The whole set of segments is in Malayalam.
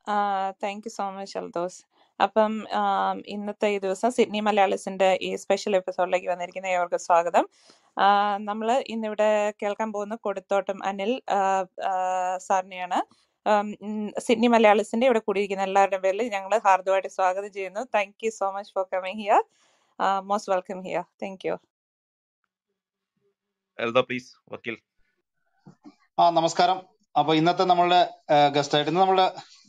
Thank you so much Aldos അപ്പം ആം, ഇന്നത്തെ ഈ ദിവസം സിഡ്നി മലയാളീസിന്റെ ഈ സ്പെഷ്യൽ എപ്പിസോഡിലേക്ക് വന്നിരിക്കുന്ന ഏവർക്കും സ്വാഗതം നമ്മൾ ഇന്നിവിടെ കേൾക്കാൻ പോകുന്ന കൊടുത്തോട്ടം അനിൽ ആ, ആ, സാറിനെയാണ് ആം, ഉം, സിഡ്നി മലയാളീസിന്റെ ഇവിടെ കൂടിയിരിക്കുന്ന എല്ലാവരുടെയും പേരിൽ ഞങ്ങൾ ഹാർദവമായിട്ട് സ്വാഗതം ചെയ്യുന്നു thank you so much for coming here most welcome here thank you Eldho please വക്കീൽ ആ നമസ്കാരം അപ്പൊ ഇന്നത്തെ നമ്മളുടെ ഗസ്റ്റ് ആയിട്ട് ഇന്ന് നമ്മളുടെ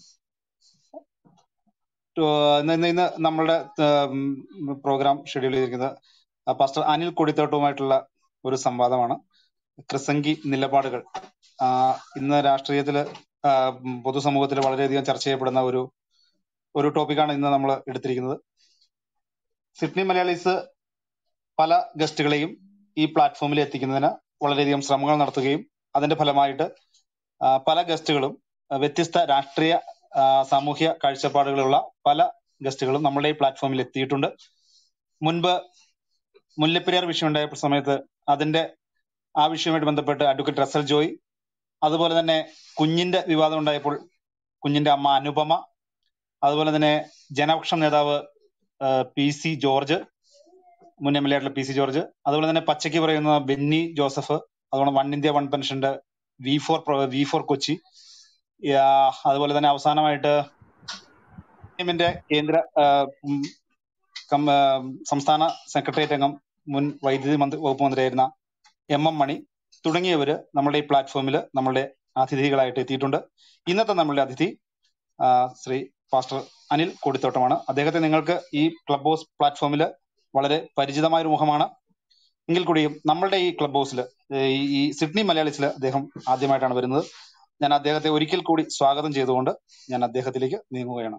ഏഹ്, ഇന്ന് ഇന്ന് ഇന്ന് നമ്മളുടെ പ്രോഗ്രാം ഷെഡ്യൂൾ ചെയ്തിരിക്കുന്നത് ആ, പാസ്റ്റർ അനിൽ കൊടിത്തോട്ടവുമായിട്ടുള്ള ഒരു സംവാദമാണ് ക്രിസംഗി നിലപാടുകൾ ആ, ഇന്ന് രാഷ്ട്രീയത്തില് ആ, ഉം, പൊതുസമൂഹത്തിൽ വളരെയധികം ചർച്ച ചെയ്യപ്പെടുന്ന ഒരു ഒരു ടോപ്പിക്കാണ് ഇന്ന് നമ്മൾ എടുത്തിരിക്കുന്നത് സിഡ്നി മലയാളീസ് പല ഗസ്റ്റുകളെയും ഈ പ്ലാറ്റ്ഫോമിൽ എത്തിക്കുന്നതിന് വളരെയധികം ശ്രമങ്ങൾ നടത്തുകയും അതിന്റെ ഫലമായിട്ട് ആ, പല ഗസ്റ്റുകളും ആ, വ്യത്യസ്ത രാഷ്ട്രീയ ആ, സാമൂഹ്യ കാഴ്ചപ്പാടുകളുള്ള പല ഗസ്റ്റുകളും നമ്മുടെ ഈ പ്ലാറ്റ്ഫോമിൽ എത്തിയിട്ടുണ്ട് മുൻപ് മുല്ലപ്പെരിയാർ വിഷയം ഉണ്ടായ സമയത്ത് അതിന്റെ ആ വിഷയവുമായിട്ട് ബന്ധപ്പെട്ട് അഡ്വക്കേറ്റ് റസൽ ജോയ് അതുപോലെ തന്നെ കുഞ്ഞിന്റെ വിവാദം ഉണ്ടായപ്പോൾ കുഞ്ഞിന്റെ അമ്മ അനുപമ അതുപോലെ തന്നെ ജനപക്ഷം നേതാവ് ആ, പി സി ജോർജ് മുൻ എം എൽ എ ആയിട്ടുള്ള പി സി ജോർജ് അതുപോലെ തന്നെ പച്ചയ്ക്ക് പറയുന്ന ബെന്നി ജോസഫ് അതുപോലെ വൺ ഇന്ത്യ വൺ പെൻഷന്റെ V four V four Kochi ആ, അതുപോലെ തന്നെ അവസാനമായിട്ട് എമ്മിന്റെ കേന്ദ്ര ആ, ഉം, കം- ആ, സംസ്ഥാന സെക്രട്ടേറിയറ്റ് അംഗം മുൻ വൈദ്യുതി മന്ത്രി വകുപ്പ് മന്ത്രിയായിരുന്ന എം എം മണി തുടങ്ങിയവര് നമ്മുടെ ഈ പ്ലാറ്റ്ഫോമിൽ നമ്മുടെ അതിഥികളായിട്ട് എത്തിയിട്ടുണ്ട് ഇന്നത്തെ നമ്മളുടെ അതിഥി ആ, ശ്രീ പാസ്റ്റർ അനിൽ കൊടിത്തോട്ടമാണ് അദ്ദേഹത്തെ നിങ്ങൾക്ക് ഈ ക്ലബ് ഹൗസ് പ്ലാറ്റ്ഫോമിൽ വളരെ പരിചിതമായ ഒരു മുഖമാണ് എങ്കിൽ കൂടിയും നമ്മളുടെ ഈ ക്ലബ് ഹൗസിൽ ഈ ഈ സിഡ്നി മലയാളീസിൽ അദ്ദേഹം ആദ്യമായിട്ടാണ് വരുന്നത് ഞാൻ അദ്ദേഹത്തെ ഒരിക്കൽ കൂടി സ്വാഗതം ചെയ്തുകൊണ്ട് ഞാൻ അദ്ദേഹത്തിലേക്ക് നീങ്ങുകയാണ്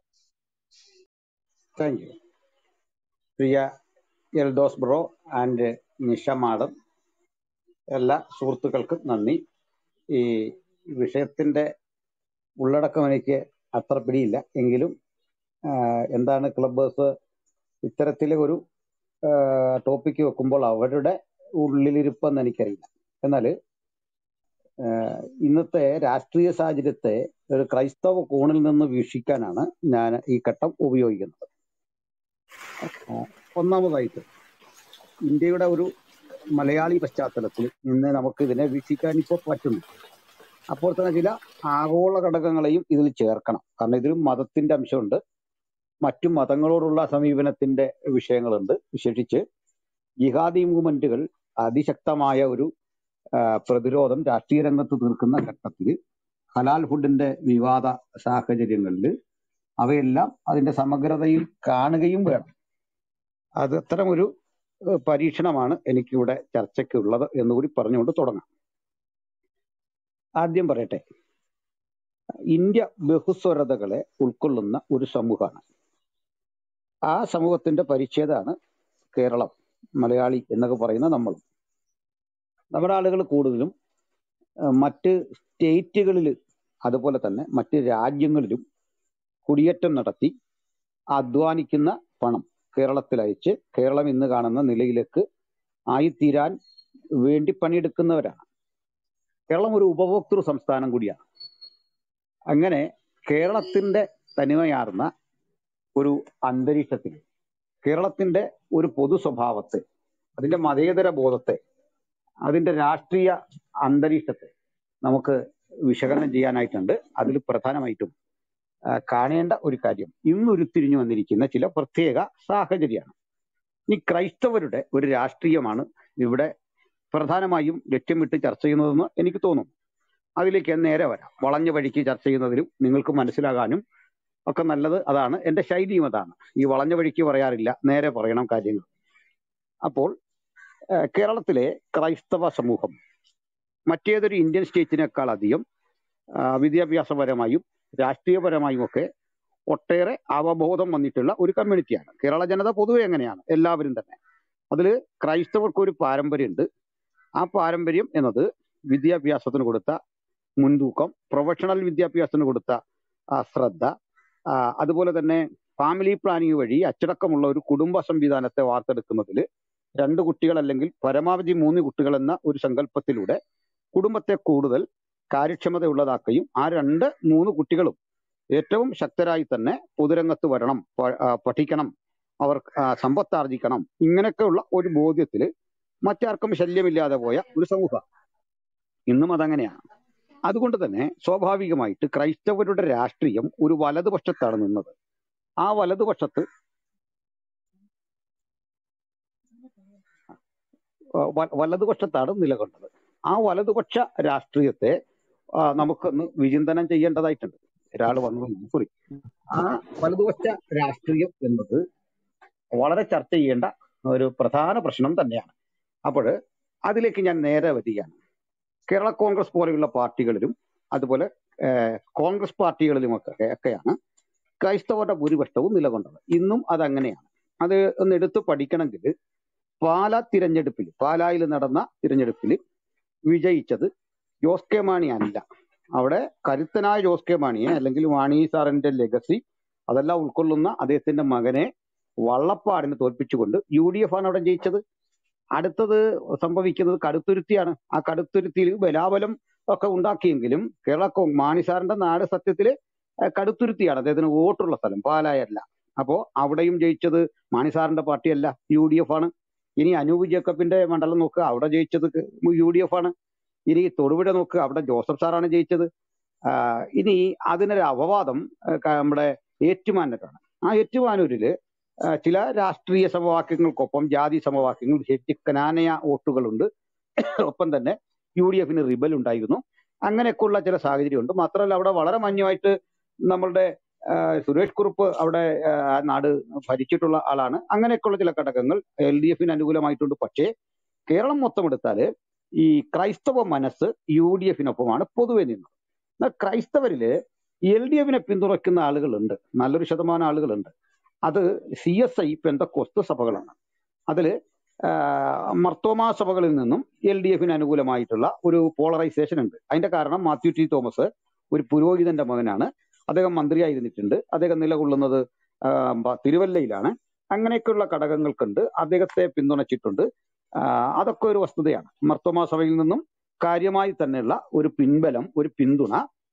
താങ്ക് യു പ്രിയ Eldhose bro and Nisha madam എല്ലാ സുഹൃത്തുക്കൾക്കും നന്ദി ഈ വിഷയത്തിന്റെ ഉള്ളടക്കം എനിക്ക് അത്ര പിടിയില്ല എങ്കിലും ആ, എന്താണ് ക്ലബ്ബേഴ്സ് ഇത്തരത്തിലെ ഒരു ടോപ്പിക്ക് വെക്കുമ്പോൾ അവരുടെ ഉള്ളിലിരിപ്പെന്ന് എനിക്കറിയില്ല എന്നാൽ ഇന്നത്തെ രാഷ്ട്രീയ സാഹചര്യത്തെ ഒരു ക്രൈസ്തവ കോണിൽ നിന്ന് വീക്ഷിക്കാനാണ് ഞാൻ ഈ ഘട്ടം ഉപയോഗിക്കുന്നത് ആ, ഒന്നാമതായിട്ട് ഇന്ത്യയുടെ ഒരു മലയാളി പശ്ചാത്തലത്തിൽ നിന്ന് നമുക്ക് ഇതിനെ വീക്ഷിക്കാൻ ഇപ്പോൾ പറ്റുന്നു അപ്പോൾ തന്നെ ചില ആഗോള ഘടകങ്ങളെയും ഇതിൽ ചേർക്കണം കാരണം ഇതിൽ മതത്തിന്റെ അംശമുണ്ട് മറ്റു മതങ്ങളോടുള്ള സമീപനത്തിന്റെ വിഷയങ്ങളുണ്ട് വിശേഷിച്ച് ജിഹാദി മൂവ്മെന്റുകൾ അതിശക്തമായ ഒരു ആ, പ്രതിരോധം രാഷ്ട്രീയ രംഗത്ത് തീർക്കുന്ന ഘട്ടത്തിൽ ഹലാൽ ഫുഡിന്റെ വിവാദ സാഹചര്യങ്ങളിൽ അവയെല്ലാം അതിന്റെ സമഗ്രതയിൽ കാണുകയും വേണം അത് അത്തരമൊരു ഏഹ്, പരീക്ഷണമാണ് എനിക്കിവിടെ ചർച്ചയ്ക്കുള്ളത് എന്നുകൂടി പറഞ്ഞുകൊണ്ട് തുടങ്ങാം ആദ്യം പറയട്ടെ ഇന്ത്യ ബഹുസ്വരതകളെ ഉൾക്കൊള്ളുന്ന ഒരു സമൂഹമാണ് ആ സമൂഹത്തിന്റെ പരിച്ഛേദമാണ് കേരളം മലയാളി എന്നൊക്കെ പറയുന്ന നമ്മൾ നമ്മുടെ ആളുകൾ കൂടുതലും ഏഹ്, മറ്റ് സ്റ്റേറ്റുകളിൽ അതുപോലെ തന്നെ മറ്റ് രാജ്യങ്ങളിലും കുടിയേറ്റം നടത്തി അധ്വാനിക്കുന്ന പണം കേരളത്തിൽ അയച്ച് കേരളം ഇന്ന് കാണുന്ന നിലയിലേക്ക് ആയിത്തീരാൻ വേണ്ടി പണിയെടുക്കുന്നവരാണ് കേരളം ഒരു ഉപഭോക്തൃ സംസ്ഥാനം കൂടിയാണ് അങ്ങനെ കേരളത്തിന്റെ തനിമയാർന്ന ഒരു അന്തരീക്ഷത്തിൽ കേരളത്തിന്റെ ഒരു പൊതു സ്വഭാവത്തെ അതിന്റെ മതേതര ബോധത്തെ അതിന്റെ രാഷ്ട്രീയ അന്തരീക്ഷത്തെ നമുക്ക് വിശകലനം ചെയ്യാനായിട്ടുണ്ട് അതിൽ പ്രധാനമായിട്ടും ആ, കാണേണ്ട ഒരു കാര്യം ഇന്ന് ഉരുത്തിരിഞ്ഞു വന്നിരിക്കുന്ന ചില പ്രത്യേക സാഹചര്യമാണ് ഈ ക്രൈസ്തവരുടെ ഒരു രാഷ്ട്രീയമാണ് ഇവിടെ പ്രധാനമായും ലക്ഷ്യമിട്ട് ചർച്ച ചെയ്യുന്നതെന്ന് എനിക്ക് തോന്നുന്നു അതിലേക്ക് നേരെ വരാം വളഞ്ഞ വഴിക്ക് ചർച്ച ചെയ്യുന്നതിലും നിങ്ങൾക്ക് മനസ്സിലാകാനും ഒക്കെ നല്ലത് അതാണ് എന്റെ ശൈലിയും അതാണ് ഈ വളഞ്ഞ വഴിക്ക് പറയാറില്ല നേരെ പറയണം കാര്യങ്ങൾ അപ്പോൾ ഏഹ്, കേരളത്തിലെ ക്രൈസ്തവ സമൂഹം മറ്റേതൊരു ഇന്ത്യൻ സ്റ്റേറ്റിനേക്കാൾ അധികം ആ, വിദ്യാഭ്യാസപരമായും രാഷ്ട്രീയപരമായും ഒക്കെ ഒട്ടേറെ അവബോധം വന്നിട്ടുള്ള ഒരു കമ്മ്യൂണിറ്റിയാണ് കേരള ജനത പൊതുവെ എങ്ങനെയാണ് എല്ലാവരും തന്നെ അതിൽ ക്രൈസ്തവർക്ക് ഒരു പാരമ്പര്യമുണ്ട് ആ പാരമ്പര്യം എന്നത് വിദ്യാഭ്യാസത്തിന് കൊടുത്ത മുൻതൂക്കം പ്രൊഫഷണൽ വിദ്യാഭ്യാസത്തിന് കൊടുത്ത ആ, ശ്രദ്ധ ആ, അതുപോലെ തന്നെ ഫാമിലി പ്ലാനിംഗ് വഴി അച്ചടക്കമുള്ള ഒരു കുടുംബ സംവിധാനത്തെ വാർത്തെടുക്കുന്നതിൽ രണ്ട് കുട്ടികൾ അല്ലെങ്കിൽ പരമാവധി മൂന്ന് കുട്ടികൾ എന്ന ഒരു സങ്കല്പത്തിലൂടെ കുടുംബത്തെ കൂടുതൽ കാര്യക്ഷമതയുള്ളതാക്കുകയും ആ രണ്ട് മൂന്ന് കുട്ടികളും ഏറ്റവും ശക്തരായി തന്നെ പൊതുരംഗത്ത് വരണം പ- ആ, പഠിക്കണം അവർ ആ, സമ്പത്താർജിക്കണം ഇങ്ങനെയൊക്കെയുള്ള ഒരു ബോധ്യത്തിൽ മറ്റാർക്കും ശല്യമില്ലാതെ പോയ ഒരു സമൂഹം ഇന്നും അതങ്ങനെയാണ് അതുകൊണ്ട് തന്നെ സ്വാഭാവികമായിട്ട് ക്രൈസ്തവരുടെ രാഷ്ട്രീയം ഒരു വലതുപക്ഷത്താണ് നിന്നത് ആ വലതുപക്ഷത്ത് ആ, വ- വലതുപക്ഷത്താണ് നിലകൊണ്ടത് ആ വലതുപക്ഷ രാഷ്ട്രീയത്തെ ആ, നമുക്കൊന്ന് വിചിന്തനം ചെയ്യേണ്ടതായിട്ടുണ്ട് ഒരാൾ വന്നു സോറി ആ വലതുപക്ഷ രാഷ്ട്രീയം എന്നത് വളരെ ചർച്ച ചെയ്യേണ്ട ഒരു പ്രധാന പ്രശ്നം തന്നെയാണ് അപ്പോൾ അതിലേക്ക് ഞാൻ നേരെ വരികയാണ് കേരള കോൺഗ്രസ് പോലെയുള്ള പാർട്ടികളിലും അതുപോലെ ഏഹ്, കോൺഗ്രസ് പാർട്ടികളിലുമൊക്കെ ഒക്കെയാണ് ക്രൈസ്തവരുടെ ഭൂരിപക്ഷവും നിലകൊണ്ടത് ഇന്നും അതങ്ങനെയാണ് അത് ഒന്ന് എടുത്ത് പഠിക്കണമെങ്കിൽ പാലാ തിരഞ്ഞെടുപ്പിൽ പാലായിൽ നടന്ന തിരഞ്ഞെടുപ്പിൽ വിജയിച്ചത് ജോസ് കെ മാണി അല്ല അവിടെ കരുത്തനായ ജോസ് കെ മാണിയെ അല്ലെങ്കിൽ മാണി സാറിന്റെ ലെഗസി അതെല്ലാം ഉൾക്കൊള്ളുന്ന അദ്ദേഹത്തിന്റെ മകനെ വള്ളപ്പാടിന് തോൽപ്പിച്ചുകൊണ്ട് യു ഡി എഫ് ആണ് അവിടെ ജയിച്ചത് അടുത്തത് സംഭവിക്കുന്നത് കടുത്തുരുത്തിയാണ് ആ കടുത്തുരുത്തിയിൽ ബലാബലം ഒക്കെ ഉണ്ടാക്കിയെങ്കിലും കേരള കോ- മാണി സാറിന്റെ നാട് സത്യത്തില് ഏഹ് കടുത്തുരുത്തിയാണ് അദ്ദേഹത്തിന് വോട്ടുള്ള സ്ഥലം പാലായല്ല അപ്പോ അവിടെയും ജയിച്ചത് മാണി സാറിന്റെ പാർട്ടിയല്ല യു ഡി എഫ് ആണ് ഇനി അനൂപ് ജേക്കബിന്റെ മണ്ഡലം നോക്കുക അവിടെ ജയിച്ചത് യു ഡി എഫ് ആണ് ഇനി തൊടുപുഴ നോക്കുക അവിടെ ജോസഫ് സാറാണ് ജയിച്ചത് ആഹ് ഇനി അതിനൊരു അപവാദം ഏഹ് ക- നമ്മുടെ ഏറ്റുമാനൂരാണ് ആ ഏറ്റുമാനൂരില് ആഹ് ചില രാഷ്ട്രീയ സമവാക്യങ്ങൾക്കൊപ്പം ജാതി സമവാക്യങ്ങൾ വിശേഷിച്ച് കനാനയ വോട്ടുകളുണ്ട് ഒപ്പം തന്നെ യു ഡി എഫിന് റിബൽ ഉണ്ടായിരുന്നു അങ്ങനെയൊക്കെയുള്ള ചില സാഹചര്യമുണ്ട് മാത്രമല്ല അവിടെ വളരെ മാന്യമായിട്ട് നമ്മളുടെ ആഹ് സുരേഷ് കുറുപ്പ് അവിടെ ആഹ് ആ നാട് ഭരിച്ചിട്ടുള്ള ആളാണ് അങ്ങനെയൊക്കെയുള്ള ചില ഘടകങ്ങൾ എൽ ഡി എഫിന് അനുകൂലമായിട്ടുണ്ട് പക്ഷേ കേരളം മൊത്തം എടുത്താൽ ഈ ക്രൈസ്തവ മനസ്സ് യു ഡി എഫിനൊപ്പമാണ് പൊതുവെ നിന്നത് എന്നാൽ ക്രൈസ്തവരില് എൽ ഡി എഫിനെ പിന്തുണയ്ക്കുന്ന ആളുകളുണ്ട് നല്ലൊരു ശതമാനം ആളുകളുണ്ട് അത് സി എസ് ഐ പെന്തക്കോസ്ത് സഭകളാണ് അതില് ആഹ് മർത്തോമാ സഭകളിൽ നിന്നും എൽ ഡി എഫിന് അനുകൂലമായിട്ടുള്ള ഒരു പോളറൈസേഷൻ ഉണ്ട് അതിന്റെ കാരണം മാത്യു ടി തോമസ് ഒരു പുരോഹിതന്റെ മകനാണ് അദ്ദേഹം മന്ത്രിയായിരുന്നിട്ടുണ്ട് അദ്ദേഹം നിലകൊള്ളുന്നത് ആഹ് ബ- തിരുവല്ലയിലാണ് അങ്ങനെയൊക്കെയുള്ള ഘടകങ്ങൾക്കുണ്ട് അദ്ദേഹത്തെ പിന്തുണച്ചിട്ടുണ്ട് ആഹ് അതൊക്കെ ഒരു വസ്തുതയാണ് മർത്തോമാ സഭയിൽ നിന്നും കാര്യമായി തന്നെയുള്ള ഒരു പിൻബലം ഒരു പിന്തുണ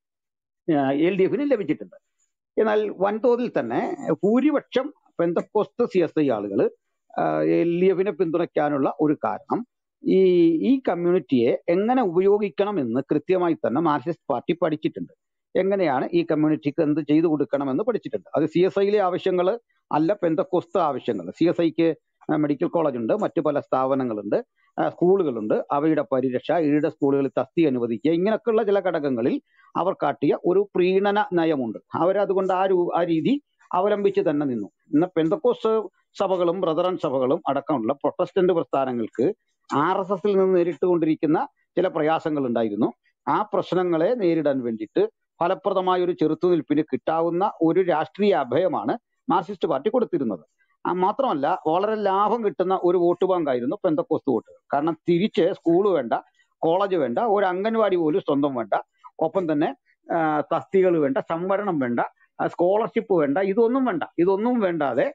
എൽ ഡി എഫിന് ലഭിച്ചിട്ടുണ്ട് എന്നാൽ വൻതോതിൽ തന്നെ ഭൂരിപക്ഷം പെന്തക്കോസ്ത് സി എസ് ഐ ആളുകൾ എൽ ഡി എഫിനെ പിന്തുണയ്ക്കാനുള്ള ഒരു കാരണം ഈ ഈ കമ്മ്യൂണിറ്റിയെ എങ്ങനെ ഉപയോഗിക്കണം എന്ന് കൃത്യമായി തന്നെ മാർക്സിസ്റ്റ് പാർട്ടി പഠിച്ചിട്ടുണ്ട് എങ്ങനെയാണ് ഈ കമ്മ്യൂണിറ്റിക്ക് എന്ത് ചെയ്തു കൊടുക്കണമെന്ന് പഠിച്ചിട്ടുണ്ട് അത് സി എസ് ഐയിലെ ആവശ്യങ്ങൾ അല്ല പെന്തക്കോസ്ത് ആവശ്യങ്ങൾ സി എസ് ഐക്ക് മെഡിക്കൽ കോളേജ് ഉണ്ട് മറ്റു പല സ്ഥാപനങ്ങളുണ്ട് ആ, സ്കൂളുകളുണ്ട് അവയുടെ പരിരക്ഷ ഈഴ സ്കൂളുകളിൽ തസ്തി അനുവദിക്കുക ഇങ്ങനെയൊക്കെയുള്ള ചില ഘടകങ്ങളിൽ അവർ കാട്ടിയ ഒരു പ്രീണന നയമുണ്ട് അവരതുകൊണ്ട് ആ രൂ ആ രീതി അവലംബിച്ച് തന്നെ നിന്നു ഇന്ന് പെന്തക്കോസ് സഭകളും ബ്രദറൻ സഭകളും അടക്കമുള്ള പ്രൊട്ടസ്റ്റന്റ് പ്രസ്ഥാനങ്ങൾക്ക് ആർ എസ് എസിൽ നിന്ന് നേരിട്ടുകൊണ്ടിരിക്കുന്ന ചില പ്രയാസങ്ങൾ ഉണ്ടായിരുന്നു ആ പ്രശ്നങ്ങളെ നേരിടാൻ വേണ്ടിയിട്ട് ഫലപ്രദമായ ഒരു ചെറുത്തുനിൽപ്പിന് കിട്ടാവുന്ന ഒരു രാഷ്ട്രീയ അഭയമാണ് മാർക്സിസ്റ്റ് പാർട്ടി കൊടുത്തിരുന്നത് ആ മാത്രമല്ല വളരെ ലാഭം കിട്ടുന്ന ഒരു വോട്ട് ബാങ്കായിരുന്നു പെന്തക്കോസ്ത് വോട്ടുകൾ കാരണം തിരിച്ച് സ്കൂൾ വേണ്ട കോളേജ് വേണ്ട ഒരു അംഗൻവാടി പോലും സ്വന്തം വേണ്ട ഒപ്പം തന്നെ തസ്തികൾ വേണ്ട സംവരണം വേണ്ട സ്കോളർഷിപ്പ് വേണ്ട ഇതൊന്നും വേണ്ട ഇതൊന്നും വേണ്ടാതെ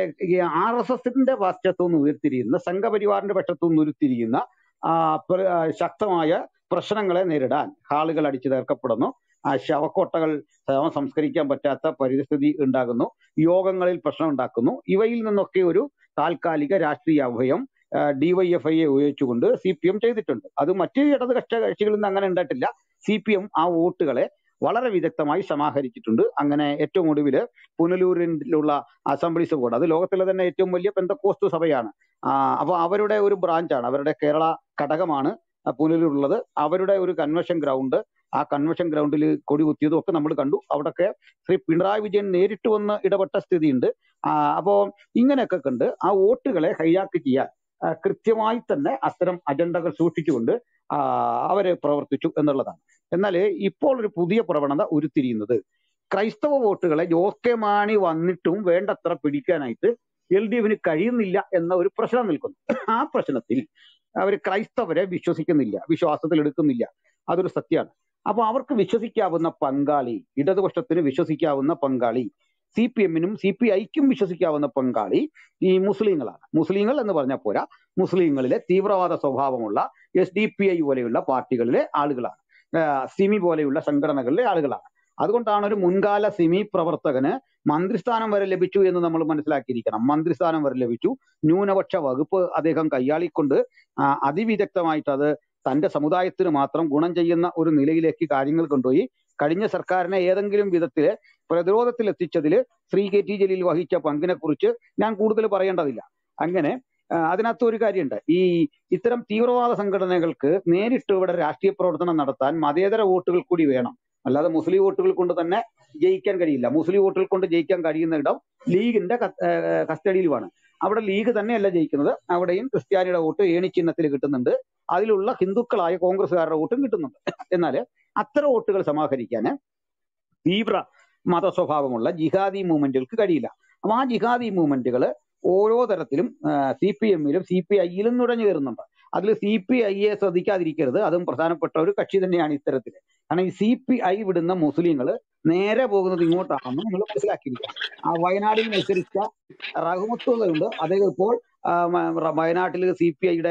ആർ എസ് എസിന്റെ പശ്ചാത്തലത്തിൽ നിന്ന് ഉയർത്തിരിക്കുന്ന സംഘപരിവാറിന്റെ പക്ഷത്തു നിന്ന് ഉയർത്തിരിക്കുന്ന ആ, പ്ര- ആ, ശക്തമായ പ്രശ്നങ്ങളെ നേരിടാൻ ആളുകൾ അടിച്ചു തീർക്കപ്പെടുന്നു ആ ശവക്കോട്ടകൾ ശവം സംസ്കരിക്കാൻ പറ്റാത്ത പരിസ്ഥിതി ഉണ്ടാകുന്നു യോഗങ്ങളിൽ പ്രശ്നം ഉണ്ടാക്കുന്നു ഇവയിൽ നിന്നൊക്കെ ഒരു താൽക്കാലിക രാഷ്ട്രീയ അഭയം ഡിവൈഎഫ്ഐയെ ഉപയോഗിച്ചുകൊണ്ട് സി പി എം ചെയ്തിട്ടുണ്ട് അത് മറ്റ് ഇടത് കക്ഷ കക്ഷികളിൽ നിന്ന് അങ്ങനെ ഉണ്ടായിട്ടില്ല സി പി എം ആ വോട്ടുകളെ വളരെ വിദഗ്ധമായി സമാഹരിച്ചിട്ടുണ്ട് അങ്ങനെ ഏറ്റവും ഒടുവില് പുനലൂരിലുള്ള അസംബ്ലീസ് ബോർഡ് അത് ലോകത്തിലെ തന്നെ ഏറ്റവും വലിയ പെന്തക്കോസ്ത് സഭയാണ് ആ, അപ്പൊ അവരുടെ ഒരു ബ്രാഞ്ചാണ് അവരുടെ കേരള ഘടകമാണ് ആ പുനലൂരുള്ളത് അവരുടെ ഒരു കൺവെൻഷൻ ഗ്രൗണ്ട് ആ കൺവെൻഷൻ ഗ്രൗണ്ടിൽ കൊടി കുത്തിയതും ഒക്കെ നമ്മൾ കണ്ടു അവിടൊക്കെ ശ്രീ പിണറായി വിജയൻ നേരിട്ട് വന്ന് ഇടപെട്ട സ്ഥിതിയുണ്ട് ആ, അപ്പോ ഇങ്ങനെയൊക്കെ കണ്ട് ആ വോട്ടുകളെ ഹൈജാക്ക് ചെയ്യാൻ ആ, കൃത്യമായി തന്നെ അത്തരം അജണ്ടകൾ സൂക്ഷിച്ചുകൊണ്ട് ആ, അവര് പ്രവർത്തിച്ചു എന്നുള്ളതാണ് എന്നാൽ ഇപ്പോൾ ഒരു പുതിയ പ്രവണത ഉരുത്തിരിയുന്നത് ക്രൈസ്തവ വോട്ടുകളെ ജോസ് കെ മാണി വന്നിട്ടും വേണ്ടത്ര പിടിക്കാനായിട്ട് എൽ ഡി എഫിന് കഴിയുന്നില്ല എന്ന ഒരു പ്രശ്നം നിൽക്കുന്നു ആ പ്രശ്നത്തിൽ അവർ ക്രൈസ്തവരെ വിശ്വസിക്കുന്നില്ല വിശ്വാസത്തിൽ എടുക്കുന്നില്ല അതൊരു സത്യമാണ് അപ്പൊ അവർക്ക് വിശ്വസിക്കാവുന്ന പങ്കാളി ഇടതുപക്ഷത്തിന് വിശ്വസിക്കാവുന്ന പങ്കാളി സി പി എമ്മിനും സി പി ഐക്കും വിശ്വസിക്കാവുന്ന പങ്കാളി ഈ മുസ്ലിങ്ങളാണ് മുസ്ലിങ്ങൾ എന്ന് പറഞ്ഞാൽ പോരാ മുസ്ലിങ്ങളിലെ തീവ്രവാദ സ്വഭാവമുള്ള എസ് ഡി പി ഐ പോലെയുള്ള പാർട്ടികളിലെ ആളുകളാണ് ആ, സിമി പോലെയുള്ള സംഘടനകളിലെ ആളുകളാണ് അതുകൊണ്ടാണ് ഒരു മുൻകാല സിമി പ്രവർത്തകന് മന്ത്രിസ്ഥാനം വരെ ലഭിച്ചു എന്ന് നമ്മൾ മനസ്സിലാക്കിയിരിക്കണം മന്ത്രിസ്ഥാനം വരെ ലഭിച്ചു ന്യൂനപക്ഷ വകുപ്പ് അദ്ദേഹം കൈയാളിക്കൊണ്ട് ആ, അതിവിദഗ്ധമായിട്ട് അത് തന്റെ സമുദായത്തിന് മാത്രം ഗുണം ചെയ്യുന്ന ഒരു നിലയിലേക്ക് കാര്യങ്ങൾ കൊണ്ടുപോയി കഴിഞ്ഞ സർക്കാരിനെ ഏതെങ്കിലും വിധത്തില് പ്രതിരോധത്തിൽ എത്തിച്ചതിൽ ശ്രീ കെ ടി ജലീൽ വഹിച്ച പങ്കിനെ കുറിച്ച് ഞാൻ കൂടുതൽ പറയേണ്ടതില്ല അങ്ങനെ ആ, അതിനകത്ത് ഒരു കാര്യമുണ്ട് ഈ ഇത്തരം തീവ്രവാദ സംഘടനകൾക്ക് നേരിട്ട് ഇവിടെ രാഷ്ട്രീയ പ്രവർത്തനം നടത്താൻ മതേതര വോട്ടുകൾ കൂടി വേണം അല്ലാതെ മുസ്ലിം വോട്ടുകൾ കൊണ്ട് തന്നെ ജയിക്കാൻ കഴിയില്ല മുസ്ലിം വോട്ടുകൾ കൊണ്ട് ജയിക്കാൻ കഴിയുന്ന ഇടം ലീഗിന്റെ കസ്റ്റഡിയിലുമാണ് അവിടെ ലീഗ് തന്നെയല്ല ജയിക്കുന്നത് അവിടെയും ക്രിസ്ത്യാനിയുടെ വോട്ട് ഏണി ചിഹ്നത്തിൽ കിട്ടുന്നുണ്ട് അതിലുള്ള ഹിന്ദുക്കളായ കോൺഗ്രസ്സുകാരുടെ വോട്ടും കിട്ടുന്നുണ്ട് എന്നാൽ അത്തരം വോട്ടുകൾ സമാഹരിക്കാൻ തീവ്ര മത സ്വഭാവമുള്ള ജിഹാദി മൂവ്മെന്റുകൾക്ക് കഴിയില്ല അപ്പൊ ആ ജിഹാദി മൂവ്മെന്റുകൾ ഓരോ തരത്തിലും സി പി എമ്മിലും സി പി ഐയിലും നുഴഞ്ഞു കയറുന്നുണ്ട് അതിൽ സി പി ഐയെ ശ്രദ്ധിക്കാതിരിക്കരുത് അതും പ്രധാനപ്പെട്ട ഒരു കക്ഷി തന്നെയാണ് ഇത്തരത്തിൽ കാരണം ഈ സി പി ഐ വിടുന്ന മുസ്ലിങ്ങൾ നേരെ പോകുന്നത് ഇങ്ങോട്ടാണെന്ന് നിങ്ങൾ മനസ്സിലാക്കിയിരിക്കണം ആ വയനാടിൽ മത്സരിച്ച റഹ്മത്തുള്ളയുണ്ട് അദ്ദേഹം ഇപ്പോൾ ആ, മ- റ- വയനാട്ടിൽ സി പി ഐയുടെ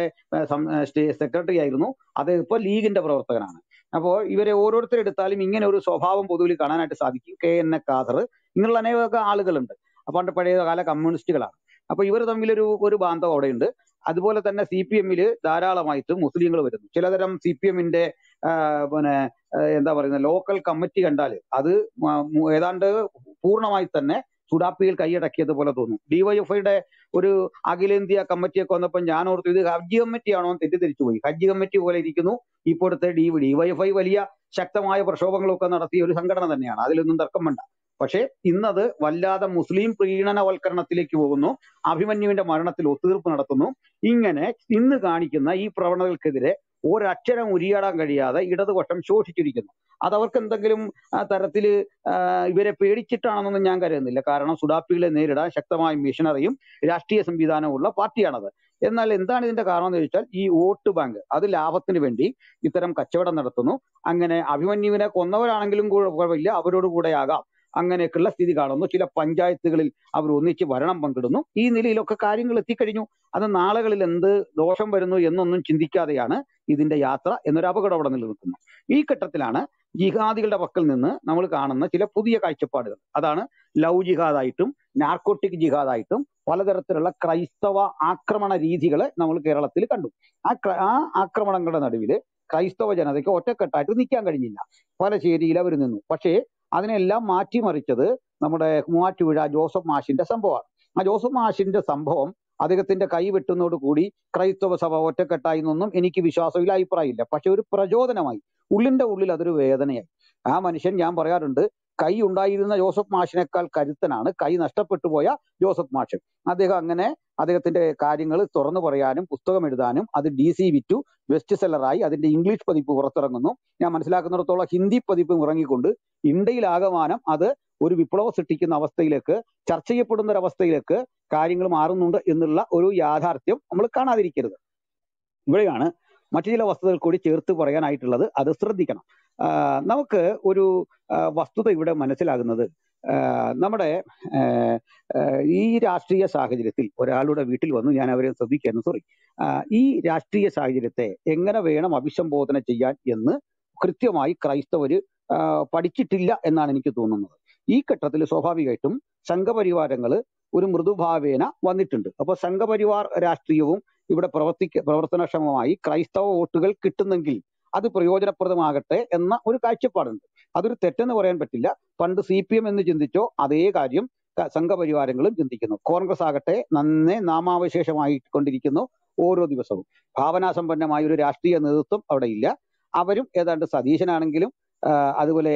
സെക്രട്ടറി ആയിരുന്നു അദ്ദേഹം ഇപ്പോൾ ലീഗിന്റെ പ്രവർത്തകനാണ് അപ്പോൾ ഇവരെ ഓരോരുത്തരെടുത്താലും ഇങ്ങനെ ഒരു സ്വഭാവം പൊതുവിൽ കാണാനായിട്ട് സാധിക്കും കെ എൻ എ ഖാദർ ഇങ്ങനെയുള്ള അനേക ആളുകളുണ്ട് പണ്ട് പഴയ കാല കമ്മ്യൂണിസ്റ്റുകളാണ് അപ്പൊ ഇവർ തമ്മിലൊരു ഒരു ബാന്ധവം അവിടെയുണ്ട് അതുപോലെ തന്നെ സി പി എമ്മിൽ ധാരാളമായിട്ട് മുസ്ലിങ്ങൾ വരുന്നു ചിലതരം സി പി എമ്മിന്റെ പിന്നെ ആ, എന്താ പറയുന്നത് ലോക്കൽ കമ്മിറ്റി കണ്ടാൽ അത് മ- മു- ഏതാണ്ട് പൂർണ്ണമായി തന്നെ സുഡാപ്പിയിൽ കൈയടക്കിയതുപോലെ തോന്നും ഡിവൈഎഫ്ഐയുടെ ഒരു അഖിലേന്ത്യാ കമ്മിറ്റിയൊക്കെ വന്നപ്പോൾ ഞാൻ ഓർത്തു ഇത് ഹജ്ജ് കമ്മിറ്റിയാണോ എന്ന് തെറ്റിദ്ധരിച്ചു പോയി ഹജ്ജ് കമ്മിറ്റി പോലെ ഇരിക്കുന്നു ഇപ്പോഴത്തെ ഡി ഡിവൈഎഫ്ഐ വലിയ ശക്തമായ പ്രക്ഷോഭങ്ങളൊക്കെ നടത്തിയ ഒരു സംഘടന തന്നെയാണ് അതിലൊന്നും തർക്കം വേണ്ട പക്ഷേ ഇന്നത് വല്ലാതെ മുസ്ലിം പ്രീണനവൽക്കരണത്തിലേക്ക് പോകുന്നു അഭിമന്യുവിന്റെ മരണത്തിൽ ഒത്തുതീർപ്പ് നടത്തുന്നു ഇങ്ങനെ ഇന്ന് കാണിക്കുന്ന ഈ പ്രവണതകൾക്കെതിരെ ഒരക്ഷരം ഉരിയാടാൻ കഴിയാതെ ഇടതുപക്ഷം ശോഷിച്ചിരിക്കുന്നു അത് അവർക്ക് എന്തെങ്കിലും ആ, തരത്തില് ആ, ഇവരെ പേടിച്ചിട്ടാണെന്നൊന്നും ഞാൻ കരുതുന്നില്ല കാരണം സുഡാപ്പികളെ നേരിടാൻ ശക്തമായ മിഷനറിയും രാഷ്ട്രീയ സംവിധാനമുള്ള പാർട്ടിയാണത് എന്നാൽ എന്താണ് ഇതിന്റെ കാരണം എന്ന് ചോദിച്ചാൽ ഈ വോട്ട് ബാങ്ക് അത് ലാഭത്തിന് വേണ്ടി ഇത്തരം കച്ചവടം നടത്തുന്നു അങ്ങനെ അഭിമന്യുവിനെ കൊന്നവരാണെങ്കിലും കൂ- കുഴപ്പമില്ല അവരോട് കൂടെ ആകാം അങ്ങനെയൊക്കെയുള്ള സ്ഥിതി കാണുന്നു ചില പഞ്ചായത്തുകളിൽ അവർ ഒന്നിച്ച് ഭരണം പങ്കിടുന്നു ഈ നിലയിലൊക്കെ കാര്യങ്ങൾ എത്തിക്കഴിഞ്ഞു അത് നാളുകളിൽ എന്ത് ദോഷം വരുന്നു എന്നൊന്നും ചിന്തിക്കാതെയാണ് ഇതിന്റെ യാത്ര എന്നൊരു അപകടം അവിടെ നിലനിൽക്കുന്നു ഈ ഘട്ടത്തിലാണ് ജിഹാദികളുടെ പക്കൽ നിന്ന് നമ്മൾ കാണുന്ന ചില പുതിയ കാഴ്ചപ്പാടുകൾ അതാണ് ലവ് ജിഹാദായിട്ടും നാർക്കോട്ടിക് ജിഹാദായിട്ടും പലതരത്തിലുള്ള ക്രൈസ്തവ ആക്രമണ രീതികൾ നമ്മൾ കേരളത്തിൽ കണ്ടു ആ ക്ര- ആ ആക്രമണങ്ങളുടെ നടുവിൽ ക്രൈസ്തവ ജനതയ്ക്ക് ഒറ്റക്കെട്ടായിട്ട് നിൽക്കാൻ കഴിഞ്ഞില്ല പല ചേരിയിൽ അവർ നിന്നു പക്ഷേ അതിനെല്ലാം മാറ്റിമറിച്ചത് നമ്മുടെ മൂവാറ്റുപുഴ ജോസഫ് മാഷിന്റെ സംഭവമാണ് ആ ജോസഫ് മാഷിന്റെ സംഭവം അദ്ദേഹത്തിന്റെ കൈ വെട്ടുന്നതോടുകൂടി ക്രൈസ്തവ സഭ ഒറ്റക്കെട്ടായി എന്നൊന്നും എനിക്ക് വിശ്വാസമില്ല അഭിപ്രായമില്ല പക്ഷെ ഒരു പ്രചോദനമായി ഉള്ളിന്റെ ഉള്ളിൽ അതൊരു വേദനയായി ആ മനുഷ്യൻ ഞാൻ പറയാറുണ്ട് കൈ ഉണ്ടായിരുന്ന ജോസഫ് മാഷിനേക്കാൾ കരുത്തനാണ് കൈ നഷ്ടപ്പെട്ടു പോയ ജോസഫ് മാഷ് അദ്ദേഹം അങ്ങനെ അദ്ദേഹത്തിന്റെ കാര്യങ്ങൾ തുറന്നു പറയാനും പുസ്തകം എഴുതാനും അത് ഡി സി വിറ്റു ബെസ്റ്റ് സെല്ലറായി അതിന്റെ ഇംഗ്ലീഷ് പതിപ്പ് പുറത്തിറങ്ങുന്നു ഞാൻ മനസ്സിലാക്കുന്നിടത്തോളം ഹിന്ദി പതിപ്പും ഇറങ്ങിക്കൊണ്ട് ഇന്ത്യയിലാകമാനം അത് ഒരു വിപ്ലവം സൃഷ്ടിക്കുന്ന അവസ്ഥയിലേക്ക് ചർച്ച ചെയ്യപ്പെടുന്ന ഒരു അവസ്ഥയിലേക്ക് കാര്യങ്ങൾ മാറുന്നുണ്ട് എന്നുള്ള ഒരു യാഥാർത്ഥ്യം നമ്മൾ കാണാതിരിക്കരുത് ഇവിടെയാണ് മറ്റു ചില വസ്തുതകൾ കൂടി ചേർത്ത് പറയാനായിട്ടുള്ളത് അത് ശ്രദ്ധിക്കണം ആ, നമുക്ക് ഒരു ആ, വസ്തുത ഇവിടെ മനസ്സിലാകുന്നത് ആ, നമ്മുടെ ആ, ആ, ഈ രാഷ്ട്രീയ സാഹചര്യത്തിൽ ഒരാളുടെ വീട്ടിൽ വന്നു ഞാൻ അവരെ ശ്രദ്ധിക്കുന്നു സോറി ഈ രാഷ്ട്രീയ സാഹചര്യത്തെ എങ്ങനെ വേണം അഭിസംബോധന ചെയ്യാൻ എന്ന് കൃത്യമായി ക്രൈസ്തവര് ആ, പഠിച്ചിട്ടില്ല എന്നാണ് എനിക്ക് തോന്നുന്നത് ഈ ഘട്ടത്തിൽ സ്വാഭാവികമായിട്ടും സംഘപരിവാരങ്ങൾ ഒരു മൃദുഭാവേന വന്നിട്ടുണ്ട് അപ്പൊ സംഘപരിവാർ രാഷ്ട്രീയവും ഇവിടെ പ്രവർത്തിക്ക പ്രവർത്തനക്ഷമമായി ക്രൈസ്തവ വോട്ടുകൾ കിട്ടുന്നെങ്കിൽ അത് പ്രയോജനപ്രദമാകട്ടെ എന്ന ഒരു കാഴ്ചപ്പാടുണ്ട് അതൊരു തെറ്റെന്ന് പറയാൻ പറ്റില്ല പണ്ട് സി പി എം എന്ന് ചിന്തിച്ചോ അതേ കാര്യം ക- സംഘപരിവാരങ്ങളും ചിന്തിക്കുന്നു കോൺഗ്രസ് ആകട്ടെ നന്നേ നാമാവശേഷമായി കൊണ്ടിരിക്കുന്നു ഓരോ ദിവസവും ഭാവനാസമ്പന്നമായ ഒരു രാഷ്ട്രീയ നേതൃത്വം അവിടെ ഇല്ല അവരും ഏതാണ്ട് സതീശനാണെങ്കിലും ആ, അതുപോലെ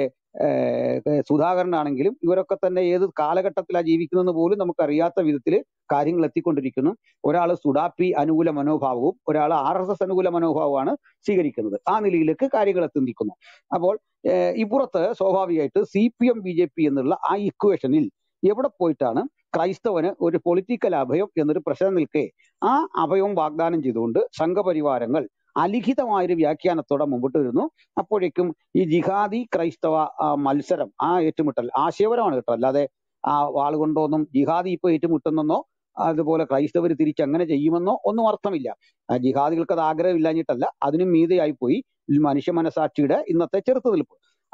ഏഹ്, സുധാകരനാണെങ്കിലും ഇവരൊക്കെ തന്നെ ഏത് കാലഘട്ടത്തിലാണ് ജീവിക്കുന്നതെന്ന് പോലും നമുക്കറിയാത്ത വിധത്തിൽ കാര്യങ്ങൾ എത്തിക്കൊണ്ടിരിക്കുന്നു ഒരാൾ സുഡാപ്പി അനുകൂല മനോഭാവവും ഒരാൾ ആർ എസ് എസ് അനുകൂല മനോഭാവമാണ് സ്വീകരിക്കുന്നത് ആ നിലയിലേക്ക് കാര്യങ്ങൾ എത്തിന്നിരിക്കുന്നു അപ്പോൾ ഏഹ്, ഇപ്പുറത്ത് സ്വാഭാവികമായിട്ട് C P M B J P എന്നുള്ള ആ ഇക്വേഷനിൽ എവിടെ പോയിട്ടാണ് ക്രൈസ്തവന് ഒരു പൊളിറ്റിക്കൽ അഭയം എന്നൊരു പ്രശ്നം നിൽക്കെ ആ അഭയം വാഗ്ദാനം ചെയ്തുകൊണ്ട് സംഘപരിവാരങ്ങൾ അലിഖിതമായൊരു വ്യാഖ്യാനത്തോടെ മുമ്പോട്ട് വരുന്നു അപ്പോഴേക്കും ഈ ജിഹാദി ക്രൈസ്തവ ആ, മത്സരം ആ ഏറ്റുമുട്ടൽ ആശയപരമാണ് കേട്ടോ അല്ലാതെ ആ വാളുകൊണ്ടൊന്നും ജിഹാദി ഇപ്പൊ ഏറ്റുമുട്ടുന്നെന്നോ അതുപോലെ ക്രൈസ്തവർ തിരിച്ച് അങ്ങനെ ചെയ്യുമെന്നോ ഒന്നും അർത്ഥമില്ല ആ, ജിഹാദികൾക്ക് അത് ആഗ്രഹമില്ലാഞ്ഞിട്ടല്ല അതിനും മീതെയായി പോയി ഈ മനുഷ്യ മനസാക്ഷിയുടെ ഇന്നത്തെ ചെറുത്തുനിൽപ്പ് അപ്പോൾ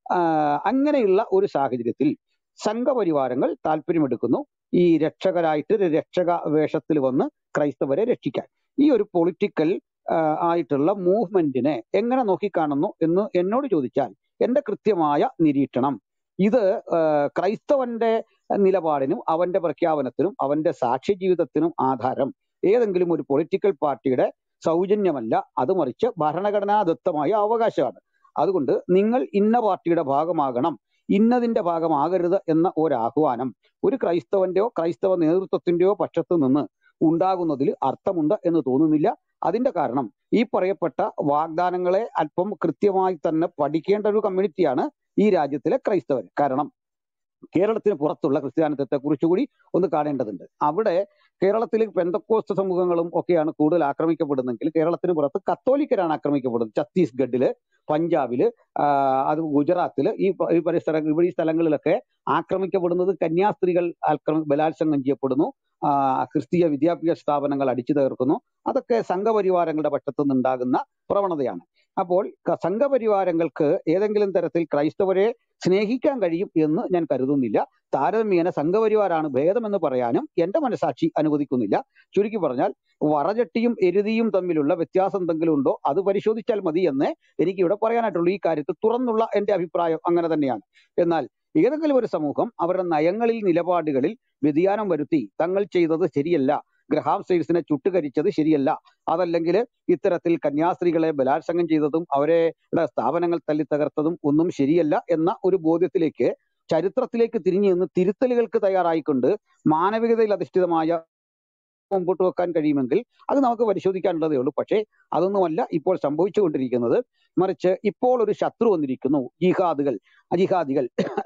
ആ, അങ്ങനെയുള്ള ഒരു സാഹചര്യത്തിൽ സംഘപരിവാരങ്ങൾ താല്പര്യമെടുക്കുന്നു ഈ രക്ഷകരായിട്ട് ഒരു രക്ഷക വേഷത്തിൽ വന്ന് ക്രൈസ്തവരെ രക്ഷിക്കാൻ ഈ ഒരു പൊളിറ്റിക്കൽ ആയിട്ടുള്ള മൂവ്മെന്റിനെ എങ്ങനെ നോക്കിക്കാണുന്നു എന്ന് എന്നോട് ചോദിച്ചാൽ എന്റെ കൃത്യമായ നിരീക്ഷണം ഇത് ആ, ക്രൈസ്തവന്റെ നിലപാടിനും അവന്റെ പ്രഖ്യാപനത്തിനും അവന്റെ സാക്ഷ്യ ജീവിതത്തിനും ആധാരം ഏതെങ്കിലും ഒരു പൊളിറ്റിക്കൽ പാർട്ടിയുടെ സൗജന്യമല്ല അത് മറിച്ച് ഭരണഘടനാദത്തമായ അവകാശമാണ് അതുകൊണ്ട് നിങ്ങൾ ഇന്ന പാർട്ടിയുടെ ഭാഗമാകണം ഇന്നതിന്റെ ഭാഗമാകരുത് എന്ന ഒരു ആഹ്വാനം ഒരു ക്രൈസ്തവന്റെയോ ക്രൈസ്തവ നേതൃത്വത്തിന്റെയോ പക്ഷത്ത് നിന്ന് ഉണ്ടാകുന്നതിൽ അർത്ഥമുണ്ട് എന്ന് തോന്നുന്നില്ല അതിന്റെ കാരണം ഈ പറയപ്പെട്ട വാഗ്ദാനങ്ങളെ അല്പം കൃത്യമായി തന്നെ പഠിക്കേണ്ട ഒരു കമ്മ്യൂണിറ്റിയാണ് ഈ രാജ്യത്തിലെ ക്രൈസ്തവർ കാരണം കേരളത്തിന് പുറത്തുള്ള ക്രിസ്ത്യാനിത്വത്തെ കുറിച്ചുകൂടി ഒന്ന് കാണേണ്ടതുണ്ട് അവിടെ കേരളത്തിൽ പെന്തക്കോസ്ത് സമൂഹങ്ങളും ഒക്കെയാണ് കൂടുതൽ ആക്രമിക്കപ്പെടുന്നെങ്കിൽ കേരളത്തിന് പുറത്ത് കത്തോലിക്കരാണ് ആക്രമിക്കപ്പെടുന്നത് ഛത്തീസ്ഗഡില് പഞ്ചാബില് ആ, അത് ഗുജറാത്തില് ഈ പ- ഈ പരിസര ഇവിടെ ഈ സ്ഥലങ്ങളിലൊക്കെ ആക്രമിക്കപ്പെടുന്നത് കന്യാസ്ത്രീകൾ ആക്രമി ബലാത്സംഗം ചെയ്യപ്പെടുന്നു ആ, ക്രിസ്തീയ വിദ്യാഭ്യാസ സ്ഥാപനങ്ങൾ അടിച്ചു തകർക്കുന്നു അതൊക്കെ സംഘപരിവാരങ്ങളുടെ പക്ഷത്തു നിന്നുണ്ടാകുന്ന പ്രവണതയാണ് അപ്പോൾ ക- സംഘപരിവാരങ്ങൾക്ക് ഏതെങ്കിലും തരത്തിൽ ക്രൈസ്തവരെ സ്നേഹിക്കാൻ കഴിയും എന്ന് ഞാൻ കരുതുന്നില്ല താരതമ്യേന സംഘപരിവാരാണ് ഭേദമെന്ന് പറയാനും എന്റെ മനസാക്ഷി അനുവദിക്കുന്നില്ല ചുരുക്കി പറഞ്ഞാൽ വറചട്ടിയും എരുതിയും തമ്മിലുള്ള വ്യത്യാസം എന്തെങ്കിലും ഉണ്ടോ അത് പരിശോധിച്ചാൽ മതി എന്ന് എനിക്ക് ഇവിടെ പറയാനായിട്ടുള്ളൂ ഈ കാര്യത്തിൽ തുറന്നുള്ള എന്റെ അഭിപ്രായം അങ്ങനെ തന്നെയാണ് എന്നാൽ ഏതെങ്കിലും ഒരു സമൂഹം അവരുടെ നയങ്ങളിൽ നിലപാടുകളിൽ വ്യതിയാനം വരുത്തി തങ്ങൾ ചെയ്തത് ശരിയല്ല ഗ്രഹാം സ്റ്റേറ്റ്സിനെ ചുട്ടുകരിച്ചത് ശരിയല്ല അതല്ലെങ്കിൽ ഇത്തരത്തിൽ കന്യാസ്ത്രീകളെ ബലാത്സംഗം ചെയ്തതും അവരെ ടെ സ്ഥാപനങ്ങൾ തല്ലി തകർത്തതും ഒന്നും ശരിയല്ല എന്ന ഒരു ബോധ്യത്തിലേക്ക് ചരിത്രത്തിലേക്ക് തിരിഞ്ഞു നിന്ന് തിരുത്തലുകൾക്ക് തയ്യാറായിക്കൊണ്ട് മാനവികതയിൽ അധിഷ്ഠിതമായ മുമ്പോട്ട് വെക്കാൻ കഴിയുമെങ്കിൽ അത് നമുക്ക് പരിശോധിക്കാനുള്ളതേ ഉള്ളൂ പക്ഷേ അതൊന്നുമല്ല ഇപ്പോൾ സംഭവിച്ചുകൊണ്ടിരിക്കുന്നത് മറിച്ച് ഇപ്പോൾ ഒരു ശത്രു വന്നിരിക്കുന്നു ജിഹാദുകൾ ജിഹാദികൾ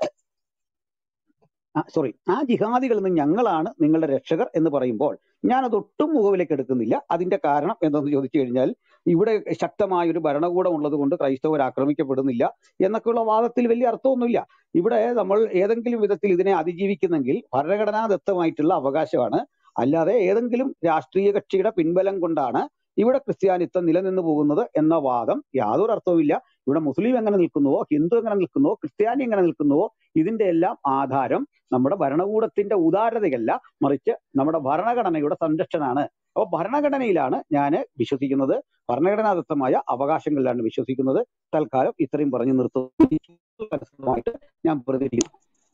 സോറി ആ ജിഹാദികൾ എന്ന് ഞങ്ങളാണ് നിങ്ങളുടെ രക്ഷകർ എന്ന് പറയുമ്പോൾ ഞാനത് ഒട്ടും മുഖവിലേക്ക് എടുക്കുന്നില്ല അതിന്റെ കാരണം എന്തെന്ന് ചോദിച്ചു കഴിഞ്ഞാൽ ഇവിടെ ശക്തമായ ഒരു ഭരണകൂടം ഉള്ളത് കൊണ്ട് ക്രൈസ്തവർ ആക്രമിക്കപ്പെടുന്നില്ല എന്നൊക്കെയുള്ള വാദത്തിൽ വലിയ അർത്ഥമൊന്നുമില്ല ഇവിടെ നമ്മൾ ഏതെങ്കിലും വിധത്തിൽ ഇതിനെ അതിജീവിക്കുന്നെങ്കിൽ ഭരണഘടനാദത്തമായിട്ടുള്ള അവകാശമാണ് അല്ലാതെ ഏതെങ്കിലും രാഷ്ട്രീയ കക്ഷിയുടെ പിൻബലം കൊണ്ടാണ് ഇവിടെ ക്രിസ്ത്യാനിത്വം നിലനിന്ന് പോകുന്നത് എന്ന വാദം യാതൊരു അർത്ഥവുമില്ല ഇവിടെ മുസ്ലിം എങ്ങനെ നിൽക്കുന്നുവോ ഹിന്ദു എങ്ങനെ നിൽക്കുന്നുവോ ക്രിസ്ത്യാനി എങ്ങനെ നിൽക്കുന്നുവോ ഇതിന്റെ എല്ലാം ആധാരം നമ്മുടെ ഭരണകൂടത്തിന്റെ ഉദാരതയല്ല മറിച്ച് നമ്മുടെ ഭരണഘടനയുടെ സംരക്ഷണമാണ് അപ്പോൾ ഭരണഘടനയിലാണ് ഞാൻ വിശ്വസിക്കുന്നത് ഭരണഘടനാദത്തമായ അവകാശങ്ങളിലാണ് വിശ്വസിക്കുന്നത് തൽക്കാലം ഇത്രയും പറഞ്ഞു നിർത്തുന്നതായിട്ട് ഞാൻ പ്രതികരിക്കുന്നു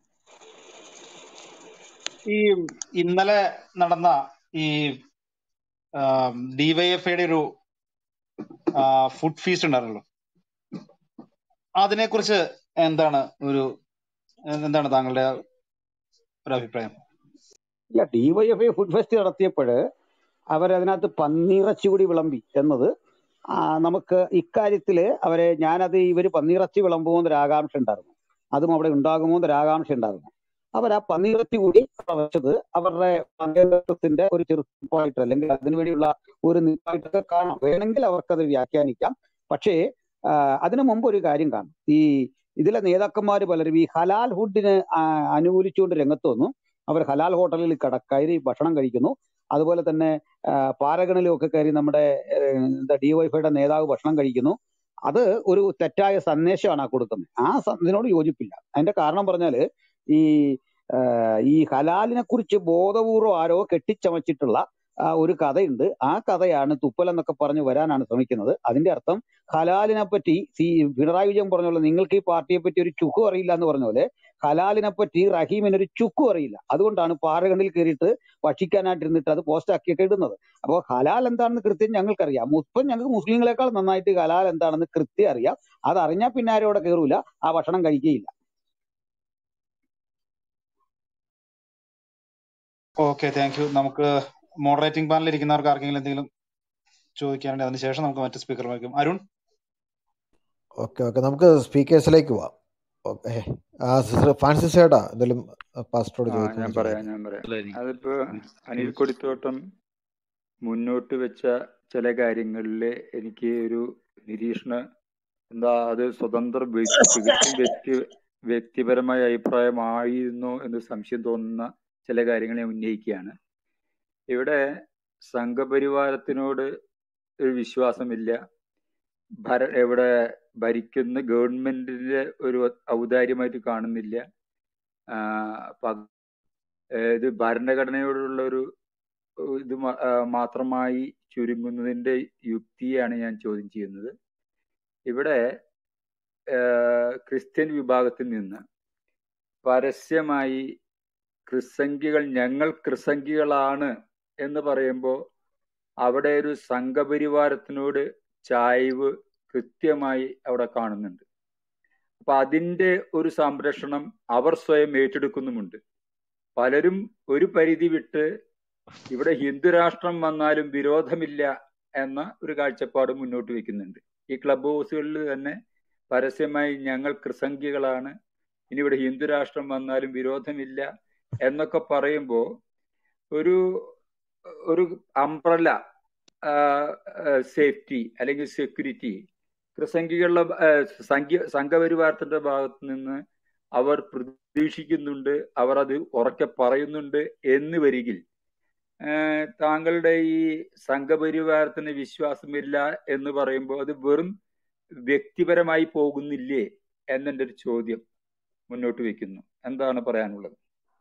ഈ ഇന്നലെ നടന്ന ഈ ഡിവൈഎഫ്ഐയുടെ ഒരു ഫുഡ് ഫീസ്റ്റ് ഉണ്ടായിരുന്നല്ലോ അതിനെക്കുറിച്ച് എന്താണ് ഒരു എന്താണ് താങ്കളുടെ ഒരു അഭിപ്രായം ഇല്ല ഡിവൈഎഫ്ഐ ഫുഡ് ഫെസ്റ്റ് നടത്തിയപ്പോൾ അവരതിനകത്ത് പന്നിയിറച്ചി കൂടി വിളമ്പി എന്നത് ആ, നമുക്ക് ഇക്കാര്യത്തില് അവരെ ഞാനത് ഇവര് പന്നിയിറച്ചി വിളമ്പുമോ എന്നൊരു ആകാംക്ഷ ഉണ്ടായിരുന്നു അതും അവിടെ ഉണ്ടാകുമോ എന്നൊരു ആകാംക്ഷ ഉണ്ടായിരുന്നു അവർ ആ പന്നിയിറച്ചി കൂടി വെച്ചത് അവരുടെ പങ്കേറ്റത്തിന്റെ ഒരു ചെറുപ്പായിട്ട് അല്ലെങ്കിൽ അതിനുവേണ്ടിയുള്ള ഒരു നിപ്പായിട്ടൊക്കെ കാണാം വേണമെങ്കിൽ അവർക്കത് വ്യാഖ്യാനിക്കാം പക്ഷേ ആ, അതിനു മുമ്പ് ഒരു കാര്യം കാണും ഈ ഇതിലെ നേതാക്കന്മാർ പലരും ഈ ഹലാൽ ഫുഡിന് അനുകൂലിച്ചുകൊണ്ട് രംഗത്ത് വന്നു അവർ ഹലാൽ ഹോട്ടലിൽ കട കയറി ഭക്ഷണം കഴിക്കുന്നു അതുപോലെ തന്നെ ആ, പാരഗണിലും ഒക്കെ കയറി നമ്മുടെ ഏഹ്, എന്താ ഡിവൈഫൈയുടെ നേതാവ് ഭക്ഷണം കഴിക്കുന്നു അത് ഒരു തെറ്റായ സന്ദേശമാണ് ആ കൊടുക്കുന്നത് ആ സ- ഇതിനോട് യോജിപ്പില്ല അതിന്റെ കാരണം പറഞ്ഞാല് ഈ ആ, ഈ ഹലാലിനെ കുറിച്ച് ബോധപൂർവ്വം ആരോ കെട്ടിച്ചമച്ചിട്ടുള്ള ആ, ഒരു കഥയുണ്ട് ആ കഥയാണ് തുപ്പൽ എന്നൊക്കെ പറഞ്ഞ് വരാനാണ് ശ്രമിക്കുന്നത് അതിന്റെ അർത്ഥം ഹലാലിനെ പറ്റി സി പിണറായി വിജയൻ പറഞ്ഞ പോലെ നിങ്ങൾക്ക് ഈ പാർട്ടിയെ പറ്റി ഒരു ചുക്കും അറിയില്ല എന്ന് പറഞ്ഞ പോലെ ഹലാലിനെ പറ്റി റഹീമിന് ഒരു ചുക്കും അറിയില്ല അതുകൊണ്ടാണ് പാറകണ്ണിൽ കയറിയിട്ട് ഭക്ഷിക്കാനായിട്ടിരുന്നിട്ട് അത് പോസ്റ്റ് ആക്കിയൊക്കെ ഇടുന്നത് അപ്പോൾ ഹലാൽ എന്താണെന്ന് കൃത്യം ഞങ്ങൾക്കറിയാം ഇപ്പം ഞങ്ങൾക്ക് മുസ്ലിങ്ങളെക്കാൾ നന്നായിട്ട് ഹലാൽ എന്താണെന്ന് കൃത്യം അറിയാം അത് അറിഞ്ഞാൽ പിന്നെ ആരും അവിടെ കയറൂല ആ ഭക്ഷണം കഴിക്കുകയില്ല ഓക്കെ താങ്ക് യു നമുക്ക് മോഡറേറ്റിംഗ് പാനലിൽ ഇരിക്കുന്നവർക്ക് ആർക്കെങ്കിലും എന്തെങ്കിലും ചോദിക്കാനുണ്ട് അതിനുശേഷം നമുക്ക് മറ്റു സ്പീക്കറിലേക്ക് അരുൺ ഓക്കെ ഓക്കെ നമുക്ക് സ്പീക്കേഴ്സിലേക്ക് പോവാം ഓക്കെ ആ സിസ്റ്റർ ഫ്രാൻസിസ് ചേട്ടാ എന്തെങ്കിലും പാസ്റ്ററോട് ആ ഞാൻ ചോദിക്കുന്നത് പറയാം ചോദിക്കാം ഞാൻ പറയാം അല്ലായിരിക്കും അതിപ്പോ അനിൽ കൊടിത്തോട്ടം മുന്നോട്ട് വെച്ച ചില കാര്യങ്ങളിൽ എനിക്ക് ഒരു നിരീക്ഷണ എന്താ അത് സ്വതന്ത്ര വ്യക്തി തികച്ചും വ്യക്തി വ്യക്തിപരമായ അഭിപ്രായമായിരുന്നു എന്ന് സംശയം തോന്നുന്ന ചില കാര്യങ്ങൾ ഞാൻ ഉന്നയിക്കുകയാണ് ഇവിടെ സംഘപരിവാരത്തിനോട് ഒരു വിശ്വാസമില്ല ഭര ഇവിടെ ഭരിക്കുന്ന ഗവൺമെന്റിന്റെ ഒരു ഔദാര്യമായിട്ട് കാണുന്നില്ല ആ, പ- ഏഹ് ഇത് ഭരണഘടനയോടുള്ള ഒരു ഇത് മ- ആ, മാത്രമായി ചുരുങ്ങുന്നതിന്റെ യുക്തിയാണ് ഞാൻ ചോദ്യം ചെയ്യുന്നത് ഇവിടെ ഏഹ് ക്രിസ്ത്യൻ വിഭാഗത്തിൽ നിന്ന് പരസ്യമായി ക്രിസംഖികൾ ഞങ്ങൾ ക്രിസംഖികളാണ് എന്ന് പറയുമ്പോൾ അവിടെ ഒരു സംഘപരിവാരത്തിനോട് ചായ്വ് കൃത്യമായി അവിടെ കാണുന്നുണ്ട് അപ്പൊ അതിന്റെ ഒരു സംരക്ഷണം അവർ സ്വയം ഏറ്റെടുക്കുന്നുമുണ്ട് പലരും ഒരു പരിധി വിട്ട് ഇവിടെ ഹിന്ദു രാഷ്ട്രം വന്നാലും വിരോധമില്ല എന്ന ഒരു കാഴ്ചപ്പാട് മുന്നോട്ട് വെക്കുന്നുണ്ട് ഈ ക്ലബ് ഹൗസുകളിൽ തന്നെ പരസ്യമായി ഞങ്ങൾ ക്രിസംഖികളാണ് ഇനി ഇവിടെ ഹിന്ദു രാഷ്ട്രം വന്നാലും വിരോധമില്ല എന്നൊക്കെ പറയുമ്പോൾ ഒരു ഒരു അംബ്രല സേഫ്റ്റി അല്ലെങ്കിൽ സെക്യൂരിറ്റി ക്രിസംഖികളുടെ ആ, സംഘ സംഘപരിവാരത്തിന്റെ ഭാഗത്ത് നിന്ന് അവർ പ്രതീക്ഷിക്കുന്നുണ്ട് അവർ അത് ഉറക്കെ പറയുന്നുണ്ട് എന്ന് വരികിൽ ഏഹ് താങ്കളുടെ ഈ സംഘപരിവാരത്തിന് വിശ്വാസമില്ല എന്ന് പറയുമ്പോൾ അത് വെറും വ്യക്തിപരമായി പോകുന്നില്ലേ എന്നെന്റെ ഒരു ചോദ്യം മുന്നോട്ട് വെക്കുന്നു എന്താണ് പറയാനുള്ളത്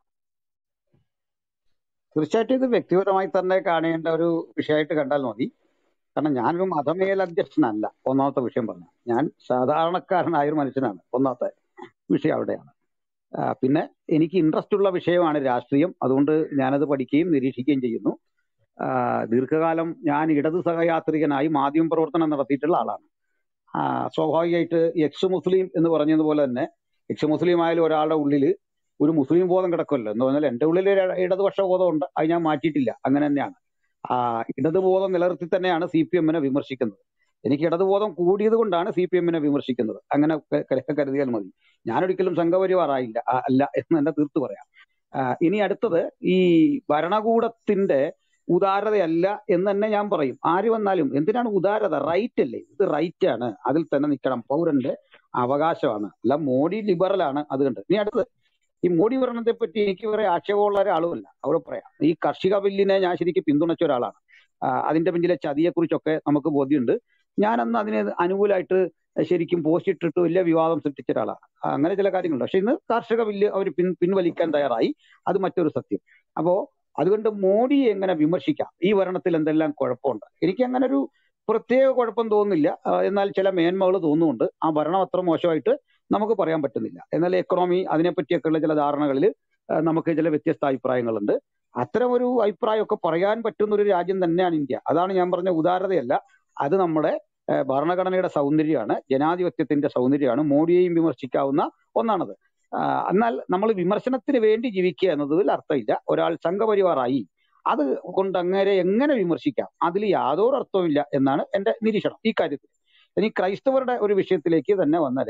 തീർച്ചയായിട്ടും ഇത് വ്യക്തിപരമായി തന്നെ കാണേണ്ട ഒരു വിഷയമായിട്ട് കണ്ടാൽ മതി കാരണം ഞാനൊരു മതമേലധ്യക്ഷനല്ല ഒന്നാമത്തെ വിഷയം പറഞ്ഞു ഞാൻ സാധാരണക്കാരനായ ഒരു മനുഷ്യനാണ് ഒന്നാമത്തെ വിഷയം അവിടെയാണ് ആ, പിന്നെ എനിക്ക് ഇൻട്രസ്റ്റ് ഉള്ള വിഷയമാണ് രാഷ്ട്രീയം അതുകൊണ്ട് ഞാനത് പഠിക്കുകയും നിരീക്ഷിക്കുകയും ചെയ്യുന്നു ആ, ദീർഘകാലം ഞാൻ ഇടത് സഹയാത്രികനായി മാധ്യമ പ്രവർത്തനം നടത്തിയിട്ടുള്ള ആളാണ് ആ, സ്വാഭാവികമായിട്ട് എക്സ് മുസ്ലിം എന്ന് പറഞ്ഞതുപോലെ തന്നെ എക്സ് മുസ്ലിം ആയാലും ഒരാളുടെ ഉള്ളിൽ ഒരു മുസ്ലിം ബോധം കിടക്കുമല്ലോ എന്ന് പറഞ്ഞാൽ എന്റെ ഉള്ളിൽ ഒരു ഇടതുപക്ഷ ബോധമുണ്ട് അത് ഞാൻ മാറ്റിയിട്ടില്ല അങ്ങനെ തന്നെയാണ് ആ ഇടതുബോധം നിലനിർത്തി തന്നെയാണ് സി പി എമ്മിനെ വിമർശിക്കുന്നത് എനിക്ക് ഇടതുബോധം കൂടിയത് കൊണ്ടാണ് സി പി എമ്മിനെ വിമർശിക്കുന്നത് അങ്ങനെ ക- ക- കരുതിയാൽ മതി ഞാനൊരിക്കലും സംഘപരിവാറായില്ല ആ, അല്ല എന്ന് തന്നെ തീർത്തു പറയാം ആ, ഇനി അടുത്തത് ഈ ഭരണകൂടത്തിന്റെ ഉദാരതയല്ല എന്ന് തന്നെ ഞാൻ പറയും ആര് വന്നാലും എന്തിനാണ് ഉദാരത റൈറ്റ് അല്ലേ ഇത് റൈറ്റ് ആണ് അതിൽ തന്നെ നിൽക്കണം പൗരന്റെ അവകാശമാണ് അല്ല മോഡി ലിബറൽ ആണ് അത് കണ്ട് ഇനി അടുത്തത് ഈ മോഡി ഭരണത്തെ പറ്റി എനിക്ക് വേറെ ആക്ഷേപമുള്ള ഒരാളുമല്ല അവിടെ പറയാം ഈ കാർഷിക ബില്ലിനെ ഞാൻ ശരിക്കും പിന്തുണച്ച ഒരാളാണ് ആ, അതിന്റെ പിന്നിലെ ചതിയെക്കുറിച്ചൊക്കെ നമുക്ക് ബോധ്യമുണ്ട് ഞാൻ അന്ന് അതിന് അനുകൂലമായിട്ട് ശരിക്കും പോസ്റ്റ് ഇട്ടിട്ട് വലിയ വിവാദം സൃഷ്ടിച്ച ഒരാളാണ് ആ, അങ്ങനെ ചില കാര്യങ്ങളുണ്ട് പക്ഷെ ഇന്ന് കാർഷിക ബില്ല് അവർ പിൻ പിൻവലിക്കാൻ തയ്യാറായി അത് മറ്റൊരു സത്യം അപ്പോ അതുകൊണ്ട് മോഡിയെ എങ്ങനെ വിമർശിക്കാം ഈ ഭരണത്തിൽ എന്തെല്ലാം കുഴപ്പമുണ്ട് എനിക്ക് അങ്ങനെ ഒരു പ്രത്യേക കുഴപ്പം തോന്നുന്നില്ല ആ, എന്നാൽ ചില മേന്മകൾ തോന്നുന്നുണ്ട് ആ ഭരണം അത്ര മോശമായിട്ട് നമുക്ക് പറയാൻ പറ്റുന്നില്ല എന്നാൽ എക്കണോമി അതിനെപ്പറ്റിയൊക്കെയുള്ള ചില ധാരണകളിൽ നമുക്ക് ചില വ്യത്യസ്ത അഭിപ്രായങ്ങളുണ്ട് അത്തരം ഒരു അഭിപ്രായമൊക്കെ പറയാൻ പറ്റുന്ന ഒരു രാജ്യം തന്നെയാണ് ഇന്ത്യ അതാണ് ഞാൻ പറഞ്ഞ ഉദാരതയല്ല അത് നമ്മുടെ ഏഹ്, ഭരണഘടനയുടെ സൗന്ദര്യമാണ് ജനാധിപത്യത്തിന്റെ സൗന്ദര്യമാണ് മോഡിയെയും വിമർശിക്കാവുന്ന ഒന്നാണത് ആ, എന്നാൽ നമ്മൾ വിമർശനത്തിന് വേണ്ടി ജീവിക്കുക എന്നതിൽ അർത്ഥമില്ല ഒരാൾ സംഘപരിവാറായി അത് കൊണ്ട് അങ്ങേരെ എങ്ങനെ വിമർശിക്കാം അതിൽ യാതൊരു അർത്ഥവുമില്ല എന്നാണ് എന്റെ നിരീക്ഷണം ഈ കാര്യത്തിൽ ഇനി ക്രൈസ്തവരുടെ ഒരു വിഷയത്തിലേക്ക് തന്നെ വന്നാൽ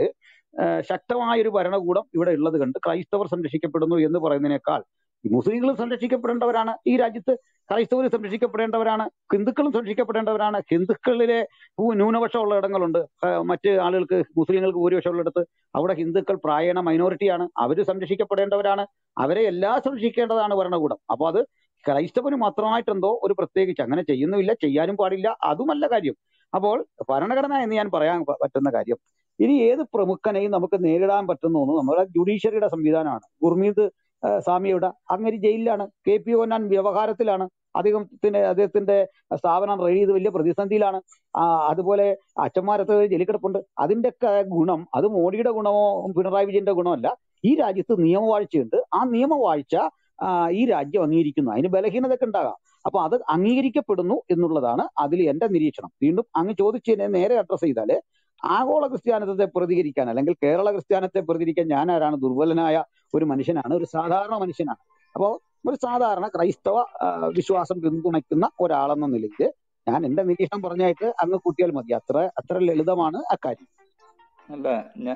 ശക്തമായ ഒരു ഭരണകൂടം ഇവിടെ ഉള്ളത് കണ്ട് ക്രൈസ്തവർ സംരക്ഷിക്കപ്പെടുന്നു എന്ന് പറയുന്നതിനേക്കാൾ ഈ മുസ്ലിങ്ങൾ സംരക്ഷിക്കപ്പെടേണ്ടവരാണ് ഈ രാജ്യത്ത് ക്രൈസ്തവർ സംരക്ഷിക്കപ്പെടേണ്ടവരാണ് ഹിന്ദുക്കളും സംരക്ഷിക്കപ്പെടേണ്ടവരാണ് ഹിന്ദുക്കളിലെ ഭൂ- ന്യൂനപക്ഷമുള്ള ഇടങ്ങളുണ്ട് ആ, മറ്റ് ആളുകൾക്ക് മുസ്ലിങ്ങൾക്ക് ഭൂരിപക്ഷമുള്ളിടത്ത് അവിടെ ഹിന്ദുക്കൾ പ്രായണ മൈനോറിറ്റിയാണ് അവർ സംരക്ഷിക്കപ്പെടേണ്ടവരാണ് അവരെ എല്ലാം സംരക്ഷിക്കേണ്ടതാണ് ഭരണകൂടം അപ്പൊ അത് ക്രൈസ്തവന് മാത്രമായിട്ട് എന്തോ ഒരു പ്രത്യേകിച്ച് അങ്ങനെ ചെയ്യുന്നുമില്ല ചെയ്യാനും പാടില്ല അതുമല്ല കാര്യം അപ്പോൾ ഭരണഘടന എന്ന് ഞാൻ പറയാൻ പ- പറ്റുന്ന കാര്യം ഇനി ഏത് പ്രമുഖനെയും നമുക്ക് നേരിടാൻ പറ്റുന്ന ഒന്ന് നമ്മുടെ ജുഡീഷ്യറിയുടെ സംവിധാനമാണ് ഗുർമീത് ആ, സ്വാമിയുടെ അങ്ങനെ ജയിലിലാണ് കെ പി ഒന്നാൻ വ്യവഹാരത്തിലാണ് അദ്ദേഹത്തിന്റെ അദ്ദേഹത്തിന്റെ സ്ഥാപനം റെയ്ഡ് ചെയ്ത് വലിയ പ്രതിസന്ധിയിലാണ് ആ, അതുപോലെ അച്ഛന്മാരത്ത് ജയിലിൽ കിടപ്പുണ്ട് അതിന്റെയൊക്കെ ഗുണം അത് മോഡിയുടെ ഗുണമോ പിണറായി വിജയന്റെ ഗുണമല്ല ഈ രാജ്യത്ത് നിയമവാഴ്ചയുണ്ട് ആ നിയമവാഴ്ച ആ, ഈ രാജ്യം അംഗീകരിക്കുന്നു അതിന് ബലഹീനതയൊക്കെ ഉണ്ടാകാം അപ്പൊ അത് അംഗീകരിക്കപ്പെടുന്നു എന്നുള്ളതാണ് അതിൽ എന്റെ നിരീക്ഷണം വീണ്ടും അങ്ങ് ചോദിച്ചതിനെ നേരെ അഡ്രസ് ചെയ്താല് ആഗോള ക്രിസ്ത്യാനിത്വത്തെ പ്രതികരിക്കാൻ അല്ലെങ്കിൽ കേരള ക്രിസ്ത്യാനത്തെ പ്രതികരിക്കാൻ ഞാൻ ആരാണ് ദുർബലനായ ഒരു മനുഷ്യനാണ് ഒരു സാധാരണ മനുഷ്യനാണ് അപ്പോ ഒരു സാധാരണ ക്രൈസ്തവ ആ, വിശ്വാസം പിന്തുണയ്ക്കുന്ന ഒരാളെന്ന നിലയ്ക്ക് ഞാൻ എന്റെ നിരീക്ഷണം പറഞ്ഞായിട്ട് അങ്ങ് കൂട്ടിയാൽ മതി അത്ര അത്ര ലളിതമാണ് അക്കാര്യം അല്ല ഞാൻ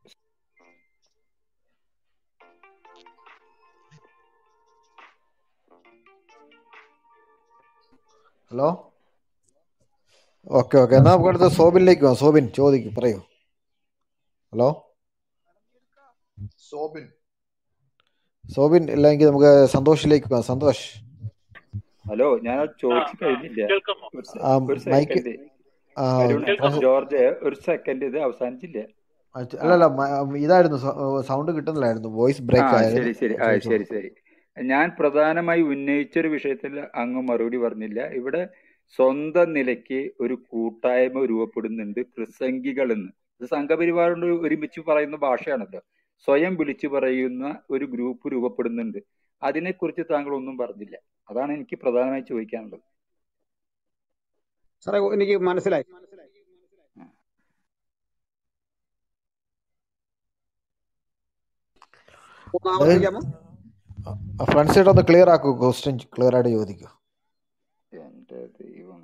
ഹലോ ഓക്കെ ഓക്കെ എന്നാ നമുക്ക് അടുത്ത സോബിനിലേക്ക് പോവാം സോബിൻ ചോദിക്കും പറയൂ ഹലോ സോബിൻ സോബിൻ ഇല്ലെങ്കിൽ നമുക്ക് സന്തോഷിലേക്ക് പോവാം സന്തോഷ് ഹലോ ഞാൻ അത് ചോദിച്ചു കഴിഞ്ഞില്ല കേൾക്കാമോ ഒരു സെ- ആ ഒരു മൈക്ക് സെക്കൻഡ് ആ, അരുൺ ഫ്രാൻസിസ് ജോർജ് ഒരു സെക്കൻഡ് ഇത് അവസാനിച്ചില്ല അച്ഛ- ആ അല്ലല്ല മ- ഇതായിരുന്നു സൗണ്ട് കിട്ടുന്നില്ലായിരുന്നു വോയിസ് ആ ബ്രേക്ക് ആയിരുന്നു ശരി ശരി ആ ചോദിച്ചോളൂ ശരി ശരി ഞാൻ പ്രധാനമായി ഉന്നയിച്ചൊരു വിഷയത്തിൽ അങ്ങ് മറുപടി പറഞ്ഞില്ല ഇവിടെ സ്വന്തം നിലയ്ക്ക് ഒരു കൂട്ടായ്മ രൂപപ്പെടുന്നുണ്ട് പ്രസംഗികൾ എന്ന് ഇത് സംഘപരിവാറുകൊണ്ട് ഒരുമിച്ച് പറയുന്ന ഭാഷയാണല്ലോ സ്വയം വിളിച്ചു പറയുന്ന ഒരു ഗ്രൂപ്പ് രൂപപ്പെടുന്നുണ്ട് അതിനെക്കുറിച്ച് താങ്കൾ ഒന്നും പറഞ്ഞില്ല അതാണ് എനിക്ക് പ്രധാനമായി ചോദിക്കാനുള്ളത് സാറേ എനിക്ക് മനസ്സിലായി ആ. ഒന്ന് അതായത് ആവർത്തിക്കാമോ ഫ്രണ്ട്സ് ഒന്ന് ക്ലിയർ ആക്കൂ ക്വസ്റ്റ്യൻ ക്ലിയർ ആയിട്ട് ചോദിക്കൂ എന്റെ ദൈവമേ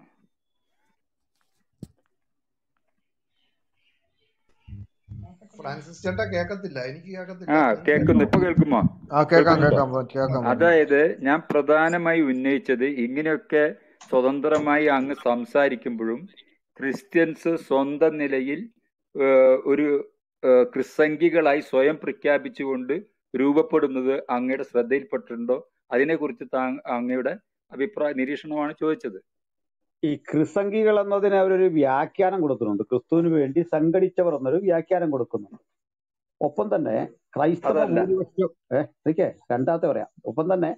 ഫ്രാൻസിസ് ചേട്ടാ കേക്കത്തില്ല എനിക്ക് ആ കേക്കത്തില്ല നിങ്ങൾക്ക് കേൾക്കുന്നു കേൾക്കാമോ ഇപ്പൊ കേൾക്കുമോ ആ കേൾക്കാം കേൾക്കുന്നുണ്ടോ കേൾക്കാം പ- കേൾക്കാം പറഞ്ഞു അതായത് ഞാൻ പ്രധാനമായി ഉന്നയിച്ചത് ഇങ്ങനെയൊക്കെ സ്വതന്ത്രമായി അങ്ങ് സംസാരിക്കുമ്പോഴും ക്രിസ്ത്യൻസ് സ്വന്തം നിലയിൽ ഏഹ്, ഒരു ഏഹ്, ക്രിസംഖികളായി സ്വയം പ്രഖ്യാപിച്ചുകൊണ്ട് രൂപപ്പെടുന്നത് അങ്ങയുടെ ശ്രദ്ധയിൽപ്പെട്ടിട്ടുണ്ടോ അതിനെക്കുറിച്ച് താ അങ്ങയുടെ അഭിപ്രായ നിരീക്ഷണമാണ് ചോദിച്ചത് ഈ ക്രിസംഗികൾ എന്നതിന് അവരൊരു വ്യാഖ്യാനം കൊടുക്കുന്നുണ്ട് ക്രിസ്തുവിന് വേണ്ടി സംഘടിച്ചവർ എന്നൊരു വ്യാഖ്യാനം കൊടുക്കുന്നുണ്ട് ഒപ്പം തന്നെ ക്രൈസ്തവ അതല്ല ഭൂരിപക്ഷം ഏഹ് ഇതൊക്കെ രണ്ടാമത്തെ പറയാം ഒപ്പം തന്നെ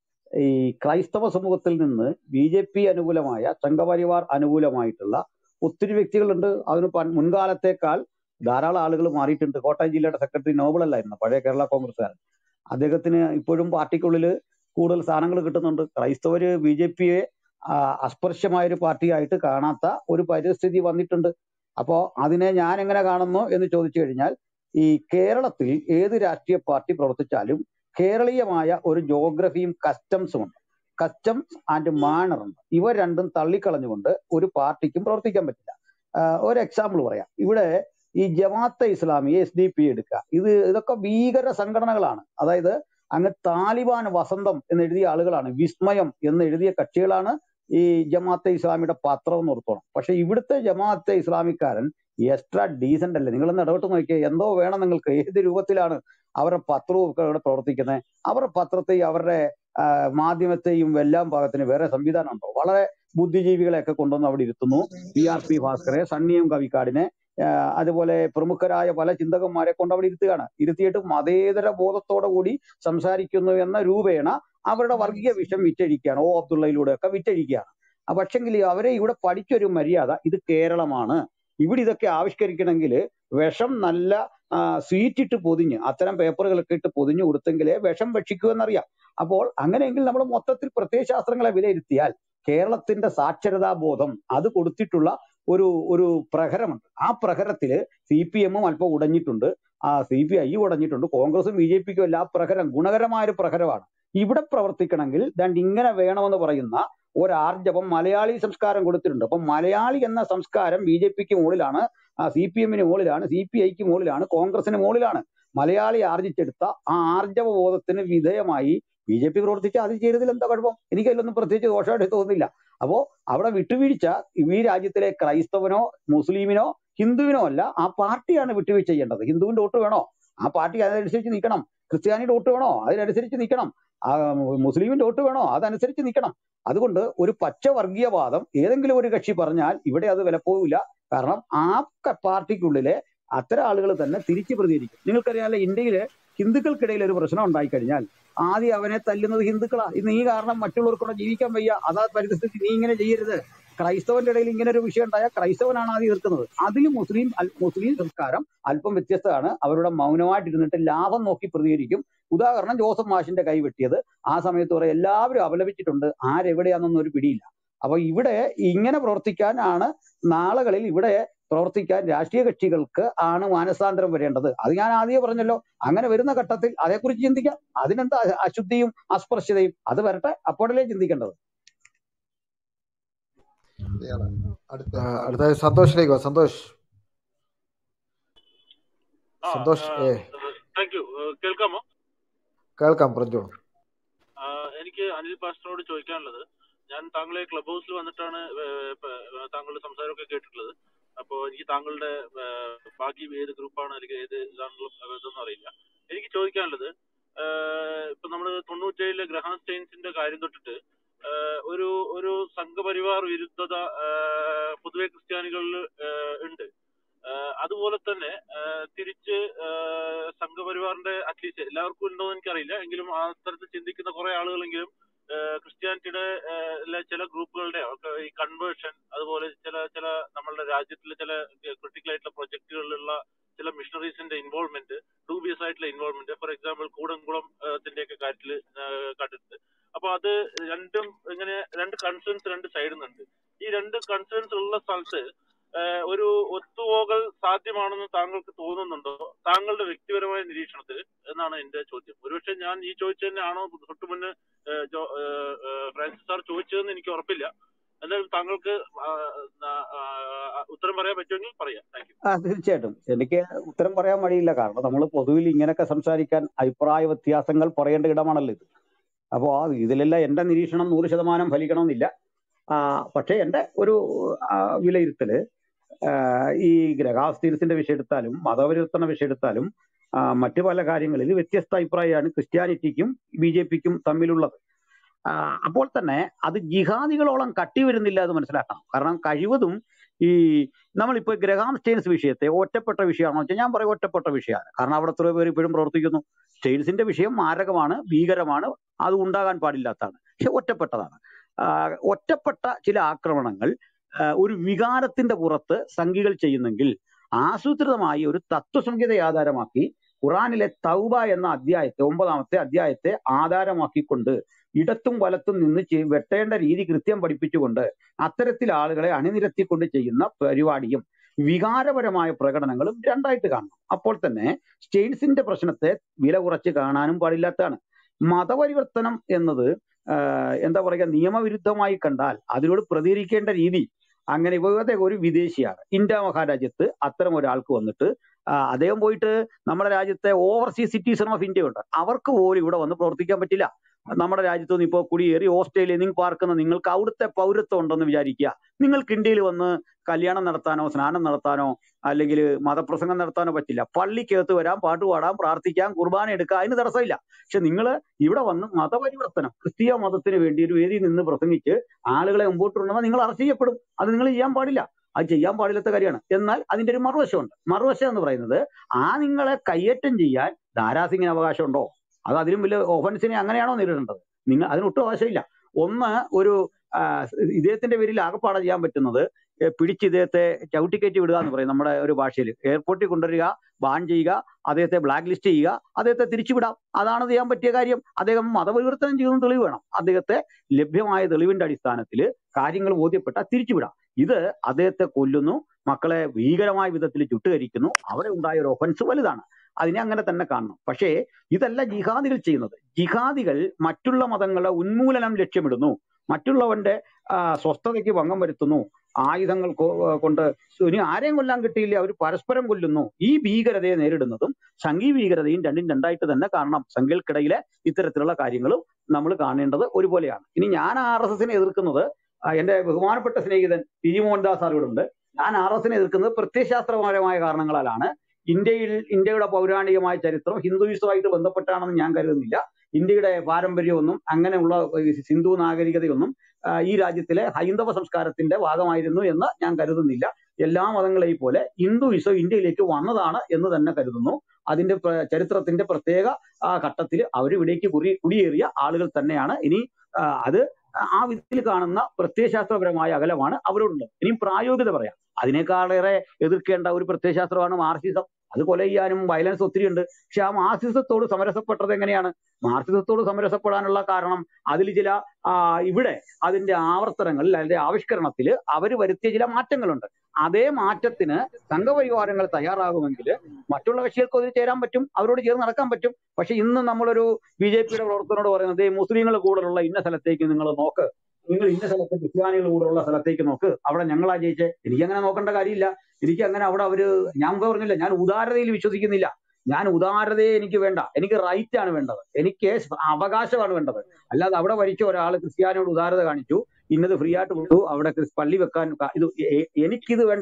ഈ ക്രൈസ്തവ സമൂഹത്തിൽ നിന്ന് ബി ജെ പി അനുകൂലമായ സംഘപരിവാർ അനുകൂലമായിട്ടുള്ള ഒത്തിരി വ്യക്തികളുണ്ട് അതിന് പൺ- മുൻകാലത്തേക്കാൾ ധാരാളം ആളുകൾ മാറിയിട്ടുണ്ട് കോട്ടയം ജില്ലയുടെ സെക്രട്ടറി നോബൽ അല്ലായിരുന്നു പഴയ കേരള കോൺഗ്രസ്സുകാരൻ അദ്ദേഹത്തിന് ഇപ്പോഴും പാർട്ടിക്കുള്ളിൽ കൂടുതൽ സ്ഥാനങ്ങൾ കിട്ടുന്നുണ്ട് ക്രൈസ്തവര് ബി ജെ പിയെ അസ്പർശ്യമായ ഒരു പാർട്ടിയായിട്ട് കാണാത്ത ഒരു പരിസ്ഥിതി വന്നിട്ടുണ്ട് അപ്പോ അതിനെ ഞാൻ എങ്ങനെ കാണുന്നു എന്ന് ചോദിച്ചു കഴിഞ്ഞാൽ ഈ കേരളത്തിൽ ഏത് രാഷ്ട്രീയ പാർട്ടി പ്രവർത്തിച്ചാലും കേരളീയമായ ഒരു ജോഗ്രഫിയും കസ്റ്റംസും ഉണ്ട് കസ്റ്റംസ് ആൻഡ് മാനർ ഉണ്ട് ഇവ രണ്ടും തള്ളിക്കളഞ്ഞുകൊണ്ട് ഒരു പാർട്ടിക്കും പ്രവർത്തിക്കാൻ പറ്റില്ല ആഹ് ഒരു എക്സാമ്പിൾ പറയാം ഇവിടെ ഈ Jamaat e Islami S D P എടുക്കുക ഇത് ഇതൊക്കെ ഭീകര സംഘടനകളാണ് അതായത് അങ്ങ് താലിബാൻ വസന്തം എന്ന് എഴുതിയ ആളുകളാണ് വിസ്മയം എന്ന് എഴുതിയ കക്ഷികളാണ് ഈ ജമാഅത്തെ ഇസ്ലാമിയുടെ പത്രം എന്ന് ഓർത്തോണം പക്ഷെ ഇവിടുത്തെ ജമാഅത്തെ ഇസ്ലാമിക്കാരൻ എക്സ്ട്രാ ഡീസന്റ് അല്ലേ നിങ്ങളൊന്ന് ഇടപെട്ട് നോക്കിയേ എന്തോ വേണം നിങ്ങൾക്ക് ഏത് രൂപത്തിലാണ് അവരുടെ പത്രവും ഒക്കെ ഇവിടെ പ്രവർത്തിക്കുന്നത് അവരുടെ പത്രത്തെയും അവരുടെ ആ, മാധ്യമത്തെയും എല്ലാം ഭാഗത്തിന് വേറെ സംവിധാനം ഉണ്ടോ വളരെ ബുദ്ധിജീവികളെയൊക്കെ കൊണ്ടുവന്ന് അവിടെ ഇരുത്തുന്നു പി ആർ പി ഭാസ്കറെ സണ്ണിയം കവിക്കാടിനെ ആ, അതുപോലെ പ്രമുഖരായ പല ചിന്തകന്മാരെ കൊണ്ട് അവിടെ ഇരുത്തുകയാണ് ഇരുത്തിയിട്ട് മതേതര ബോധത്തോടെ കൂടി സംസാരിക്കുന്നു എന്ന രൂപേണ അവരുടെ വർഗീയ വിഷം വിറ്റഴിക്കുകയാണ് ഓ അബ്ദുള്ളയിലൂടെ ഒക്കെ വിറ്റഴിക്കുകയാണ് ആ, പക്ഷെങ്കിൽ അവരെ ഇവിടെ പഠിച്ചൊരു മര്യാദ ഇത് കേരളമാണ് ഇവിടെ ഇതൊക്കെ ആവിഷ്കരിക്കണമെങ്കിൽ വിഷം നല്ല ആ, സ്വീറ്റിട്ട് പൊതിഞ്ഞ് അത്തരം പേപ്പറുകളൊക്കെ ഇട്ട് പൊതിഞ്ഞു കൊടുത്തെങ്കിലേ വിഷം ഭക്ഷിക്കൂ എന്നറിയാം അപ്പോൾ അങ്ങനെയെങ്കിൽ നമ്മൾ മൊത്തത്തിൽ പ്രത്യയശാസ്ത്രങ്ങളെ വിലയിരുത്തിയാൽ കേരളത്തിന്റെ സാക്ഷരതാ ബോധം അത് കൊടുത്തിട്ടുള്ള ഒരു ഒരു പ്രഹരമുണ്ട് ആ പ്രഹരത്തില് സി പി എമ്മും അല്പം ഉടഞ്ഞിട്ടുണ്ട് ആ സി പി ഐ ഉടഞ്ഞിട്ടുണ്ട് കോൺഗ്രസും ബി ജെ പിക്കും എല്ലാം ആ പ്രഹരം ഗുണകരമായ ഒരു പ്രഹരമാണ് ഇവിടെ പ്രവർത്തിക്കണമെങ്കിൽ ദാണ്ട് ഇങ്ങനെ വേണമെന്ന് പറയുന്ന ഒരാർജവം മലയാളി സംസ്കാരം കൊടുത്തിട്ടുണ്ട് അപ്പൊ മലയാളി എന്ന സംസ്കാരം ബി ജെ പിക്ക് മുകളിലാണ് സി പി എമ്മിന് മുകളിലാണ് സി പി ഐക്ക് മുകളിലാണ് കോൺഗ്രസിന് മുകളിലാണ് മലയാളി ആർജിച്ചെടുത്ത ആ ആർജവ ബോധത്തിന് വിധേയമായി ബി ജെ പി പ്രവർത്തിച്ച അത് ചെയ്തതിൽ എന്താ കുഴപ്പം എനിക്ക് അതിലൊന്നും പ്രത്യേകിച്ച് ദോഷമായിട്ട് തോന്നുന്നില്ല അപ്പോ അവിടെ വിട്ടുവീഴ്ച ഈ രാജ്യത്തിലെ ക്രൈസ്തവനോ മുസ്ലിമിനോ ഹിന്ദുവിനോ അല്ല ആ പാർട്ടിയാണ് വിട്ടുവീഴ്ച ചെയ്യേണ്ടത് ഹിന്ദുവിന്റെ വോട്ട് വേണോ ആ പാർട്ടി അതനുസരിച്ച് നിൽക്കണം ക്രിസ്ത്യാനിയുടെ വോട്ട് വേണോ അതിനനുസരിച്ച് നിൽക്കണം ആ മുസ്ലിമിന്റെ വോട്ട് വേണോ അതനുസരിച്ച് നിൽക്കണം അതുകൊണ്ട് ഒരു പച്ച വർഗീയവാദം ഏതെങ്കിലും ഒരു കക്ഷി പറഞ്ഞാൽ ഇവിടെ അത് വിലപ്പോവില്ല കാരണം ആ ക- പാർട്ടിക്കുള്ളിലെ അത്തരം ആളുകൾ തന്നെ തിരിച്ചു പ്രതികരിക്കും നിങ്ങൾക്കറിയാമല്ലോ ഇന്ത്യയില് ഹിന്ദുക്കൾക്കിടയിൽ ഒരു പ്രശ്നം ഉണ്ടായിക്കഴിഞ്ഞാൽ ആദ്യം അവനെ തല്ലുന്നത് ഹിന്ദുക്കളാ ഇത് നീ കാരണം മറ്റുള്ളവർക്കൂടെ ജീവിക്കാൻ വയ്യ അതാ പരിസ്ഥിതി നീ ഇങ്ങനെ ചെയ്യരുത് ക്രൈസ്തവന്റെ ഇടയിൽ ഇങ്ങനെ ഒരു വിഷയം ഉണ്ടായാൽ ക്രൈസ്തവനാണ് ആദ്യം എതിർക്കുന്നത് അതിൽ മുസ്ലിം അൽ- മുസ്ലിം സംസ്കാരം അല്പം വ്യത്യസ്തമാണ് അവരുടെ മൗനമായിട്ടിരുന്നിട്ട് ലാഭം നോക്കി പ്രതികരിക്കും ഉദാഹരണം ജോസഫ് മാഷിന്റെ കൈ വെട്ടിയത് ആ സമയത്ത് കുറെ എല്ലാവരും അപലപിച്ചിട്ടുണ്ട് ആരെവിടെയാണെന്നൊന്നും ഒരു പിടിയില്ല അപ്പൊ ഇവിടെ ഇങ്ങനെ പ്രവർത്തിക്കാനാണ് നാളുകളിൽ ഇവിടെ പ്രവർത്തിക്കാൻ രാഷ്ട്രീയ കക്ഷികൾക്ക് ആണ് മാനസാന്തരം വരേണ്ടത് അത് ഞാൻ ആദ്യമേ പറഞ്ഞല്ലോ അങ്ങനെ വരുന്ന ഘട്ടത്തിൽ അതേക്കുറിച്ച് ചിന്തിക്കാം അതിനെന്താ അ- അശുദ്ധിയും അസ്പർശ്യതയും അത് വരട്ടെ അപ്പോഴല്ലേ ചിന്തിക്കേണ്ടത് ഇയാള് അടുത്ത ആ, അടുത്ത സന്തോഷിലേക്ക് വാ സന്തോഷ് ആ സന്തോഷ് ഏ താങ്ക് യു കേൾക്കാമോ കേൾക്കാം പറഞ്ഞോളൂ ആ, എനിക്ക് അനിൽ പാസ്റ്ററോട് ചോദിക്കാനുള്ളത് ഞാൻ താങ്കളെ ക്ലബ് ഹൗസിൽ വന്നിട്ടാണ് ഏഹ്, പ- ഏഹ്, താങ്കളുടെ സംസാരമൊക്കെ കേട്ടിട്ടുള്ളത് അപ്പോൾ എനിക്ക് താങ്കളുടെ ഏഹ്, ബാക്കി ഏത് ഗ്രൂപ്പാണ് അല്ലെങ്കിൽ ഏത് ഇതാണെന്നുള്ള ഇതൊന്നും അറിയില്ല എനിക്ക് ചോദിക്കാനുള്ളത് ഏഹ്, ഇപ്പൊ നമ്മൾ തൊണ്ണൂറ്റേഴിലെ ഗ്രഹാം സ്റ്റെയിൻസിന്റെ കാര്യം തൊട്ടിട്ട് ഏഹ്, ഒരു ഒരു സംഘപരിവാർ വിരുദ്ധത ഏഹ്, പൊതുവെ ക്രിസ്ത്യാനികളിൽ ഉണ്ട് ആഹ് അതുപോലെ തന്നെ ആഹ് തിരിച്ച് ആഹ് സംഘപരിവാറിന്റെ അറ്റ്ലീസ്റ്റ് എല്ലാവർക്കും ഉണ്ടോ എന്ന് എനിക്കറിയില്ല എങ്കിലും ആ തരത്തിൽ ചിന്തിക്കുന്ന കുറെ ആളുകളെങ്കിലും ആഹ് ക്രിസ്ത്യാനിറ്റിയുടെ ആഹ് ലെ ചില ഗ്രൂപ്പുകളുടെ ഒക്കെ ഈ കൺവേർഷൻ അതുപോലെ ചില ചില നമ്മളുടെ രാജ്യത്തിലെ ചില ക്രിട്ടിക്കൽ ആയിട്ടുള്ള പ്രൊജക്ടുകളിലുള്ള ചില മിഷണറീസിന്റെ ഇൻവോൾവ്മെന്റ് ഡൂബിയസ് ആയിട്ടുള്ള ഇൻവോൾവ്മെന്റ് ഫോർ എക്സാമ്പിൾ കൂടംകുളം ഒക്കെ കാര്യത്തിൽ കണ്ടിട്ടുണ്ട് അപ്പൊ അത് രണ്ടും ഇങ്ങനെ രണ്ട് കൺസേൺസ് രണ്ട് സൈഡിൽ നിന്നുണ്ട് ഈ രണ്ട് കൺസേൺസ് ഉള്ള സ്ഥലത്ത് ആഹ് ഒരു ഒത്തുപോകൽ സാധ്യമാണെന്ന് താങ്കൾക്ക് തോന്നുന്നുണ്ടോ താങ്കളുടെ വ്യക്തിപരമായ നിരീക്ഷണത്തിൽ എന്നാണ് എന്റെ ചോദ്യം ഒരുപക്ഷെ ഞാൻ ഈ ചോദിച്ചതന്നെ ആണോ തൊട്ട് മുന്നേ ആഹ് ജോ- ആഹ് ആഹ് ഫ്രാൻസിസ് സാർ ചോദിച്ചതെന്ന് എനിക്ക് ഉറപ്പില്ല എന്തായാലും താങ്കൾക്ക് ആഹ് ആഹ് ആഹ് ഉത്തരം പറയാൻ പറ്റുമെങ്കിൽ പറയാം താങ്ക് യു ആ തീർച്ചയായിട്ടും എനിക്ക് ഉത്തരം പറയാൻ വഴിയില്ല കാരണം നമ്മൾ പൊതുവിൽ ഇങ്ങനെയൊക്കെ സംസാരിക്കാൻ അഭിപ്രായ വ്യത്യാസങ്ങൾ പറയേണ്ട ഇടമാണല്ലോ ഇത് അപ്പോൾ ആ ഇതിലെല്ലാം എന്റെ നിരീക്ഷണം നൂറ് ശതമാനം ഫലിക്കണമെന്നില്ല ആ, പക്ഷേ എന്റെ ഒരു ആ, വിലയിരുത്തല് ആ, ഈ ഗ്രഹാസ്ഥിരത്തിന്റെ വിഷയം എടുത്താലും മതപരിവർത്തന വിഷയം എടുത്താലും ആ, മറ്റു പല കാര്യങ്ങളിൽ വ്യത്യസ്ത അഭിപ്രായമാണ് ക്രിസ്ത്യാനിറ്റിക്കും ബി ജെ പിക്കും തമ്മിലുള്ളത് ആ, അപ്പോൾ തന്നെ അത് ജിഹാദികളോളം കട്ടി വരുന്നില്ല എന്ന് മനസ്സിലാക്കണം കാരണം കഴിവതും ഈ നമ്മളിപ്പോ ഗ്രഹാം സ്റ്റെയിൻസ് വിഷയത്തെ ഒറ്റപ്പെട്ട വിഷയമാണോ വെച്ചാൽ ഞാൻ പറയും ഒറ്റപ്പെട്ട വിഷയമാണ് കാരണം അവിടെ എത്രയോ പേര് ഇപ്പോഴും പ്രവർത്തിക്കുന്നു സ്റ്റെയിൻസിന്റെ വിഷയം മാരകമാണ് ഭീകരമാണ് അത് ഉണ്ടാകാൻ പാടില്ലാത്തതാണ് പക്ഷെ ഒറ്റപ്പെട്ടതാണ് ആ, ഒറ്റപ്പെട്ട ചില ആക്രമണങ്ങൾ ആ, ഒരു വികാരത്തിന്റെ പുറത്ത് സംഘികൾ ചെയ്യുന്നെങ്കിൽ ആസൂത്രിതമായി ഒരു തത്വസംഹിത ആധാരമാക്കി ഖുറാനിലെ തൗബ എന്ന അധ്യായത്തെ ഒമ്പതാമത്തെ അധ്യായത്തെ ആധാരമാക്കിക്കൊണ്ട് ഇടത്തും വലത്തും നിന്ന് ചെയ്- വെട്ടേണ്ട രീതി കൃത്യം പഠിപ്പിച്ചുകൊണ്ട് അത്തരത്തിൽ ആളുകളെ അണിനിരത്തിക്കൊണ്ട് ചെയ്യുന്ന പരിപാടിയും വികാരപരമായ പ്രകടനങ്ങളും രണ്ടായിട്ട് കാണണം അപ്പോൾ തന്നെ സ്റ്റെയിൻസിന്റെ പ്രശ്നത്തെ വില കുറച്ച് കാണാനും പാടില്ലാത്തതാണ് മതപരിവർത്തനം എന്നത് ആഹ് എന്താ പറയുക നിയമവിരുദ്ധമായി കണ്ടാൽ അതിനോട് പ്രതികരിക്കേണ്ട രീതി അങ്ങനെ ഇവരുടെ ഒരു വിദേശിയാണ് ഇന്ത്യ മഹാരാജ്യത്ത് അത്തരം ഒരാൾക്ക് വന്നിട്ട് ആ, അദ്ദേഹം പോയിട്ട് നമ്മുടെ രാജ്യത്തെ ഓവർസീസ് സിറ്റിസൺ ഓഫ് ഇന്ത്യ ഉണ്ട് അവർക്ക് പോലും ഇവിടെ വന്ന് പ്രവർത്തിക്കാൻ പറ്റില്ല നമ്മുടെ രാജ്യത്ത് നിന്ന് ഇപ്പോൾ കുടിയേറി ഓസ്ട്രേലിയ നിങ്ങൾ പാർക്കുന്ന നിങ്ങൾക്ക് അവിടുത്തെ പൗരത്വം ഉണ്ടെന്ന് വിചാരിക്കുക നിങ്ങൾക്ക് ഇന്ത്യയിൽ വന്ന് കല്യാണം നടത്താനോ സ്നാനം നടത്താനോ അല്ലെങ്കിൽ മതപ്രസംഗം നടത്താനോ പറ്റില്ല പള്ളിക്കകത്ത് വരാം പാട്ട് പാടാം പ്രാർത്ഥിക്കാം കുർബാന എടുക്കാം അതിന് തടസ്സമില്ല പക്ഷെ നിങ്ങൾ ഇവിടെ വന്ന് മതപരിവർത്തനം ക്രിസ്തീയ മതത്തിന് വേണ്ടി ഒരു വേദിയിൽ നിന്ന് പ്രസംഗിച്ച് ആളുകളെ മുമ്പോട്ട് കൊണ്ടുവന്നാൽ നിങ്ങൾ അറസ്റ്റ് ചെയ്യപ്പെടും അത് നിങ്ങൾ ചെയ്യാൻ പാടില്ല അത് ചെയ്യാൻ പാടില്ലാത്ത കാര്യമാണ് എന്നാൽ അതിന്റെ ഒരു മറുവശമുണ്ട് മറുവശം എന്ന് പറയുന്നത് ആ നിങ്ങളെ കയ്യേറ്റം ചെയ്യാൻ ധാരാസിംഗിന് അവകാശമുണ്ടോ അത് അതിലും വലിയ ഒഫൻസിനെ അങ്ങനെയാണോ നേരിടേണ്ടത് നിങ്ങൾ അതിനൊട്ടും അവകാശമില്ല ഒന്ന് ഒരു ആ, ഇദ്ദേഹത്തിന്റെ പേരിൽ ആകെപ്പാടെ ചെയ്യാൻ പറ്റുന്നത് ഏ, പിടിച്ച് ഇദ്ദേഹത്തെ ചവിട്ടിക്കയറ്റി വിടുക എന്ന് പറയും നമ്മുടെ ഒരു ഭാഷയിൽ എയർപോർട്ടിൽ കൊണ്ടുവരിക ബാൻ ചെയ്യുക അദ്ദേഹത്തെ ബ്ലാക്ക് ലിസ്റ്റ് ചെയ്യുക അദ്ദേഹത്തെ തിരിച്ചുവിടാം അതാണ് ചെയ്യാൻ പറ്റിയ കാര്യം അദ്ദേഹം മതപരിവർത്തനം ചെയ്യുന്ന തെളിവ് വേണം അദ്ദേഹത്തെ ലഭ്യമായ തെളിവിന്റെ അടിസ്ഥാനത്തിൽ കാര്യങ്ങൾ ബോധ്യപ്പെട്ടാൽ തിരിച്ചുവിടാം ഇത് അദ്ദേഹത്തെ കൊല്ലുന്നു മക്കളെ ഭീകരമായ വിധത്തിൽ ചുട്ടുകരിക്കുന്നു അവിടെ ഉണ്ടായ ഒരു ഒഫൻസ് വലുതാണ് അതിനെ അങ്ങനെ തന്നെ കാണണം പക്ഷേ ഇതല്ല ജിഹാദികൾ ചെയ്യുന്നത് ജിഹാദികൾ മറ്റുള്ള മതങ്ങളെ ഉന്മൂലനം ലക്ഷ്യമിടുന്നു മറ്റുള്ളവന്റെ ആ, സ്വസ്ഥതയ്ക്ക് ഭംഗം വരുത്തുന്നു ആയുധങ്ങൾ കൊ- കൊണ്ട് ഇനി ആരെയും കൊല്ലാൻ കിട്ടിയില്ല അവർ പരസ്പരം കൊല്ലുന്നു ഈ ഭീകരതയെ നേരിടുന്നതും സംഘീയ ഭീകരതയും രണ്ടും രണ്ടായിട്ട് തന്നെ കാണണം സംഘികൾക്കിടയിലെ ഇത്തരത്തിലുള്ള കാര്യങ്ങളും നമ്മൾ കാണേണ്ടത് ഒരുപോലെയാണ് ഇനി ഞാൻ ആർ എസ് എസിനെ എതിർക്കുന്നത് ആ, എന്റെ ബഹുമാനപ്പെട്ട സ്നേഹിതൻ പി ജി മോഹൻദാസ് സാർ ഇവിടെ ഉണ്ട് ഞാൻ ആർ എസ് എസിനെ എതിർക്കുന്നത് പ്രത്യയശാസ്ത്രപരമായ കാരണങ്ങളാലാണ് ഇന്ത്യയിൽ ഇന്ത്യയുടെ പൗരാണികമായ ചരിത്രം ഹിന്ദുയിസമായിട്ട് ബന്ധപ്പെട്ടാണെന്ന് ഞാൻ കരുതുന്നില്ല ഇന്ത്യയുടെ പാരമ്പര്യമൊന്നും അങ്ങനെയുള്ള ഈ സിന്ധു നാഗരികതയൊന്നും ആ, ഈ രാജ്യത്തിലെ ഹൈന്ദവ സംസ്കാരത്തിന്റെ ഭാഗമായിരുന്നു എന്ന് ഞാൻ കരുതുന്നില്ല എല്ലാ മതങ്ങളെയും പോലെ ഹിന്ദുയിസം ഇന്ത്യയിലേക്ക് വന്നതാണ് എന്ന് തന്നെ കരുതുന്നു അതിന്റെ പ്ര- ചരിത്രത്തിന്റെ പ്രത്യേക ആ ഘട്ടത്തിൽ അവർ ഇവിടേക്ക് കുറി കുടിയേറിയ ആളുകൾ തന്നെയാണ് ഇനി ആ, അത് ആ വിധത്തിൽ കാണുന്ന പ്രത്യയശാസ്ത്രപരമായ അകലമാണ് അവരോടുള്ളത് ഇനിയും പ്രായോഗികത പറയാം അതിനേക്കാളേറെ എതിർക്കേണ്ട ഒരു പ്രത്യയശാസ്ത്രമാണ് മാർക്സിസം അത് കൊല ചെയ്യാനും വയലൻസ് ഒത്തിരി ഉണ്ട് പക്ഷെ ആ മാർക്സിസത്തോട് സമരസപ്പെട്ടത് എങ്ങനെയാണ് മാർക്സിസത്തോട് സമരസപ്പെടാനുള്ള കാരണം അതിൽ ചില ആ, ഇവിടെ അതിന്റെ ആവർത്തനങ്ങളിൽ അതിന്റെ ആവിഷ്കരണത്തിൽ അവർ വരുത്തിയ ചില മാറ്റങ്ങളുണ്ട് അതേ മാറ്റത്തിന് സംഘപരിവാരങ്ങൾ തയ്യാറാകുമെങ്കിൽ മറ്റുള്ള കക്ഷികൾക്ക് അതിൽ ചേരാൻ പറ്റും അവരോട് ചേർന്ന് നടക്കാൻ പറ്റും പക്ഷെ ഇന്ന് നമ്മളൊരു ബി ജെ പിയുടെ പ്രവർത്തനോട് പറയുന്നത് "ദേ മുസ്ലിങ്ങൾ കൂടുതലുള്ള ഇന്ന സ്ഥലത്തേക്ക് നിങ്ങൾ നോക്ക് നിങ്ങൾ ഇന്ന സ്ഥലത്ത് ക്രിസ്ത്യാനികൾ കൂടുതലുള്ള സ്ഥലത്തേക്ക് നോക്ക് അവിടെ ഞങ്ങളാ ജയിച്ചേ എനിക്ക് അങ്ങനെ നോക്കേണ്ട കാര്യമില്ല എനിക്ക് അങ്ങനെ അവിടെ അവര് ഞാൻ മുമ്പേ പറഞ്ഞില്ല ഞാൻ ഉദാരതയിൽ വിശ്വസിക്കുന്നില്ല ഞാൻ ഉദാരതയെ എനിക്ക് വേണ്ട എനിക്ക് റൈറ്റ് ആണ് വേണ്ടത് എനിക്ക് അവകാശമാണ് വേണ്ടത് അല്ലാതെ അവിടെ ഭരിച്ച ഒരാൾ ക്രിസ്ത്യാനിയോട് ഉദാരത കാണിച്ചു ഇന്നത് ഫ്രീ ആയിട്ട് കൊടുത്തു അവിടെ ക്രിസ്- പള്ളി വെക്കാൻ ക- ഇത് എ- എനിക്കിത് വേണ്ട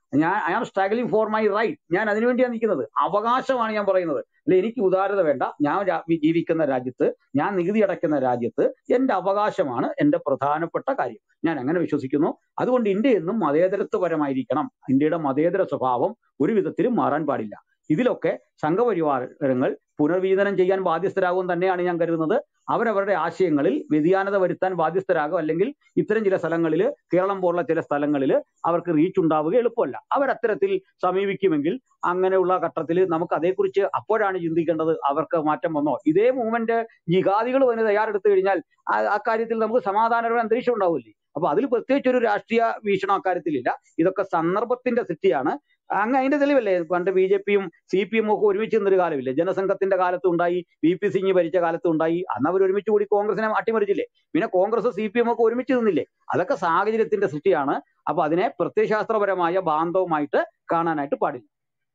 ഞാൻ I am struggling for my right ഞാൻ അതിനുവേണ്ടിയാണ് നിൽക്കുന്നത് അവകാശമാണ് ഞാൻ പറയുന്നത് അല്ലെ എനിക്ക് ഉദാരത വേണ്ട ഞാൻ രാ- ജീവിക്കുന്ന രാജ്യത്ത് ഞാൻ നികുതി അടയ്ക്കുന്ന രാജ്യത്ത് എന്റെ അവകാശമാണ് എന്റെ പ്രധാനപ്പെട്ട കാര്യം ഞാൻ അങ്ങനെ വിശ്വസിക്കുന്നു അതുകൊണ്ട് ഇന്ത്യ എന്നും മതേതരത്വപരമായിരിക്കണം ഇന്ത്യയുടെ മതേതര സ്വഭാവം ഒരു വിധത്തിലും മാറാൻ പാടില്ല ഇതിലൊക്കെ സംഘപരിവാരങ്ങൾ പുനർവിചിന്തനം ചെയ്യാൻ ബാധ്യസ്ഥരാകും തന്നെയാണ് ഞാൻ കരുതുന്നത് അവരവരുടെ ആശയങ്ങളിൽ വ്യതിയാനത വരുത്താൻ ബാധ്യസ്ഥരാകും അല്ലെങ്കിൽ ഇത്തരം ചില സ്ഥലങ്ങളിൽ കേരളം പോലുള്ള ചില സ്ഥലങ്ങളിൽ അവർക്ക് റീച്ച് ഉണ്ടാവുക എളുപ്പമല്ല അവരത്തരത്തിൽ സമീപിക്കുമെങ്കിൽ അങ്ങനെയുള്ള ഘട്ടത്തിൽ നമുക്ക് അതേക്കുറിച്ച് അപ്പോഴാണ് ചിന്തിക്കേണ്ടത് അവർക്ക് മാറ്റം വന്നോ ഇതേ മൂവ്മെന്റ് ജിഹാദികൾ തന്നെ തയ്യാറെടുത്തു കഴിഞ്ഞാൽ ആ ആ കാര്യത്തിൽ നമുക്ക് സമാധാനപരമായ അന്തരീക്ഷം ഉണ്ടാവില്ലേ അപ്പൊ അതിൽ പ്രത്യേകിച്ച് ഒരു രാഷ്ട്രീയ വീക്ഷണം അക്കാര്യത്തിലില്ല ഇതൊക്കെ സന്ദർഭത്തിന്റെ തെറ്റിയാണ് അങ്ങ് അതിന്റെ തെളിവല്ലേ പണ്ട് ബി ജെ പിയും സി പി എം ഒക്കെ ഒരുമിച്ച് നിന്നൊരു കാലമില്ലേ ജനസംഘത്തിന്റെ കാലത്തും ഉണ്ടായി വി പി സിംഗ് ഭരിച്ച കാലത്തും ഉണ്ടായി അന്ന് അവർ ഒരുമിച്ച് കൂടി കോൺഗ്രസിനെ അട്ടിമറിച്ചില്ലേ പിന്നെ കോൺഗ്രസ് സി പി എം ഒക്കെ ഒരുമിച്ച് നിന്നില്ലേ അതൊക്കെ സാഹചര്യത്തിന്റെ സൃഷ്ടിയാണ് അപ്പൊ അതിനെ പ്രത്യയശാസ്ത്രപരമായ ബാന്ധവുമായിട്ട് കാണാനായിട്ട് പാടില്ല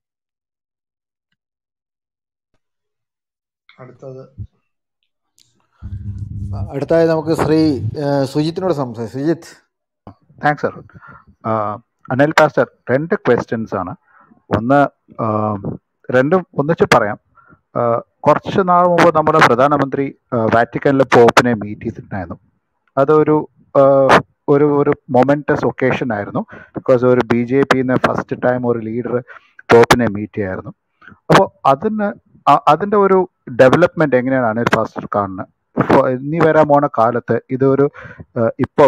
അടുത്തത് അടുത്തായി നമുക്ക് ശ്രീ ഏഹ്, സുജിത്തിനോട് സംസാരിക്കാം Sujith thanks sir Anil pastor രണ്ട് ക്വസ്റ്റ്യൻസ് ആണ് ഒന്ന് ആ, രണ്ടും ഒന്നിച്ച് പറയാം ആ, കുറച്ച് നാൾ മുമ്പ് നമ്മുടെ പ്രധാനമന്ത്രി വാറ്റിക്കനിലെ പോപ്പിനെ മീറ്റ് ചെയ്തിട്ടുണ്ടായിരുന്നു അതൊരു ആ, ഒരു ഒരു മൊമെന്റസ് ഒക്കേഷൻ ആയിരുന്നു ബിക്കോസ് ഒരു ബി ജെ പിന്ന് ഫസ്റ്റ് ടൈം ഒരു ലീഡർ പോപ്പിനെ മീറ്റ് ചെയ്യായിരുന്നു അപ്പോൾ അതിന് അ- അതിന്റെ ഒരു ഡെവലപ്മെന്റ് എങ്ങനെയാണ് അനിൽ പാസ്റ്റർ കാണുന്നത് ഇപ്പൊ ഇനി വരാൻ പോണ കാലത്ത് ഇതൊരു ആ, ഇപ്പൊ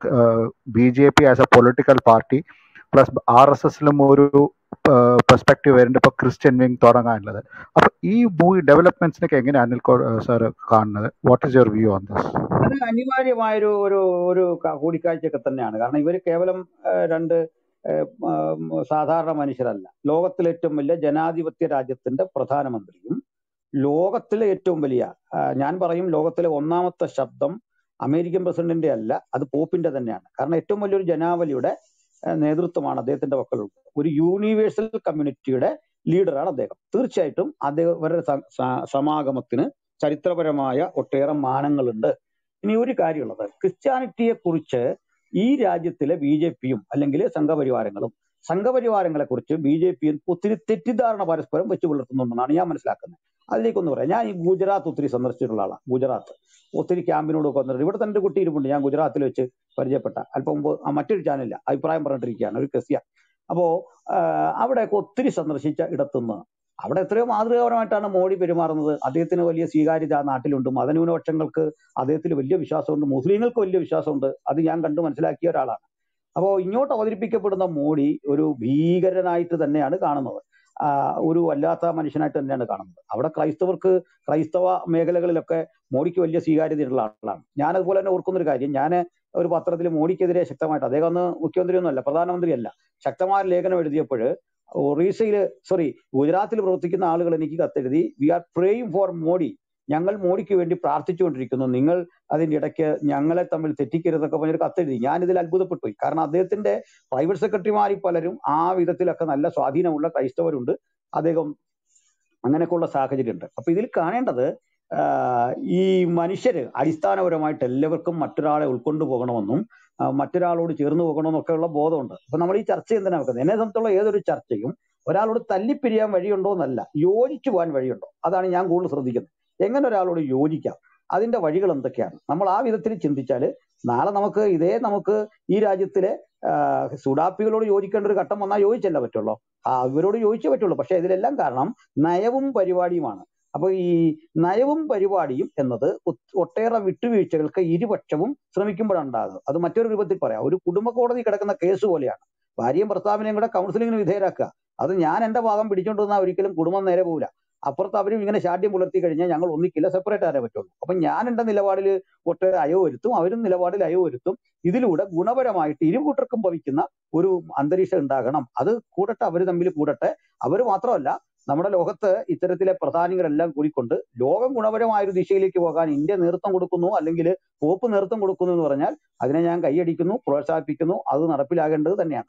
B J P as a political party plus R S എസിലും ഒരു പെർസ്പെക്റ്റീവ് വരുന്നുണ്ട് ഇപ്പൊ ക്രിസ്ത്യൻ വിങ് തുടങ്ങാനുള്ളത് അപ്പൊ ഈ മൂവി ഡെവലപ്മെന്റ്സിനൊക്കെ എങ്ങനെയാണ് അനിൽ സാർ കാണുന്നത് what is your view on this അത് അനിവാര്യമായൊരു ഒരു ഒരു ക- കൂടിക്കാഴ്ചയൊക്കെ തന്നെയാണ് കാരണം ഇവർ കേവലം ആ, രണ്ട് ആ, ഉം, സാധാരണ മനുഷ്യരല്ല ലോകത്തിലെ ഏറ്റവും വലിയ ജനാധിപത്യ രാജ്യത്തിന്റെ പ്രധാനമന്ത്രിയും ലോകത്തിലെ ഏറ്റവും വലിയ ആ, ഞാൻ പറയും ലോകത്തിലെ ഒന്നാമത്തെ ശബ്ദം അമേരിക്കൻ പ്രസിഡന്റിന്റെ അല്ല അത് പോപ്പിന്റെ തന്നെയാണ് കാരണം ഏറ്റവും വലിയൊരു ജനാവലിയുടെ ആ, നേതൃത്വമാണ് അദ്ദേഹത്തിന്റെ പക്കലുള്ളത് ഒരു യൂണിവേഴ്സൽ കമ്മ്യൂണിറ്റിയുടെ ലീഡറാണ് അദ്ദേഹം തീർച്ചയായിട്ടും അദ്ദേഹം ഇവരുടെ സ- സ- സമാഗമത്തിന് ചരിത്രപരമായ ഒട്ടേറെ മാനങ്ങളുണ്ട് ഇനി ഒരു കാര്യമുള്ളത് ക്രിസ്ത്യാനിറ്റിയെ കുറിച്ച് ഈ രാജ്യത്തിലെ ബി ജെ പിയും അല്ലെങ്കിൽ സംഘപരിവാരങ്ങളും സംഘപരിവാരങ്ങളെ കുറിച്ച് ബി ജെ പിയും ഒത്തിരി തെറ്റിദ്ധാരണ പരസ്പരം വെച്ച് പുലർത്തുന്നുണ്ടെന്നാണ് ഞാൻ മനസ്സിലാക്കുന്നത് അതിലേക്കൊന്ന് പറയാം ഞാൻ ഈ ഗുജറാത്ത് ഒത്തിരി സന്ദർശിച്ചിട്ടുള്ള ആളാണ് ഗുജറാത്ത് ഒത്തിരി ക്യാമ്പിനോടൊക്കെ വന്നിട്ടുണ്ട് ഇവിടെ തന്നെ ഒരു കുട്ടി ഇരിപ്പുണ്ട് ഞാൻ ഗുജറാത്തിൽ വെച്ച് പരിചയപ്പെട്ട അല്പം മുമ്പ് ആ മറ്റൊരു ചാനലില്ല അഭിപ്രായം പറഞ്ഞിട്ടിരിക്കുകയാണ് ഒരു ക്രിസ്ത്യ അപ്പോ ആഹ് അവിടെയൊക്കെ ഒത്തിരി സന്ദർശിച്ച ഇടത്തുനിന്ന് അവിടെ എത്രയോ മാതൃകാപരമായിട്ടാണ് മോഡി പെരുമാറുന്നത് അദ്ദേഹത്തിന് വലിയ സ്വീകാര്യത ആ നാട്ടിലുണ്ട് മതന്യൂനപക്ഷങ്ങൾക്ക് അദ്ദേഹത്തിൽ വലിയ വിശ്വാസമുണ്ട് മുസ്ലിങ്ങൾക്ക് വലിയ വിശ്വാസമുണ്ട് അത് ഞാൻ കണ്ടു മനസ്സിലാക്കിയ ഒരാളാണ് അപ്പോൾ ഇങ്ങോട്ട് അവതരിപ്പിക്കപ്പെടുന്ന മോഡി ഒരു ഭീകരനായിട്ട് തന്നെയാണ് കാണുന്നത് ആ, ഒരു വല്ലാത്ത മനുഷ്യനായിട്ട് തന്നെയാണ് കാണുന്നത് അവിടെ ക്രൈസ്തവർക്ക് ക്രൈസ്തവ മേഖലകളിലൊക്കെ മോഡിക്ക് വലിയ സ്വീകാര്യതയുള്ള ആളാണ് ഞാൻ അതുപോലെ തന്നെ ഓർക്കുന്ന ഒരു കാര്യം ഞാൻ ഒരു പത്രത്തിൽ മോഡിക്കെതിരെ ശക്തമായിട്ട് അദ്ദേഹം അന്ന് മുഖ്യമന്ത്രിയൊന്നുമല്ല പ്രധാനമന്ത്രിയല്ല ശക്തമായ ലേഖനം എഴുതിയപ്പോൾ ഒറീസയിൽ സോറി ഗുജറാത്തിൽ പ്രവർത്തിക്കുന്ന ആളുകൾ എനിക്ക് കത്തെഴുതി we are praying for Modi ഞങ്ങൾ മോഡിക്ക് വേണ്ടി പ്രാർത്ഥിച്ചുകൊണ്ടിരിക്കുന്നു നിങ്ങൾ അതിന്റെ ഇടയ്ക്ക് ഞങ്ങളെ തമ്മിൽ തെറ്റിക്കരുതൊക്കെ പറഞ്ഞൊരു കത്തെഴുതി ഞാൻ ഇതിൽ അത്ഭുതപ്പെട്ടു പോയി കാരണം അദ്ദേഹത്തിന്റെ പ്രൈവറ്റ് സെക്രട്ടറിമാരിൽ പലരും ആ വിധത്തിലൊക്കെ നല്ല സ്വാധീനമുള്ള ക്രൈസ്തവരുണ്ട് അദ്ദേഹം അങ്ങനെയൊക്കെയുള്ള സാഹചര്യമുണ്ട് അപ്പൊ ഇതിൽ കാണേണ്ടത് ആഹ് ഈ മനുഷ്യര് അടിസ്ഥാനപരമായിട്ട് എല്ലാവർക്കും മറ്റൊരാളെ ഉൾക്കൊണ്ടു പോകണമെന്നും ആ, മറ്റൊരാളോട് ചേർന്ന് പോകണമെന്നൊക്കെ ഉള്ള ബോധമുണ്ട് അപ്പൊ നമ്മൾ ഈ ചർച്ച എന്തിനാ വെക്കുന്നത് എന്നെ സംബന്ധിച്ചുള്ള ഏതൊരു ചർച്ചയും ഒരാളോട് തല്ലിപ്പിരിയാൻ വഴിയുണ്ടോ എന്നല്ല യോജിച്ചു പോകാൻ വഴിയുണ്ടോ അതാണ് ഞാൻ കൂടുതൽ ശ്രദ്ധിക്കുന്നത് എങ്ങനെ ഒരാളോട് യോജിക്കാം അതിന്റെ വഴികൾ എന്തൊക്കെയാണ് നമ്മൾ ആ വിധത്തിൽ ചിന്തിച്ചാൽ നാളെ നമുക്ക് ഇതേ നമുക്ക് ഈ രാജ്യത്തിലെ ആഹ് സുഡാപ്പികളോട് യോജിക്കേണ്ട ഒരു ഘട്ടം വന്നാൽ യോജിച്ചല്ല പറ്റുള്ളൂ ആ ഇവരോട് യോജിച്ചേ പറ്റുള്ളൂ പക്ഷെ ഇതിലെല്ലാം കാരണം നയവും പരിപാടിയുമാണ് അപ്പൊ ഈ നയവും പരിപാടിയും എന്നത് ഒ- ഒട്ടേറെ വിട്ടുവീഴ്ചകൾക്ക് ഇരുപക്ഷവും ശ്രമിക്കുമ്പോഴാണ് ഉണ്ടാകുന്നത് അത് മറ്റൊരു രൂപത്തിൽ പറയാം ഒരു കുടുംബ കോടതി കിടക്കുന്ന കേസ് പോലെയാണ് ഭാര്യയും ഭർത്താവിനെയും കൂടെ കൗൺസിലിങ്ങിന് വിധേയരാക്കുക അത് ഞാൻ എന്റെ ഭാഗം പിടിച്ചോണ്ടിരുന്നാൽ ഒരിക്കലും കുടുംബം നേരെ പോകില്ല അപ്പുറത്ത് അവരും ഇങ്ങനെ ശാഠ്യം പുലർത്തി കഴിഞ്ഞാൽ ഞങ്ങൾ ഒന്നിക്കില്ല സെപ്പറേറ്റ് ആരേ പറ്റുള്ളൂ അപ്പൊ ഞാൻ എന്റെ നിലപാടിൽ ഒട്ടേറെ അയവ് വരുത്തും അവരും നിലപാടിൽ അയവ് വരുത്തും ഇതിലൂടെ ഗുണപരമായിട്ട് ഇരു കൂട്ടർക്കും ഭവിക്കുന്ന ഒരു അന്തരീക്ഷം ഉണ്ടാകണം അത് കൂടട്ടെ അവർ തമ്മിൽ കൂടട്ടെ അവർ മാത്രമല്ല നമ്മുടെ ലോകത്ത് ഇത്തരത്തിലെ പ്രധാനികളെല്ലാം കൂടിക്കൊണ്ട് ലോകം ഗുണപരമായ ഒരു ദിശയിലേക്ക് പോകാൻ ഇന്ത്യ നേതൃത്വം കൊടുക്കുന്നു അല്ലെങ്കിൽ പോപ്പ് നേതൃത്വം കൊടുക്കുന്നു എന്ന് പറഞ്ഞാൽ അതിനെ ഞാൻ കൈയടിക്കുന്നു പ്രോത്സാഹിപ്പിക്കുന്നു അത് നടപ്പിലാകേണ്ടത് തന്നെയാണ്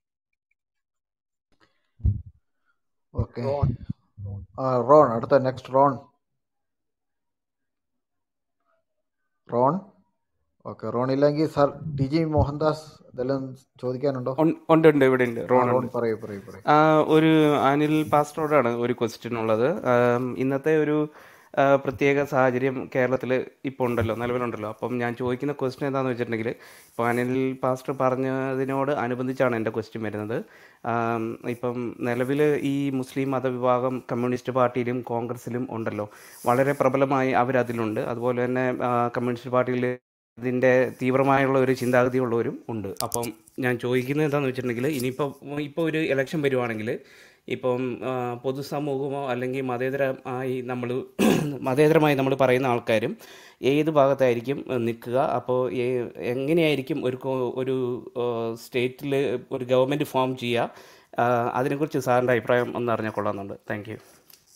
ഓക്കെ റോൺ റോൺ അടുത്ത next Ron Ron okay Ron ഇല്ലെങ്കിൽ സാർ ടി ജി മോഹൻദാസ് എന്തെല്ലാം ചോദിക്കാനുണ്ടോ ഉൺ- ഉണ്ട് ഉണ്ട് ഇവിടെ ഉണ്ട് ആ റോൺ റോൺ ഉണ്ട് പറയൂ പറയൂ പറയൂ ആ, ഒരു അനിൽ പാസ്റ്ററോടാണ് ഒരു ക്വസ്റ്റ്യൻ ഉള്ളത് ആം, ഇന്നത്തെ ഒരു ആ, പ്രത്യേക സാഹചര്യം കേരളത്തിൽ ഇപ്പോൾ ഉണ്ടല്ലോ നിലവിലുണ്ടല്ലോ അപ്പം ഞാൻ ചോദിക്കുന്ന ക്വസ്റ്റ്യൻ എന്താണെന്ന് വെച്ചിട്ടുണ്ടെങ്കിൽ ഇപ്പോൾ അനിൽ പാസ്റ്റർ പറഞ്ഞതിനോട് അനുബന്ധിച്ചാണ് എൻ്റെ ക്വസ്റ്റ്യൻ വരുന്നത് ആം, ഇപ്പം നിലവിൽ ഈ മുസ്ലിം മതവിഭാഗം കമ്മ്യൂണിസ്റ്റ് പാർട്ടിയിലും കോൺഗ്രസിലും ഉണ്ടല്ലോ വളരെ പ്രബലമായി അവരതിലുണ്ട് അതുപോലെ തന്നെ ആ, കമ്മ്യൂണിസ്റ്റ് പാർട്ടിയിൽ ഇതിൻ്റെ തീവ്രമായുള്ള ഒരു ചിന്താഗതിയുള്ളവരും ഉണ്ട് അപ്പം ഞാൻ ചോദിക്കുന്നത് എന്താണെന്ന് വെച്ചിട്ടുണ്ടെങ്കിൽ ഇനിയിപ്പോൾ ഇപ്പോൾ ഒരു ഇലക്ഷൻ വരുവാണെങ്കിൽ ഇപ്പം ആ, പൊതുസമൂഹമോ അല്ലെങ്കിൽ മതേതരമായി നമ്മൾ മതേതരമായി നമ്മൾ പറയുന്ന ആൾക്കാരും ഏത് ഭാഗത്തായിരിക്കും നിൽക്കുക അപ്പോൾ എങ്ങനെയായിരിക്കും ഒരു കോ- ഒരു സ്റ്റേറ്റിൽ ഒരു ഗവൺമെൻറ് ഫോം ചെയ്യുക ആ, അതിനെക്കുറിച്ച് സാറിൻ്റെ അഭിപ്രായം ഒന്ന് അറിഞ്ഞാൽ കൊള്ളാമെന്നുണ്ട് താങ്ക് യു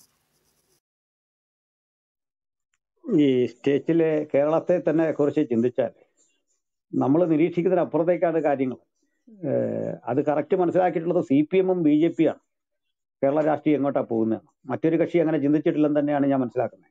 ഈ സ്റ്റേറ്റിലെ കേരളത്തെ തന്നെ കുറിച്ച് ചിന്തിച്ചാൽ നമ്മൾ നിരീക്ഷിക്കുന്നതിനപ്പുറത്തേക്കാണ് കാര്യങ്ങൾ ഏഹ് അത് കറക്റ്റ് മനസ്സിലാക്കിയിട്ടുള്ളത് സി പി എമ്മും ബി ജെ പി ആണ് കേരള രാഷ്ട്രീയം എങ്ങോട്ടാ പോകുന്നത് മറ്റൊരു കക്ഷി അങ്ങനെ ചിന്തിച്ചിട്ടില്ലെന്ന് തന്നെയാണ് ഞാൻ മനസ്സിലാക്കുന്നത്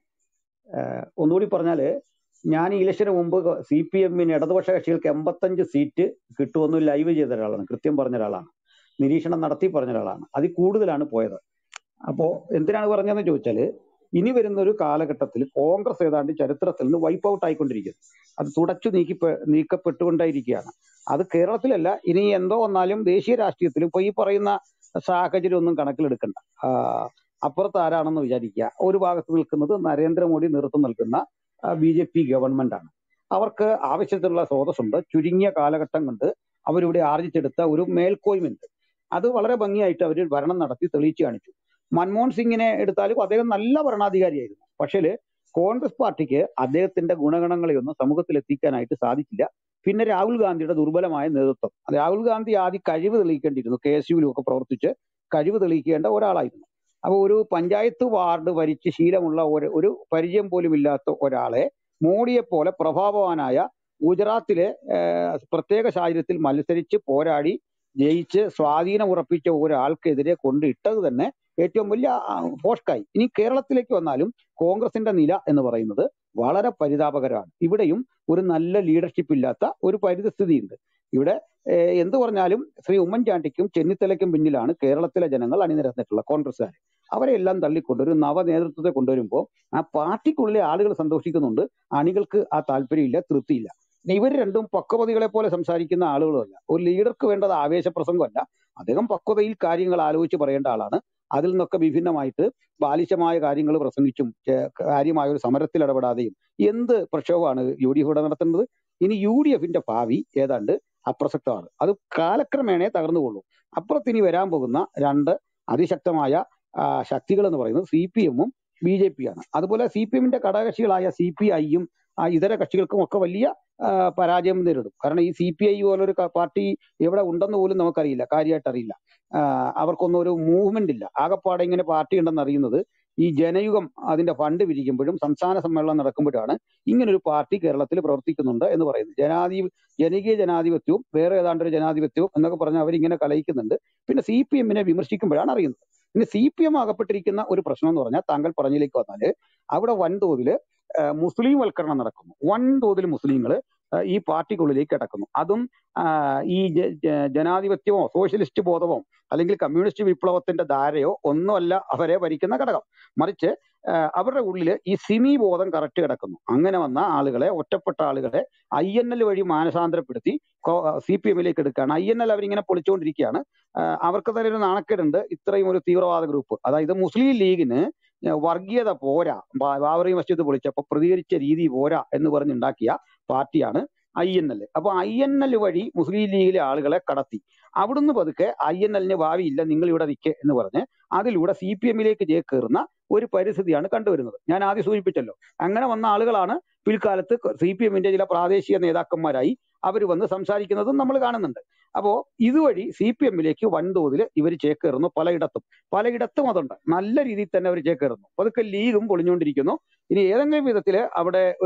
ഏഹ് ഒന്നുകൂടി പറഞ്ഞാൽ ഞാൻ ഈ ഇലക്ഷന് മുമ്പ് സി പി എമ്മിന് ഇടതുപക്ഷ കക്ഷികൾക്ക് എൺപത്തഞ്ച് സീറ്റ് കിട്ടുമെന്ന് ലൈവ് ചെയ്ത ഒരാളാണ് കൃത്യം പറഞ്ഞ ഒരാളാണ് നിരീക്ഷണം നടത്തി പറഞ്ഞ ഒരാളാണ് അതിൽ കൂടുതലാണ് പോയത് അപ്പോ എന്തിനാണ് പറഞ്ഞതെന്ന് ചോദിച്ചാല് ഇനി വരുന്ന ഒരു കാലഘട്ടത്തിൽ കോൺഗ്രസ് ഏതാണ്ട് ചരിത്രത്തിൽ നിന്ന് വൈപ്പ് ഔട്ട് ആയിക്കൊണ്ടിരിക്കുന്നു അത് തുടച്ചു നീക്കി നീക്കപ്പെട്ടുകൊണ്ടേയിരിക്കുകയാണ് അത് കേരളത്തിലല്ല ഇനി എന്തോ വന്നാലും ദേശീയ രാഷ്ട്രീയത്തിൽ ഇപ്പൊ ഈ പറയുന്ന സാഹചര്യം ഒന്നും കണക്കിലെടുക്കണ്ട ആഹ് അപ്പുറത്ത് ആരാണെന്ന് വിചാരിക്കുക ഒരു ഭാഗത്ത് നിൽക്കുന്നത് നരേന്ദ്രമോദി നേതൃത്വം നൽകുന്ന ബി ജെ പി ഗവൺമെന്റ് ആണ് അവർക്ക് ആവശ്യത്തിനുള്ള സ്രോതസ്സുണ്ട് ചുരുങ്ങിയ കാലഘട്ടം കൊണ്ട് അവരിവിടെ ആർജിച്ചെടുത്ത ഒരു മേൽക്കോയ്മയുണ്ട് അത് വളരെ ഭംഗിയായിട്ട് അവർ ഭരണം നടത്തി തെളിയിച്ചു കാണിച്ചു മൻമോഹൻ സിംഗിനെ എടുത്താലും അദ്ദേഹം നല്ല ഭരണാധികാരിയായിരുന്നു പക്ഷേ കോൺഗ്രസ് പാർട്ടിക്ക് അദ്ദേഹത്തിന്റെ ഗുണഗണങ്ങളെയൊന്നും സമൂഹത്തിൽ എത്തിക്കാനായിട്ട് സാധിച്ചില്ല പിന്നെ രാഹുൽ ഗാന്ധിയുടെ ദുർബലമായ നേതൃത്വം രാഹുൽ ഗാന്ധി ആദ്യം കഴിവ് തെളിയിക്കേണ്ടിയിരുന്നു കെ എസ് യുവിലും ഒക്കെ പ്രവർത്തിച്ച് കഴിവ് തെളിയിക്കേണ്ട ഒരാളായിരുന്നു അപ്പൊ ഒരു പഞ്ചായത്ത് വാർഡ് ഭരിച്ച് ശീലമുള്ള ഒരു ഒരു പരിചയം പോലും ഇല്ലാത്ത ഒരാളെ മോഡിയെ പോലെ പ്രഭാവവാനായ ഗുജറാത്തിലെ ഏഹ്, പ്രത്യേക സാഹചര്യത്തിൽ മത്സരിച്ച് പോരാടി ജയിച്ച് സ്വാധീനം ഉറപ്പിച്ച ഒരാൾക്കെതിരെ കൊണ്ട് ഇട്ടത് തന്നെ ഏറ്റവും വലിയ ആ, പോഷ്കായി ഇനി കേരളത്തിലേക്ക് വന്നാലും കോൺഗ്രസിന്റെ നില എന്ന് പറയുന്നത് വളരെ പരിതാപകരമാണ് ഇവിടെയും ഒരു നല്ല ലീഡർഷിപ്പ് ഇല്ലാത്ത ഒരു പരിതസ്ഥിതിയുണ്ട് ഇവിടെ ഏഹ്, എന്ത് പറഞ്ഞാലും ശ്രീ ഉമ്മൻചാണ്ടിക്കും ചെന്നിത്തലയ്ക്കും പിന്നിലാണ് കേരളത്തിലെ ജനങ്ങൾ അണിനിരന്നിട്ടുള്ള കോൺഗ്രസ്സുകാർ അവരെ എല്ലാം തള്ളിക്കൊണ്ട് ഒരു നവ നേതൃത്വത്തെ കൊണ്ടുവരുമ്പോൾ ആ പാർട്ടിക്കുള്ളിലെ ആളുകൾ സന്തോഷിക്കുന്നുണ്ട് അണികൾക്ക് ആ താല്പര്യമില്ല തൃപ്തിയില്ല ഇനി ഇവർ രണ്ടും പക്വതകളെ പോലെ സംസാരിക്കുന്ന ആളുകളുമല്ല ഒരു ലീഡർക്ക് വേണ്ടത് ആവേശപ്രസംഗമല്ല അദ്ദേഹം പക്വതയിൽ കാര്യങ്ങൾ ആലോചിച്ച് പറയേണ്ട ആളാണ് അതിൽ നിന്നൊക്കെ വിഭിന്നമായിട്ട് ബാലിശമായ കാര്യങ്ങൾ പ്രസംഗിച്ചും ചെ- കാര്യമായ ഒരു സമരത്തിൽ ഇടപെടാതെയും എന്ത് പ്രക്ഷോഭമാണ് യു ഡി എഫ് ഇവിടെ നടത്തുന്നത് ഇനി യു ഡി എഫിന്റെ ഭാവി ഏതാണ്ട് അപ്രസക്തമാണ് അത് കാലക്രമേണ തകർന്നുകൊള്ളും അപ്പുറത്ത് ഇനി വരാൻ പോകുന്ന രണ്ട് അതിശക്തമായ ആ, ശക്തികൾ എന്ന് പറയുന്നത് സി പി എമ്മും ബി ജെ പി ആണ് അതുപോലെ സി പി എമ്മിന്റെ ഘടകകക്ഷികളായ സി പി ഐയും ഇതര കക്ഷികൾക്കും ഒക്കെ വലിയ ആ, പരാജയം നേരിടും കാരണം ഈ സി പി ഐ പോലൊരു ക- പാർട്ടി എവിടെ ഉണ്ടെന്ന് പോലും നമുക്കറിയില്ല കാര്യമായിട്ട് അറിയില്ല ആ, അവർക്കൊന്നും ഒരു മൂവ്മെന്റ് ഇല്ല ആകപ്പാടെ ഇങ്ങനെ പാർട്ടി ഉണ്ടെന്ന് അറിയുന്നത് ഈ ജനയുഗം അതിന്റെ ഫണ്ട് പിരിക്കുമ്പോഴും സംസ്ഥാന സമ്മേളനം നടക്കുമ്പോഴാണ് ഇങ്ങനൊരു പാർട്ടി കേരളത്തിൽ പ്രവർത്തിക്കുന്നുണ്ട് എന്ന് പറയുന്നത് ജനാധി ജനകീയ ജനാധിപത്യവും വേറെ ഏതാണ്ട് ഒരു ജനാധിപത്യവും എന്നൊക്കെ പറഞ്ഞ് അവരിങ്ങനെ കലയിക്കുന്നുണ്ട് പിന്നെ സി പി എമ്മിനെ വിമർശിക്കുമ്പോഴാണ് അറിയുന്നത് പിന്നെ സി പി എം അകപ്പെട്ടിരിക്കുന്ന ഒരു പ്രശ്നം എന്ന് പറഞ്ഞാൽ താങ്കൾ പറഞ്ഞതിലേക്ക് വന്നാല് അവിടെ വൻതോതിൽ മുസ്ലിം വൽക്കരണം നടക്കുന്നു വൻതോതിൽ മുസ്ലിങ്ങൾ ഈ പാർട്ടിക്കുള്ളിലേക്ക് കിടക്കുന്നു അതും ആ, ഈ ജ- ജ- ജനാധിപത്യമോ സോഷ്യലിസ്റ്റ് ബോധമോ അല്ലെങ്കിൽ കമ്മ്യൂണിസ്റ്റ് വിപ്ലവത്തിന്റെ ധാരയോ ഒന്നുമല്ല അവരെ ഭരിക്കുന്ന ഘടകം മറിച്ച് ആ, അവരുടെ ഉള്ളിൽ ഈ സിമി ബോധം കറക്റ്റ് കിടക്കുന്നു അങ്ങനെ വന്ന ആളുകളെ ഒറ്റപ്പെട്ട ആളുകളെ ഐ എൻ എൽ വഴി മാനസാന്തരപ്പെടുത്തി സി പി എമ്മിലേക്ക് എടുക്കുകയാണ് ഐ എൻ എൽ അവരിങ്ങനെ പൊളിച്ചുകൊണ്ടിരിക്കുകയാണ് ആ, അവർക്ക് തന്നെ ഒരു നാണക്കേടുണ്ട് ഇത്രയും ഒരു തീവ്രവാദ ഗ്രൂപ്പ് അതായത് മുസ്ലിം ലീഗിന് വർഗീയത പോരാ ബാ- ബാബറി മസ്ജിദ് പൊളിച്ചപ്പോൾ പ്രതികരിച്ച രീതി പോരാ എന്ന് പറഞ്ഞുണ്ടാക്കിയ പാർട്ടിയാണ് ഐ എൻ എൽ അപ്പൊ ഐ എൻ എൽ വഴി മുസ്ലിം ലീഗിലെ ആളുകളെ കടത്തി അവിടുന്ന് പതുക്കെ ഐ എൻ എല്ലിന് ഭാവിയില്ല നിങ്ങൾ ഇവിടെ നിൽക്കെ എന്ന് പറഞ്ഞ് അതിലൂടെ സി പി എമ്മിലേക്ക് ചേക്കേറുന്ന ഒരു പരിസ്ഥിതിയാണ് കണ്ടുവരുന്നത് ഞാൻ ആദ്യം സൂചിപ്പിച്ചല്ലോ അങ്ങനെ വന്ന ആളുകളാണ് പിൽക്കാലത്ത് സി പി എമ്മിന്റെ ചില പ്രാദേശിക നേതാക്കന്മാരായി അവർ വന്ന് സംസാരിക്കുന്നതും നമ്മൾ കാണുന്നുണ്ട് അപ്പോ ഇതുവഴി സി പി എമ്മിലേക്ക് വൻതോതിൽ ഇവർ ചേക്കേറുന്നു പലയിടത്തും പലയിടത്തും അതുണ്ട് നല്ല രീതിയിൽ തന്നെ അവർ ചേക്കേറുന്നു പതുക്കെ ലീഗും പൊളിഞ്ഞുകൊണ്ടിരിക്കുന്നു ഇനി ഏതെങ്കിലും വിധത്തില് അവിടെ ഒരു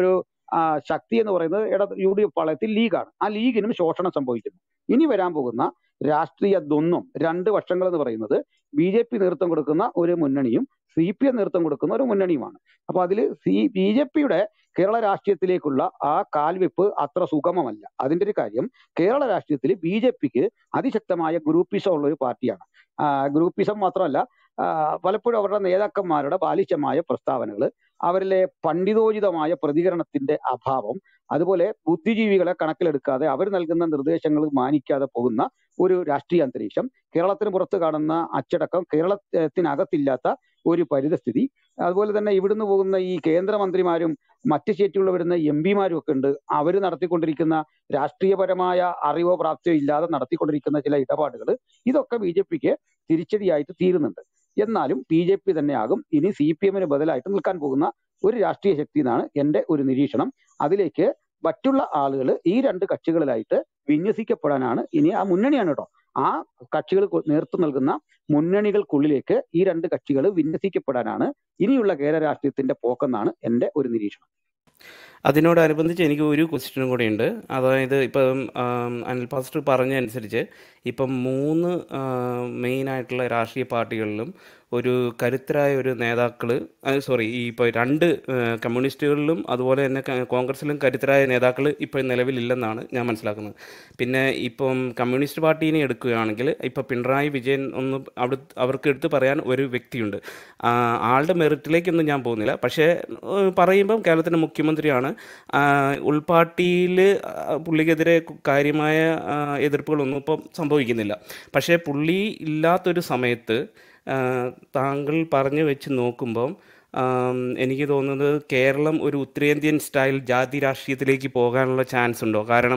ആ, ശക്തി എന്ന് പറയുന്നത് ഇട യു ഡി എഫ് പാളയത്തിൽ ലീഗാണ് ആ ലീഗിനും ശോഷണം സംഭവിക്കുന്നു ഇനി വരാൻ പോകുന്ന രാഷ്ട്രീയ ദ്വന്ദ്വം രണ്ട് വർഷങ്ങൾ എന്ന് പറയുന്നത് ബി ജെ പി നേതൃത്വം കൊടുക്കുന്ന ഒരു മുന്നണിയും സി പി എം നേതൃത്വം കൊടുക്കുന്ന ഒരു മുന്നണിയുമാണ് അപ്പൊ അതിൽ സി ബി ജെ പിയുടെ കേരള രാഷ്ട്രീയത്തിലേക്കുള്ള ആ കാൽവെപ്പ് അത്ര സുഗമമല്ല അതിന്റെ ഒരു കാര്യം കേരള രാഷ്ട്രീയത്തിൽ ബി ജെ പിക്ക് അതിശക്തമായ ഗ്രൂപ്പിസം ഉള്ള ഒരു പാർട്ടിയാണ് ആ, ഗ്രൂപ്പിസം മാത്രമല്ല ആ, പലപ്പോഴും അവരുടെ നേതാക്കന്മാരുടെ ബാലിശമായ പ്രസ്താവനകൾ അവരിലെ പണ്ഡിതോചിതമായ പ്രതികരണത്തിന്റെ അഭാവം അതുപോലെ ബുദ്ധിജീവികളെ കണക്കിലെടുക്കാതെ അവർ നൽകുന്ന നിർദ്ദേശങ്ങൾ മാനിക്കാതെ പോകുന്ന ഒരു രാഷ്ട്രീയ അന്തരീക്ഷം കേരളത്തിന് പുറത്ത് കാണുന്ന അച്ചടക്കം കേരളത്തിനകത്തില്ലാത്ത ഒരു പരിതസ്ഥിതി അതുപോലെ തന്നെ ഇവിടുന്ന് പോകുന്ന ഈ കേന്ദ്രമന്ത്രിമാരും മറ്റ് സ്റ്റേറ്റുകളിൽ വരുന്ന എം പിമാരും ഒക്കെ ഉണ്ട് അവർ നടത്തിക്കൊണ്ടിരിക്കുന്ന രാഷ്ട്രീയപരമായ അറിവോ പ്രാപ്തിയോ ഇല്ലാതെ നടത്തിക്കൊണ്ടിരിക്കുന്ന ചില ഇടപാടുകൾ ഇതൊക്കെ ബി ജെ പിക്ക് തിരിച്ചടിയായിട്ട് തീരുന്നുണ്ട് എന്നാലും ബി ജെ പി തന്നെയാകും ഇനി സി പി എമ്മിന് ബദലായിട്ട് നിൽക്കാൻ പോകുന്ന ഒരു രാഷ്ട്രീയ ശക്തി എന്നാണ് എന്റെ ഒരു നിരീക്ഷണം അതിലേക്ക് മറ്റുള്ള ആളുകൾ ഈ രണ്ട് കക്ഷികളിലായിട്ട് വിന്യസിക്കപ്പെടാനാണ് ഇനി ആ മുന്നണിയാണ് കേട്ടോ ആ കക്ഷികൾ കൊ- നേതൃത്വം നൽകുന്ന മുന്നണികൾക്കുള്ളിലേക്ക് ഈ രണ്ട് കക്ഷികൾ വിന്യസിക്കപ്പെടാനാണ് ഇനിയുള്ള കേരള രാഷ്ട്രീയത്തിന്റെ പോക്കെന്നാണ് എന്റെ ഒരു നിരീക്ഷണം അതിനോടനുബന്ധിച്ച് എനിക്ക് ഒരു ക്വസ്റ്റ്യനും കൂടെ ഉണ്ട് അതായത് ഇപ്പം ആം, അനിൽ പാസ്റ്റർ പറഞ്ഞ അനുസരിച്ച് ഇപ്പം മൂന്ന് മെയിൻ ആയിട്ടുള്ള രാഷ്ട്രീയ പാർട്ടികളിലും ഒരു കരുത്തരായ ഒരു നേതാക്കൾ സോറി ഈ ഇപ്പോൾ രണ്ട് ആ, കമ്മ്യൂണിസ്റ്റുകളിലും അതുപോലെ തന്നെ ക- കോൺഗ്രസിലും കരുത്തരായ നേതാക്കൾ ഇപ്പോൾ നിലവിലില്ലെന്നാണ് ഞാൻ മനസ്സിലാക്കുന്നത് പിന്നെ ഇപ്പം കമ്മ്യൂണിസ്റ്റ് പാർട്ടീനെ എടുക്കുകയാണെങ്കിൽ ഇപ്പോൾ പിണറായി വിജയൻ ഒന്ന് അവിടെ അവർക്ക് എടുത്ത് പറയാൻ ഒരു വ്യക്തിയുണ്ട് ആ, ആളുടെ മെറിറ്റിലേക്കൊന്നും ഞാൻ പോകുന്നില്ല പക്ഷേ ഏഹ്, പറയുമ്പം കേരളത്തിൻ്റെ മുഖ്യമന്ത്രിയാണ് ഉൾപാർട്ടിയിൽ പുള്ളിക്കെതിരെ കാര്യമായ ആ, എതിർപ്പുകളൊന്നും ഇപ്പം സംഭവിക്കുന്നില്ല പക്ഷേ പുള്ളി ഇല്ലാത്തൊരു സമയത്ത് ആ, താങ്കൾ പറഞ്ഞു വെച്ച് നോക്കുമ്പം ആം, എനിക്ക് തോന്നുന്നത് കേരളം ഒരു ഉത്തരേന്ത്യൻ സ്റ്റൈൽ ജാതി രാഷ്ട്രീയത്തിലേക്ക് പോകാനുള്ള ചാൻസ് ഉണ്ടോ കാരണം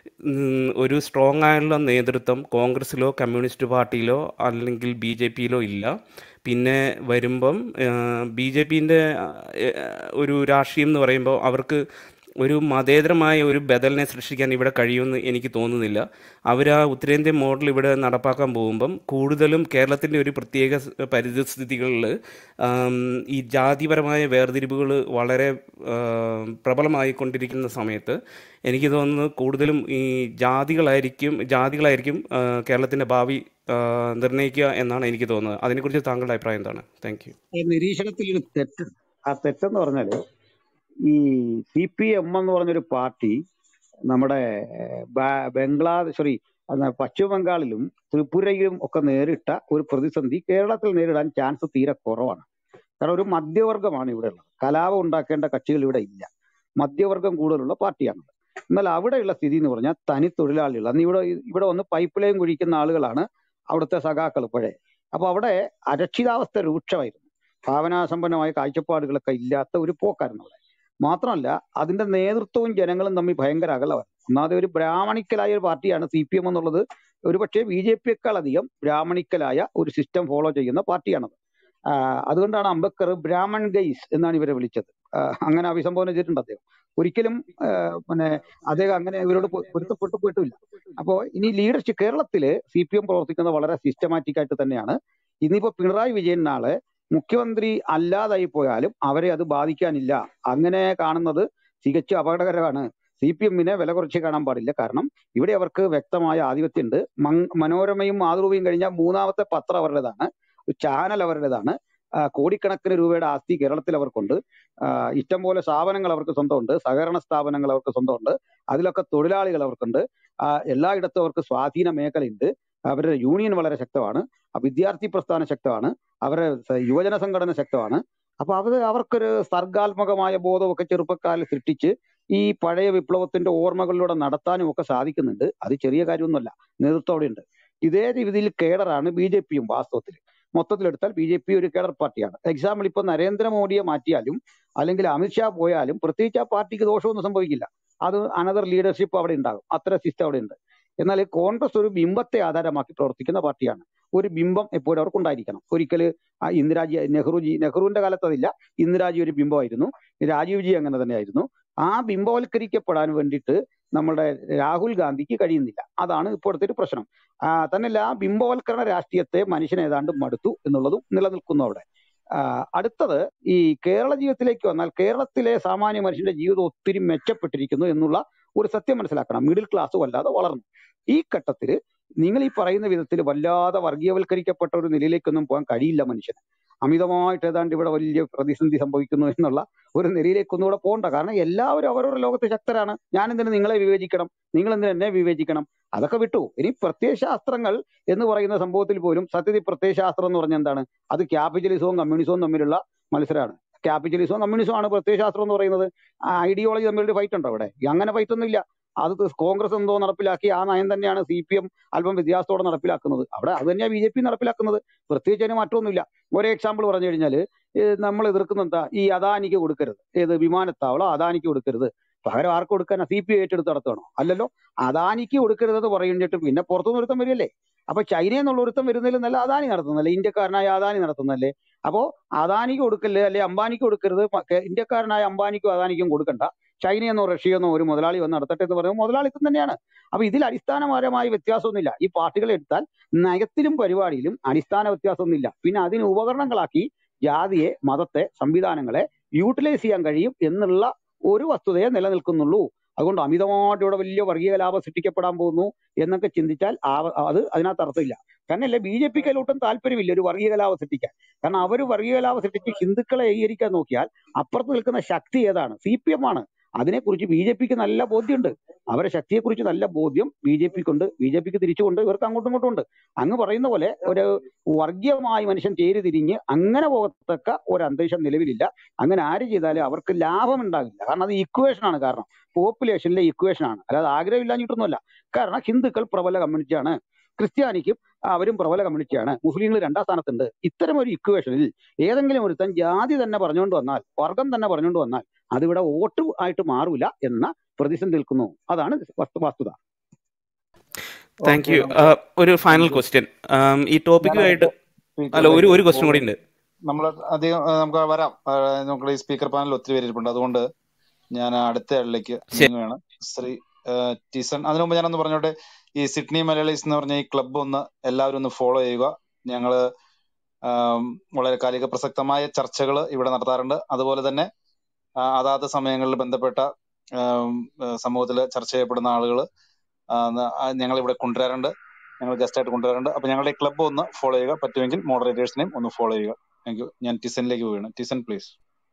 ഉം, ഒരു സ്ട്രോങ് ആയുള്ള നേതൃത്വം കോൺഗ്രസ്സിലോ കമ്മ്യൂണിസ്റ്റ് പാർട്ടിയിലോ അല്ലെങ്കിൽ ബി ജെ പിയിലോ ഇല്ല പിന്നെ വരുമ്പം ബി ജെ പിൻ്റെ ഒരു രാഷ്ട്രീയം എന്ന് പറയുമ്പോൾ അവർക്ക് ഒരു മതേതരമായ ഒരു ബദലിനെ സൃഷ്ടിക്കാൻ ഇവിടെ കഴിയുമെന്ന് എനിക്ക് തോന്നുന്നില്ല അവർ ആ ഉത്തരേന്ത്യൻ മോഡൽ ഇവിടെ നടപ്പാക്കാൻ പോകുമ്പം കൂടുതലും കേരളത്തിൻ്റെ ഒരു പ്രത്യേക സ് പരിതസ്ഥിതികളിൽ ഈ ജാതിപരമായ വേർതിരിവുകൾ വളരെ ആം, പ്രബലമായിക്കൊണ്ടിരിക്കുന്ന സമയത്ത് എനിക്ക് തോന്നുന്നത് കൂടുതലും ഈ ജാതികളായിരിക്കും ജാതികളായിരിക്കും ആ, കേരളത്തിൻ്റെ ഭാവി ആ, നിർണ്ണയിക്കുക എന്നാണ് എനിക്ക് തോന്നുന്നത് അതിനെക്കുറിച്ച് താങ്കളുടെ അഭിപ്രായം എന്താണ് താങ്ക് യു ഈ നിരീക്ഷണത്തിൽ ഒരു തെറ്റ് ആ തെറ്റെന്ന് പറഞ്ഞാല് ഈ സി പി എം എന്ന് പറഞ്ഞൊരു പാർട്ടി നമ്മുടെ ബ- ബംഗ്ലാദേശ് സോറി പശ്ചിമ ബംഗാളിലും ത്രിപുരയിലും ഒക്കെ നേരിട്ട ഒരു പ്രതിസന്ധി കേരളത്തിൽ നേരിടാൻ ചാൻസ് തീരെ കുറവാണ് കാരണം ഒരു മധ്യവർഗമാണ് ഇവിടെ ഉള്ളത് കലാപം ഉണ്ടാക്കേണ്ട കക്ഷികൾ ഇവിടെ ഇല്ല മധ്യവർഗം കൂടുതലുള്ള പാർട്ടിയാണ് എന്നാൽ അവിടെയുള്ള സ്ഥിതി എന്ന് പറഞ്ഞാൽ തനി തൊഴിലാളികൾ അന്ന് ഇവിടെ ഇവിടെ വന്ന് പൈപ്പ് ലൈൻ കുഴിക്കുന്ന ആളുകളാണ് അവിടുത്തെ സഖാക്കൾ ഇപ്പോഴേ അപ്പൊ അവിടെ അരക്ഷിതാവസ്ഥ രൂക്ഷമായിരുന്നു ഭാവനാസമ്പന്നമായ കാഴ്ചപ്പാടുകളൊക്കെ ഇല്ലാത്ത ഒരു പോക്കായിരുന്നു അവിടെ മാത്രമല്ല അതിന്റെ നേതൃത്വവും ജനങ്ങളും തമ്മിൽ ഭയങ്കര അകലമാണ് ഒന്നാമത് ഒരു ബ്രാഹ്മണിക്കലായ ഒരു പാർട്ടിയാണ് സി പി എം എന്നുള്ളത് ഒരുപക്ഷെ ബി ജെ പിയേക്കാൾ അധികം ബ്രാഹ്മണിക്കലായ ഒരു സിസ്റ്റം ഫോളോ ചെയ്യുന്ന പാർട്ടിയാണത് ആഹ് അതുകൊണ്ടാണ് അംബേദ്കർ ബ്രാഹ്മൺ ഗൈസ് എന്നാണ് ഇവരെ വിളിച്ചത് ആഹ് അങ്ങനെ അഭിസംബോധന ചെയ്തിട്ടുണ്ട് അദ്ദേഹം ഒരിക്കലും ആഹ് പിന്നെ അദ്ദേഹം അങ്ങനെ ഇവരോട് പൊ- പൊരുത്തപ്പെട്ടു പോയിട്ടില്ല അപ്പോ ഇനി ലീഡർഷിപ്പ് കേരളത്തില് സി പി എം പ്രവർത്തിക്കുന്നത് വളരെ സിസ്റ്റമാറ്റിക് ആയിട്ട് തന്നെയാണ് ഇന്നിപ്പോ പിണറായി വിജയൻ നാളെ മുഖ്യമന്ത്രി അല്ലാതായി പോയാലും അവരെ അത് ബാധിക്കാനില്ല അങ്ങനെ കാണുന്നത് തികച്ചും അപകടകരമാണ് സി പി എമ്മിനെ വില കുറച്ച് കാണാൻ പാടില്ല കാരണം ഇവിടെ അവർക്ക് വ്യക്തമായ ആധിപത്യമുണ്ട് മങ് മനോരമയും മാതൃഭൂമിയും കഴിഞ്ഞാൽ മൂന്നാമത്തെ പത്രം അവരുടേതാണ് ചാനൽ അവരുടേതാണ് ആ, കോടിക്കണക്കിന് രൂപയുടെ ആസ്തി കേരളത്തിൽ അവർക്കുണ്ട് ആ, ഇഷ്ടംപോലെ സ്ഥാപനങ്ങൾ അവർക്ക് സ്വന്തമുണ്ട് സഹകരണ സ്ഥാപനങ്ങൾ അവർക്ക് സ്വന്തമുണ്ട് അതിലൊക്കെ തൊഴിലാളികൾ അവർക്കുണ്ട് ആ, എല്ലായിടത്തും അവർക്ക് സ്വാധീന മേഖലയുണ്ട് അവരുടെ യൂണിയൻ വളരെ ശക്തമാണ് ആ, വിദ്യാർത്ഥി പ്രസ്ഥാനം ശക്തമാണ് അവരുടെ സ- യുവജന സംഘടന ശക്തമാണ് അപ്പൊ അവർ അവർക്കൊരു സർഗാത്മകമായ ബോധമൊക്കെ ചെറുപ്പക്കാരിൽ സൃഷ്ടിച്ച് ഈ പഴയ വിപ്ലവത്തിന്റെ ഓർമ്മകളിലൂടെ നടത്താനും ഒക്കെ സാധിക്കുന്നുണ്ട് അത് ചെറിയ കാര്യമൊന്നുമല്ല നേതൃത്വം അവിടെ ഉണ്ട് ഇതേ രീതിയിൽ കേഡറാണ് ബി ജെ പിയും വാസ്തവത്തിൽ മൊത്തത്തിലെടുത്താൽ ബി ജെ പി ഒരു കേഡർ പാർട്ടിയാണ് എക്സാമ്പിൾ ഇപ്പൊ നരേന്ദ്രമോദിയെ മാറ്റിയാലും അല്ലെങ്കിൽ അമിത്ഷാ പോയാലും പ്രത്യേകിച്ച് ആ പാർട്ടിക്ക് ദോഷമൊന്നും സംഭവിക്കില്ല അത് അനദർ ലീഡർഷിപ്പ് അവിടെ ഉണ്ടാകും അത്ര സിസ്റ്റം അവിടെ ഉണ്ട് എന്നാൽ കോൺഗ്രസ് ഒരു ബിംബത്തെ ആധാരമാക്കി പ്രവർത്തിക്കുന്ന പാർട്ടിയാണ് ഒരു ബിംബം എപ്പോഴും അവർക്കുണ്ടായിരിക്കണം ഒരിക്കൽ ആ ഇന്ദിരാജി നെഹ്റുജി നെഹ്റുവിന്റെ കാലത്ത് അതില്ല ഇന്ദിരാജി ഒരു ബിംബമായിരുന്നു രാജീവ് ജി അങ്ങനെ തന്നെയായിരുന്നു ആ ബിംബവൽക്കരിക്കപ്പെടാൻ വേണ്ടിയിട്ട് നമ്മുടെ രാഹുൽ ഗാന്ധിക്ക് കഴിയുന്നില്ല അതാണ് ഇപ്പോഴത്തെ ഒരു പ്രശ്നം ആ, തന്നെയല്ല ആ ബിംബവൽക്കരണ രാഷ്ട്രീയത്തെ മനുഷ്യൻ ഏതാണ്ട് മടുത്തു എന്നുള്ളതും നിലനിൽക്കുന്നു അവിടെ ആ, അടുത്തത് ഈ കേരള ജീവിതത്തിലേക്ക് വന്നാൽ കേരളത്തിലെ സാമാന്യ മനുഷ്യന്റെ ജീവിതം ഒത്തിരി മെച്ചപ്പെട്ടിരിക്കുന്നു എന്നുള്ള ഒരു സത്യം മനസ്സിലാക്കണം മിഡിൽ ക്ലാസ് വല്ലാതെ വളർന്നു ഈ ഘട്ടത്തിൽ നിങ്ങൾ ഈ പറയുന്ന വിധത്തിൽ വല്ലാതെ വർഗീയവൽക്കരിക്കപ്പെട്ട ഒരു നിലയിലേക്കൊന്നും പോകാൻ കഴിയില്ല മനുഷ്യന് അമിതമായിട്ട് ഏതാണ്ട് ഇവിടെ വലിയ പ്രതിസന്ധി സംഭവിക്കുന്നു എന്നുള്ള ഒരു നിലയിലേക്കൊന്നും ഇവിടെ പോകണ്ട കാരണം എല്ലാവരും അവരവരുടെ ലോകത്ത് ശക്തരാണ് ഞാൻ എന്തിനു നിങ്ങളെ വിവേചിക്കണം നിങ്ങൾ എന്തിനു എന്നെ വിവേചിക്കണം അതൊക്കെ വിട്ടു ഇനി പ്രത്യയശാസ്ത്രങ്ങൾ എന്ന് പറയുന്ന സംഭവത്തിൽ പോലും സത്യത്തിൽ പ്രത്യയശാസ്ത്രം എന്ന് പറഞ്ഞാൽ എന്താണ് അത് ക്യാപിറ്റലിസവും കമ്മ്യൂണിസവും തമ്മിലുള്ള മത്സരമാണ് ക്യാപിറ്റലിസവും കമ്മ്യൂണിസവും ആണ് പ്രത്യയശാസ്ത്രം എന്ന് പറയുന്നത് ഐഡിയോളജി തമ്മിലൊരു ഫൈറ്റ് ഉണ്ടോ അവിടെ അങ്ങനെ ഫൈറ്റ് ഒന്നും ഇല്ല അത് കോൺഗ്രസ് എന്തോ നടപ്പിലാക്കി ആ നയം തന്നെയാണ് സി പി എം അല്പം വ്യത്യാസത്തോടെ നടപ്പിലാക്കുന്നത് അവിടെ അത് തന്നെയാണ് ബി ജെ പി നടപ്പിലാക്കുന്നത് പ്രത്യേകിച്ച് അതിന് മാറ്റമൊന്നുമില്ല ഒരു എക്സാമ്പിൾ പറഞ്ഞു കഴിഞ്ഞാൽ നമ്മൾ എതിർക്കുന്ന എന്താ ഈ അദാനിക്ക് കൊടുക്കരുത് ഏത് വിമാനത്താവളം അദാനിക്ക് കൊടുക്കരുത് പകരം ആർക്ക് കൊടുക്കാനാ സി പി ഐ ഏറ്റെടുത്ത് നടത്തണോ അല്ലല്ലോ അദാനിക്ക് കൊടുക്കരുതെന്ന് പറയുന്നിട്ട് പിന്നെ പുറത്തുനിന്ന് ഒരുത്തം വരികയല്ലേ അപ്പൊ ചൈനയിൽ നിന്നുള്ള ഒരുത്തം വരുന്നതിൽ നല്ല അദാനി നടത്തുന്നല്ലേ ഇന്ത്യക്കാരനായ അദാനി നടത്തുന്നല്ലേ അപ്പോ അദാനിക്ക് കൊടുക്കല്ലേ അല്ലെ അംബാനിക്ക് കൊടുക്കരുത് പ- കേ- ഇന്ത്യക്കാരനായ അംബാനിക്കും അദാനിക്കും കൊടുക്കണ്ട ചൈനയെന്നോ റഷ്യയെന്നോ ഒരു മുതലാളി വന്ന് നടത്തട്ടെ എന്ന് പറയുമ്പോൾ മുതലാളിത്തം തന്നെയാണ് അപ്പൊ ഇതിൽ അടിസ്ഥാനപരമായ വ്യത്യാസമൊന്നുമില്ല ഈ പാർട്ടികളെ എടുത്താൽ നയത്തിലും പരിപാടിയിലും അടിസ്ഥാന വ്യത്യാസമൊന്നുമില്ല പിന്നെ അതിന് ഉപകരണങ്ങളാക്കി ജാതിയെ മതത്തെ സംവിധാനങ്ങളെ യൂട്ടിലൈസ് ചെയ്യാൻ കഴിയും എന്നുള്ള ഒരു വസ്തുതയെ നിലനിൽക്കുന്നുള്ളൂ അതുകൊണ്ട് അമിതമായിട്ട് ഇവിടെ വലിയ വർഗീയ ലാഭം സൃഷ്ടിക്കപ്പെടാൻ പോകുന്നു എന്നൊക്കെ ചിന്തിച്ചാൽ ആ- അത് അതിനകത്ത് അർത്ഥമില്ല തന്നെയല്ല ബി ജെ പിക്ക് അതിലൊട്ടും താല്പര്യമില്ല ഒരു വർഗീയ കലാപം സൃഷ്ടിക്കാൻ കാരണം അവർ വർഗീയ കലാപം സൃഷ്ടിച്ച് ഹിന്ദുക്കളെ ഏകീകരിക്കാൻ നോക്കിയാൽ അപ്പുറത്ത് നിൽക്കുന്ന ശക്തി ഏതാണ് സി പി എം ആണ് അതിനെക്കുറിച്ച് ബി ജെ പിക്ക് നല്ല ബോധ്യമുണ്ട് അവരെ ശക്തിയെക്കുറിച്ച് നല്ല ബോധ്യം ബി ജെ പിക്കുണ്ട് ബി ജെ പിക്ക് തിരിച്ചുകൊണ്ട് ഇവർക്ക് അങ്ങോട്ടും ഇങ്ങോട്ടും ഉണ്ട് അങ്ങ് പറയുന്ന പോലെ ഒരു വർഗീയമായി മനുഷ്യൻ ചേരി തിരിഞ്ഞ് അങ്ങനെ പോകത്തക്ക ഒരു അന്തരീക്ഷം നിലവിലില്ല അങ്ങനെ ആര് ചെയ്താലും അവർക്ക് ലാഭം ഉണ്ടാകില്ല കാരണം അത് ഇക്വേഷൻ ആണ് കാരണം പോപ്പുലേഷനിലെ ഇക്വേഷൻ ആണ് അല്ലാതെ ആഗ്രഹമില്ലാഞ്ഞിട്ടൊന്നുമല്ല കാരണം ഹിന്ദുക്കൾ പ്രബല കമ്മ്യൂണിറ്റിയാണ് ക്രിസ്ത്യാനിക്കും അവരും പ്രബല കമ്മ്യൂണിറ്റിയാണ് മുസ്ലിങ്ങൾ രണ്ടാം സ്ഥാനത്തുണ്ട് ഇത്തരം ഒരു ഇക്വേഷനിൽ ഏതെങ്കിലും ഒരുത്തൻ ജാതി തന്നെ പറഞ്ഞുകൊണ്ട് വന്നാൽ വർഗം തന്നെ പറഞ്ഞുകൊണ്ട് വന്നാൽ അതിവിടെ വോട്ട് ആയിട്ട് മാറൂല എന്ന പ്രതിസന്ധി നിൽക്കുന്നു അതാണ് വസ്തു വസ്തുത താങ്ക് ഓക്കെ യു നമുക്ക് ഒരു ഫൈനൽ നമുക്ക് ക്വസ്റ്റ്യൻ ഈ ഞാൻ ടോപ്പിക്കുമായിട്ട് അടുത്ത അല്ല ഒരു സ്പീക്കറിലേക്ക് ഒരു ക്വസ്റ്റ്യൻ കൂടി പോകുന്നു ഉണ്ട് നമ്മൾ അധികം ആ, നമുക്ക് വരാം ആ, നമുക്ക് ഈ സ്പീക്കർ പാനൽ ഒത്തിരി പേര് ഇരിപ്പുണ്ട് അതുകൊണ്ട് ഞാൻ അടുത്ത ആളിലേക്ക് ശരി നീങ്ങുകയാണ് ശ്രീ ആ, ടീസൺ അതിനു മുമ്പ് ഞാനൊന്ന് പറഞ്ഞോട്ടെ ഈ സിഡ്നി മലയാളീസ് എന്ന് പറഞ്ഞ ഈ ക്ലബ്ബ് ഒന്ന് എല്ലാവരും ഒന്ന് ഫോളോ ചെയ്യുക ഞങ്ങള് ആം, വളരെ കാലിക പ്രസക്തമായ ചർച്ചകൾ ഇവിടെ നടത്താറുണ്ട് അതുപോലെ തന്നെ ആ, അതാത് സമയങ്ങളിൽ ബന്ധപ്പെട്ട സമൂഹത്തിൽ ചർച്ച ചെയ്യപ്പെടുന്ന ആളുകൾ ഞങ്ങൾ ഇവിടെ കൊണ്ടുവരാറുണ്ട് ഞങ്ങൾ ഗസ്റ്റ് ആയിട്ട് കൊണ്ടുവരാറുണ്ട് അപ്പൊ ഞങ്ങളുടെ ക്ലബ്ബ് ഒന്ന് ഫോളോ ചെയ്യുക പറ്റുമെങ്കിൽ മോഡറേറ്റേഴ്സിനെയും ഒന്ന് ഫോളോ ചെയ്യുക താങ്ക് യു ഞാൻ ടിസനിലേക്ക് പോവുകയാണ് Tyson please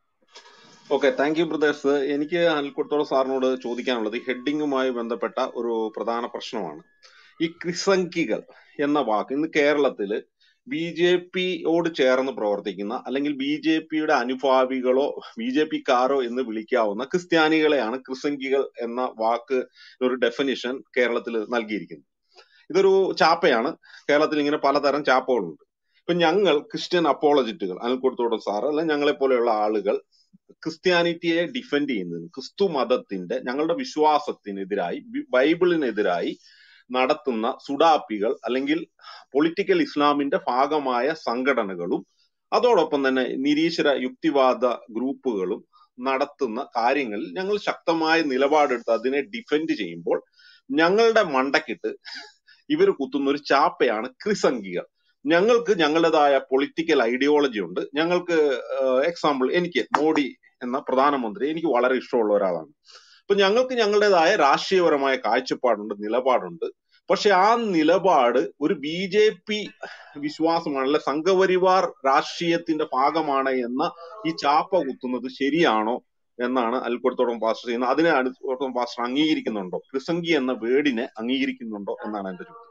okay thank you brothers എനിക്ക് അനിൽക്കുടത്തോളം സാറിനോട് ചോദിക്കാനുള്ളത് ഈ ഹെഡിങ്ങുമായി ബന്ധപ്പെട്ട ഒരു പ്രധാന പ്രശ്നമാണ് ഈ ക്രിസംഖികൾ എന്ന വാക്ക് ഇന്ന് കേരളത്തില് ബി ജെ പിയോട് ചേർന്ന് പ്രവർത്തിക്കുന്ന അല്ലെങ്കിൽ ബി ജെ പിയുടെ അനുഭാവികളോ ബി ജെ പിക്കാരോ എന്ന് വിളിക്കാവുന്ന ക്രിസ്ത്യാനികളെയാണ് ക്രിസംഖികൾ എന്ന വാക്ക് ഒരു ഡെഫിനിഷൻ കേരളത്തിൽ നൽകിയിരിക്കുന്നത് ഇതൊരു ചാപ്പയാണ് കേരളത്തിൽ ഇങ്ങനെ പലതരം ചാപ്പകളുണ്ട് ഇപ്പൊ ഞങ്ങൾ ക്രിസ്ത്യൻ അപ്പോളജിറ്റുകൾ അനിൽക്കുടത്തോളം സാർ അല്ലെ ഞങ്ങളെ പോലെയുള്ള ആളുകൾ ക്രിസ്ത്യാനിറ്റിയെ ഡിഫെൻഡ് ചെയ്യുന്നതിന് ക്രിസ്തു മതത്തിന്റെ ഞങ്ങളുടെ വിശ്വാസത്തിനെതിരായി ബി- ബൈബിളിനെതിരായി നടത്തുന്ന സുഡാപ്പികൾ അല്ലെങ്കിൽ പൊളിറ്റിക്കൽ ഇസ്ലാമിന്റെ ഭാഗമായ സംഘടനകളും അതോടൊപ്പം തന്നെ നിരീശ്വര യുക്തിവാദ ഗ്രൂപ്പുകളും നടത്തുന്ന കാര്യങ്ങളിൽ ഞങ്ങൾ ശക്തമായ നിലപാടെടുത്ത് അതിനെ ഡിഫെൻഡ് ചെയ്യുമ്പോൾ ഞങ്ങളുടെ മണ്ടക്കിട്ട് ഇവർ കുത്തുന്ന ഒരു ചാപ്പയാണ് ക്രിസംഖികൾ ഞങ്ങൾക്ക് ഞങ്ങളുടേതായ പൊളിറ്റിക്കൽ ഐഡിയോളജി ഉണ്ട് ഞങ്ങൾക്ക് എക്സാമ്പിൾ എനിക്ക് മോഡി എന്ന പ്രധാനമന്ത്രി എനിക്ക് വളരെ ഇഷ്ടമുള്ള ഒരാളാണ് അപ്പൊ ഞങ്ങൾക്ക് ഞങ്ങളുടേതായ രാഷ്ട്രീയപരമായ കാഴ്ചപ്പാടുണ്ട് നിലപാടുണ്ട് പക്ഷെ ആ നിലപാട് ഒരു ബി ജെ പി വിശ്വാസമാണ് അല്ലെ സംഘപരിവാർ രാഷ്ട്രീയത്തിന്റെ ഭാഗമാണ് എന്ന ഈ ചാപ്പ കുത്തുന്നത് ശരിയാണോ എന്നാണ് അൽക്കുടത്തോളം പാസ്റ്റർ ചെയ്യുന്നത് അതിനെ അടുത്തോളം പാസ്റ്റർ അംഗീകരിക്കുന്നുണ്ടോ ക്രിസംഗി എന്ന വേർഡിനെ അംഗീകരിക്കുന്നുണ്ടോ എന്നാണ് എന്റെ ചോദ്യം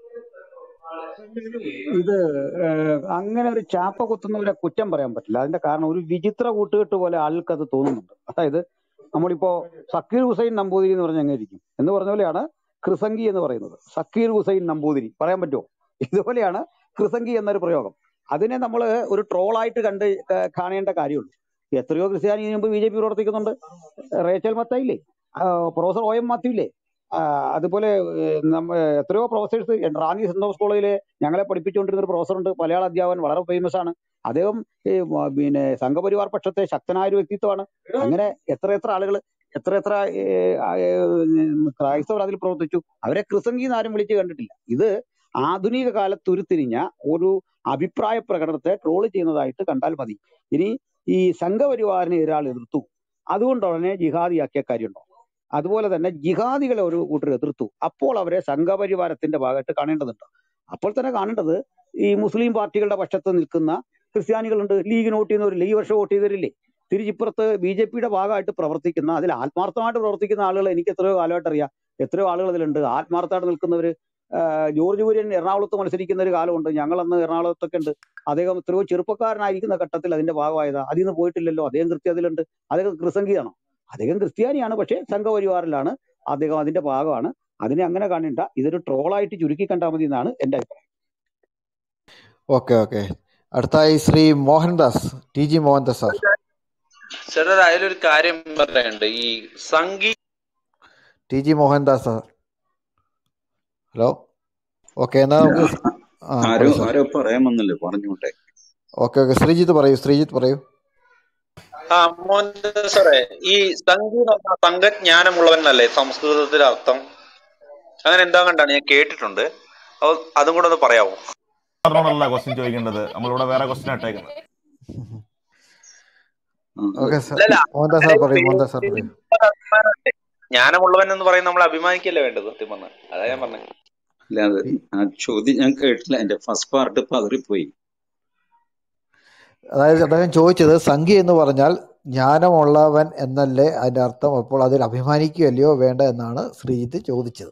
ഇത് ഏഹ്, അങ്ങനെ ഒരു ചാപ്പ കുത്തുന്നവരെ കുറ്റം പറയാൻ പറ്റില്ല അതിന്റെ കാരണം ഒരു വിചിത്ര കൂട്ടുകെട്ട് പോലെ ആൾക്ക് അത് തോന്നുന്നുണ്ട് അതായത് നമ്മളിപ്പോ സക്കീർ ഹുസൈൻ നമ്പൂതിരി എന്ന് പറഞ്ഞ എങ്ങനെ ഇരിക്കും എന്ന് പറഞ്ഞ പോലെയാണ് ക്രിസംഗി എന്ന് പറയുന്നത് സക്കീർ ഹുസൈൻ നമ്പൂതിരി പറയാൻ പറ്റുമോ ഇതുപോലെയാണ് ക്രിസംഗി എന്നൊരു പ്രയോഗം അതിനെ നമ്മൾ ഒരു ട്രോളായിട്ട് കണ്ട് ക- കാണേണ്ട കാര്യമുള്ളൂ എത്രയോ ക്രിസ്ത്യാനി ഇതിനു മുമ്പ് ബി ജെ പി പ്രവർത്തിക്കുന്നുണ്ട് റേച്ചൽ മത്തായില്ലേ ആ, പ്രൊഫസർ ഒ എം മാത്യു ഇല്ലേ ആ, അതുപോലെ ഏഹ്, നമ്മ എത്രയോ പ്രൊഫസേഴ്സ് റാന്നി സെന്റ് തോമസ് കോളേജിലെ ഞങ്ങളെ പഠിപ്പിച്ചുകൊണ്ടിരുന്ന ഒരു പ്രൊഫസർ ഉണ്ട് മലയാള അധ്യാപകൻ വളരെ ഫേമസ് ആണ് അദ്ദേഹം ഈ മ- പിന്നെ സംഘപരിവാർ പക്ഷത്തെ ശക്തനായ ഒരു വ്യക്തിത്വമാണ് അങ്ങനെ എത്ര എത്ര ആളുകൾ എത്ര എത്ര ഏഹ്, ആ, ഏഹ്, ക്രൈസ്തവർ അതിൽ പ്രവർത്തിച്ചു അവരെ ക്രിസംഗി എന്ന് ആരും വിളിച്ച് കണ്ടിട്ടില്ല ഇത് ആധുനിക കാലത്ത് ഉരുത്തിരിഞ്ഞ ഒരു അഭിപ്രായ പ്രകടനത്തെ ട്രോൾ ചെയ്യുന്നതായിട്ട് കണ്ടാൽ മതി ഇനി ഈ സംഘപരിവാറിനെ ഒരാൾ എതിർത്തു അതുകൊണ്ട് ഉടനെ ജിഹാദിയാക്കിയ കാര്യമുണ്ടോ അതുപോലെ തന്നെ ജിഹാദികളെ ഒരു കൂട്ടർ എതിർത്തു അപ്പോൾ അവരെ സംഘപരിവാരത്തിന്റെ ഭാഗമായിട്ട് കാണേണ്ടതുണ്ട് അപ്പോൾ തന്നെ കാണേണ്ടത് ഈ മുസ്ലിം പാർട്ടികളുടെ പക്ഷത്ത് നിൽക്കുന്ന ക്രിസ്ത്യാനികളുണ്ട് ലീഗിന് വോട്ട് ചെയ്യുന്നവരില്ലേ ഈ വർഷം വോട്ട് ചെയ്തവരില്ലേ തിരിച്ചിപ്പുറത്ത് ബി ജെ പിയുടെ ഭാഗമായിട്ട് പ്രവർത്തിക്കുന്ന അതിൽ ആത്മാർത്ഥമായിട്ട് പ്രവർത്തിക്കുന്ന ആളുകൾ എനിക്ക് എത്രയോ കാലമായിട്ട് അറിയാം എത്രയോ ആളുകൾ അതിലുണ്ട് ആത്മാർത്ഥമായിട്ട് നിൽക്കുന്നവർ ജോർജ് കുര്യൻ എറണാകുളത്ത് മത്സരിക്കുന്ന ഒരു കാലമുണ്ട് ഞങ്ങൾ അന്ന് എറണാകുളത്തൊക്കെ ഉണ്ട് അദ്ദേഹം എത്രയോ ചെറുപ്പക്കാരനായിരിക്കുന്ന ഘട്ടത്തിൽ അതിന്റെ ഭാഗമായതാ അതിൽ നിന്ന് പോയിട്ടില്ലല്ലോ അദ്ദേഹം കൃത്യം അതിലുണ്ട് അദ്ദേഹം ക്രിസംഗിയാണോ അദ്ദേഹം ക്രിസ്ത്യാനിയാണ് പക്ഷേ സംഘപരിവാറിലാണ് അദ്ദേഹം അതിന്റെ ഭാഗമാണ് അതിനെ അങ്ങനെ കാണേണ്ട ഇതൊരു ട്രോളായിട്ട് ചുരുക്കി കണ്ടാൽ മതി എന്നാണ് എന്റെ അഭിപ്രായം ഓക്കെ ഓക്കെ അടുത്തായി Shri Mohandas T G Mohandas sir ചേട്ടാ അതിലൊരു കാര്യം പറയാനുണ്ട് ഈ സംഗീ T G Mohandas sir hello okay എന്നാൽ ഇല്ല, നമുക്ക് സ്- ആ ആരോ പറയൂ സാർ ആരോ പറയാമെന്നല്ലേ പറഞ്ഞോട്ടെ ഓക്കെ ഓക്കെ ശ്രീജിത്ത് പറയൂ ശ്രീജിത്ത് പറയൂ ആ മോഹൻ സാറേ ഈ സംഗീ എന്ന് പറഞ്ഞാൽ സംഘജ്ഞാനമുള്ളവൻ എന്നല്ലേ സംസ്കൃതത്തിലെ അർത്ഥം അങ്ങനെ എന്താ കണ്ടാണ് ഞാൻ കേട്ടിട്ടുണ്ട് അപ്പൊ അതും കൂടെ ഒന്ന് പറയാമോ സാറിനോടല്ല ക്വസ്റ്റ്യൻ ചോദിക്കേണ്ടത് നമ്മളിവിടെ വേറെ ക്വസ്റ്റ്യൻ ഇട്ടേക്കുന്നത് ഓക്കെ സാർ അല്ലല്ല മോഹൻദാസ് സാർ പറയൂ മോഹൻദാസ് സാർ പറയൂ അഭിമാനമല്ലേ? ജ്ഞാനമുള്ളവൻ എന്ന് പറയും നമ്മൾ അഭിമാനിക്കല്ലേ വേണ്ടത് സത്യം പറഞ്ഞാൽ അതാ ഞാൻ പറഞ്ഞത് അല്ല അത് ആ ചോദ്യം ഞാൻ കേട്ടില്ല എന്റെ ഫസ്റ്റ് പാർട്ട് പതറിപ്പോയി അതായത് അദ്ദേഹം ചോദിച്ചത് സംഖ്യ എന്ന് പറഞ്ഞാൽ ജ്ഞാനമുള്ളവൻ എന്നല്ലേ അതിന്റെ അർത്ഥം അപ്പോൾ അതിൽ അഭിമാനിക്കുകയല്ലയോ വേണ്ട എന്നാണ് ശ്രീജിത്ത് ചോദിച്ചത്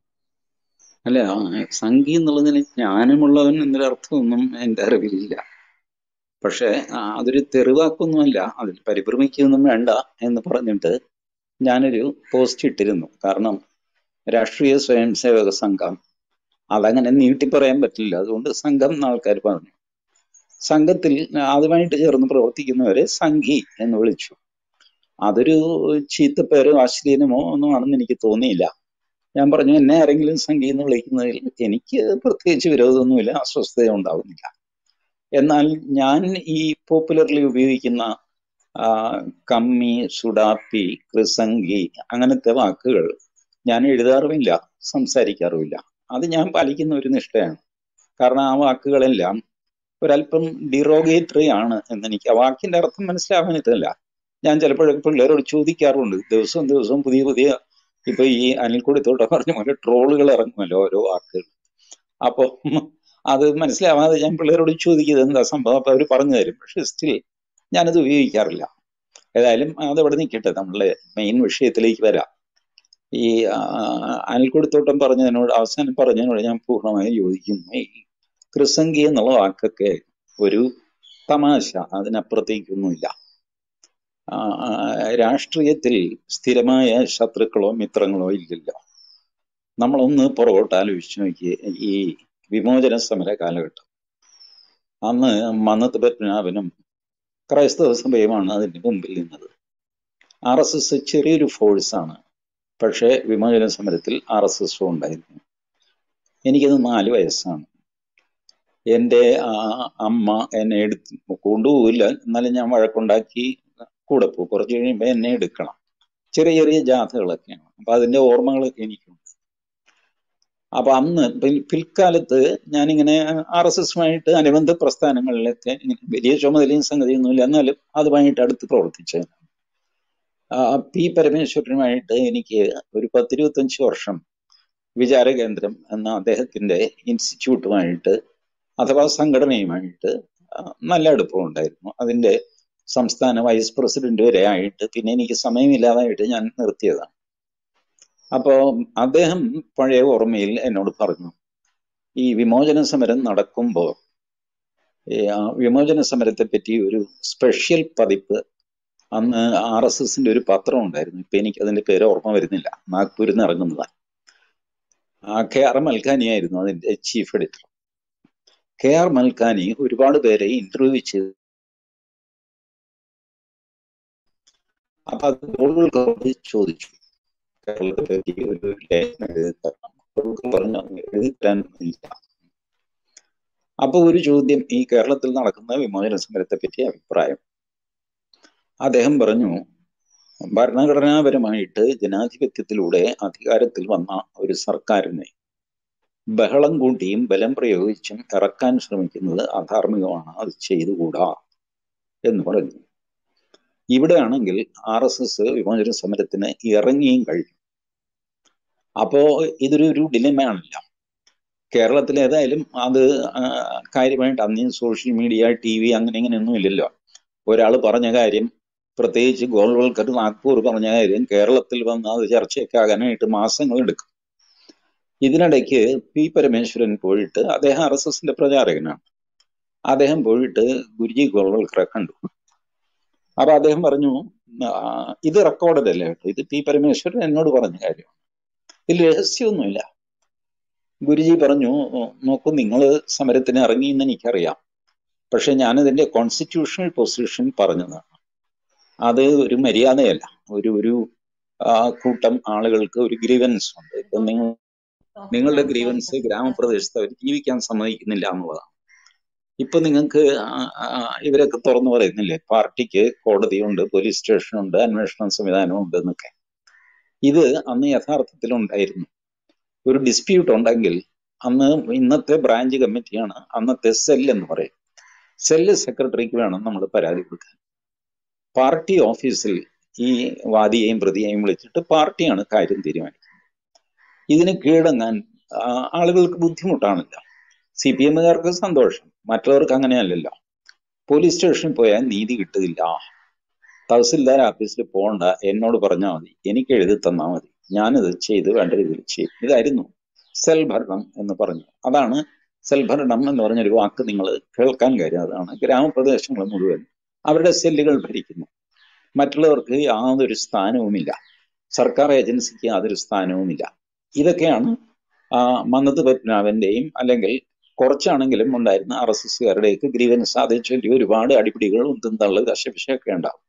അല്ല ആ സംഖ്യ എന്നുള്ളതിന് ജ്ഞാനമുള്ളവൻ എന്നൊരു അർത്ഥമൊന്നും എന്റെ അറിവിലില്ല പക്ഷെ ആ, അതൊരു തെറിവാക്കൊന്നുമല്ല അതിൽ പരിഭ്രമിക്കൊന്നും വേണ്ട എന്ന് പറഞ്ഞിട്ട് ഞാനൊരു പോസ്റ്റ് ഇട്ടിരുന്നു കാരണം രാഷ്ട്രീയ സ്വയം സേവക സംഘം അതങ്ങനെ നീട്ടി പറയാൻ പറ്റില്ല അതുകൊണ്ട് സംഘം എന്ന് ആൾക്കാർ പറഞ്ഞു സംഘത്തിൽ ആദ്യമായിട്ട് ചേർന്ന് പ്രവർത്തിക്കുന്നവരെ സംഘി എന്ന് വിളിച്ചു അതൊരു ചീത്തപ്പേരോ അശ്ലീലമോ ഒന്നും ആണെന്ന് എനിക്ക് തോന്നിയില്ല ഞാൻ പറഞ്ഞു എന്നെ ആരെങ്കിലും സംഘി എന്ന് വിളിക്കുന്നതിൽ എനിക്ക് പ്രത്യേകിച്ച് വിരോധമൊന്നുമില്ല അസ്വസ്ഥത ഉണ്ടാവുന്നില്ല എന്നാൽ ഞാൻ ഈ പോപ്പുലർലി ഉപയോഗിക്കുന്ന ആ, കമ്മി സുഡാപ്പി കൃസംഗി അങ്ങനത്തെ വാക്കുകൾ ഞാൻ എഴുതാറുമില്ല സംസാരിക്കാറുമില്ല അത് ഞാൻ പാലിക്കുന്ന ഒരു നിഷ്ഠയാണ് കാരണം ആ വാക്കുകളെല്ലാം ഒരല്പം ഡിറോഗേറ്ററി ആണ് എന്ന് എനിക്ക് ആ വാക്കിന്റെ അർത്ഥം മനസ്സിലാവാനിട്ടല്ല ഞാൻ ചിലപ്പോഴൊക്കെ പിള്ളേരോട് ചോദിക്കാറുണ്ട് ദിവസവും ദിവസവും പുതിയ പുതിയ ഇപ്പൊ ഈ അനിൽക്കൂടത്തോട്ട് പറഞ്ഞ പോലെ ട്രോളുകൾ ഇറങ്ങുമല്ലോ ഓരോ വാക്കുകൾ അപ്പൊ അത് മനസ്സിലാവാതെ ഞാൻ പിള്ളേരോട് ചോദിക്കുന്നത് എന്താ സംഭവം അപ്പൊ അവർ പറഞ്ഞു തരും പക്ഷെ സ്റ്റിൽ ഞാനത് ഉപയോഗിക്കാറില്ല ഏതായാലും അതവിടെ നിൽക്കട്ടെ നമ്മളെ മെയിൻ വിഷയത്തിലേക്ക് വരാം ഈ ആ, അനിൽക്കൂടത്തോട്ടം പറഞ്ഞതിനോട് അവസാനം പറഞ്ഞതിനോട് ഞാൻ പൂർണ്ണമായും യോജിക്കുന്നു ഈ കൃസംഗി എന്നുള്ള വാക്കൊക്കെ ഒരു തമാശ അതിനപ്പുറത്തേക്കൊന്നുമില്ല ആ, ആ, രാഷ്ട്രീയത്തിൽ സ്ഥിരമായ ശത്രുക്കളോ മിത്രങ്ങളോ ഇല്ലല്ലോ നമ്മളൊന്ന് പുറകോട്ട് ആലോചിച്ച് നോക്കിയേ ഈ വിമോചന സമര കാലഘട്ടം അന്ന് മന്നത്ത് പത്മനാഭനും ക്രൈസ്തവ സഭയുമാണ് അതിന് മുമ്പിൽ നിന്നത് ആർ എസ് എസ് ചെറിയൊരു ഫോഴ്സാണ് പക്ഷേ വിമോചന സമരത്തിൽ ആർ എസ് എസും ഉണ്ടായിരുന്നു എനിക്കത് നാല് വയസ്സാണ് എൻ്റെ ആ, അമ്മ എന്നെ എടുത്ത് കൊണ്ടുപോകില്ല എന്നാലും ഞാൻ വഴക്കുണ്ടാക്കി കൂടെ പോകും കുറച്ച് കഴിയുമ്പോൾ എന്നെ എടുക്കണം ചെറിയ ചെറിയ ജാഥകളൊക്കെയാണ് അപ്പൊ അതിന്റെ ഓർമ്മകളൊക്കെ എനിക്കുണ്ട് അപ്പൊ അന്ന് പിൽ- പിൽക്കാലത്ത് ഞാനിങ്ങനെ ആർ എസ് എസുമായിട്ട് അനുബന്ധ പ്രസ്ഥാനങ്ങളിലൊക്കെ ഇങ്ങനെ വലിയ ചുമതലയും സംഗതിയൊന്നുമില്ല എന്നാലും അതുമായിട്ട് അടുത്ത് പ്രവർത്തിച്ചത് ആ, പി പരമേശ്വരനുമായിട്ട് എനിക്ക് ഒരു പത്തിരുപത്തഞ്ച് വർഷം വിചാര കേന്ദ്രം എന്ന അദ്ദേഹത്തിന്റെ ഇൻസ്റ്റിറ്റ്യൂട്ടുമായിട്ട് അഥവാ സംഘടനയുമായിട്ട് ആ, നല്ല അടുപ്പമുണ്ടായിരുന്നു അതിന്റെ സംസ്ഥാന വൈസ് പ്രസിഡന്റ് വരെ ആയിട്ട് പിന്നെ എനിക്ക് സമയമില്ലാതായിട്ട് ഞാൻ നിർത്തിയതാണ് അപ്പോ അദ്ദേഹം പഴയ ഓർമ്മയിൽ എന്നോട് പറഞ്ഞു ഈ വിമോചന സമരം നടക്കുമ്പോൾ ഈ ആ വിമോചന സമരത്തെ പറ്റി ഒരു സ്പെഷ്യൽ പതിപ്പ് അന്ന് ആർ എസ് എസിന്റെ ഒരു പത്രം ഉണ്ടായിരുന്നു ഇപ്പൊ എനിക്ക് അതിന്റെ പേര് ഓർമ്മ വരുന്നില്ല നാഗ്പൂരിൽ നിന്ന് ഇറങ്ങുന്നതാണ് ആ കെ ആർ മൽക്കാനിയായിരുന്നു അതിന്റെ chief editor K R Malkani ഒരുപാട് പേരെ ഇന്റർവ്യൂ ചെയ്തു അപ്പൊ അത് ഗോൾഡ് ചോദിച്ചു കേരളത്തെ പറ്റി ഒരു ലേഖനം എഴുതി തരണം അവർക്ക് പറഞ്ഞു "അങ്ങ് എഴുതി തരാനൊന്നുമില്ല അപ്പൊ ഒരു ചോദ്യം ഈ കേരളത്തിൽ നടക്കുന്ന വിമോചന സമരത്തെ പറ്റി അഭിപ്രായം അദ്ദേഹം പറഞ്ഞു ഭരണഘടനാപരമായിട്ട് ജനാധിപത്യത്തിലൂടെ അധികാരത്തിൽ വന്ന ഒരു സർക്കാരിനെ ബഹളം കൂട്ടിയും ബലം പ്രയോഗിച്ചും ഇറക്കാൻ ശ്രമിക്കുന്നത് അധാർമികമാണ് അത് ചെയ്തുകൂടാ എന്ന് പറഞ്ഞു ഇവിടെയാണെങ്കിൽ ആർ എസ് എസ് വിമോചന സമരത്തിന് ഇറങ്ങിയും കഴിഞ്ഞു അപ്പോ ഇതൊരു ഒരു ഡിലമയാണല്ല കേരളത്തിൽ ഏതായാലും അത് ആ, കാര്യമായിട്ട് അന്ന് സോഷ്യൽ മീഡിയ ടി വി അങ്ങനെ ഇങ്ങനെയൊന്നും ഇല്ലല്ലോ ഒരാൾ പറഞ്ഞ കാര്യം പ്രത്യേകിച്ച് ഗോൾവൽക്കർ നാഗ്പൂർ പറഞ്ഞ കാര്യം കേരളത്തിൽ വന്ന് അത് ചർച്ചയൊക്കെ ആകാനായിട്ട് മാസങ്ങൾ എടുക്കും ഇതിനിടയ്ക്ക് പി പരമേശ്വരൻ പോയിട്ട് അദ്ദേഹം ആർ എസ് എസിന്റെ പ്രചാരകനാണ് അദ്ദേഹം പോയിട്ട് ഗുരുജി ഗോൾവൽക്കറെ കണ്ടു അപ്പൊ അദ്ദേഹം പറഞ്ഞു "ആ, ഇത് റെക്കോർഡഡ് അല്ലേ കേട്ടോ ഇത് പി പരമേശ്വരൻ എന്നോട് പറഞ്ഞ കാര്യമാണ് ഇതിൽ രഹസ്യമൊന്നുമില്ല ഗുരുജി പറഞ്ഞു നോക്കൂ നിങ്ങൾ സമരത്തിന് ഇറങ്ങി എന്ന് എനിക്കറിയാം പക്ഷെ ഞാനതിന്റെ കോൺസ്റ്റിറ്റ്യൂഷണൽ പൊസിഷൻ പറഞ്ഞതാണ് അത് ഒരു മര്യാദയല്ല ഒരു ഒരു ആ, കൂട്ടം ആളുകൾക്ക് ഒരു ഗ്രീവൻസ് ഉണ്ട് ഇപ്പൊ നിങ്ങൾ നിങ്ങളുടെ ഗ്രീവൻസ് ഗ്രാമപ്രദേശത്ത് അവർ ജീവിക്കാൻ സമ്മതിക്കുന്നില്ല എന്നുള്ളതാണ് ഇപ്പൊ നിങ്ങൾക്ക് ആ- ആ- ഇവരൊക്കെ തുറന്നു പറയുന്നില്ലേ പാർട്ടിക്ക് കോടതിയുണ്ട് പോലീസ് സ്റ്റേഷനുണ്ട് അന്വേഷണ സംവിധാനം ഉണ്ട് എന്നൊക്കെ ഇത് അന്ന് യഥാർത്ഥത്തിൽ ഉണ്ടായിരുന്നു ഒരു ഡിസ്പ്യൂട്ട് ഉണ്ടെങ്കിൽ അന്ന് ഇന്നത്തെ ബ്രാഞ്ച് കമ്മിറ്റിയാണ് അന്നത്തെ സെൽ എന്ന് പറയും സെല്ല് സെക്രട്ടറിക്ക് വേണം നമ്മൾ പരാതി കൊടുക്കാൻ പാർട്ടി ഓഫീസിൽ ഈ വാദിയെയും പ്രതിയെയും വിളിച്ചിട്ട് പാർട്ടിയാണ് കാര്യം തീരുമാനിക്കുന്നത് ഇതിന് കീഴടങ്ങാൻ ആ, ആളുകൾക്ക് ബുദ്ധിമുട്ടാണില്ല സി പി എമ്മുകാർക്ക് സന്തോഷം മറ്റുള്ളവർക്ക് അങ്ങനെയല്ലല്ലോ പോലീസ് സ്റ്റേഷനിൽ പോയാൽ നീതി കിട്ടുന്നില്ല തഹസിൽദാർ ഓഫീസിൽ പോകണ്ട എന്നോട് പറഞ്ഞാൽ മതി എനിക്ക് എഴുതി തന്നാൽ മതി ഞാനിത് ചെയ്ത് വേണ്ട രീതിയിൽ ചെയ്യും ഇതായിരുന്നു സെൽ ഭരണം എന്ന് പറഞ്ഞു അതാണ് സെൽ ഭരണം എന്ന് പറഞ്ഞൊരു വാക്ക് നിങ്ങൾ കേൾക്കാൻ കാര്യം അതാണ് ഗ്രാമപ്രദേശങ്ങൾ മുഴുവൻ അവരുടെ സെല്ലുകൾ ഭരിക്കുന്നു മറ്റുള്ളവർക്ക് യാതൊരു സ്ഥാനവുമില്ല സർക്കാർ ഏജൻസിക്ക് യാതൊരു സ്ഥാനവുമില്ല ഇതൊക്കെയാണ് ആ, മന്നത്ത് പത്മനാഭന്റെയും അല്ലെങ്കിൽ കുറച്ചാണെങ്കിലും ഉണ്ടായിരുന്ന ആർ എസ് എസ്സുകാരുടെയൊക്കെ ഗ്രീവൻസ് അതേ ചൊല്ലി ഒരുപാട് അടിപിടികൾ ഉന്തും തള്ളു കശപിശയൊക്കെ ഉണ്ടാവും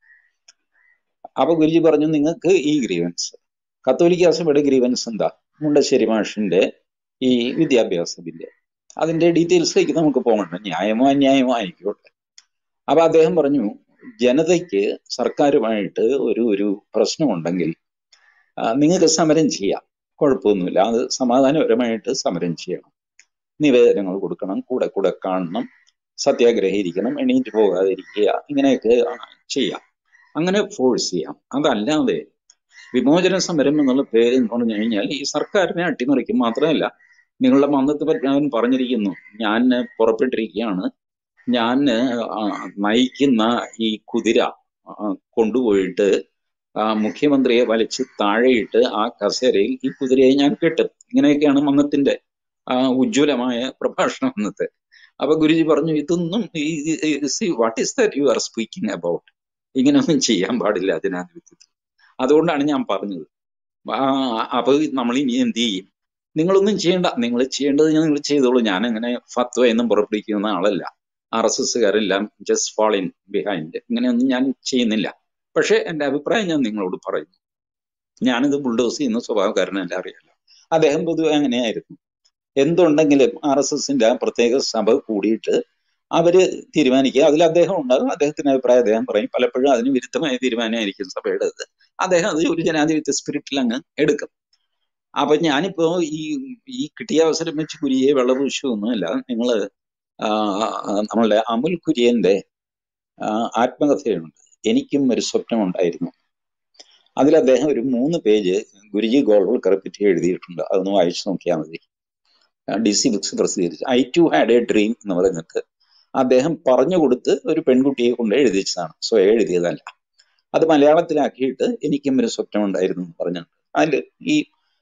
അപ്പൊ ഗുരുജി പറഞ്ഞു നിങ്ങൾക്ക് ഈ ഗ്രീവൻസ് കത്തോലിക്ക സഭയുടെ ഗ്രീവൻസ് എന്താ മുണ്ടശ്ശേരി മാഷിന്റെ ഈ വിദ്യാഭ്യാസ ബില്ല് അതിന്റെ ഡീറ്റെയിൽസിലേക്ക് നമുക്ക് പോകണ്ട ന്യായമോ അന്യായമോ ആയിക്കോട്ടെ അപ്പൊ അദ്ദേഹം പറഞ്ഞു ജനതയ്ക്ക് സർക്കാരുമായിട്ട് ഒരു ഒരു പ്രശ്നമുണ്ടെങ്കിൽ ആ, നിങ്ങൾക്ക് സമരം ചെയ്യാം കുഴപ്പമൊന്നുമില്ല അത് സമാധാനപരമായിട്ട് സമരം ചെയ്യണം നിവേദനങ്ങൾ കൊടുക്കണം കൂടെ കൂടെ കാണണം സത്യാഗ്രഹിക്കണം എണീറ്റ് പോകാതിരിക്കുക ഇങ്ങനെയൊക്കെ ആ, ചെയ്യാം അങ്ങനെ ഫോഴ്സ് ചെയ്യാം അതല്ലാതെ വിമോചന സമരം എന്നുള്ള പേര് എന്ന് പറഞ്ഞു കഴിഞ്ഞാൽ ഈ സർക്കാരിനെ അട്ടിമറിക്കും മാത്രമല്ല നിങ്ങളുടെ മന്ദത്ത് പത്മനാഭൻ പറഞ്ഞിരിക്കുന്നു ഞാൻ പുറപ്പെട്ടിരിക്കുകയാണ് ഞാൻ ആ, നയിക്കുന്ന ഈ കുതിര ആ, കൊണ്ടുപോയിട്ട് ആ മുഖ്യമന്ത്രിയെ വലിച്ച് താഴെയിട്ട് ആ കസേരയിൽ ഈ കുതിരയെ ഞാൻ കെട്ടും ഇങ്ങനെയൊക്കെയാണ് മന്നത്തിന്റെ ആ ഉജ്ജ്വലമായ പ്രഭാഷണം അന്നത്തെ അപ്പൊ ഗുരുജി പറഞ്ഞു ഇതൊന്നും what is that you are speaking about ഇങ്ങനെയൊന്നും ചെയ്യാൻ പാടില്ല ജനാധിപത്യത്തിൽ അതുകൊണ്ടാണ് ഞാൻ പറഞ്ഞത് ആ, അപ്പൊ നമ്മൾ ഇനി എന്ത് ചെയ്യും നിങ്ങളൊന്നും ചെയ്യണ്ട നിങ്ങൾ ചെയ്യേണ്ടത് നിങ്ങൾ ചെയ്തോളൂ ഞാൻ അങ്ങനെ ഫത്വ എന്നും പുറപ്പെടുവിക്കുന്ന ആളല്ല ആർ എസ് എസ്സുകാരെല്ലാം ജസ്റ്റ് ഫാൾ ഇൻ ബിഹൈൻഡ് ഇങ്ങനെയൊന്നും ഞാൻ ചെയ്യുന്നില്ല പക്ഷെ എന്റെ അഭിപ്രായം ഞാൻ നിങ്ങളോട് പറയുന്നു ഞാനിത് ബുൾഡോസ് ചെയ്യുന്ന സ്വഭാവക്കാരനല്ല അറിയാലോ അദ്ദേഹം പൊതുവെ അങ്ങനെയായിരുന്നു എന്തുണ്ടെങ്കിലും ആർ എസ് എസിന്റെ ആ പ്രത്യേക സഭ കൂടിയിട്ട് അവര് തീരുമാനിക്കുക അതിൽ അദ്ദേഹം ഉണ്ടാകും അദ്ദേഹത്തിന്റെ അഭിപ്രായം അദ്ദേഹം പറയും പലപ്പോഴും അതിന് വിരുദ്ധമായ തീരുമാനമായിരിക്കും സഭയുടേത് അദ്ദേഹം അത് ഒരു ജനാധിപത്യ സ്പിരിറ്റിൽ അങ്ങ് എടുക്കും അപ്പൊ ഞാനിപ്പോ ഈ ഈ കിട്ടിയ അവസരം വെച്ച് കുരിയെ വെള്ളപൂശൊന്നുമല്ല നിങ്ങള് ആ, നമ്മളുടെ അമുൽ കുര്യന്റെ ആ, ആത്മകഥയുണ്ട് എനിക്കും ഒരു സ്വപ്നമുണ്ടായിരുന്നു അതിൽ അദ്ദേഹം ഒരു മൂന്ന് പേജ് ഗുരുജി ഗോൾവൽക്കറെ പറ്റി എഴുതിയിട്ടുണ്ട് അതൊന്ന് വായിച്ചു നോക്കിയാൽ മതി ഡി സി ബുക്സ് പ്രസിദ്ധീകരിച്ചു I too had a dream എന്ന് പറയുന്നിട്ട് അദ്ദേഹം പറഞ്ഞു കൊടുത്ത് ഒരു പെൺകുട്ടിയെ കൊണ്ട് എഴുതിച്ചതാണ് സ്വയം എഴുതിയതല്ല അത് മലയാളത്തിലാക്കിയിട്ട് എനിക്കും ഒരു സ്വപ്നം ഉണ്ടായിരുന്നു എന്ന് പറഞ്ഞിട്ടുണ്ട് അതിൽ ഈ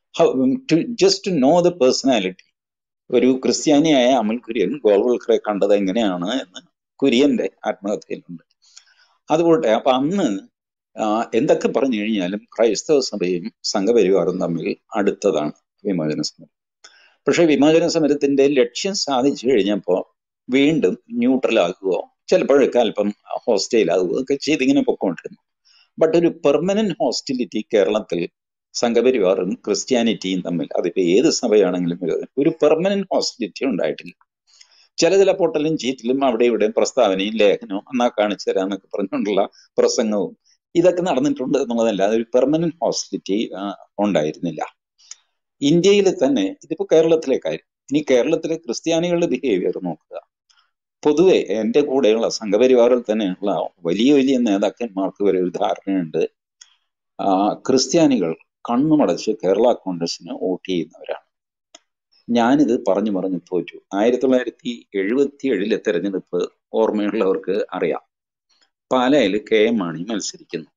to just to know the personality ഒരു ക്രിസ്ത്യാനിയായ അമൽ കുര്യൻ ഗോൾവൽക്കറെ കണ്ടത് എങ്ങനെയാണ് എന്ന് കുര്യന്റെ ആത്മകഥയിലുണ്ട് അതുപോട്ടെ അപ്പൊ അന്ന് ആ, എന്തൊക്കെ പറഞ്ഞു കഴിഞ്ഞാലും ക്രൈസ്തവ സഭയും സംഘപരിവാറും തമ്മിൽ അടുത്തതാണ് വിമോചന സമരം പക്ഷെ വിമോചന സമരത്തിന്റെ ലക്ഷ്യം സാധിച്ചു കഴിഞ്ഞപ്പോൾ വീണ്ടും ന്യൂട്രൽ ആകുകയോ ചിലപ്പോഴൊക്കെ അല്പം ഹോസ്റ്റൈൽ ആകുകയോ ഒക്കെ ചെയ്തിങ്ങനെ പൊക്കോണ്ടിരുന്നു ബട്ട് ഒരു പെർമനന്റ് ഹോസ്റ്റിലിറ്റി കേരളത്തിൽ സംഘപരിവാറും ക്രിസ്ത്യാനിറ്റിയും തമ്മിൽ അതിപ്പോ ഏത് സഭയാണെങ്കിലും ഇത് ഒരു പെർമനന്റ് ഹോസ്റ്റിലിറ്റി ഉണ്ടായിട്ടില്ല ചില ചില പൊട്ടലും ചീറ്റിലും അവിടെ ഇവിടെ പ്രസ്താവനയും ലേഖനവും എന്നാ കാണിച്ചു തരാന്നൊക്കെ പറഞ്ഞുകൊണ്ടുള്ള പ്രസംഗവും ഇതൊക്കെ നടന്നിട്ടുണ്ട് എന്നുള്ളതല്ലാതെ ഒരു പെർമനന്റ് ഹോസ്റ്റിലിറ്റി ഉണ്ടായിരുന്നില്ല ഇന്ത്യയിൽ തന്നെ ഇതിപ്പോ കേരളത്തിലെ കാര്യം ഇനി കേരളത്തിലെ ക്രിസ്ത്യാനികളുടെ ബിഹേവിയർ നോക്കുക പൊതുവെ എന്റെ കൂടെയുള്ള സംഘപരിവാറിൽ തന്നെയുള്ള വലിയ വലിയ നേതാക്കന്മാർക്ക് വരെ ഒരു ധാരണയുണ്ട് ആ, ക്രിസ്ത്യാനികൾ കണ്ണുമടച്ച് കേരള കോൺഗ്രസിന് വോട്ട് ചെയ്യുന്നവരാണ് ഞാനിത് പറഞ്ഞു പറഞ്ഞു തോറ്റു ആയിരത്തി തൊള്ളായിരത്തി എഴുപത്തി ഏഴിലെ തെരഞ്ഞെടുപ്പ് ഓർമ്മയുള്ളവർക്ക് അറിയാം പാലായിൽ കെ എം മാണി മത്സരിക്കുന്നു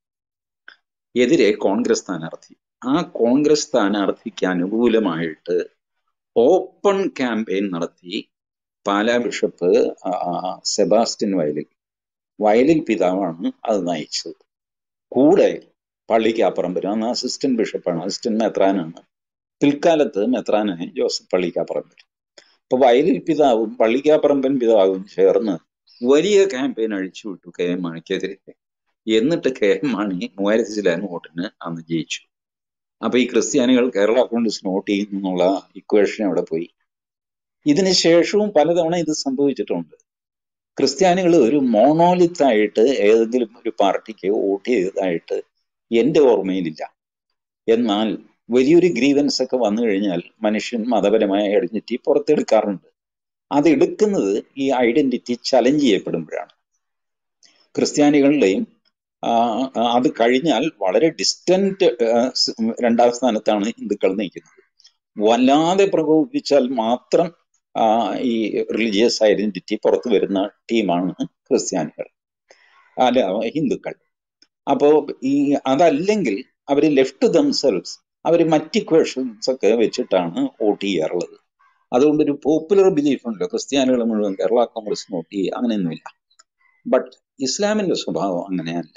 എതിരെ കോൺഗ്രസ് സ്ഥാനാർത്ഥി ആ കോൺഗ്രസ് സ്ഥാനാർത്ഥിക്ക് അനുകൂലമായിട്ട് ഓപ്പൺ ക്യാമ്പയിൻ നടത്തി പാലാ ബിഷപ്പ് ആ, സെബാസ്റ്റ്യൻ വയലിൽ വയലിൽ പിതാവാണ് അത് നയിച്ചത് കൂടെ പള്ളിക്കാപ്പറമ്പ് അന്ന് അസിസ്റ്റന്റ് ബിഷപ്പാണ് അസിസ്റ്റന്റ് മെത്രാനാണ് പിൽക്കാലത്ത് മെത്രാനായി ജോസഫ് പള്ളിക്കാപ്പറമ്പിൽ അപ്പൊ വയലിൽ പിതാവും പള്ളിക്കാപ്പറമ്പൻ പിതാവും ചേർന്ന് വലിയ ക്യാമ്പയിൻ അഴിച്ചുവിട്ടു കെ എം മാണിക്കെതിരെ എന്നിട്ട് കെ എം മാണി മൂവായിരത്തി ചില്ലാൻ വോട്ടിന് അന്ന് ജയിച്ചു അപ്പൊ ഈ ക്രിസ്ത്യാനികൾ കേരള കോൺഗ്രസിന് വോട്ട് ചെയ്യുന്നു എന്നുള്ള ഇക്വേഷൻ അവിടെ പോയി ഇതിന് ശേഷവും പലതവണ ഇത് സംഭവിച്ചിട്ടുണ്ട് ക്രിസ്ത്യാനികൾ ഒരു മോണോലിത്ത് ആയിട്ട് ഏതെങ്കിലും ഒരു പാർട്ടിക്ക് വോട്ട് ചെയ്തതായിട്ട് എന്റെ ഓർമ്മയിലില്ല എന്നാൽ വലിയൊരു ഗ്രീവൻസ് ഒക്കെ വന്നു കഴിഞ്ഞാൽ മനുഷ്യൻ മതപരമായ ഐഡന്റിറ്റി പുറത്തെടുക്കാറുണ്ട് അത് എടുക്കുന്നത് ഈ ഐഡന്റിറ്റി ചലഞ്ച് ചെയ്യപ്പെടുമ്പോഴാണ് ക്രിസ്ത്യാനികളുടെയും ആ, ആ, അത് കഴിഞ്ഞാൽ വളരെ ഡിസ്റ്റന്റ് രണ്ടാം സ്ഥാനത്താണ് ഹിന്ദുക്കൾ നിൽക്കുന്നത് വല്ലാതെ പ്രകോപിപ്പിച്ചാൽ മാത്രം ആ, ഈ റിലീജിയസ് ഐഡന്റിറ്റി പുറത്തു വരുന്ന ടീമാണ് ക്രിസ്ത്യാനികൾ അല്ല ഹിന്ദുക്കൾ അപ്പോ ഈ അതല്ലെങ്കിൽ അവർ ലെഫ്റ്റ് ദംസെൽസ് അവർ മറ്റ് ഇക്വേഷൻസ് ഒക്കെ വെച്ചിട്ടാണ് വോട്ട് ചെയ്യാറുള്ളത് അതുകൊണ്ട് ഒരു പോപ്പുലർ ബിലീഫ് ഉണ്ട് ക്രിസ്ത്യാനികൾ മുഴുവൻ കേരള കോൺഗ്രസ് വോട്ട് ചെയ്യുക അങ്ങനെയൊന്നുമില്ല ബട്ട് ഇസ്ലാമിന്റെ സ്വഭാവം അങ്ങനെയല്ല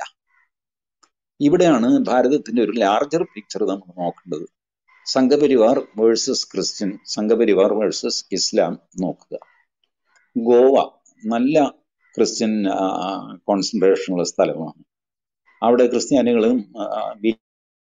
ഇവിടെയാണ് ഭാരതത്തിന്റെ ഒരു ലാർജർ പിക്ചർ നമ്മൾ നോക്കേണ്ടത് Sangh Parivar versus Christian Sangh Parivar versus Islam നോക്കുക ഗോവ നല്ല ക്രിസ്ത്യൻ കോൺസെൻട്രേഷൻ ഉള്ള സ്ഥലമാണ് അവിടെ ക്രിസ്ത്യാനികളും ആ, ബി-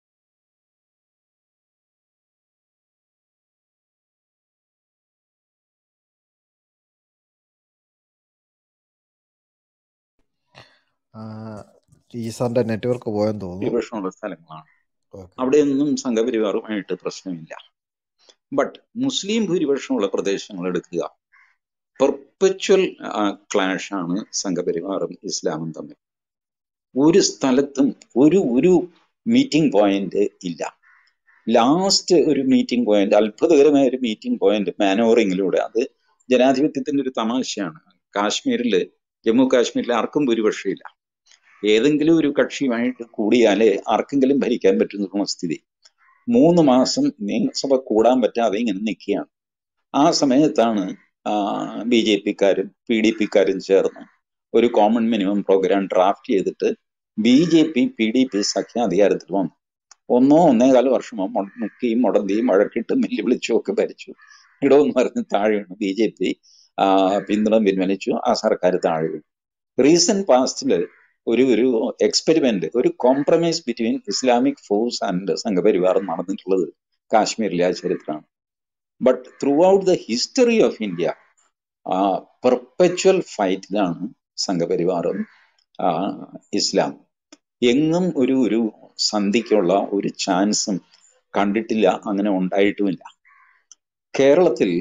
ആ, ഈ സാറിന്റെ നെറ്റ്വർക്ക് പോയെന്ന് തോന്നുന്നു ഭൂരിപക്ഷമുള്ള സ്ഥലങ്ങളാണ് ഓക്കെ അവിടെയൊന്നും സംഘപരിവാറുമായിട്ട് പ്രശ്നമില്ല ബട്ട് മുസ്ലിം ഭൂരിപക്ഷമുള്ള പ്രദേശങ്ങൾ എടുക്കുക പെർപ്പച്വൽ ക്ലാഷ് ആണ് സംഘപരിവാറും ഇസ്ലാമും തമ്മിൽ ഒരു സ്ഥലത്തും ഒരു ഒരു മീറ്റിംഗ് പോയിന്റ് ഇല്ല ലാസ്റ്റ് ഒരു മീറ്റിംഗ് പോയിന്റ് അത്ഭുതകരമായ ഒരു മീറ്റിംഗ് പോയിന്റ് മാനോറിങ്ങിലൂടെ അത് ജനാധിപത്യത്തിന്റെ ഒരു തമാശയാണ് കാശ്മീരില് ജമ്മു കാശ്മീരിൽ ആർക്കും ഭൂരിപക്ഷമില്ല ഏതെങ്കിലും ഒരു കക്ഷിയുമായിട്ട് കൂടിയാലേ ആർക്കെങ്കിലും ഭരിക്കാൻ പറ്റുന്ന സ്ഥിതി മൂന്ന് മാസം നിയമസഭ കൂടാൻ പറ്റാതെ ഇങ്ങനെ നിൽക്കുകയാണ് ആ സമയത്താണ് ബി ജെ പിക്കാരും പി ഡി പിക്കാരും ചേർന്ന് ഒരു കോമൺ മിനിമം പ്രോഗ്രാം ഡ്രാഫ്റ്റ് ചെയ്തിട്ട് B J P P D P സഖ്യം അധികാരത്തിൽ വന്നു ഒന്നോ ഒന്നേകാല വർഷമോ മൊ- മുക്കിയും മുടന്തിയും വഴക്കിട്ടും വെല്ലുവിളിച്ചും ഒക്കെ ഭരിച്ചു ഇടവെന്ന് പറഞ്ഞ് താഴെ വീണു ബി ജെ പി പിന്തുണ പിൻവലിച്ചു ആ സർക്കാർ താഴെ വീണു റീസെന്റ് പാസ്റ്റില് ഒരു ഒരു എക്സ്പെരിമെന്റ് ഒരു compromise between Islamic force and Sangh Parivar നടന്നിട്ടുള്ളത് കാശ്മീരിലെ ആ ചരിത്രമാണ് but throughout the history of India perpetual ഫൈറ്റിലാണ് സംഘപരിവാറും ആ, ഇസ്ലാം എങ്ങും ഒരു ഒരു സന്ധിക്കുള്ള ഒരു ചാൻസും കണ്ടിട്ടില്ല അങ്ങനെ ഉണ്ടായിട്ടുമില്ല കേരളത്തിൽ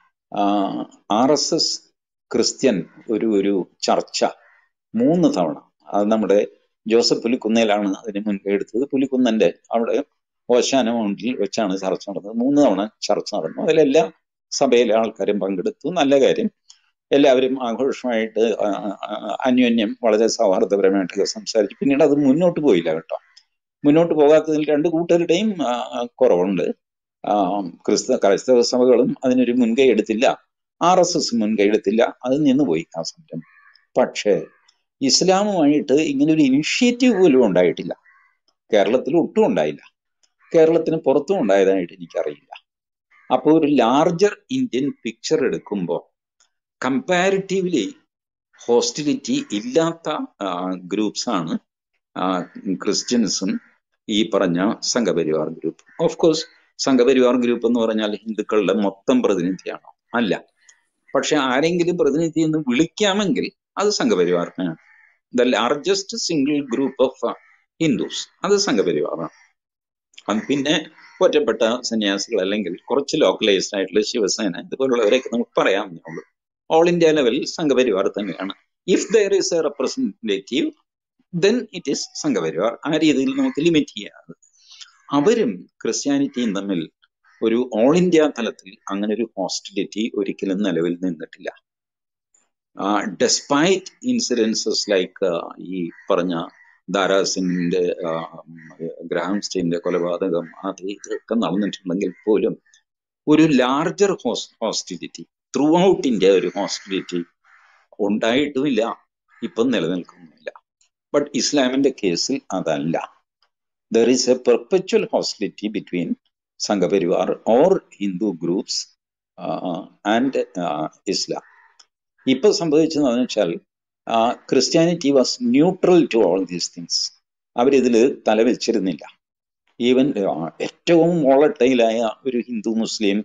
ആർ എസ് എസ് ക്രിസ്ത്യൻ ഒരു ഒരു ചർച്ച മൂന്ന് തവണ അത് നമ്മുടെ ജോസഫ് പുലിക്കുന്നേലാണ് അതിന് മുൻകൈ എടുത്തത് പുലിക്കുന്നന്റെ അവിടെ ഓശാന മൗണ്ടിൽ വെച്ചാണ് ചർച്ച നടന്നത് മൂന്ന് തവണ ചർച്ച നടന്നു അതിലെല്ലാ സഭയിലെ ആൾക്കാരും പങ്കെടുത്തു നല്ല കാര്യം എല്ലാവരും ആഘോഷമായിട്ട് ആ, ആ, അന്യോന്യം വളരെ സൗഹാർദ്ദപരമായിട്ടൊക്കെ സംസാരിച്ചു പിന്നീട് അത് മുന്നോട്ട് പോയില്ല കേട്ടോ മുന്നോട്ട് പോകാത്തതിൽ രണ്ട് കൂട്ടരുടെയും ആ, ആ, കുറവുണ്ട് ആ, ക്രിസ്ത ക്രൈസ്തവ സഭകളും അതിനൊരു മുൻകൈ എടുത്തില്ല ആർ എസ് എസ് മുൻകൈ എടുത്തില്ല അത് നിന്നുപോയി ആ സമരം പക്ഷേ ഇസ്ലാമുമായിട്ട് ഇങ്ങനെ ഒരു ഇനിഷ്യേറ്റീവ് പോലും ഉണ്ടായിട്ടില്ല കേരളത്തിൽ ഒട്ടും ഉണ്ടായില്ല കേരളത്തിന് പുറത്തും ഉണ്ടായതായിട്ട് എനിക്കറിയില്ല അപ്പോൾ ഒരു ലാർജർ ഇന്ത്യൻ പിക്ചർ എടുക്കുമ്പോൾ കമ്പാരിറ്റീവ്ലി ഹോസ്റ്റിലിറ്റി ഇല്ലാത്ത ഗ്രൂപ്പ്സ് ആണ് ക്രിസ്ത്യൻസും ഈ പറഞ്ഞ Sangh Parivar group of course Sangh Parivar group എന്ന് പറഞ്ഞാൽ ഹിന്ദുക്കളുടെ മൊത്തം പ്രതിനിധിയാണോ അല്ല പക്ഷെ ആരെങ്കിലും പ്രതിനിധി എന്ന് വിളിക്കാമെങ്കിൽ അത് സംഘപരിവാറിനാണ് the largest single group of Hindus അത് സംഘപരിവാറാണ് അത് പിന്നെ ഒറ്റപ്പെട്ട സന്യാസികൾ അല്ലെങ്കിൽ കുറച്ച് ലോക്കലൈസ്ഡ് ആയിട്ടുള്ള ശിവസേന ഇതുപോലുള്ളവരെയൊക്കെ നമുക്ക് പറയാവുന്നേ ഉള്ളൂ ഓൾ ഇന്ത്യ ലെവലിൽ സംഘപരിവാർ തന്നെയാണ് if there is a representative then it is Sangh Parivar ആ രീതിയിൽ നമുക്ക് ലിമിറ്റ് ചെയ്യാം അവരും ക്രിസ്ത്യാനിറ്റിയും തമ്മിൽ ഒരു ഓൾ ഇന്ത്യ തലത്തിൽ അങ്ങനെ ഒരു ഹോസ്റ്റിലിറ്റി ഒരിക്കലും നിലവിൽ നിന്നിട്ടില്ല ഡെസ്പൈറ്റ് ഇൻസിഡൻസസ് ലൈക്ക് ഈ പറഞ്ഞ ദാരാസിംഗിന്റെ ഗ്രഹാം സ്റ്റീന്റെ കൊലപാതകം അത് ഇതൊക്കെ നടന്നിട്ടുണ്ടെങ്കിൽ പോലും ഒരു larger hostility throughout India ഒരു ഹോസ്റ്റിലിറ്റി ഉണ്ടായിട്ടുമില്ല ഇപ്പം നിലനിൽക്കുന്നില്ല ബട്ട് ഇസ്ലാമിന്റെ കേസിൽ അതല്ല there is a perpetual hostility between Sangh Parivar or Hindu groups and Islam ഇപ്പൊ സംഭവിച്ചതെന്ന് വെച്ചാൽ Christianity was neutral to all these things അവരിതിൽ തലവെച്ചിരുന്നില്ല ഈവൻ ഏറ്റവും വോളട്ടൈലായ ഒരു ഹിന്ദു മുസ്ലിം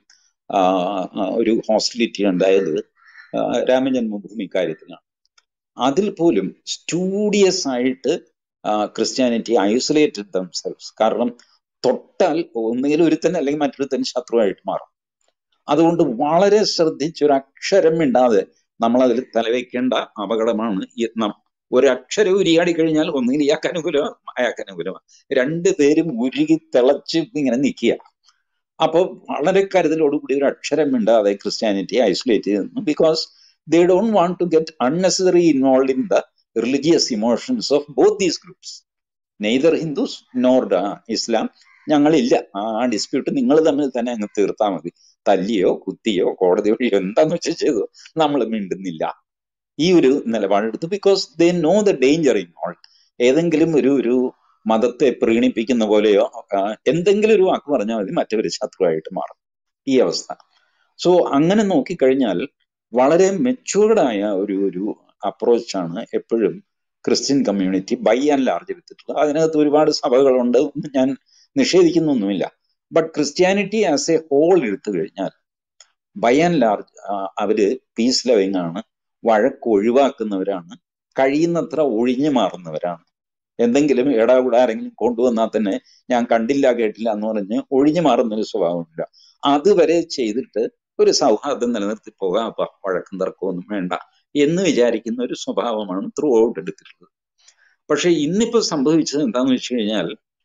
ഒരു ഹോസ്റ്റിലിറ്റി ഉണ്ടായത് രാമജന്മഭൂമി കാര്യത്തിലാണ് അതിൽ പോലും സ്റ്റൂഡിയസ് ആയിട്ട് ക്രിസ്ത്യാനിറ്റി ഐസൊലേറ്റഡ് ദംസെൽസ് കാരണം തൊട്ടാൽ ഒന്നുകിൽ ഒരുത്തൻ അല്ലെങ്കിൽ മറ്റൊരുത്തൻ ശത്രുവായിട്ട് മാറും അതുകൊണ്ട് വളരെ ശ്രദ്ധിച്ച് ഒരു അക്ഷരം മിണ്ടാതെ നമ്മൾ അതിൽ തലവെക്കേണ്ട അപകടമാണ് യത്നം ഒരു അക്ഷരം ഉരിയാടി കഴിഞ്ഞാൽ ഒന്നുകിൽ ഇയാൾക്ക് അനുകൂലമാണ് അയാൾക്ക് അനുകൂലമാണ് രണ്ടുപേരും ഉരുകി തിളച്ച് ഇങ്ങനെ നിൽക്കുക അപ്പോൾ വളരെ കരുതലോടുകൂടി ഒരു അക്ഷരം മിണ്ടാതെ ക്രിസ്ത്യാനിറ്റി ഐസൊലേറ്റ് ചെയ്യുന്നു because they don't want to get unnecessary involve in the religious emotions of both these groups neither Hindus nor Islam ഞങ്ങളില്ല ആ ഡിസ്പ്യൂട്ട് നിങ്ങൾ തമ്മിൽ തന്നെ അങ്ങ് തീർത്താൽ മതി തല്ലിയോ കുത്തിയോ കോടതി വഴിയോ എന്താന്ന് വെച്ചാൽ ചെയ്തോ നമ്മൾ മിണ്ടുന്നില്ല ഈ ഒരു നിലപാടെടുത്തു because they know the danger in all ഏതെങ്കിലും ഒരു ഒരു മതത്തെ പ്രീണിപ്പിക്കുന്ന പോലെയോ എന്തെങ്കിലും ഒരു വാക്ക് പറഞ്ഞാൽ മതി മറ്റൊരു ശത്രുവായിട്ട് മാറും ഈ അവസ്ഥ സോ അങ്ങനെ നോക്കിക്കഴിഞ്ഞാൽ വളരെ മെച്ചുവേർഡായ ഒരു ഒരു അപ്രോച്ചാണ് എപ്പോഴും Christian community by and large എടുത്തിട്ടുള്ളത് അതിനകത്ത് ഒരുപാട് സഭകളുണ്ട് ഞാൻ നിഷേധിക്കുന്നൊന്നുമില്ല but Christianity as a whole എടുത്തു കഴിഞ്ഞാൽ ബൈ ആൻഡ് ലാർജ് അവര് പീസ് ലവിങ് ആണ് വഴക്ക് ഒഴിവാക്കുന്നവരാണ് കഴിയുന്നത്ര ഒഴിഞ്ഞു മാറുന്നവരാണ് എന്തെങ്കിലും ഇടാകൂടെ ആരെങ്കിലും കൊണ്ടുവന്നാൽ തന്നെ ഞാൻ കണ്ടില്ല കേട്ടില്ല എന്ന് പറഞ്ഞ് ഒഴിഞ്ഞു മാറുന്ന ഒരു സ്വഭാവമില്ല അതുവരെ ചെയ്തിട്ട് ഒരു സൗഹാർദ്ദം നിലനിർത്തി പോകാം അപ്പൊ വഴക്കും തർക്കമൊന്നും വേണ്ട എന്ന് വിചാരിക്കുന്ന ഒരു സ്വഭാവമാണ് ത്രൂ ഔട്ട് എടുത്തിട്ടുള്ളത് പക്ഷെ ഇന്നിപ്പോ സംഭവിച്ചത് എന്താന്ന് വെച്ച് കഴിഞ്ഞാൽ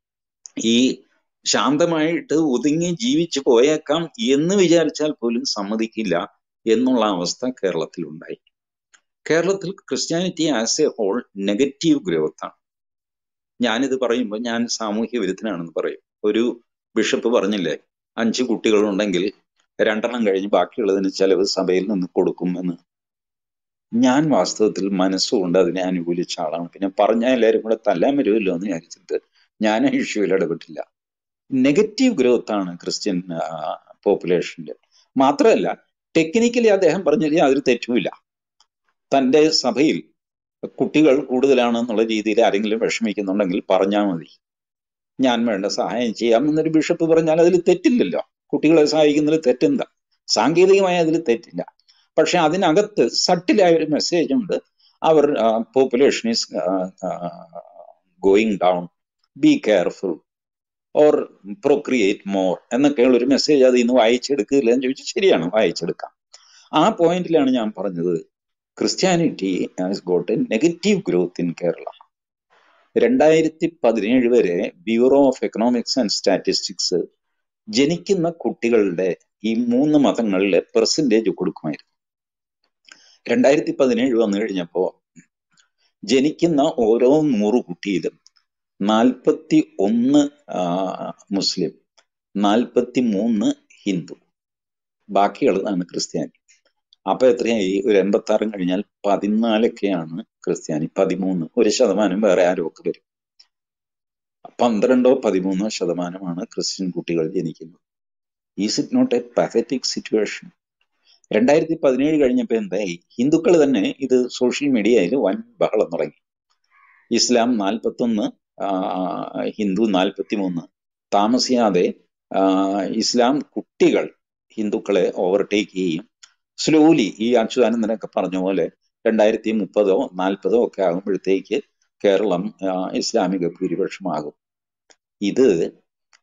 ഈ ശാന്തമായിട്ട് ഒതുങ്ങി ജീവിച്ചു പോയേക്കാം എന്ന് വിചാരിച്ചാൽ പോലും സമ്മതിക്കില്ല എന്നുള്ള അവസ്ഥ കേരളത്തിൽ ഉണ്ടായി കേരളത്തിൽ Christianity as a whole negative growth ആണ് ഞാനിത് പറയുമ്പോൾ ഞാൻ സാമൂഹ്യ വിരുദ്ധനാണെന്ന് പറയും ഒരു ബിഷപ്പ് പറഞ്ഞില്ലേ അഞ്ച് കുട്ടികളുണ്ടെങ്കിൽ രണ്ടെണ്ണം കഴിഞ്ഞ് ബാക്കിയുള്ളതിന് ചെലവ് സഭയിൽ നിന്ന് കൊടുക്കും എന്ന് ഞാൻ വാസ്തവത്തിൽ മനസ്സുകൊണ്ട് അതിനെ അനുകൂലിച്ച ആളാണ് പിന്നെ പറഞ്ഞാൽ എല്ലാവരും കൂടെ തല്ലാൻ വരുമല്ലോ എന്ന് വിചാരിച്ചിട്ട് ഞാൻ ആ ഇഷ്യൂവിൽ ഇടപെട്ടില്ല നെഗറ്റീവ് ഗ്രോത്ത് ആണ് ക്രിസ്ത്യൻ പോപ്പുലേഷന്റെ മാത്രമല്ല ടെക്നിക്കലി അദ്ദേഹം പറഞ്ഞാൽ യാതൊരു തെറ്റുമില്ല തൻ്റെ സഭയിൽ കുട്ടികൾ കൂടുതലാണെന്നുള്ള രീതിയിൽ ആരെങ്കിലും വിഷമിക്കുന്നുണ്ടെങ്കിൽ പറഞ്ഞാൽ മതി ഞാൻ വേണ്ട സഹായം ചെയ്യാം എന്നൊരു ബിഷപ്പ് പറഞ്ഞാൽ അതിൽ തെറ്റില്ലല്ലോ കുട്ടികളെ സഹായിക്കുന്നതിൽ തെറ്റെന്താ സാങ്കേതികമായ അതിൽ തെറ്റില്ല പക്ഷെ അതിനകത്ത് സട്ടിലായ ഒരു മെസ്സേജ് ഉണ്ട് അവർ population is going down be careful or procreate more എന്നൊക്കെയുള്ള ഒരു മെസ്സേജ് അത് ഇന്ന് വായിച്ചെടുക്കില്ല എന്ന് ചോദിച്ചാൽ ശരിയാണ് വായിച്ചെടുക്കാം ആ പോയിന്റിലാണ് ഞാൻ പറഞ്ഞത് Christianity has got a negative growth in Kerala രണ്ടായിരത്തി പതിനേഴ് വരെ bureau of economics and statistics ജനിക്കുന്ന കുട്ടികളുടെ ഈ മൂന്ന് മതങ്ങളിലെ പെർസെൻറ്റേജ് കൊടുക്കുമായിരുന്നു രണ്ടായിരത്തി പതിനേഴ് വന്നു കഴിഞ്ഞപ്പോ ജനിക്കുന്ന ഓരോ നൂറ് കുട്ടിയിലും നാൽപ്പത്തി ഒന്ന് മുസ്ലിം നാൽപ്പത്തി മൂന്ന് ഹിന്ദു ബാക്കിയുള്ളതാണ് ക്രിസ്ത്യാനി അപ്പൊ എത്രയായി ഒരു എൺപത്തി ആറും കഴിഞ്ഞാൽ പതിനാലൊക്കെയാണ് ക്രിസ്ത്യാനി പതിമൂന്ന് ഒരു ശതമാനം വേറെ ആരോ ഒക്കെ വരും പന്ത്രണ്ടോ പതിമൂന്നോ ശതമാനമാണ് ക്രിസ്ത്യൻ കുട്ടികൾ ജനിക്കുന്നത് is it not a pathetic situation രണ്ടായിരത്തി പതിനേഴ് കഴിഞ്ഞപ്പോൾ എന്തായി ഹിന്ദുക്കൾ തന്നെ ഇത് സോഷ്യൽ മീഡിയയിൽ വൻ ബഹളം തുടങ്ങി ഇസ്ലാം നാൽപ്പത്തൊന്ന് ഹിന്ദു നാൽപ്പത്തി മൂന്ന് താമസിയാതെ ഇസ്ലാം കുട്ടികൾ ഹിന്ദുക്കളെ ഓവർടേക്ക് ചെയ്യും സ്ലോലി ഈ അച്യുതാനന്ദനൊക്കെ പറഞ്ഞ പോലെ രണ്ടായിരത്തി മുപ്പതോ നാൽപ്പതോ ഒക്കെ ആകുമ്പോഴത്തേക്ക് കേരളം ഇസ്ലാമിക ഭൂരിപക്ഷമാകും ഇത്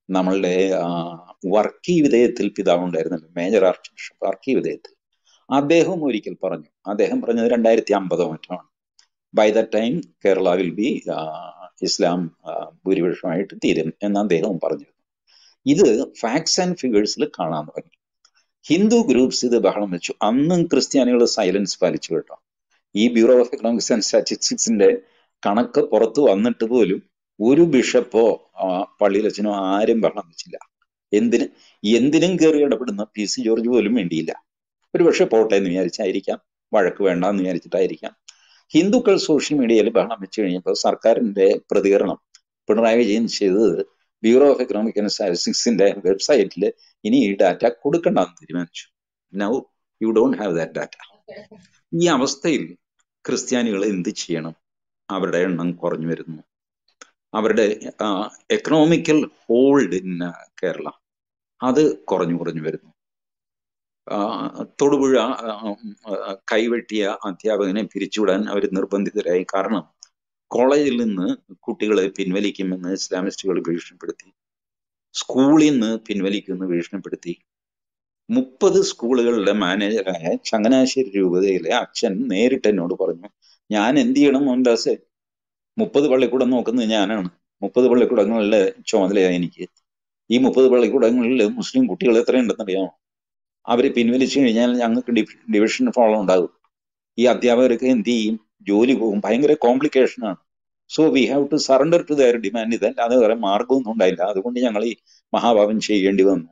നമ്മളുടെ ആ, വർക്കി വിധേയത്തിൽ പിതാവ് ഉണ്ടായിരുന്നല്ലോ major archbishop Varkey Vithayathil അദ്ദേഹം ഒരിക്കൽ പറഞ്ഞു അദ്ദേഹം പറഞ്ഞത് രണ്ടായിരത്തി അമ്പതോ മറ്റോ ആണ് by the time Kerala will be Islam ആ, ഭൂരിപക്ഷമായിട്ട് തീരും എന്ന് അദ്ദേഹവും പറഞ്ഞിരുന്നു ഇത് ഫാക്ട്സ് ആൻഡ് ഫിഗേഴ്സിൽ കാണാൻ തുടങ്ങി ഹിന്ദു ഗ്രൂപ്പ്സ് ഇത് ബഹളം വെച്ചു അന്നും ക്രിസ്ത്യാനികൾ സൈലൻസ് പാലിച്ചു കേട്ടോ ഈ ബ്യൂറോ ഓഫ് എക്കണോമിക്സ് ആൻഡ് സ്റ്റാറ്റിസ്റ്റിക്സിന്റെ കണക്ക് പുറത്തു വന്നിട്ട് പോലും ഒരു ബിഷപ്പോ ആ, പള്ളിയിലച്ചനോ ആരും ബഹളം വെച്ചില്ല എന്തിന് എന്തിനും കയറി ഇടപെടുന്ന പി സി ജോർജ് പോലും വേണ്ടിയില്ല ഒരുപക്ഷെ പോട്ടെ എന്ന് വിചാരിച്ചായിരിക്കാം വഴക്ക് വേണ്ട എന്ന് വിചാരിച്ചിട്ടായിരിക്കാം ഹിന്ദുക്കൾ സോഷ്യൽ മീഡിയയിൽ ബഹളം വെച്ച് കഴിഞ്ഞപ്പോൾ സർക്കാരിന്റെ പ്രതികരണം പിണറായി വിജയൻ ചെയ്തത് ബ്യൂറോ ഓഫ് എക്കണോമിക് ആൻഡ് സ്റ്റാറ്റിസ്റ്റിക്സിന്റെ വെബ്സൈറ്റിൽ ഇനി ഈ ഡാറ്റ കൊടുക്കണ്ടെന്ന് തീരുമാനിച്ചു now you don't have that data ഈ അവസ്ഥയിൽ ക്രിസ്ത്യാനികൾ എന്ത് ചെയ്യണം അവരുടെ എണ്ണം കുറഞ്ഞു വരുന്നു അവരുടെ എക്കണോമിക്കൽ ഹോൾഡ് ഇൻ കേരള അത് കുറഞ്ഞു കുറഞ്ഞു വരുന്നു ആ, തൊടുപുഴ ആ, ആ, കൈവെട്ടിയ അധ്യാപകനെ പിരിച്ചുവിടാൻ അവർ നിർബന്ധിതരായി കാരണം കോളേജിൽ നിന്ന് കുട്ടികളെ പിൻവലിക്കുമെന്ന് ഇസ്ലാമിസ്റ്റുകൾ ഭീഷണിപ്പെടുത്തി സ്കൂളിൽ നിന്ന് പിൻവലിക്കുമെന്ന് ഭീഷണിപ്പെടുത്തി മുപ്പത് സ്കൂളുകളുടെ മാനേജറായ ചങ്ങനാശ്ശേരി രൂപതയിലെ അച്ഛൻ നേരിട്ട് എന്നോട് പറഞ്ഞു ഞാൻ എന്ത് ചെയ്യണം മോഹൻദാസെ മുപ്പത് പള്ളിക്കൂടം നോക്കുന്നത് ഞാനാണ് മുപ്പത് പള്ളിക്കൂടങ്ങളിലെ ചുമതലയാണ് എനിക്ക് ഈ മുപ്പത് പള്ളിക്കൂടങ്ങളിൽ മുസ്ലിം കുട്ടികൾ എത്രയുണ്ടെന്നറിയാമോ അവരെ പിൻവലിച്ചു കഴിഞ്ഞാൽ ഞങ്ങൾക്ക് ഡിവിഷൻ ഫോളോ ഉണ്ടാകും ഈ അധ്യാപകർക്ക് എന്ത് ചെയ്യും ജോലി പോകും ഭയങ്കര കോംപ്ലിക്കേഷൻ ആണ് so we have to surrender to their demand ഇതല്ലാതെ വേറെ മാർഗമൊന്നും ഉണ്ടായില്ല അതുകൊണ്ട് ഞങ്ങൾ ഈ മഹാഭാവം ചെയ്യേണ്ടി വന്നു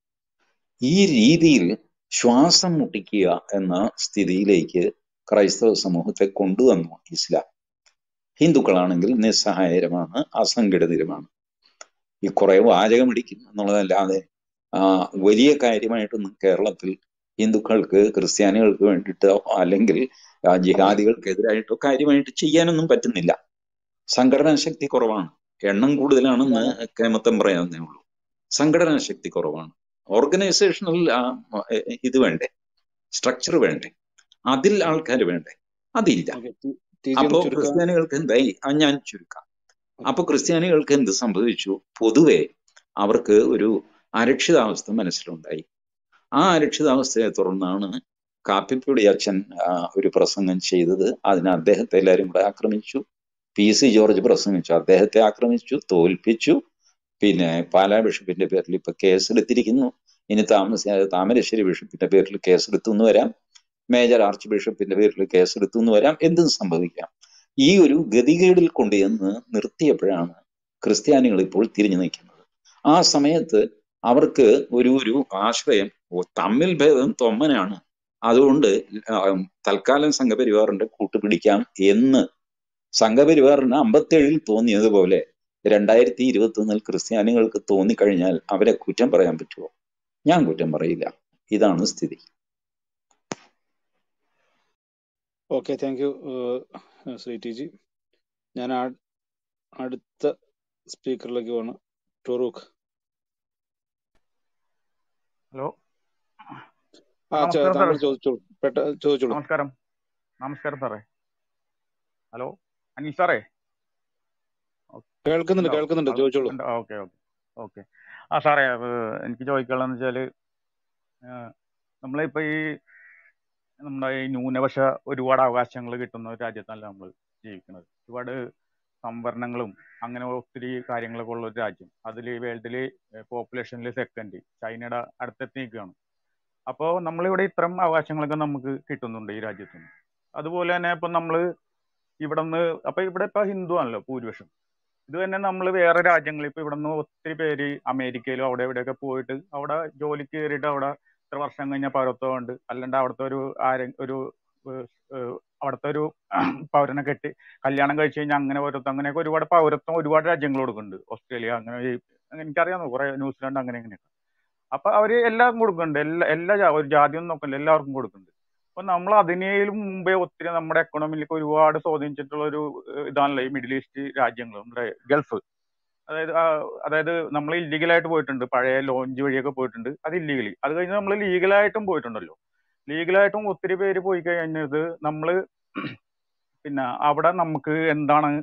ഈ രീതിയിൽ ശ്വാസം മുട്ടിക്കുക എന്ന സ്ഥിതിയിലേക്ക് ക്രൈസ്തവ സമൂഹത്തെ കൊണ്ടുവന്നു ഇസ്ലാം ഹിന്ദുക്കളാണെങ്കിൽ നിസ്സഹായകരമാണ് അസംഘടിതരുമാണ് ഈ കുറെ വാചകമടിക്കും എന്നുള്ളതല്ലാതെ ആ, വലിയ കാര്യമായിട്ടൊന്നും കേരളത്തിൽ ഹിന്ദുക്കൾക്ക് ക്രിസ്ത്യാനികൾക്ക് വേണ്ടിയിട്ടോ അല്ലെങ്കിൽ ആ, ജിഹാദികൾക്കെതിരായിട്ടോ കാര്യമായിട്ട് ചെയ്യാനൊന്നും പറ്റുന്നില്ല സംഘടനാ ശക്തി കുറവാണ് എണ്ണം കൂടുതലാണെന്ന് കേമത്തം പറയാവുന്നേ ഉള്ളൂ സംഘടനാ ശക്തി കുറവാണ് ഓർഗനൈസേഷണൽ ഇത് വേണ്ടേ സ്ട്രക്ചർ വേണ്ടേ അതിൽ ആൾക്കാർ വേണ്ടേ അതില്ല ഓക്കെ ടി ജി ഒന്ന് അപ്പോ ചുരുക്കാം ക്രിസ്ത്യാനികൾക്ക് എന്തായി ആ, ഞാൻ ചുരുക്കാം അപ്പൊ ക്രിസ്ത്യാനികൾക്ക് എന്ത് സംഭവിച്ചു പൊതുവെ അവർക്ക് ഒരു അരക്ഷിതാവസ്ഥ മനസ്സിലുണ്ടായി ആ അരക്ഷിതാവസ്ഥയെ തുടർന്നാണ് കാപ്പിപ്പൊടി അച്ഛൻ ആ, ഒരു പ്രസംഗം ചെയ്തത് അതിന് അദ്ദേഹത്തെ എല്ലാവരും കൂടെ ആക്രമിച്ചു പി സി ജോർജ് പ്രസംഗിച്ചു അദ്ദേഹത്തെ ആക്രമിച്ചു തോൽപ്പിച്ചു പിന്നെ പാലാ ബിഷപ്പിന്റെ പേരിൽ ഇപ്പൊ കേസെടുത്തിരിക്കുന്നു ഇനി താമസിയാതെ താമരശ്ശേരി ബിഷപ്പിന്റെ പേരിൽ കേസെടുത്തു എന്ന് വരാം മേജർ ആർച്ച് ബിഷപ്പിന്റെ പേരിൽ കേസെടുത്തു എന്ന് വരാം എന്തും സംഭവിക്കാം ഈ ഒരു ഗതികേടിൽ കൊണ്ടുചെന്ന് നിർത്തിയപ്പോഴാണ് ക്രിസ്ത്യാനികൾ ഇപ്പോൾ തിരിഞ്ഞു നിൽക്കുന്നത് ആ സമയത്ത് അവർക്ക് ഒരു ഒരു ആശ്രയം ഓ, തമ്മിൽ ഭേദം തൊമ്മനാണ് അതുകൊണ്ട് ആ, തൽക്കാലം സംഘപരിവാറിന്റെ കൂട്ടുപിടിക്കാം എന്ന് സംഘപരിവാറിന് അമ്പത്തേഴിൽ തോന്നിയതുപോലെ രണ്ടായിരത്തി ഇരുപത്തി ഒന്നിൽ ക്രിസ്ത്യാനികൾക്ക് തോന്നിക്കഴിഞ്ഞാൽ അവരെ കുറ്റം പറയാൻ പറ്റുമോ ഞാൻ കുറ്റം പറയില്ല ഇതാണ് സ്ഥിതി okay thank you Shri T G ഞാൻ ആ- അടുത്ത സ്പീക്കറിലേക്ക് പോവാണ് ടൊറൂഖ് ഹലോ ആ ചോ- നമസ്കാരം താങ്കൾ സാറേ ചോദിച്ചോളൂ പെട്ട ചോദിച്ചോളൂ നമസ്കാരം നമസ്കാരം സാറേ ഹലോ അനിൽ സാറേ കേൾക്കുന്നുണ്ട് ഉണ്ടോ കേൾക്കുന്നുണ്ട് അത് ചോദിച്ചോളൂ ഉണ്ട് ഓക്കെ ഓക്കെ ഓക്കെ ആ സാറേ അത് എനിക്ക് ചോദിക്കാനുള്ളതെന്ന് വെച്ചാൽ നമ്മളിപ്പോൾ ഈ നമ്മുടെ ഈ ന്യൂനപക്ഷ ഒരുപാട് അവകാശങ്ങൾ കിട്ടുന്ന ഒരു രാജ്യത്തല്ല നമ്മൾ ജീവിക്കുന്നത് ഒരുപാട് സംവരണങ്ങളും അങ്ങനെ ഒത്തിരി കാര്യങ്ങളൊക്കെ ഉള്ള ഒരു രാജ്യം അതിൽ വേൾഡിൽ പോപ്പുലേഷനിൽ സെക്കൻഡ് ചൈനയുടെ അടുത്തെത്തി നിൽക്കുകയാണ് അപ്പോൾ നമ്മളിവിടെ ഇത്തരം അവകാശങ്ങളൊക്കെ നമുക്ക് കിട്ടുന്നുണ്ട് ഈ രാജ്യത്ത് നിന്ന് അതുപോലെ തന്നെ ഇപ്പം നമ്മൾ ഇവിടെ നിന്ന് അപ്പം ഇവിടെ ഇപ്പം ഹിന്ദു ആണല്ലോ ഭൂരിപക്ഷം ഇത് തന്നെ നമ്മൾ വേറെ രാജ്യങ്ങളിൽ ഇപ്പൊ ഇവിടുന്ന് ഒത്തിരി പേര് അമേരിക്കയിലും അവിടെ ഇവിടെയൊക്കെ പോയിട്ട് അവിടെ ജോലിക്ക് കയറിയിട്ട് അവിടെ ഇത്ര വർഷം കഴിഞ്ഞ പൗരത്വം ഉണ്ട് അല്ലാണ്ട് അവിടുത്തെ ഒരു ആരെ ഒരു ഏഹ്, ഏഹ്, അവിടുത്തെ ഒരു പൗരനെ കെട്ടി കല്യാണം കഴിച്ച് കഴിഞ്ഞാൽ അങ്ങനെ പൗരത്വം അങ്ങനെയൊക്കെ ഒരുപാട് പൗരത്വം ഒരുപാട് രാജ്യങ്ങൾ കൊടുക്കുന്നുണ്ട് ഓസ്ട്രേലിയ അങ്ങനെ ഈ എനിക്കറിയാവുന്ന കുറെ ന്യൂസിലാൻഡ് അങ്ങനെ ഇങ്ങനെയൊക്കെ അപ്പൊ അവര് എല്ലാം കൊടുക്കുന്നുണ്ട് എല്ലാ എല്ലാ ജാ- ഒരു ജാതി ഒന്നും നോക്കില്ല എല്ലാവർക്കും കൊടുക്കുന്നുണ്ട് അപ്പൊ നമ്മൾ അതിനേലും മുമ്പേ ഒത്തിരി നമ്മുടെ എക്കണോമിയിലേക്ക് ഒരുപാട് സ്വാധീനിച്ചിട്ടുള്ള ഒരു ഏഹ്, ഇതാണല്ലോ ഈ മിഡിൽ ഈസ്റ്റ് രാജ്യങ്ങൾ നമ്മുടെ ഗൾഫ് അതായത് ആ, അതായത് നമ്മൾ ഇല്ലീഗലായിട്ട് പോയിട്ടുണ്ട് പഴയ ലോഞ്ച് വഴിയൊക്കെ പോയിട്ടുണ്ട് അത് ഇല്ലീഗലി അത് കഴിഞ്ഞ് നമ്മൾ ലീഗലായിട്ടും പോയിട്ടുണ്ടല്ലോ ലീഗലായിട്ടും ഒത്തിരി പേര് പോയി കഴിഞ്ഞത് നമ്മൾ പിന്നെ അവിടെ നമുക്ക് എന്താണ്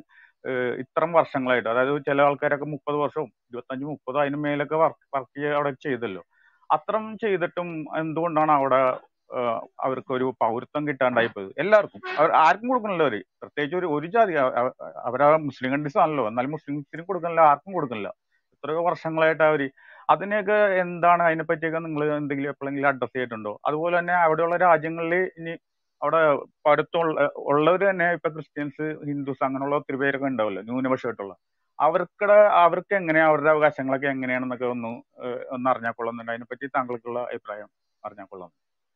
ഏഹ് ഇത്രം വർഷങ്ങളായിട്ട് അതായത് ചില ആൾക്കാരൊക്കെ മുപ്പത് വർഷവും ഇരുപത്തഞ്ച് മുപ്പത് അതിന് മേലൊക്കെ വർക്ക് വർക്ക് അവിടെ ചെയ്തല്ലോ അത്രം ചെയ്തിട്ടും എന്തുകൊണ്ടാണ് അവിടെ ഏഹ് അവർക്കൊരു പൗരത്വം കിട്ടാണ്ടായി പോയത് എല്ലാവർക്കും അവർ ആർക്കും കൊടുക്കണില്ല അവര് പ്രത്യേകിച്ച് ഒരു ഒരു ജാതി അവ- അവ- അവരാ മുസ്ലിം കൺട്രീസ് ആണല്ലോ എന്നാലും മുസ്ലിംസിനും കൊടുക്കണില്ല ആർക്കും കൊടുക്കണില്ല എത്രയോ വർഷങ്ങളായിട്ട് അവര് അതിനെയൊക്കെ എന്താണ് അതിനെ പറ്റിയൊക്കെ നിങ്ങൾ എന്തെങ്കിലും എപ്പോഴെങ്കിലും അഡ്രസ് ചെയ്തിട്ടുണ്ടോ അതുപോലെ തന്നെ അവിടെയുള്ള രാജ്യങ്ങളിൽ ഇനി അവിടെ പഠിത്തമുള്ള ഉള്ളവർ തന്നെ ഇപ്പൊ ക്രിസ്ത്യൻസ് ഹിന്ദുസ് അങ്ങനെയുള്ള ഒത്തിരി പേരൊക്കെ ഉണ്ടാവല്ലോ ന്യൂനപക്ഷമായിട്ടുള്ള അവർക്കടെ അവർക്ക് എങ്ങനെയാ അവരുടെ അവകാശങ്ങളൊക്കെ എങ്ങനെയാണെന്നൊക്കെ ഒന്ന് ഏഹ് ഒന്ന് അറിഞ്ഞാൽ കൊള്ളുന്നുണ്ട് അതിനെപ്പറ്റി താങ്കൾക്കുള്ള അഭിപ്രായം അറിഞ്ഞാൽ കൊള്ളാം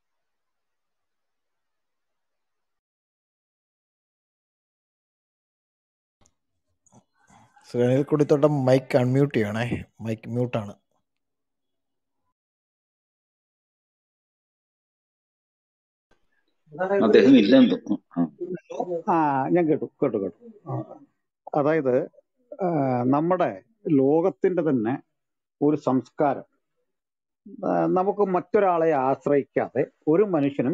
സുനിൽ കുടിത്തോട്ടം മൈക്ക് അൺമ്യൂട്ട് ചെയ്യണേ മൈക്ക് മ്യൂട്ടാണ് അദ്ദേഹം ഇല്ലെന്ന് തോന്നുന്നു ആ. ആ ഞാൻ കേട്ടു കേട്ടു കേട്ടു ആ. അതായത് ആ, നമ്മുടെ ലോകത്തിന്റെ തന്നെ ഒരു സംസ്കാരം ആ, നമുക്ക് മറ്റൊരാളെ ആശ്രയിക്കാതെ ഒരു മനുഷ്യനും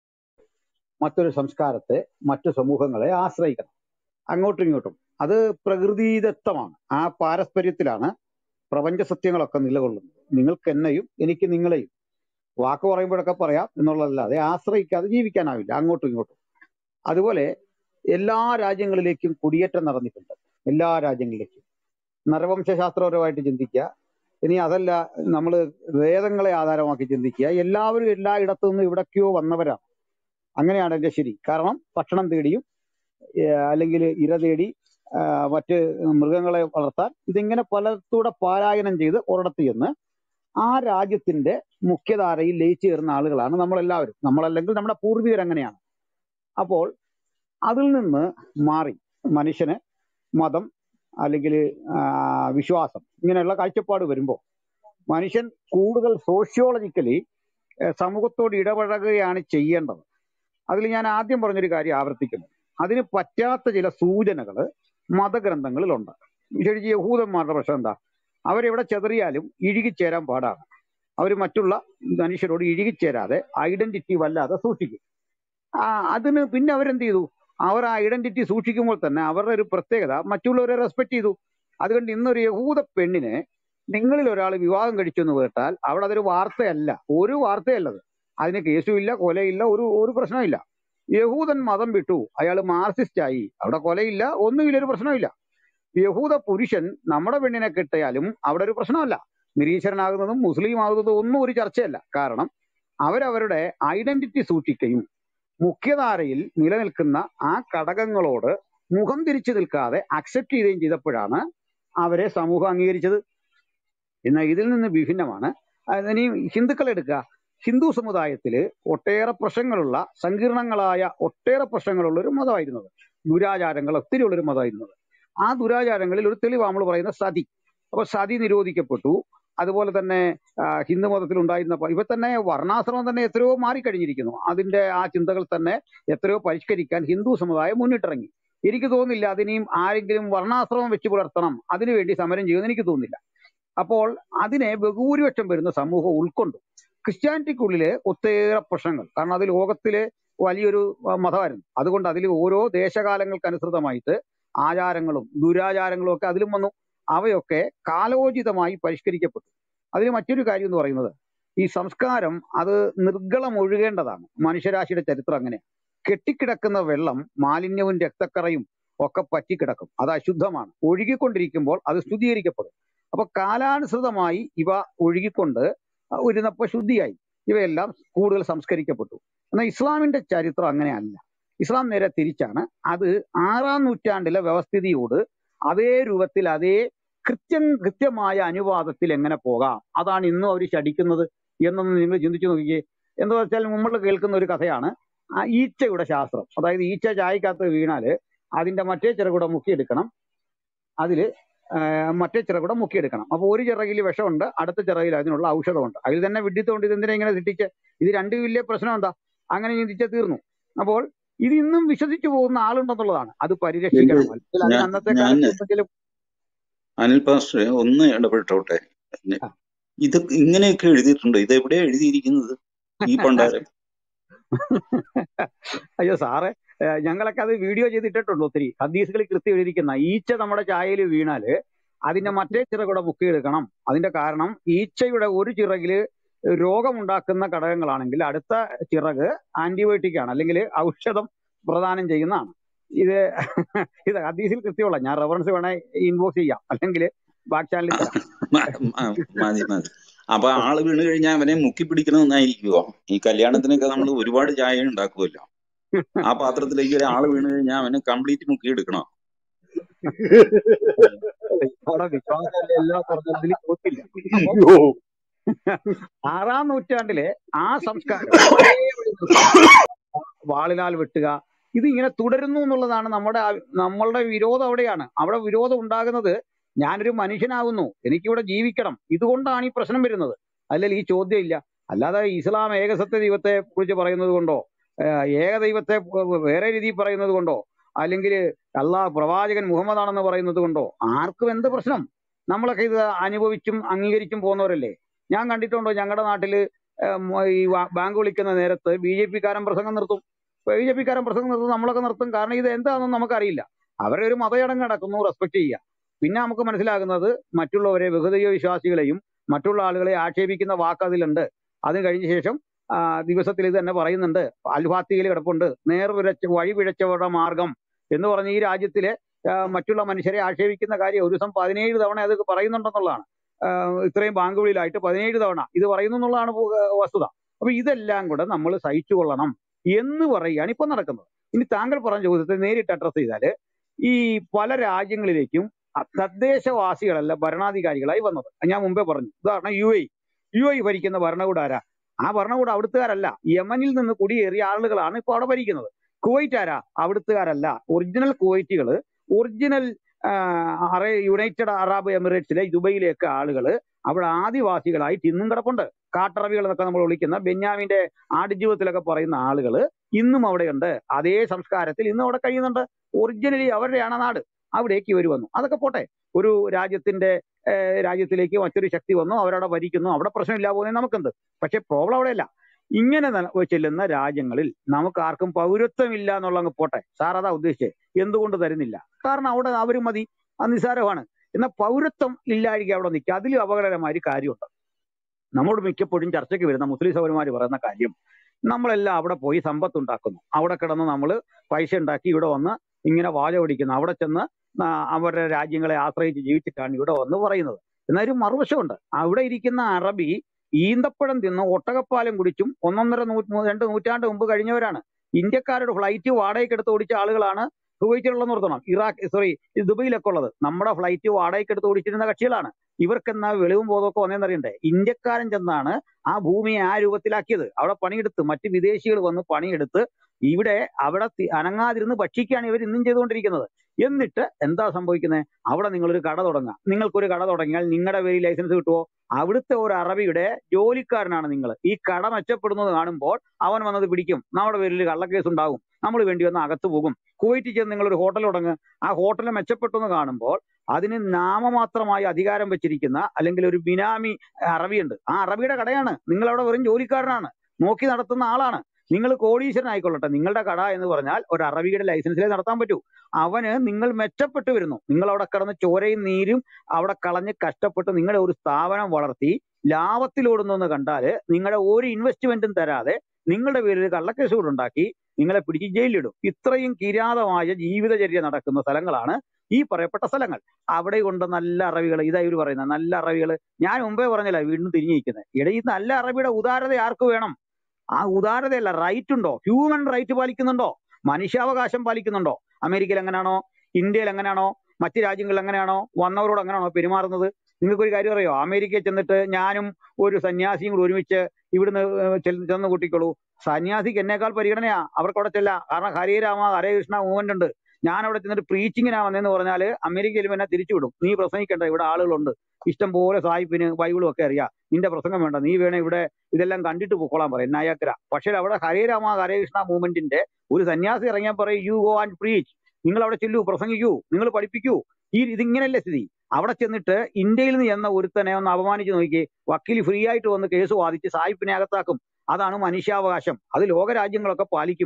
മറ്റൊരു സംസ്കാരത്തെ മറ്റു സമൂഹങ്ങളെ ആശ്രയിക്കണം അങ്ങോട്ടും ഇങ്ങോട്ടും അത് പ്രകൃതിദത്തമാണ് ആ പാരസ്പര്യത്തിലാണ് പ്രപഞ്ച സത്യങ്ങളൊക്കെ നിലകൊള്ളുന്നത് നിങ്ങൾക്ക് എന്നെയും എനിക്ക് നിങ്ങളെയും വാക്ക് പറയുമ്പോഴൊക്കെ പറയാം എന്നുള്ളതല്ലാതെ ആശ്രയിക്കാതെ ജീവിക്കാനാവില്ല അങ്ങോട്ടും ഇങ്ങോട്ടും അതുപോലെ എല്ലാ രാജ്യങ്ങളിലേക്കും കുടിയേറ്റം നടന്നിട്ടുണ്ട് എല്ലാ രാജ്യങ്ങളിലേക്കും നരവംശാസ്ത്രപരമായിട്ട് ചിന്തിക്കുക ഇനി അതല്ല നമ്മൾ വേദങ്ങളെ ആധാരമാക്കി ചിന്തിക്കുക എല്ലാവരും എല്ലായിടത്തു നിന്നും ഇവിടേക്കോ വന്നവരാണ് അങ്ങനെയാണ് എന്റെ ശരി കാരണം ഭക്ഷണം തേടിയും ഏഹ് അല്ലെങ്കിൽ ഇര തേടി ആഹ് മറ്റ് മൃഗങ്ങളെ വളർത്താൻ ഇതിങ്ങനെ പലർത്തൂടെ പാരായണം ചെയ്ത് ഒരിടത്ത് ചെന്ന് ആ രാജ്യത്തിന്റെ മുഖ്യധാരയിൽ ലയിച്ചു ചേർന്ന ആളുകളാണ് നമ്മളെല്ലാവരും നമ്മളല്ലെങ്കിൽ നമ്മുടെ പൂർവികർ അങ്ങനെയാണ് അപ്പോൾ അതിൽ നിന്ന് മാറി മനുഷ്യന് മതം അല്ലെങ്കിൽ വിശ്വാസം ഇങ്ങനെയുള്ള കാഴ്ചപ്പാട് വരുമ്പോൾ മനുഷ്യൻ കൂടുതൽ സോഷ്യോളജിക്കലി സമൂഹത്തോട് ഇടപഴകുകയാണ് ചെയ്യേണ്ടത് അതിൽ ഞാൻ ആദ്യം പറഞ്ഞൊരു കാര്യം ആവർത്തിക്കുന്നു അതിന് പറ്റാത്ത ചില സൂചനകൾ മതഗ്രന്ഥങ്ങളിലുണ്ട് വിശേഷിച്ച് യഹൂദന്മാരുടെ പ്രശ്നം എന്താ അവരെവിടെ ചെതറിയാലും ഇഴുകിച്ചേരാൻ പാടാണ് അവർ മറ്റുള്ള മനുഷ്യരോട് ഇഴുകിച്ചേരാതെ ഐഡന്റിറ്റി വല്ലാതെ സൂക്ഷിക്കും ആ അതിന് പിന്നെ അവരെന്ത് ചെയ്തു അവർ ആ ഐഡന്റിറ്റി സൂക്ഷിക്കുമ്പോൾ തന്നെ അവരുടെ ഒരു പ്രത്യേകത മറ്റുള്ളവരെ റെസ്പെക്ട് ചെയ്തു അതുകൊണ്ട് ഇന്നൊരു യഹൂദ പെണ്ണിനെ നിങ്ങളിൽ ഒരാൾ വിവാഹം കഴിച്ചു എന്ന് കേട്ടാൽ അവിടെ അതൊരു വാർത്തയല്ല ഒരു വാർത്തയല്ലത് അതിന് കേസുമില്ല കൊലയില്ല ഒരു ഒരു പ്രശ്നമില്ല യഹൂദൻ മതം വിട്ടു അയാൾ മാർസിസ്റ്റ് ആയി അവിടെ കൊലയില്ല ഒന്നുമില്ല ഒരു പ്രശ്നമില്ല യഹൂദ പുരുഷൻ നമ്മുടെ പെണ്ണിനെ കിട്ടിയാലും അവിടെ ഒരു പ്രശ്നമല്ല നിരീശ്വരനാകുന്നതും മുസ്ലിം ആകുന്നതും ഒന്നും ഒരു ചർച്ചയല്ല കാരണം അവരവരുടെ ഐഡന്റിറ്റി സൂക്ഷിക്കുകയും മുഖ്യധാരയിൽ നിലനിൽക്കുന്ന ആ ഘടകങ്ങളോട് മുഖം തിരിച്ചു നിൽക്കാതെ അക്സെപ്റ്റ് ചെയ്യുകയും ചെയ്തപ്പോഴാണ് അവരെ സമൂഹം അംഗീകരിച്ചത് എന്നാൽ ഇതിൽ നിന്ന് വിഭിന്നമാണ് അത് ഇനി ഹിന്ദുക്കളെ എടുക്കുക ഹിന്ദു സമുദായത്തിൽ ഒട്ടേറെ പ്രശ്നങ്ങളുള്ള സങ്കീർണങ്ങളായ ഒട്ടേറെ പ്രശ്നങ്ങളുള്ള ഒരു മതമായിരുന്നത് ദുരാചാരങ്ങൾ ഒത്തിരി ഉള്ളൊരു മതമായിരുന്നത് ആ ദുരാചാരങ്ങളിൽ ഒരു തെളിവ് നമ്മൾ പറയുന്ന സതി അപ്പൊ സതി നിരോധിക്കപ്പെട്ടു അതുപോലെ തന്നെ ആ, ഹിന്ദു മതത്തിൽ ഉണ്ടായിരുന്ന പ- ഇപ്പൊ തന്നെ വർണ്ണാശ്രമം തന്നെ എത്രയോ മാറിക്കഴിഞ്ഞിരിക്കുന്നു അതിന്റെ ആ ചിന്തകൾ തന്നെ എത്രയോ പരിഷ്കരിക്കാൻ ഹിന്ദു സമുദായം മുന്നിട്ടിറങ്ങി എനിക്ക് തോന്നുന്നില്ല അതിനെയും ആരെങ്കിലും വർണ്ണാശ്രമം വെച്ച് പുലർത്തണം അതിനുവേണ്ടി സമരം ചെയ്യുമെന്ന് എനിക്ക് തോന്നുന്നില്ല അപ്പോൾ അതിനെ ബഹുഭൂരിപക്ഷം വരുന്ന സമൂഹം ഉൾക്കൊണ്ടു ക്രിസ്ത്യാനിറ്റിക്കുള്ളിലെ ഒത്തേറെ പ്രശ്നങ്ങൾ കാരണം അത് ലോകത്തിലെ വലിയൊരു ആ, മതമായിരുന്നു അതുകൊണ്ട് അതിൽ ഓരോ ദേശകാലങ്ങൾക്കനുസൃതമായിട്ട് ആചാരങ്ങളും ദുരാചാരങ്ങളും ഒക്കെ അതിലും വന്നു അവയൊക്കെ കാലോചിതമായി പരിഷ്കരിക്കപ്പെട്ടു അതിന് മറ്റൊരു കാര്യം എന്ന് പറയുന്നത് ഈ സംസ്കാരം അത് നിർഗളം ഒഴുകേണ്ടതാണ് മനുഷ്യരാശിയുടെ ചരിത്രം അങ്ങനെയാണ് കെട്ടിക്കിടക്കുന്ന വെള്ളം മാലിന്യവും രക്തക്കറയും ഒക്കെ പറ്റിക്കിടക്കും അത് അശുദ്ധമാണ് ഒഴുകിക്കൊണ്ടിരിക്കുമ്പോൾ അത് ശുദ്ധീകരിക്കപ്പെടും അപ്പൊ കാലാനുസൃതമായി ഇവ ഒഴുകിക്കൊണ്ട് ഇരുന്നപ്പോ ശുദ്ധിയായി ഇവയെല്ലാം കൂടുതൽ സംസ്കരിക്കപ്പെട്ടു എന്നാൽ ഇസ്ലാമിന്റെ ചരിത്രം അങ്ങനെയല്ല ഇസ്ലാം നേരെ തിരിച്ചാണ് അത് ആറാം നൂറ്റാണ്ടിലെ വ്യവസ്ഥിതിയോട് അതേ രൂപത്തിൽ അതേ കൃത്യം കൃത്യമായ അനുവാദത്തിൽ എങ്ങനെ പോകാം അതാണ് ഇന്നും അവർ ശടിക്കുന്നത് എന്നൊന്ന് നിങ്ങൾ ചിന്തിച്ചു നോക്കിക്കേ എന്താ വെച്ചാൽ നമ്മൾ കേൾക്കുന്ന ഒരു കഥയാണ് ആ ഈച്ചയുടെ ശാസ്ത്രം അതായത് ഈച്ച ചായക്കകത്ത് വീണാല് അതിന്റെ മറ്റേ ചിറകൂടെ മുക്കിയെടുക്കണം അതില് ആ, മറ്റേ ചിറകൂടെ മുക്കിയെടുക്കണം അപ്പൊ ഒരു ചിറകിൽ വിഷമുണ്ട് അടുത്ത ചിറകിൽ അതിനുള്ള ഔഷധമുണ്ട് അതിൽ തന്നെ വിഡിത്തമുണ്ട് ഇതെന്തിനാ ഇങ്ങനെ തെറ്റിച്ച് ഇത് രണ്ടും വലിയ പ്രശ്നം എന്താ അങ്ങനെ ചിന്തിച്ച് തീർന്നു അപ്പോൾ ഇത് ഇന്നും വിശ്വസിച്ചു പോകുന്ന ആളുണ്ടെന്നുള്ളതാണ് അത് എന്റെ പരിരക്ഷിക്കണം അല്ലെങ്കിൽ അതിന് ഞാൻ അന്നത്തെ ഞാൻ കാലത്ത് എന്തെങ്കിലും അനിൽ പാസ്റ്ററെ ഒന്ന് ഇടപെട്ടോട്ടെ ആ, ഇത് ഇങ്ങനെയൊക്കെ എഴുതിയിട്ടുണ്ട് ഇത് എവിടെയാ എഴുതിയിരിക്കുന്നത് ഈ പണ്ടാരം അയ്യോ സാറേ ഏഹ് ഞങ്ങളൊക്കെ അത് വീഡിയോ ചെയ്തിട്ടുണ്ട് ഒത്തിരി ഹദീസുകളിൽ കൃത്യം എഴുതിയിരിക്കുന്ന ഈച്ച നമ്മുടെ ചായയിൽ വീണാല് അതിന്റെ മറ്റേ ചിറകൂടെ മുക്കിയെടുക്കണം അതിന്റെ കാരണം ഈച്ചയുടെ ഒരു ചിറകില് രോഗമുണ്ടാക്കുന്ന ഘടകങ്ങളാണെങ്കിൽ അടുത്ത ചിറക് ആന്റിബയോട്ടിക് ആണ് അല്ലെങ്കിൽ ഔഷധം പ്രദാനം ചെയ്യുന്നതാണ് ഇത് ഇത് ഹദീസിൽ കൃത്യമുള്ള ഞാൻ റെഫറൻസ് വേണേ ഇൻബോക്സ് ചെയ്യാം അല്ലെങ്കിൽ ബാക്ക് ചാനലിൽ തരാം മ- മ- മതി മതി അപ്പൊ ആള് വീണ് കഴിഞ്ഞാൽ അവനെ മുക്കി പിടിക്കണമെന്നായിരിക്കുവോ ഈ കല്യാണത്തിനൊക്കെ നമ്മൾ ഒരുപാട് ചായ ഉണ്ടാക്കുമല്ലോ ആ പാത്രത്തിലേക്ക് ഒരാള് വീണ് കഴിഞ്ഞാൽ അവനെ കംപ്ലീറ്റ് മുക്കി എടുക്കണോ അവിടെ വിശ്വാസമല്ല എല്ലാ പറഞ്ഞതിൽ ചോദിച്ചില്ല അപ്പൊ അയ്യോ ആറാം നൂറ്റാണ്ടിലെ ആ സംസ്കാരം പഴയപടി നിർത്തുക, വാളിലാൽ വെട്ടുക ഇത് ഇങ്ങനെ തുടരുന്നു എന്നുള്ളതാണ് നമ്മുടെ ആ- നമ്മളുടെ വിരോധം അവിടെയാണ് അവിടെ വിരോധം ഉണ്ടാകുന്നത് ഞാനൊരു മനുഷ്യനാകുന്നു എനിക്കിവിടെ ജീവിക്കണം ഇതുകൊണ്ടാണ് ഈ പ്രശ്നം വരുന്നത് അല്ലെങ്കിൽ ഈ ചോദ്യം ഇല്ല അല്ലാതെ ഇസ്ലാം ഏകസത്യ ദൈവത്തെ കുറിച്ച് പറയുന്നത് കൊണ്ടോ ഏഹ് ഏകദൈവത്തെ വേറെ രീതിയിൽ പറയുന്നത് കൊണ്ടോ അല്ലെങ്കിൽ അള്ളാഹ് പ്രവാചകൻ മുഹമ്മദ് ആണെന്ന് പറയുന്നത് കൊണ്ടോ ആർക്കും എന്ത് പ്രശ്നം നമ്മളൊക്കെ ഇത് അനുഭവിച്ചും അംഗീകരിച്ചും പോകുന്നവരല്ലേ ഞാൻ കണ്ടിട്ടുണ്ടോ ഞങ്ങളുടെ നാട്ടില് ഏഹ് മ- ഈ വാ- ബാങ്ക് വിളിക്കുന്ന നേരത്ത് ബി ജെ പിക്കാരൻ പ്രസംഗം നിർത്തും ബി ജെ പിക്കാരൻ പ്രസംഗം നിർത്തും നമ്മളൊക്കെ നിർത്തും കാരണം ഇത് എന്താണെന്ന് നമുക്കറിയില്ല അവരുടെ ഒരു മതചടങ്ങ് നടക്കുന്നു റെസ്പെക്ട് ചെയ്യുക പിന്നെ നമുക്ക് മനസ്സിലാകുന്നത് മറ്റുള്ളവരെ ബഹുദൈവ വിശ്വാസികളെയും മറ്റുള്ള ആളുകളെ ആക്ഷേപിക്കുന്ന വാക്ക് അതിലുണ്ട് അത് കഴിഞ്ഞ ശേഷം ആ, ദിവസത്തിൽ ഇത് തന്നെ പറയുന്നുണ്ട് അൽഫാത്തിയിൽ കിടപ്പുണ്ട് നേർ പിഴച്ച വഴി പിഴച്ചവരുടെ മാർഗം എന്ന് പറഞ്ഞ് ഈ രാജ്യത്തിലെ ആ, മറ്റുള്ള മനുഷ്യരെ ആക്ഷേപിക്കുന്ന കാര്യം ഒരു ദിവസം പതിനേഴ് തവണ അത് പറയുന്നുണ്ടെന്നുള്ളതാണ് ആ, ഇത്രയും ബാങ്കുകളിലായിട്ട് പതിനേഴ് തവണ ഇത് പറയുന്നു എന്നുള്ളതാണ് പു- വസ്തുത അപ്പൊ ഇതെല്ലാം കൂടെ നമ്മൾ സഹിച്ചു കൊള്ളണം എന്ന് പറയുകയാണ് ഇപ്പൊ നടക്കുന്നത് ഇനി താങ്കൾ പറഞ്ഞ ചോദ്യത്തെ നേരിട്ട് അഡ്രസ് ചെയ്താല് ഈ പല രാജ്യങ്ങളിലേക്കും അ- തദ്ദേശവാസികളല്ല ഭരണാധികാരികളായി വന്നത് ഞാൻ മുമ്പേ പറഞ്ഞു ഉദാഹരണം യു എ യു എ ഭരിക്കുന്ന ഭരണകൂടം ആരാ ആ ഭരണകൂടം അവിടുത്തുകാരല്ല യമനിൽ നിന്ന് കുടിയേറിയ ആളുകളാണ് ഇപ്പൊ അവിടെ ഭരിക്കുന്നത് കുവൈറ്റ് ആരാ അവിടുത്തുകാരല്ല ഒറിജിനൽ കുവൈറ്റുകൾ ഒറിജിനൽ അറേ യുണൈറ്റഡ് അറബ് എമിറേറ്റ്സിലെ ദുബൈയിലേക്ക് ആളുകൾ അവിടെ ആദിവാസികളായിട്ട് ഇന്നും കിടപ്പുണ്ട് കാട്ടറബികൾ എന്നൊക്കെ നമ്മൾ വിളിക്കുന്ന ബെന്യാമിന്റെ ആടുജീവിതത്തിലൊക്കെ പറയുന്ന ആളുകൾ ഇന്നും അവിടെയുണ്ട് അതേ സംസ്കാരത്തിൽ ഇന്നും അവിടെ കഴിയുന്നുണ്ട് ഒറിജിനലി അവരുടെയാണ് നാട് അവിടേക്ക് ഇവർ വന്നു അതൊക്കെ പോട്ടെ ഒരു രാജ്യത്തിന്റെ ഏഹ്, രാജ്യത്തിലേക്ക് മറ്റൊരു ശക്തി വന്നു അവരവിടെ ഭരിക്കുന്നു അവിടെ പ്രശ്നമില്ല പോകുന്നത് നമുക്കെന്ത് പക്ഷെ പ്രോബ്ലം അവിടെയല്ല ഇങ്ങനെ ന- ചെല്ലുന്ന രാജ്യങ്ങളിൽ നമുക്ക് ആർക്കും പൗരത്വമില്ല എന്നുള്ള അങ്ങ് പോട്ടെ സാർ അതാ ഉദ്ദേശിച്ചത് എന്തുകൊണ്ട് തരുന്നില്ല കാരണം അവിടെ അവർ മതി അത് നിസ്സാരമാണ് എന്നാൽ പൗരത്വം ഇല്ലായിരിക്കും അവിടെ നിൽക്കുക അതിലും അപകടകരമായ ഒരു കാര്യമുണ്ട് നമ്മളോട് മിക്കപ്പോഴും ചർച്ചയ്ക്ക് വരുന്ന മുസ്ലിം സൗരന്മാർ പറയുന്ന കാര്യം നമ്മളെല്ലാം അവിടെ പോയി സമ്പത്ത് ഉണ്ടാക്കുന്നു അവിടെ കിടന്ന് നമ്മൾ പൈസ ഉണ്ടാക്കി ഇവിടെ വന്ന് ഇങ്ങനെ വാച പിടിക്കുന്നു അവിടെ ചെന്ന് ആ, അവരുടെ രാജ്യങ്ങളെ ആശ്രയിച്ച് ജീവിച്ചിട്ടാണ് ഇവിടെ വന്ന് പറയുന്നത് എന്നാൽ ഒരു മറുവശമുണ്ട് അവിടെ ഇരിക്കുന്ന അറബി ഈന്തപ്പഴം തിന്ന് ഒട്ടകപ്പാലം കുടിച്ചും ഒന്നൊന്നര നൂ മൂ- രണ്ട് നൂറ്റാണ്ട് മുമ്പ് കഴിഞ്ഞവരാണ് ഇന്ത്യക്കാരുടെ ഫ്ലൈറ്റ് വാടകയ്ക്ക് എടുത്ത് ഓടിച്ച ആളുകളാണ് കുവൈറ്റിലുള്ള നിർത്തണം ഇറാഖ് സോറി ദുബൈയിലൊക്കെ ഉള്ളത് നമ്മുടെ ഫ്ലൈറ്റ് വാടകയ്ക്ക് എടുത്ത് ഓടിച്ചിരുന്ന കക്ഷികളാണ് ഇവർക്കെന്നാ വെളിവും ബോധമൊക്കെ വന്നേന്നറിയണ്ടേ ഇന്ത്യക്കാരൻ ചെന്നാണ് ആ ഭൂമിയെ ആ രൂപത്തിലാക്കിയത് അവിടെ പണിയെടുത്ത് മറ്റ് വിദേശികൾ വന്ന് പണിയെടുത്ത് ഇവിടെ അവിടെ തി- അനങ്ങാതിരുന്ന് ഭക്ഷിക്കുകയാണ് ഇവർ ഇന്നും ചെയ്തുകൊണ്ടിരിക്കുന്നത് എന്നിട്ട് എന്താ സംഭവിക്കുന്നത് അവിടെ നിങ്ങളൊരു കട തുടങ്ങുക നിങ്ങൾക്കൊരു കട തുടങ്ങിയാൽ നിങ്ങളുടെ പേരിൽ ലൈസൻസ് കിട്ടുമോ അവിടുത്തെ ഒരു അറബിയുടെ ജോലിക്കാരനാണ് നിങ്ങൾ ഈ കട മെച്ചപ്പെടുന്നത് കാണുമ്പോൾ അവൻ വന്നത് പിടിക്കും നമ്മുടെ പേരിൽ കള്ളക്കേസ് ഉണ്ടാകും നമ്മൾ വേണ്ടി വന്ന് അകത്ത് പോകും കുവൈറ്റിൽ ചെന്ന് നിങ്ങൾ ഒരു ഹോട്ടൽ തുടങ്ങുക ആ ഹോട്ടൽ മെച്ചപ്പെട്ടു എന്ന് കാണുമ്പോൾ അതിന് നാമമാത്രമായി അധികാരം വെച്ചിരിക്കുന്ന അല്ലെങ്കിൽ ഒരു ബിനാമി അറബിയുണ്ട് ആ അറബിയുടെ കടയാണ് നിങ്ങൾ അവിടെ വെറും ജോലിക്കാരനാണ് നോക്കി നടത്തുന്ന ആളാണ് നിങ്ങൾ കോടീശ്വരനായിക്കൊള്ളട്ടെ നിങ്ങളുടെ കട എന്ന് പറഞ്ഞാൽ ഒരു അറബിയുടെ ലൈസൻസിലേ നടത്താൻ പറ്റൂ അവന് നിങ്ങൾ മെച്ചപ്പെട്ടു വരുന്നു നിങ്ങൾ അവിടെ കിടന്ന് ചോരയും നീരും അവിടെ കളഞ്ഞ് കഷ്ടപ്പെട്ട് നിങ്ങളുടെ ഒരു സ്ഥാപനം വളർത്തി ലാഭത്തിലോടുന്നു എന്ന് കണ്ടാല് നിങ്ങളുടെ ഒരു ഇൻവെസ്റ്റ്മെന്റും തരാതെ നിങ്ങളുടെ പേരിൽ കള്ളക്കേസ് കൂടെ ഉണ്ടാക്കി നിങ്ങളെ പിടിച്ച് ജയിലിലിടും ഇത്രയും കിരാതമായ ജീവിതചര്യ നടക്കുന്ന സ്ഥലങ്ങളാണ് ഈ പറയപ്പെട്ട സ്ഥലങ്ങൾ അവിടെ കൊണ്ട് നല്ല അറബികൾ ഇതാ ഇവർ പറയുന്നത് നല്ല അറബികൾ ഞാൻ മുമ്പേ പറഞ്ഞില്ല വീണ്ടും തിരിഞ്ഞിരിക്കുന്നത് ഇവിടെ ഈ നല്ല അറബിയുടെ ഉദാരത ആർക്ക് വേണം ആ ഉദാരതയല്ല റൈറ്റ് ഉണ്ടോ ഹ്യൂമൻ റൈറ്റ് പാലിക്കുന്നുണ്ടോ മനുഷ്യാവകാശം പാലിക്കുന്നുണ്ടോ അമേരിക്കയിൽ എങ്ങനെയാണോ ഇന്ത്യയിൽ എങ്ങനെയാണോ മറ്റ് രാജ്യങ്ങളിൽ എങ്ങനെയാണോ വന്നവരോട് എങ്ങനെയാണോ പെരുമാറുന്നത് നിങ്ങൾക്ക് ഒരു കാര്യം അറിയോ അമേരിക്കയിൽ ചെന്നിട്ട് ഞാനും ഒരു സന്യാസിയും കൂടി ഒരുമിച്ച് ഇവിടുന്ന് ഏഹ് ചെന്ന് ചെന്ന് കൂട്ടിക്കോളൂ സന്യാസിക്ക് എന്നേക്കാൾ പരിഗണനയാ അവർക്ക് അവിടെ ചെല്ലാം കാരണം ഹരേ രാമ ഹരേ കൃഷ്ണ മൂവ്മെന്റ് ഉണ്ട് ഞാൻ അവിടെ ചെന്നിട്ട് പ്രീച്ചിങ്ങിനാ വന്നതെന്ന് പറഞ്ഞാൽ അമേരിക്കയിൽ എന്നെ തിരിച്ചു വിടും നീ പ്രസംഗിക്കണ്ട ഇവിടെ ആളുകളുണ്ട് ഇഷ്ടം പോലെ സാഹിബിന് ബൈബിളും ഒക്കെ അറിയാം നിന്റെ പ്രസംഗം വേണ്ട നീ വേണേ ഇവിടെ ഇതെല്ലാം കണ്ടിട്ട് പൊക്കോളാൻ പറയും നയാഗ്ര പക്ഷേ അവിടെ ഹരേ രാമ ഹരേ കൃഷ്ണ മൂവ്മെന്റിന്റെ ഒരു സന്യാസി ഇറങ്ങിയാൽ പറയും യു ഗോ ആൻഡ് പ്രീച്ച് നിങ്ങൾ അവിടെ ചെല്ലൂ പ്രസംഗിക്കൂ നിങ്ങൾ പഠിപ്പിക്കൂ ഈ ഇതിങ്ങനെയല്ലേ സ്ഥിതി അവിടെ ചെന്നിട്ട് ഇന്ത്യയിൽ നിന്ന് ചെന്ന ഒരുത്തനെ ഒന്ന് അപമാനിച്ച് നോക്കി വക്കീൽ ഫ്രീ ആയിട്ട് വന്ന് കേസ് വാദിച്ച് സായിപ്പിനെ അകത്താക്കും അതാണ് മനുഷ്യാവകാശം അത് ലോക രാജ്യങ്ങളൊക്കെ പാലിക്കുമ്പോൾ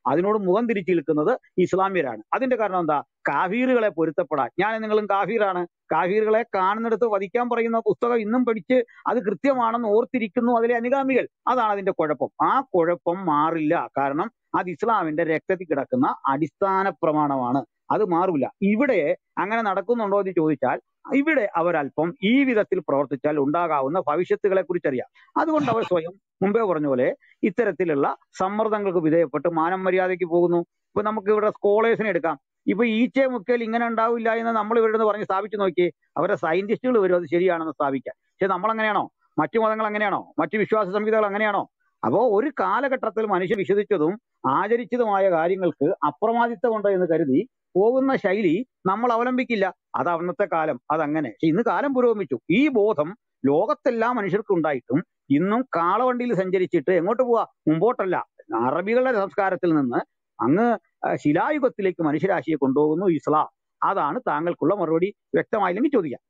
അതിനോട് മുഖം തിരിച്ചു നിൽക്കുന്നത് ഇസ്ലാമ്യരാണ് അതിന്റെ കാരണം എന്താ കാഫീറുകളെ പൊരുത്തപ്പെടാൻ ഞാൻ നിങ്ങളും കാഫീറാണ് കാഫീറുകളെ കാണുന്നിടത്ത് വധിക്കാൻ പറയുന്ന പുസ്തകം ഇന്നും പഠിച്ച് അത് കൃത്യമാണെന്ന് ഓർത്തിരിക്കുന്നു അതിലെ അനുഗാമികൾ അതാണ് അതിന്റെ കുഴപ്പം ആ കുഴപ്പം മാറില്ല കാരണം അത് ഇസ്ലാമിന്റെ രക്തത്തിൽ കിടക്കുന്ന അടിസ്ഥാന പ്രമാണമാണ് അത് മാറില്ല ഇവിടെ അങ്ങനെ നടക്കുന്നുണ്ടോ എന്ന് ചോദിച്ചാൽ ഇവിടെ അവരല്പം ഈ വിധത്തിൽ പ്രവർത്തിച്ചാൽ ഉണ്ടാകാവുന്ന ഭവിഷ്യത്തുകളെ കുറിച്ചറിയാം അതുകൊണ്ട് അവർ സ്വയം മുമ്പേ പറഞ്ഞ പോലെ ഇത്തരത്തിലുള്ള സമ്മർദ്ദങ്ങൾക്ക് വിധേയപ്പെട്ട് മാനം മര്യാദയ്ക്ക് പോകുന്നു ഇപ്പൊ നമുക്ക് ഇവിടെ സ്കോളേഴ്സിനെ എടുക്കാം ഇപ്പൊ ഈച്ചെ മുക്കൽ ഇങ്ങനെ ഉണ്ടാവില്ല എന്ന് നമ്മൾ ഇവരുടെ പറഞ്ഞ് സ്ഥാപിച്ചു നോക്കി അവരുടെ സയന്റിസ്റ്റുകൾ വരും അത് ശരിയാണെന്ന് സ്ഥാപിക്കാൻ പക്ഷെ നമ്മൾ അങ്ങനെയാണോ മറ്റു മതങ്ങൾ അങ്ങനെയാണോ മറ്റു വിശ്വാസ സംഹിതകൾ അങ്ങനെയാണോ അപ്പോ ഒരു കാലഘട്ടത്തിൽ മനുഷ്യൻ വിശ്വസിച്ചതും ആചരിച്ചതുമായ കാര്യങ്ങൾക്ക് അപ്രമാദിത്വമുണ്ട് എന്ന് കരുതി പോകുന്ന ശൈലി നമ്മൾ അവലംബിക്കില്ല അത് അന്നത്തെ കാലം അതങ്ങനെ പക്ഷെ ഇന്ന് കാലം പുരോഗമിച്ചു ഈ ബോധം ലോകത്തെല്ലാ മനുഷ്യർക്കും ഉണ്ടായിട്ടും ഇന്നും കാളവണ്ടിയിൽ സഞ്ചരിച്ചിട്ട് എങ്ങോട്ട് പോവാ മുമ്പോട്ടല്ല അറബികളുടെ സംസ്കാരത്തിൽ നിന്ന് അങ്ങ് ആ, ശിലായുഗത്തിലേക്ക് മനുഷ്യരാശിയെ കൊണ്ടുപോകുന്നു ഇസ്ലാം അതാണ് താങ്കൾക്കുള്ള മറുപടി വ്യക്തമായില്ലെങ്കിൽ ചോദിക്കാം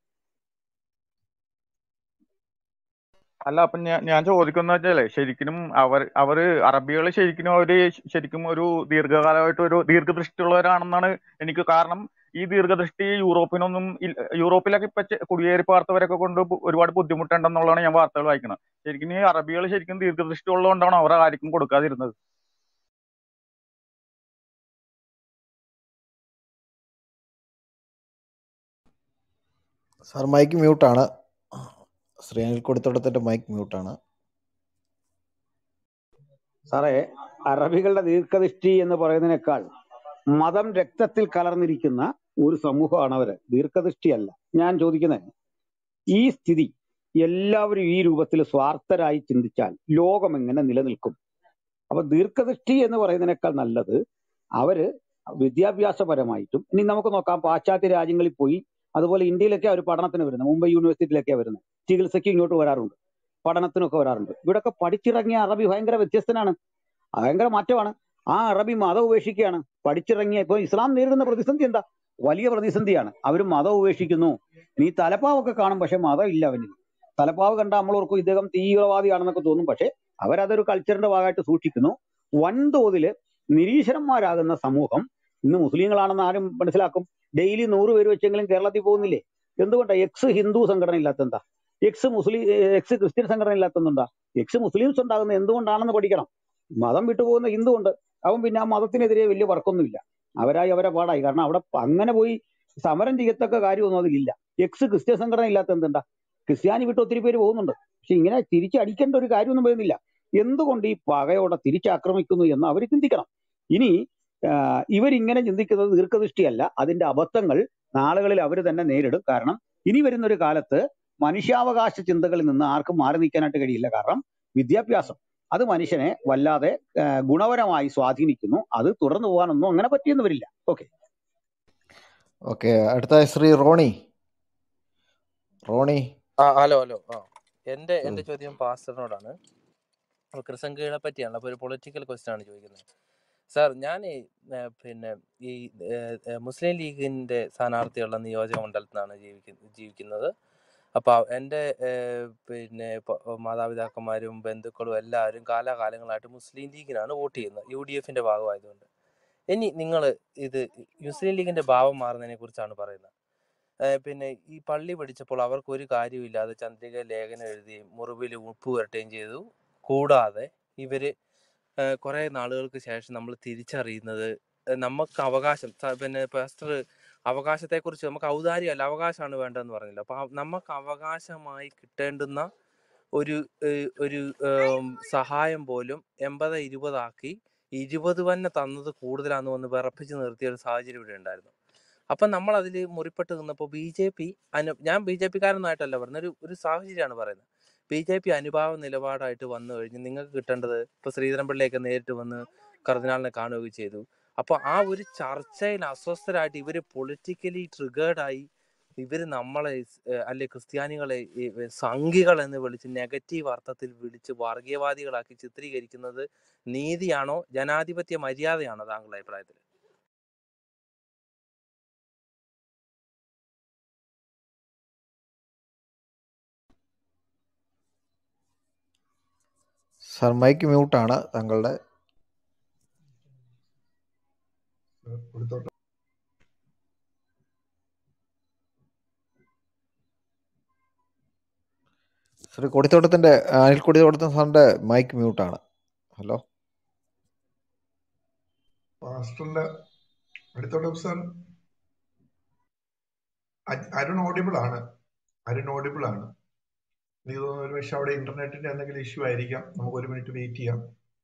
അല്ല അപ്പൊ ഞാൻ ഞാൻ ചോദിക്കുന്ന വെച്ചാലേ ശരിക്കും അവർ അവര് അറബികൾ ശരിക്കും അവര് ശരിക്കും ഒരു ദീർഘകാലമായിട്ട് ഒരു ദീർഘദൃഷ്ടിയുള്ളവരാണെന്നാണ് എനിക്ക് കാരണം ഈ ദീർഘദൃഷ്ടി യൂറോപ്പിനൊന്നും ഇല്ല- യൂറോപ്പിലൊക്കെ ഇപ്പൊ ചെ- കുടിയേറി പാർത്തവരൊക്കെ കൊണ്ട് ബു- ഒരുപാട് ബുദ്ധിമുട്ടുണ്ടെന്നുള്ളതാണ് ഞാൻ വാർത്തകൾ വായിക്കുന്നത് ശരിക്കും ഈ അറബികൾ ശരിക്കും ദീർഘദൃഷ്ടി ഉള്ളതുകൊണ്ടാണ് അവർ ആർക്കും കൊടുക്കാതിരുന്നത് സാർ മൈക്ക് മ്യൂട്ടാണ് ശ്രീനിൽ കൊടുത്തിടത്തിന്റെ മൈക്ക് മ്യൂട്ടാണ് സാറേ അറബികളുടെ ദീർഘദൃഷ്ടി എന്ന് പറയുന്നതിനേക്കാൾ മതം രക്തത്തിൽ കലർന്നിരിക്കുന്ന ഒരു സമൂഹമാണ് അവര് ദീർഘദൃഷ്ടിയല്ല ഞാൻ ചോദിക്കുന്നത് ഈ സ്ഥിതി എല്ലാവരും ഈ രൂപത്തിൽ സ്വാർത്ഥരായി ചിന്തിച്ചാൽ ലോകം എങ്ങനെ നിലനിൽക്കും അപ്പൊ ദീർഘദൃഷ്ടി എന്ന് പറയുന്നതിനേക്കാൾ നല്ലത് അവര് വിദ്യാഭ്യാസപരമായിട്ടും ഇനി നമുക്ക് നോക്കാം പാശ്ചാത്യ രാജ്യങ്ങളിൽ പോയി അതുപോലെ ഇന്ത്യയിലൊക്കെ അവർ പഠനത്തിന് വരുന്നത് മുംബൈ യൂണിവേഴ്സിറ്റിയിലൊക്കെയാണ് വരുന്നത് ചികിത്സയ്ക്ക് ഇങ്ങോട്ട് വരാറുണ്ട് പഠനത്തിനൊക്കെ വരാറുണ്ട് ഇവിടൊക്കെ പഠിച്ചിറങ്ങിയ അറബി ഭയങ്കര വ്യത്യസ്തനാണ് ഭയങ്കര മാറ്റമാണ് ആ അറബി മതം ഉപേക്ഷിക്കുകയാണ് പഠിച്ചിറങ്ങിയ ഇപ്പൊ ഇസ്ലാം നേരിടുന്ന പ്രതിസന്ധി എന്താ വലിയ പ്രതിസന്ധിയാണ് അവർ മതം ഉപേക്ഷിക്കുന്നു നീ തലപ്പാവൊക്കെ കാണും പക്ഷെ മതം ഇല്ല അവന് തലപ്പാവ് കണ്ട നമ്മൾ ഓർക്കും ഇദ്ദേഹം തീവ്രവാദിയാണെന്നൊക്കെ തോന്നും പക്ഷെ അവരതൊരു കൾച്ചറിന്റെ ഭാഗമായിട്ട് സൂക്ഷിക്കുന്നു വൻതോതിൽ നിരീശ്വരന്മാരാകുന്ന സമൂഹം ഇന്ന് മുസ്ലിങ്ങളാണെന്ന് ആരും മനസ്സിലാക്കും ഡെയിലി നൂറ് പേര് വെച്ചെങ്കിലും കേരളത്തിൽ പോകുന്നില്ലേ എന്തുകൊണ്ടാ എക്സ് ഹിന്ദു സംഘടന ഇല്ലാത്തെന്താ എക്സ് മുസ്ലിം എക്സ് ക്രിസ്ത്യൻ സംഘടന ഇല്ലാത്തെന്താ എക്സ് മുസ്ലിംസ് ഉണ്ടാകുന്നത് എന്തുകൊണ്ടാണെന്ന് പഠിക്കണം മതം വിട്ടുപോകുന്ന ഹിന്ദു ഉണ്ട് അവൻ പിന്നെ ആ മതത്തിനെതിരെ വലിയ വർക്കൊന്നുമില്ല അവരായി അവരെ പാടായി കാരണം അവിടെ അങ്ങനെ പോയി സമരം ചെയ്യത്തക്ക കാര്യമൊന്നും അതിലില്ല എക്സ് ക്രിസ്ത്യൻ സംഘടന ഇല്ലാത്ത എന്തുണ്ടാ ക്രിസ്ത്യാനി വിട്ട് ഒത്തിരി പേര് പോകുന്നുണ്ട് പക്ഷെ ഇങ്ങനെ തിരിച്ചടിക്കേണ്ട ഒരു കാര്യമൊന്നും വരുന്നില്ല എന്തുകൊണ്ട് ഈ പകയോടെ തിരിച്ചാക്രമിക്കുന്നു എന്ന് അവർ ചിന്തിക്കണം ഇനി ആഹ് ഇവരിങ്ങനെ ചിന്തിക്കുന്നത് ദീർഘദൃഷ്ടിയല്ല അതിന്റെ അബദ്ധങ്ങൾ നാളുകളിൽ അവർ തന്നെ നേരിടും കാരണം ഇനി വരുന്ന ഒരു കാലത്ത് മനുഷ്യാവകാശ ചിന്തകളിൽ നിന്ന് ആർക്കും മാറി നിൽക്കാനായിട്ട് കഴിയില്ല കാരണം വിദ്യാഭ്യാസം അത് മനുഷ്യനെ വല്ലാതെ ആഹ് ഗുണപരമായി സ്വാധീനിക്കുന്നു അത് തുടർന്നു പോകാനൊന്നും അങ്ങനെ പറ്റിയെന്ന് വരില്ല ഓക്കെ ഓക്കെ അടുത്ത ശ്രീ റോണി റോണി ആ ഹലോ ഹലോ ആ എൻ്റെ ഉം. എൻ്റെ ചോദ്യം പാസ്റ്ററിനോടാണ് അപ്പോൾ ക്രിസംഖ്യകളെ പറ്റിയാണ് അപ്പോൾ ഒരു പൊളിറ്റിക്കൽ ക്വസ്റ്റ്യൻ ആണ് ചോദിക്കുന്നത് സാർ ഞാൻ ഈ, ഏ, പിന്നെ ഈ ഏ, ഏ, മുസ്ലിം ലീഗിൻ്റെ സ്ഥാനാർത്ഥിയുള്ള നിയോജക മണ്ഡലത്തിലാണ് ജീവിക്കുന്ന ജീവിക്കുന്നത് അപ്പോൾ എൻ്റെ ഏ, പിന്നെ പ- മാതാപിതാക്കന്മാരും ബന്ധുക്കളും എല്ലാവരും കാലാകാലങ്ങളായിട്ട് മുസ്ലിം ലീഗിനാണ് വോട്ട് ചെയ്യുന്നത് യു ഡി എഫിൻ്റെ ഭാഗമായതുകൊണ്ട് ഇനി നിങ്ങൾ ഇത് മുസ്ലിം ലീഗിൻ്റെ ഭാവം മാറുന്നതിനെ കുറിച്ചാണ് പറയുന്നത് ഏഹ് പിന്നെ ഈ പള്ളി പഠിച്ചപ്പോൾ അവർക്ക് ഒരു കാര്യമില്ലാതെ ചന്ദ്രിക ലേഖനം എഴുതുകയും മുറിവിൽ ഉപ്പ് പുരട്ടുകയും ചെയ്തു കൂടാതെ ഇവര് ഏഹ് കുറെ നാളുകൾക്ക് ശേഷം നമ്മൾ തിരിച്ചറിയുന്നത് ഏഹ് നമുക്ക് അവകാശം സ- പിന്നെ പാസ്റ്റർ അവകാശത്തെക്കുറിച്ച് നമുക്ക് ഔദാര്യമല്ല അവകാശമാണ് വേണ്ടതെന്ന് പറഞ്ഞില്ല അപ്പൊ ആ- നമുക്ക് അവകാശമായി കിട്ടേണ്ടുന്ന ഒരു ഏഹ് ഒരു ഏം, സഹായം പോലും എൺപത് ഇരുപതാക്കി ഇരുപത് തന്നെ തന്നത് കൂടുതലാന്ന് വന്ന് വിറപ്പിച്ച് നിർത്തിയ ഒരു സാഹചര്യം ഇവിടെ ഉണ്ടായിരുന്നു അപ്പൊ നമ്മൾ അതിൽ മുറിപ്പെട്ട് നിന്നപ്പോൾ ബി ജെ പി അനു ഞാൻ ബി ജെ പിക്കാരനായിട്ടല്ല പറയുന്നത് ഒരു ഒരു സാഹചര്യമാണ് പറയുന്നത് ബി ജെ പി അനുഭാവ നിലപാടായിട്ട് വന്നു കഴിഞ്ഞ് നിങ്ങൾക്ക് കിട്ടേണ്ടത് ഇപ്പൊ ശ്രീധരൻപിള്ളയൊക്കെ നേരിട്ട് വന്ന് കർദിനാളിനെ കാണുകയും ചെയ്തു അപ്പൊ ആ ഒരു ചർച്ചയിൽ അസ്വസ്ഥരായിട്ട് ഇവര് പൊളിറ്റിക്കലി ട്രിഗേർഡായി ഇവര് നമ്മളെ ഏഹ് അല്ലെ ക്രിസ്ത്യാനികളെ ഈ സംഘികൾ എന്ന് വിളിച്ച് നെഗറ്റീവ് അർത്ഥത്തിൽ വിളിച്ച് വർഗീയവാദികളാക്കി ചിത്രീകരിക്കുന്നത് നീതിയാണോ ജനാധിപത്യ മര്യാദയാണോ താങ്കളുടെ അഭിപ്രായത്തിൽ സാർ മൈക്ക് മ്യൂട്ടാണ് താങ്കളുടെ ശ്രീ കൊടിത്തോട്ടത്തിന്റെ അനിൽ കൊടിത്തോട്ടത്തിന് സാറിന്റെ മൈക്ക് മ്യൂട്ടാണ് ഹലോ പാസ്റ്ററിന്റെ അടുത്തോട്ട് സാർ അ- അരുൺ ഓഡിബിൾ ആണ് അരുൺ ഓഡിബിൾ ആണ് എനിക്ക് തോന്നുന്നു ഒരു പക്ഷെ അവിടെ ഇന്റർനെറ്റിന്റെ എന്തെങ്കിലും ഇഷ്യൂ ആയിരിക്കാം നമുക്ക് ഒരു മിനിറ്റ് വെയിറ്റ് ചെയ്യാം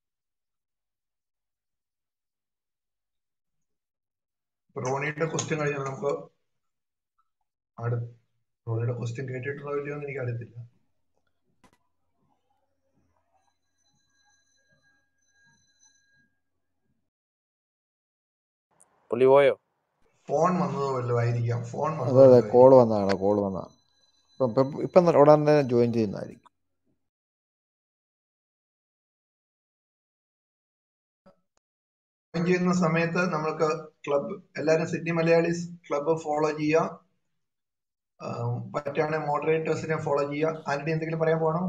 ഇപ്പൊ റോണിയുടെ ക്വസ്റ്റ്യൻ കഴിഞ്ഞാൽ നമുക്ക് അടുത്ത റോണിയുടെ ക്വസ്റ്റ്യൻ കേട്ടിട്ടുണ്ടോ ഇല്ലയോ എന്ന് എനിക്ക് അറിയത്തില്ല പുള്ളി പോയോ ഫോൺ വന്നതോ വല്ലതും ആയിരിക്കാം ഫോൺ അതെ വന്നതോ അതെ വല്ലതും കോൾ ആയിരിക്കാം വന്നതാണ് കോൾ വന്നതാണ് ഇപ്പം ഇപ്പം ഇപ്പം ഉടൻ തന്നെ ജോയിൻ ചെയ്യുന്നതായിരിക്കും ജോയിൻ ചെയ്യുന്ന സമയത്ത് നമ്മൾക്ക് ക്ലബ് എല്ലാവരും സിഡ്നി മലയാളീസ് ക്ലബ്ബ് ഫോളോ ചെയ്യുക ആം, പറ്റുകയാണെങ്കിൽ മോഡറേറ്റേഴ്സിനെ ഫോളോ ചെയ്യുക ആന്റണി എന്തെങ്കിലും പറയാൻ പോകണോ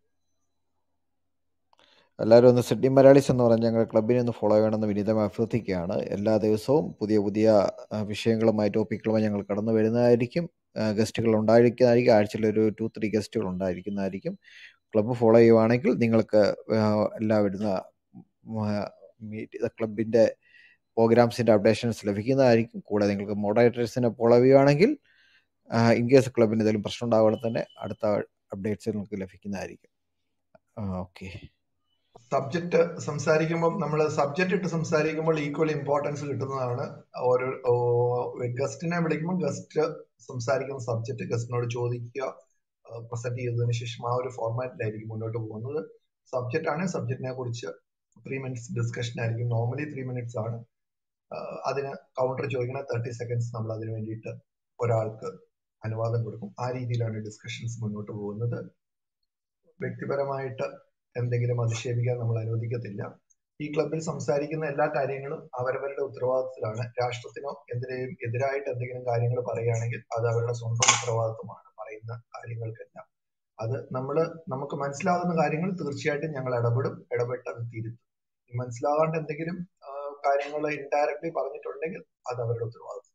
എല്ലാവരും ഒന്ന് സിഡ്നി മലയാളീസ് എന്ന് പറഞ്ഞ ഞങ്ങളുടെ ക്ലബിനെ ഒന്ന് ഫോളോ ചെയ്യണമെന്ന് വിനീതമായി അഭ്യർത്ഥിക്കുകയാണ് എല്ലാ ദിവസവും പുതിയ പുതിയ ആ, വിഷയങ്ങളുമായി ടോപ്പിക്കുകളുമായി ഞങ്ങൾ കടന്നു വരുന്നതായിരിക്കും ഗസ്റ്റുകൾ ഉണ്ടായിരിക്കുന്നതായിരിക്കും ആഴ്ചയിൽ ഒരു ടു ത്രീ ഗസ്റ്റുകൾ ഉണ്ടായിരിക്കുന്നതായിരിക്കും ക്ലബ്ബ് ഫോളോ ചെയ്യുവാണെങ്കിൽ നിങ്ങൾക്ക് ആ, എല്ലാ വരുന്ന മീറ്റ് ക്ലബിൻ്റെ പ്രോഗ്രാംസിൻ്റെ അപ്ഡേഷൻസ് ലഭിക്കുന്നതായിരിക്കും കൂടെ നിങ്ങൾക്ക് മോഡറേറ്റേഴ്സിനെ ഫോളോ ചെയ്യുവാണെങ്കിൽ ഇൻ കേസ് ക്ലബിന് എന്തെങ്കിലും പ്രശ്നം ഉണ്ടാവുകയാണെങ്കിൽ തന്നെ അടുത്ത അപ്ഡേറ്റ്സ് നിങ്ങൾക്ക് ലഭിക്കുന്നതായിരിക്കും ഓക്കെ സബ്ജക്റ്റ് സംസാരിക്കുമ്പോൾ നമ്മൾ സബ്ജക്റ്റ് ഇട്ട് സംസാരിക്കുമ്പോൾ ഈക്വൽ ഇമ്പോർട്ടൻസ് കിട്ടുന്നതാണ് ഓരോ ഗസ്റ്റിനെ വിളിക്കുമ്പോൾ ഗസ്റ്റ് സംസാരിക്കുന്ന സബ്ജക്റ്റ് ഗസ്റ്റിനോട് ചോദിക്കുക പ്രസന്റ് ചെയ്തതിനു ശേഷം ആ ഒരു ഫോർമാറ്റിലായിരിക്കും മുന്നോട്ട് പോകുന്നത് സബ്ജക്റ്റ് ആണ് സബ്ജക്റ്റിനെ കുറിച്ച് ത്രീ മിനിറ്റ്സ് ഡിസ്കഷൻ ആയിരിക്കും നോർമലി ത്രീ മിനിറ്റ്സ് ആണ് ആഹ് അതിന് കൗണ്ടർ ചോദിക്കണ തേർട്ടി സെക്കൻഡ്സ് നമ്മൾ അതിന് വേണ്ടിയിട്ട് ഒരാൾക്ക് അനുവാദം കൊടുക്കും ആ രീതിയിലാണ് ഡിസ്കഷൻസ് മുന്നോട്ട് പോകുന്നത് വ്യക്തിപരമായിട്ട് എന്തെങ്കിലും അധിക്ഷേപിക്കാൻ നമ്മൾ അനുവദിക്കത്തില്ല ഈ ക്ലബിൽ സംസാരിക്കുന്ന എല്ലാ കാര്യങ്ങളും അവരവരുടെ ഉത്തരവാദിത്തത്തിലാണ് രാഷ്ട്രത്തിനോ എന്തിനേയും എതിരായിട്ട് എന്തെങ്കിലും കാര്യങ്ങൾ പറയുകയാണെങ്കിൽ അത് അവരുടെ സ്വന്തം ഉത്തരവാദിത്തമാണ് പറയുന്ന കാര്യങ്ങൾക്കെല്ലാം അത് നമ്മൾ നമുക്ക് മനസ്സിലാകുന്ന കാര്യങ്ങൾ തീർച്ചയായിട്ടും ഞങ്ങൾ ഇടപെടും ഇടപെട്ട് അത് തിരുത്തും ഈ മനസ്സിലാകാണ്ട് എന്തെങ്കിലും കാര്യങ്ങൾ ഇൻഡയറക്ട്ലി പറഞ്ഞിട്ടുണ്ടെങ്കിൽ അത് അവരുടെ ഉത്തരവാദിത്തം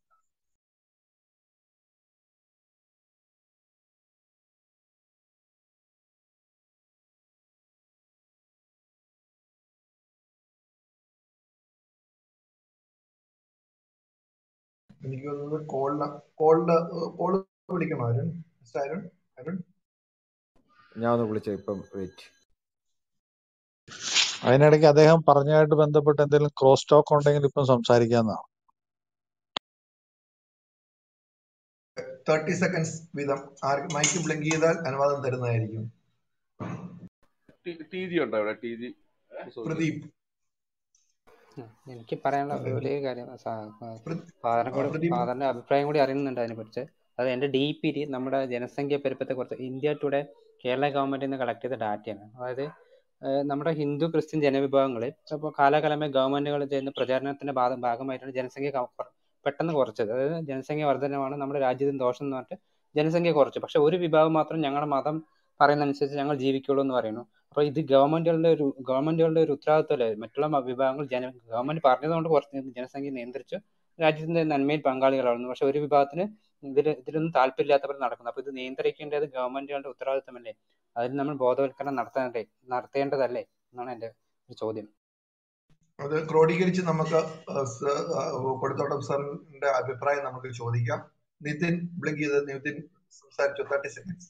എനിക്ക് തോന്നുന്നത് കോളിന് കോളിന് കോള് വിളിക്കണോ അരുൺ മിസ്റ്റർ അരുൺ അരുൺ ഞാൻ ഒന്ന് വിളിച്ചു ഇപ്പം വെയിറ്റ് അതിനിടയ്ക്ക് അദ്ദേഹം പറഞ്ഞതായിട്ട് ബന്ധപ്പെട്ട് എന്തെങ്കിലും ക്രോസ് ടോക്ക് ഉണ്ടെങ്കിൽ ഇപ്പം സംസാരിക്കാവുന്നതാണ് തേർട്ടി സെക്കൻഡ്സ് വീതം ആർക്ക് മൈക്ക് ബ്ലിങ്ക് ചെയ്താൽ അനുവാദം തരുന്നതായിരിക്കും ടി ജി ഉണ്ടോ ഇവിടെ ടി ജി പ്രദീപ് എനിക്ക് പറയാനുള്ള അതെ. ഒരേ കാര്യം പ്ര- ഫാദറിനെ ആ, കൂടി പ്രദീപ് ഫാദറിന്റെ അഭിപ്രായം കൂടി അറിയുന്നുണ്ട് അതിനെക്കുറിച്ച് അത് എൻ്റെ ഡി പി ടി നമ്മുടെ ജനസംഖ്യ പെരുപ്പത്തെ കുറിച്ച് ഇന്ത്യ ടുഡേ കേരള ഗവൺമെന്റിൽ നിന്ന് കളക്ട് ചെയ്ത ഡാറ്റയാണ് അതായത് ഏഹ് നമ്മുടെ ഹിന്ദു ക്രിസ്ത്യൻ ജനവിഭാഗങ്ങൾ ഇപ്പോൾ കാലാകാലമായി ഗവൺമെന്റുകൾ ചെയ്യുന്ന പ്രചാരണത്തിന്റെ ഭാഗ ഭാഗമായിട്ടാണ് ജനസംഖ്യ ക- കുറ- പെട്ടെന്ന് കുറച്ചത് അതായത് ജനസംഖ്യ വർധനമാണ് നമ്മുടെ രാജ്യത്തിന് ദോഷം എന്ന് പറഞ്ഞിട്ട് ജനസംഖ്യ കുറച്ചു പക്ഷെ ഒരു വിഭാഗം മാത്രം ഞങ്ങളുടെ മതം പറയുന്നതനുസരിച്ച് ഞങ്ങൾ ജീവിക്കുള്ളൂ എന്ന് പറയുന്നു അപ്പോൾ ഇത് ഗവൺമെന്റുകളുടെ ഒരു ഗവൺമെന്റുകളുടെ ഒരു ഉത്തരവാദിത്വമല്ലേ മറ്റുള്ള മ- വിഭാഗങ്ങൾ ജന ഗവൺമെന്റ് പറഞ്ഞതുകൊണ്ട് കുറച്ച് ജനസംഖ്യ നിയന്ത്രിച്ചു രാജ്യത്തിന്റെ നന്മയിൽ പങ്കാളികളാകുന്നു പക്ഷെ ഒരു വിഭാഗത്തിന് ഇതിൽ ഇതിലൊന്നും താല്പര്യമില്ലാത്തവർ നടക്കുന്നു അപ്പോൾ ഇത് നിയന്ത്രിക്കേണ്ടത് ഗവൺമെന്റുകളുടെ ഉത്തരവാദിത്തമല്ലേ അതിൽ നമ്മൾ ബോധവൽക്കരണം നടത്തേണ്ടേ നടത്തേണ്ടതല്ലേ എന്നാണ് എൻ്റെ ഒരു ചോദ്യം അത് ക്രോഡീകരിച്ച് നമുക്ക് ആ, സ- ആ, കൊടുത്തോട്ടം സാറിന്റെ അഭിപ്രായം നമുക്ക് ചോദിക്കാം നിതിൻ ബ്ലിങ്ക് ചെയ്ത് നിതിൻ സംസാരിച്ചു തേർട്ടി സെക്കൻഡ്സ്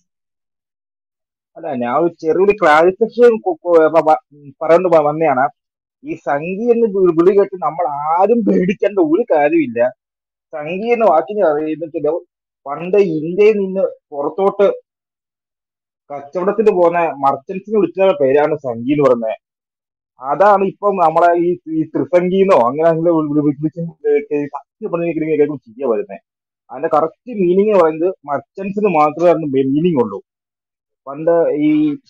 അല്ല ഞാൻ ഒരു ചെറിയൊരു ക്ലാരിഫിക്കേഷൻ പറഞ്ഞു വ- വന്നതാണ് ഈ സംഘി എന്ന് വി- വിളി കേട്ട് നമ്മൾ ആരും പേടിക്കേണ്ട ഒരു കാര്യമില്ല സംഘി എന്ന വാക്കിന് അറിയുന്നത് പണ്ട് ഇന്ത്യയിൽ നിന്ന് പുറത്തോട്ട് കച്ചവടത്തിന് പോകുന്ന മർച്ചന്റ്സിന് വിളിച്ച പേരാണ് സംഘി എന്ന് പറയുന്നത് അതാണ് ഇപ്പം നമ്മളെ ഈ ഈ ത്രിസംഗീന്നോ അങ്ങനെ അങ്ങനെ വിളി- വിളി- വിളിച്ച് സത്യം പറഞ്ഞിരിക്കുന്ന കേൾക്കുമ്പോൾ ചെയ്യാ വരുന്നത് അതിന്റെ കറക്റ്റ് മീനിങ് പറയുന്നത് മർച്ചന്റ്സിന് മാത്രമേ മീനിങ് ഉള്ളൂ പണ്ട് ഈ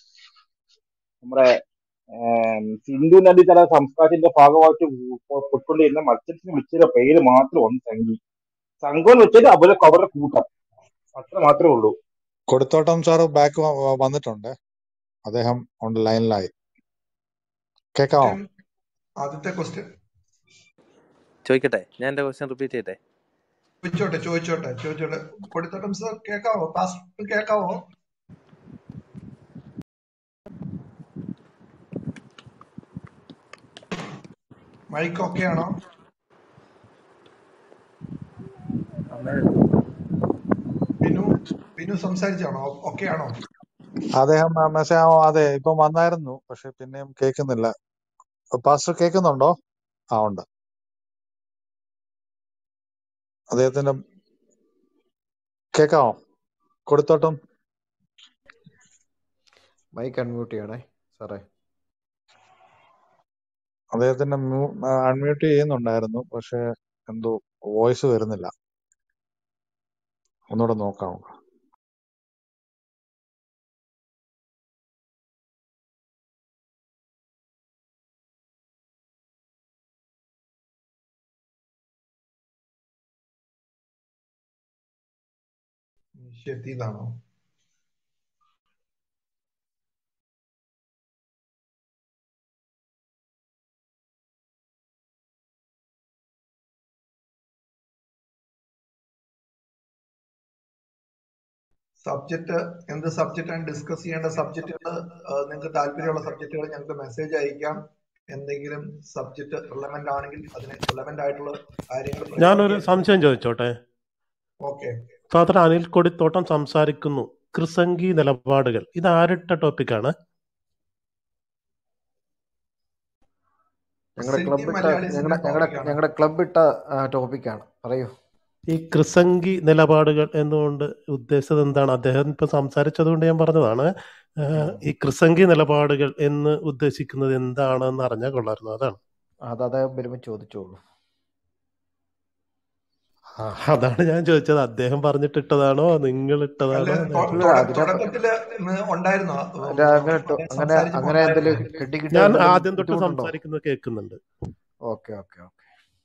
നമ്മുടെ ഏം, സിന്ധു നദീതട സംസ്കാരത്തിന്റെ ഭാഗമായിട്ട് പൊ- പൊയ്ക്കൊണ്ടിരുന്ന മത്സ്യത്തിന് വിളിച്ച പേര് മാത്രമാണ് സംഘി സംഘം എന്ന് വെച്ചാൽ അവരെ അവരുടെ കൂട്ടം അത്ര മാത്രമേ ഉള്ളൂ കൊടുത്തോട്ടം സാറ് ബാക്ക് വന്നിട്ടുണ്ട് അദ്ദേഹം ഉണ്ട് ലൈനിലായി കേക്കാവോ ആദ്യത്തെ ക്വസ്റ്റ്യൻ ചോദിക്കട്ടെ ഞാൻ എൻ്റെ ക്വസ്റ്റ്യൻ റിപ്പീറ്റ് ചെയ്യട്ടെ ചോദിച്ചോട്ടെ ചോദിച്ചോട്ടെ ചോദിച്ചോട്ടെ കൊടുത്തോട്ടം സാർ കേൾക്കാവോ പാസ്റ്റർ കേൾക്കാവോ മൈക്ക് ഓക്കെ ആണോ ബിനു ബിനു സംസാരിച്ചാണോ ഓക്കെ ആണോ അദ്ദേഹം മെസ്സേജ് അതെ ഇപ്പം വന്നായിരുന്നു പക്ഷെ പിന്നെയും കേൾക്കുന്നില്ല പാസ്റ്റർ കേൾക്കുന്നുണ്ടോ ആ ഉണ്ട് അദ്ദേഹത്തിന്റെ കേൾക്കാമോ കൊടുത്തോട്ടും മൈക്ക് അൺമ്യൂട്ട് ചെയ്യണേ സാറേ അദ്ദേഹത്തിന്റെ അൺമ്യൂട്ട് ചെയ്യുന്നുണ്ടായിരുന്നു പക്ഷെ എന്തോ വോയിസ് വരുന്നില്ല ഒന്നുകൂടെ നോക്കാം ഷെത്തിയിലാണോ സബ്ജക്ട് എന്ത് സബ്ജക്റ്റാണ് ഡിസ്കസ് ചെയ്യേണ്ട സബ്ജക്റ്റുകൾ നിങ്ങൾക്ക് താല്പര്യമുള്ള സബ്ജക്റ്റുകൾ ഞങ്ങൾക്ക് മെസ്സേജ് അയക്കാം എന്തെങ്കിലും സബ്ജക്ട് റിലവന്റ് ആണെങ്കിൽ അതിന് റിലവന്റ് ആയിട്ടുള്ള കാര്യങ്ങൾ ഞാനൊരു സംശയം ചോദിച്ചോട്ടെ ഓക്കെ ഫാദർ അനിൽ കൊടിത്തോട്ടം സംസാരിക്കുന്നു ക്രിസംഗി നിലപാടുകൾ ഇത് ആരിട്ട ടോപ്പിക്കാണ് ഞങ്ങളുടെ ക്ലബ് ഇട്ട ഞങ്ങളുടെ ഞങ്ങളുടെ ഞങ്ങളുടെ ക്ലബ് ഇട്ട ടോപ്പിക്കാണ് പറയൂ ഈ ക്രിസംഗി നിലപാടുകൾ എന്നുകൊണ്ട് ഉദ്ദേശിച്ചത് എന്താണ് അദ്ദേഹം ഇപ്പൊ സംസാരിച്ചത് കൊണ്ട് ഞാൻ പറഞ്ഞതാണ് ഈ ക്രിസംഗി നിലപാടുകൾ എന്ന് ഉദ്ദേശിക്കുന്നത് എന്താണെന്ന് അറിഞ്ഞാൽ കൊള്ളായിരുന്നു അതാണ് അത് അദ്ദേഹം വരുമ്പോൾ ചോദിച്ചോളൂ അതാണ് ഞാൻ ചോദിച്ചത് അദ്ദേഹം പറഞ്ഞിട്ടിട്ടതാണോ നിങ്ങൾ ഇട്ടതാണോ തുടക്കത്തില് ഉണ്ടായിരുന്നോ അങ്ങനെ അങ്ങനെ എന്തെങ്കിലും കിട്ടി ഞാൻ ആദ്യം തൊട്ട് സംസാരിക്കുന്നത് കേൾക്കുന്നുണ്ട് ഓക്കെ ഓക്കെ ഓക്കെ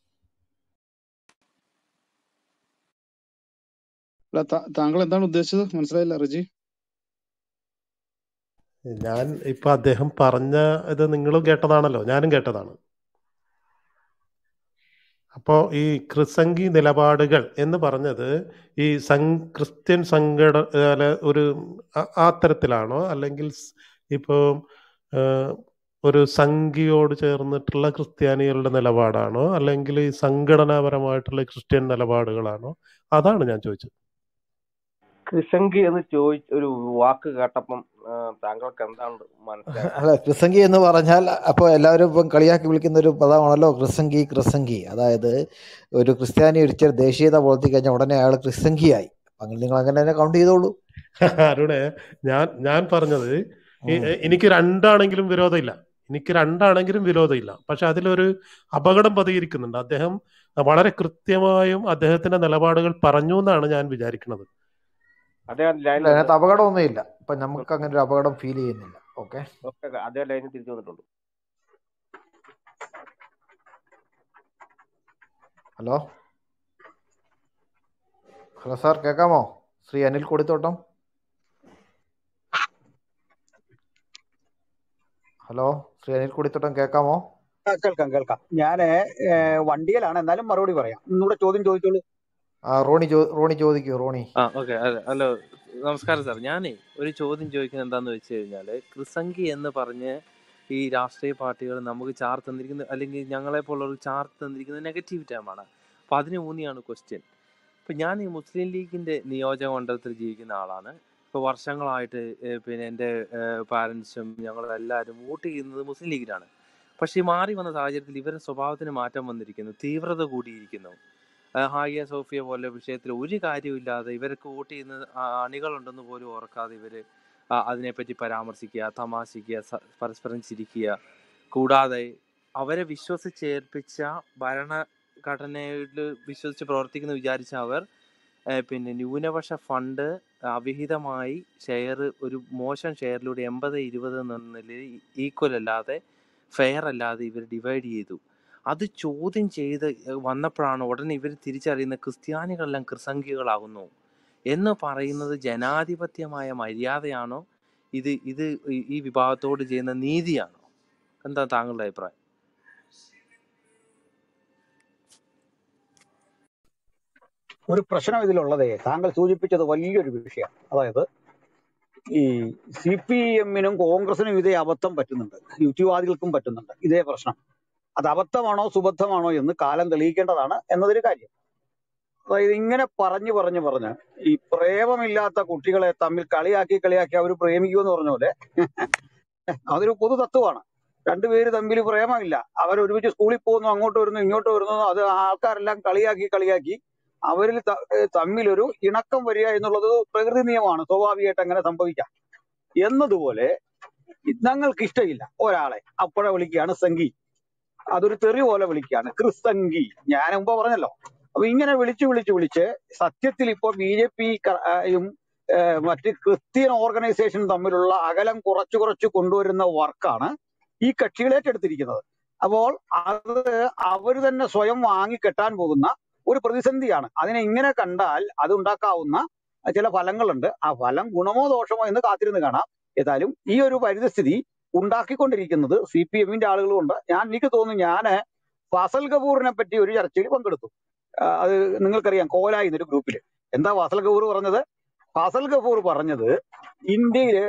താങ്കൾ എന്താണ് ഉദ്ദേശിച്ചത് മനസ്സിലായില്ല റിജി ഞാൻ ഇപ്പൊ അദ്ദേഹം പറഞ്ഞ ഇത് നിങ്ങളും കേട്ടതാണല്ലോ ഞാനും കേട്ടതാണ് അപ്പോ ഈ ക്രിസംഗി നിലപാടുകൾ എന്ന് പറഞ്ഞത് ഈ സം ക്രിസ്ത്യൻ സംഘട ഒരു ആ തരത്തിലാണോ അല്ലെങ്കിൽ ഇപ്പോൾ ഒരു സംഘിയോട് ചേർന്നിട്ടുള്ള ക്രിസ്ത്യാനികളുടെ നിലപാടാണോ അല്ലെങ്കിൽ ഈ സംഘടനാപരമായിട്ടുള്ള ക്രിസ്ത്യൻ നിലപാടുകളാണോ അതാണ് ഞാൻ ചോദിച്ചത് ക്രിസംഗി എന്ന് ചോദിച്ച ഒരു വാക്ക് കേട്ടപ്പം താങ്കൾക്ക് എന്താണ് മനസ്സിലായത് അല്ല ക്രിസംഗി എന്ന് പറഞ്ഞാൽ അപ്പോൾ എല്ലാവരും ഇപ്പം കളിയാക്കി വിളിക്കുന്ന ഒരു പദമാണല്ലോ ക്രിസംഗി ക്രിസംഗി അതായത് ഒരു ക്രിസ്ത്യാനി ഒരിച്ചിരി ദേശീയത പുലർത്തി കഴിഞ്ഞാൽ ഉടനെ അയാൾ ക്രിസംഗിയായി അങ്ങനെ നിങ്ങൾ അങ്ങനെ തന്നെ കൗണ്ട് ചെയ്തോളൂ അരുണെ ഞാൻ ഞാൻ പറഞ്ഞത് എനിക്ക് രണ്ടാണെങ്കിലും വിരോധമില്ല എനിക്ക് രണ്ടാണെങ്കിലും വിരോധമില്ല പക്ഷെ അതിലൊരു അപകടം പതിയിരിക്കുന്നുണ്ട് അദ്ദേഹം വളരെ കൃത്യമായും അദ്ദേഹത്തിന്റെ നിലപാടുകൾ പറഞ്ഞു എന്നാണ് ഞാൻ വിചാരിക്കുന്നത് അതിനകത്ത് അപകടമൊന്നും ഇല്ല അപ്പൊ നമുക്ക് അങ്ങനെ ഒരു അപകടം ഫീൽ ചെയ്യുന്നില്ല ഓക്കെ അതേ ലൈനിൽ തിരിച്ചു വന്നിട്ടുണ്ട് ഹലോ ഹലോ സാർ കേൾക്കാമോ ശ്രീ അനിൽ കൊടിത്തോട്ടം ഹലോ ശ്രീ അനിൽ കൊടിത്തോട്ടം കേൾക്കാമോ കേൾക്കാം കേൾക്കാം ഞാന് വണ്ടിയിലാണ് എന്നാലും മറുപടി പറയാം ഒന്നുകൂടെ ചോദ്യം ചോദിച്ചോളൂ ആ റോണി റോണി ചോദിക്കൂ റോണി ആ ഓക്കെ അതെ ഹലോ നമസ്കാരം സാർ ഞാനേ ഒരു ചോദ്യം ചോദിക്കുന്നത് എന്താന്ന് വെച്ച് കഴിഞ്ഞാൽ ക്രിസംഗി എന്ന് പറഞ്ഞ് ഈ രാഷ്ട്രീയ പാർട്ടികൾ നമുക്ക് ചാർ തന്നിരിക്കുന്ന അല്ലെങ്കിൽ ഞങ്ങളെ പോലുള്ളവർ ചാർ തന്നിരിക്കുന്നത് നെഗറ്റീവ് ടൈമാണ് അപ്പൊ അതിന് ഊന്നിയാണ് ക്വസ്റ്റ്യൻ ഇപ്പൊ ഞാൻ ഈ മുസ്ലിം ലീഗിന്റെ നിയോജക മണ്ഡലത്തിൽ ജീവിക്കുന്ന ആളാണ് ഇപ്പൊ വർഷങ്ങളായിട്ട് പിന്നെ എൻ്റെ പാരൻസും ഞങ്ങളെല്ലാവരും വോട്ട് ചെയ്യുന്നത് മുസ്ലിം ലീഗിനാണ് പക്ഷെ ഈ മാറി വന്ന സാഹചര്യത്തിൽ ഇവരുടെ സ്വഭാവത്തിന് മാറ്റം വന്നിരിക്കുന്നു തീവ്രത കൂടിയിരിക്കുന്നു ഹായ സോഫിയ പോലെ വിഷയത്തിൽ ഒരു കാര്യമില്ലാതെ ഇവർക്ക് വോട്ട് ചെയ്യുന്ന അണികളുണ്ടെന്ന് പോലും ഓർക്കാതെ ഇവര് അതിനെപ്പറ്റി പരാമർശിക്കുക തമാശിക്കുക പരസ്പരം ചിരിക്കുക കൂടാതെ അവരെ വിശ്വസിച്ചേൽപ്പിച്ച ഭരണഘടനയിൽ വിശ്വസിച്ച് പ്രവർത്തിക്കുന്ന വിചാരിച്ച അവർ പിന്നെ ന്യൂനപക്ഷ ഫണ്ട് അവിഹിതമായി ഷെയർ ഒരു മോശം ഷെയറിലൂടെ എൺപത് ഇരുപത് എന്ന നിലയിൽ ഈക്വൽ അല്ലാതെ ഫെയർ അല്ലാതെ ഇവർ ഡിവൈഡ് ചെയ്തു അത് ചോദ്യം ചെയ്ത് വന്നപ്പോഴാണ് ഉടനെ ഇവർ തിരിച്ചറിയുന്ന ക്രിസ്ത്യാനികളെല്ലാം ക്രിസംഖികളാകുന്നു എന്ന് പറയുന്നത് ജനാധിപത്യമായ മര്യാദയാണോ ഇത് ഇത് ഈ വിഭാഗത്തോട് ചെയ്യുന്ന നീതിയാണോ എന്താ താങ്കളുടെ അഭിപ്രായം ഒരു പ്രശ്നം ഇതിലുള്ളതേ താങ്കൾ സൂചിപ്പിച്ചത് വലിയൊരു വിഷയം അതായത് ഈ സി പി എമ്മിനും കോൺഗ്രസിനും ഇതേ അബദ്ധം പറ്റുന്നുണ്ട് യുക്തിവാദികൾക്കും പറ്റുന്നുണ്ട് ഇതേ പ്രശ്നം അത് അബദ്ധമാണോ സുബദ്ധമാണോ എന്ന് കാലം തെളിയിക്കേണ്ടതാണ് എന്നതൊരു കാര്യം അതായത് ഇങ്ങനെ പറഞ്ഞു പറഞ്ഞു പറഞ്ഞ് ഈ പ്രേമമില്ലാത്ത കുട്ടികളെ തമ്മിൽ കളിയാക്കി കളിയാക്കി അവർ പ്രേമിക്കുമെന്ന് പറഞ്ഞ പോലെ അതൊരു പൊതു തത്വമാണ് രണ്ടുപേര് തമ്മിൽ പ്രേമമില്ല അവർ ഒരുമിച്ച് സ്കൂളിൽ പോകുന്നു അങ്ങോട്ട് വരുന്നു ഇങ്ങോട്ട് വരുന്നു അത് ആൾക്കാരെല്ലാം കളിയാക്കി കളിയാക്കി അവരിൽ ത- ഏഹ് തമ്മിലൊരു ഇണക്കം വരിക എന്നുള്ളത് പ്രകൃതി നിയമമാണ് സ്വാഭാവികമായിട്ട് അങ്ങനെ സംഭവിക്കാം എന്നതുപോലെ ഞങ്ങൾക്ക് ഇഷ്ടമില്ല ഒരാളെ അപ്പോഴെ വിളിക്കുകയാണ് സംഗി അതൊരു തെറി പോലെ വിളിക്കുകയാണ് ക്രിസ്തങ്കി ഞാൻ മുമ്പ് പറഞ്ഞല്ലോ അപ്പൊ ഇങ്ങനെ വിളിച്ചു വിളിച്ചു വിളിച്ച് സത്യത്തിൽ ഇപ്പൊ ബി ജെ പി യും മറ്റ് ക്രിസ്ത്യൻ ഓർഗനൈസേഷൻ തമ്മിലുള്ള അകലം കുറച്ചു കുറച്ച് കൊണ്ടുവരുന്ന വർക്കാണ് ഈ കക്ഷികൾ ഏറ്റെടുത്തിരിക്കുന്നത് അപ്പോൾ അത് അവർ തന്നെ സ്വയം വാങ്ങിക്കെട്ടാൻ പോകുന്ന ഒരു പ്രതിസന്ധിയാണ് അതിനെ ഇങ്ങനെ കണ്ടാൽ അത് ഉണ്ടാക്കാവുന്ന ചില ഫലങ്ങളുണ്ട് ആ ഫലം ഗുണമോ ദോഷമോ എന്ന് കാത്തിരുന്ന് കാണാം ഏതായാലും ഈ ഒരു പരിതസ്ഥിതി ഉണ്ടാക്കിക്കൊണ്ടിരിക്കുന്നത് സി പി എമ്മിന്റെ ആളുകളുമുണ്ട് ഞാൻ എനിക്ക് തോന്നുന്നു ഞാന് ഫസൽ കപൂറിനെ പറ്റി ഒരു ചർച്ചയിൽ പങ്കെടുത്തു ആ, അത് നിങ്ങൾക്കറിയാം കോലായി എന്നൊരു ഗ്രൂപ്പിൽ എന്താ ഫസൽ കപൂർ പറഞ്ഞത് ഫസൽ കപൂർ പറഞ്ഞത് ഇന്ത്യയിൽ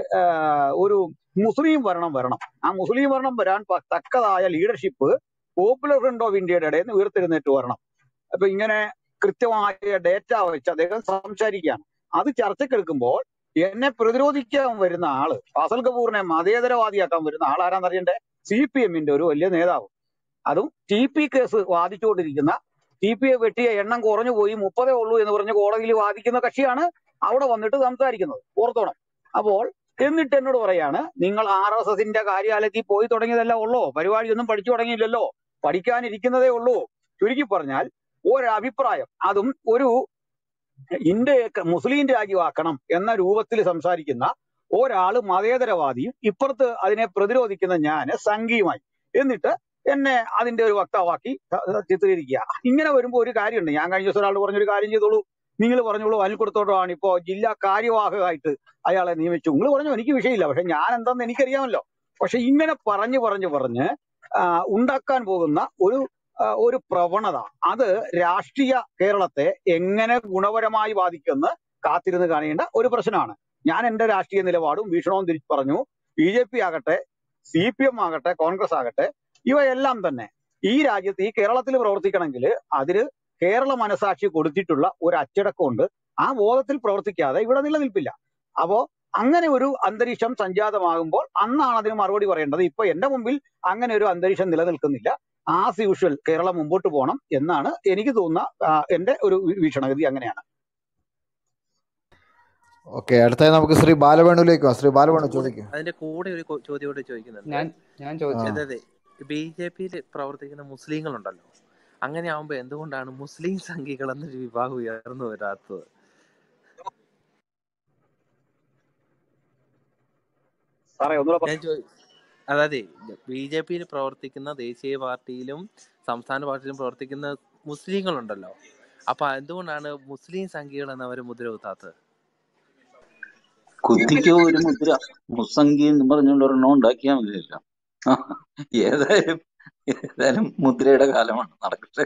ഒരു മുസ്ലിം ഭരണം വരണം ആ മുസ്ലിം ഭരണം വരാൻ പ- തക്കതായ ലീഡർഷിപ്പ് പോപ്പുലർ ഫ്രണ്ട് ഓഫ് ഇന്ത്യയുടെ ഇടയിൽ നിന്ന് ഉയർത്തെഴുന്നേറ്റ് വരണം അപ്പൊ ഇങ്ങനെ കൃത്യമായ ഡേറ്റ വെച്ച് അദ്ദേഹം സംസാരിക്കുകയാണ് അത് ചർച്ചക്കെടുക്കുമ്പോൾ എന്നെ പ്രതിരോധിക്കാൻ വരുന്ന ആള് ഫസൽ കപൂറിനെ മതേതരവാദിയാക്കാൻ വരുന്ന ആൾ ആരാന്ന് അറിയണ്ടേ സി പി എമ്മിന്റെ ഒരു വലിയ നേതാവ് അതും ടി പി കേസ് വാദിച്ചുകൊണ്ടിരിക്കുന്ന ടി പി എ വെട്ടിയ എണ്ണം കുറഞ്ഞു പോയി മുപ്പതേ ഉള്ളൂ എന്ന് പറഞ്ഞ് കോടതിയിൽ വാദിക്കുന്ന കക്ഷിയാണ് അവിടെ വന്നിട്ട് സംസാരിക്കുന്നത് ഓർത്തോണം അപ്പോൾ എന്നിട്ട് എന്നോട് പറയാണ് നിങ്ങൾ ആർ എസ് എസിന്റെ കാര്യാലയത്തിൽ പോയി തുടങ്ങിയതല്ല ഉള്ളോ പരിപാടിയൊന്നും പഠിച്ചു തുടങ്ങിയില്ലല്ലോ പഠിക്കാനിരിക്കുന്നതേ ഉള്ളൂ ചുരുക്കി പറഞ്ഞാൽ ഒരഭിപ്രായം അതും ഒരു ഇന്ത്യയൊക്കെ മുസ്ലിം രാജ്യമാക്കണം എന്ന രൂപത്തിൽ സംസാരിക്കുന്ന ഒരാള് മതേതരവാദിയും ഇപ്പുറത്ത് അതിനെ പ്രതിരോധിക്കുന്ന ഞാന് സംഘിയുമായി എന്നിട്ട് എന്നെ അതിന്റെ ഒരു വക്താവാക്കി ത- ചിത്രീകരിക്കുക ഇങ്ങനെ വരുമ്പോൾ ഒരു കാര്യമുണ്ട് ഞാൻ കഴിഞ്ഞ ദിവസം ഒരാൾ പറഞ്ഞൊരു കാര്യം ചെയ്തോളൂ നിങ്ങൾ പറഞ്ഞോളൂ അനിൽ കൊടുത്തോട്ടാണ് ഇപ്പോ ജില്ലാ കാര്യവാഹകമായിട്ട് അയാളെ നിയമിച്ചു നിങ്ങൾ പറഞ്ഞു എനിക്ക് വിഷയമില്ല പക്ഷെ ഞാൻ എന്താന്ന് എനിക്കറിയാമല്ലോ പക്ഷെ ഇങ്ങനെ പറഞ്ഞു പറഞ്ഞു പറഞ്ഞ് ആ, ഉണ്ടാക്കാൻ പോകുന്ന ഒരു ആ, ഒരു പ്രവണത അത് രാഷ്ട്രീയ കേരളത്തെ എങ്ങനെ ഗുണപരമായി ബാധിക്കുമെന്ന് കാത്തിരുന്ന് കാണേണ്ട ഒരു പ്രശ്നമാണ് ഞാൻ എന്റെ രാഷ്ട്രീയ നിലപാടും വീക്ഷണവും തിരിച്ചു പറഞ്ഞു ബി ജെ പി ആകട്ടെ സി പി എം ആകട്ടെ കോൺഗ്രസ് ആകട്ടെ ഇവയെല്ലാം തന്നെ ഈ രാജ്യത്ത് ഈ കേരളത്തിൽ പ്രവർത്തിക്കണമെങ്കിൽ അതിന് കേരള മനസാക്ഷി കൊടുത്തിട്ടുള്ള ഒരു അച്ചടക്കമുണ്ട് ആ ബോധത്തിൽ പ്രവർത്തിക്കാതെ ഇവിടെ നിലനിൽപ്പില്ല അപ്പോ അങ്ങനെ ഒരു അന്തരീക്ഷം സംജാതമാകുമ്പോൾ അന്നാണ് അതിന് മറുപടി പറയേണ്ടത് ഇപ്പൊ എന്റെ മുമ്പിൽ അങ്ങനെ ഒരു അന്തരീക്ഷം നിലനിൽക്കുന്നില്ല ആസ് യൂഷ്വൽ കേരളം മുമ്പോട്ട് പോകണം എന്നാണ് എനിക്ക് തോന്നുന്ന ആ, എന്റെ ഒരു വീക്ഷണഗതി അങ്ങനെയാണ് ഓക്കെ അടുത്തായി നമുക്ക് ശ്രീ ബാലവേണുവിലേക്ക് പോകാം ശ്രീ ബാലവേണു ചോദിക്കും അതിന്റെ കൂടെ ഒരു കൊ- ചോദ്യം കൂടെ ചോദിക്കുന്നുണ്ട് ഞാൻ ഞാൻ ആ ചോദിച്ചത് അതായത് ബി ജെ പിയിൽ പ്രവർത്തിക്കുന്ന മുസ്ലിങ്ങളുണ്ടല്ലോ അങ്ങനെ ആവുമ്പോ എന്തുകൊണ്ടാണ് മുസ്ലിം സംഘികൾ എന്നൊരു വിഭാഗം ഉയർന്നു വരാത്തത് സാറേ ഒന്നുകൂടെ ഞാൻ ചോ അതായത് ബി ജെ പിയിൽ പ്രവർത്തിക്കുന്ന ദേശീയ പാർട്ടിയിലും സംസ്ഥാന പാർട്ടിയിലും പ്രവർത്തിക്കുന്ന മുസ്ലിങ്ങളുണ്ടല്ലോ അപ്പൊ എന്തുകൊണ്ടാണ് മുസ്ലിം സംഘികൾ എന്ന് അവർ മുദ്ര കുത്താത്തത് കുത്തിക്കോ ഒരു മുദ്ര മുസംഗി എന്ന് പറഞ്ഞുകൊണ്ട് ഒരെണ്ണം ഉണ്ടാക്കിയാൽ മതിയല്ലോ ആ, ഏതായാലും ഏതായാലും മുദ്രയുടെ കാലമാണ് നടക്കട്ടെ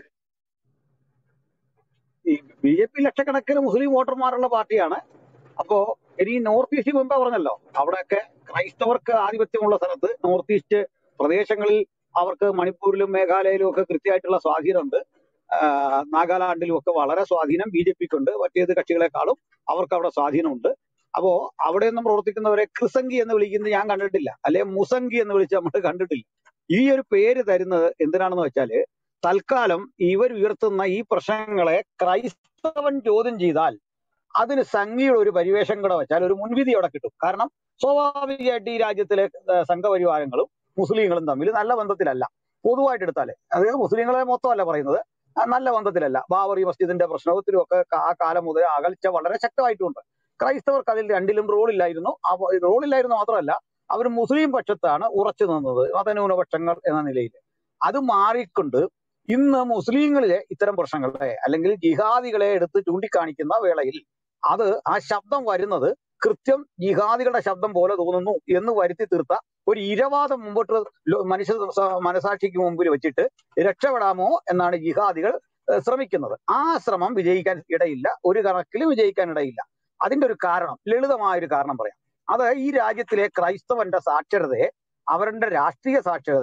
ഈ ബി ജെ പി ലക്ഷക്കണക്കിന് മുസ്ലിം വോട്ടർമാരുള്ള പാർട്ടിയാണ് അപ്പോ ഇനി നോർത്ത് ഈസ്റ്റ് മുമ്പേ പറഞ്ഞല്ലോ അവിടെയൊക്കെ ക്രൈസ്തവർക്ക് ആധിപത്യമുള്ള സ്ഥലത്ത് നോർത്ത് ഈസ്റ്റ് പ്രദേശങ്ങളിൽ അവർക്ക് മണിപ്പൂരിലും മേഘാലയയിലും ഒക്കെ കൃത്യമായിട്ടുള്ള സ്വാധീനമുണ്ട് ആഹ് നാഗാലാൻഡിലും ഒക്കെ വളരെ സ്വാധീനം ബി ജെ പിക്ക് ഉണ്ട് മറ്റേത് കക്ഷികളെക്കാളും അവർക്ക് അവിടെ സ്വാധീനമുണ്ട് അപ്പോ അവിടെ നിന്നും പ്രവർത്തിക്കുന്നവരെ ക്രിസംഗി എന്ന് വിളിക്കുന്നത് ഞാൻ കണ്ടിട്ടില്ല അല്ലെ മുസംഗി എന്ന് വിളിച്ച് നമ്മൾ കണ്ടിട്ടില്ല ഈ ഒരു പേര് തരുന്നത് എന്തിനാണെന്ന് വെച്ചാല് തൽക്കാലം ഇവർ ഉയർത്തുന്ന ഈ പ്രശ്നങ്ങളെ ക്രൈസ്തവൻ ചോദ്യം ചെയ്താൽ അതിന് സംഘിയുടെ ഒരു പരിവേഷം കൂടെ വെച്ചാൽ ഒരു മുൻവിധി അവിടെ കിട്ടും കാരണം സ്വാഭാവികമായിട്ട് ഈ രാജ്യത്തിലെ ഏഹ്, സംഘപരിവാരങ്ങളും മുസ്ലിങ്ങളും തമ്മിൽ നല്ല ബന്ധത്തിലല്ല പൊതുവായിട്ട് എടുത്താല് അത് മുസ്ലിങ്ങളെ മൊത്തമല്ല പറയുന്നത് ആ, നല്ല ബന്ധത്തിലല്ല ബാബറി മസ്ജിദിന്റെ പ്രശ്നത്തിലും ഒക്കെ ആ കാലം മുതൽ അകൽച്ച വളരെ ശക്തമായിട്ടുണ്ട് ക്രൈസ്തവർക്ക് അതിൽ രണ്ടിലും റോളില്ലായിരുന്നു റോളില്ലായിരുന്നു മാത്രമല്ല അവർ മുസ്ലിം പക്ഷത്താണ് ഉറച്ചു നിന്നത് മതന്യൂനപക്ഷങ്ങൾ എന്ന നിലയിൽ അത് മാറിക്കൊണ്ട് ഇന്ന് മുസ്ലിങ്ങളിലെ ഇത്തരം പ്രശ്നങ്ങളെ അല്ലെങ്കിൽ ജിഹാദികളെ എടുത്ത് ചൂണ്ടിക്കാണിക്കുന്ന വേളയിൽ അത് ആ ശബ്ദം വരുന്നത് കൃത്യം ജിഹാദികളുടെ ശബ്ദം പോലെ തോന്നുന്നു എന്ന് വരുത്തി തീർത്ത ഒരു ഇരവാദം മുമ്പോട്ട് ലോ- മനുഷ്യ സ- മനസാക്ഷിക്ക് മുമ്പിൽ വെച്ചിട്ട് രക്ഷപ്പെടാമോ എന്നാണ് ജിഹാദികൾ ഏഹ്, ശ്രമിക്കുന്നത് ആ ശ്രമം വിജയിക്കാൻ ഇടയില്ല ഒരു കണക്കിലും വിജയിക്കാൻ ഇടയില്ല അതിന്റെ ഒരു കാരണം ലളിതമായ ഒരു കാരണം പറയാം അത് ഈ രാജ്യത്തിലെ ക്രൈസ്തവന്റെ സാക്ഷരതയെ അവരുടെ രാഷ്ട്രീയ സാക്ഷരതയെ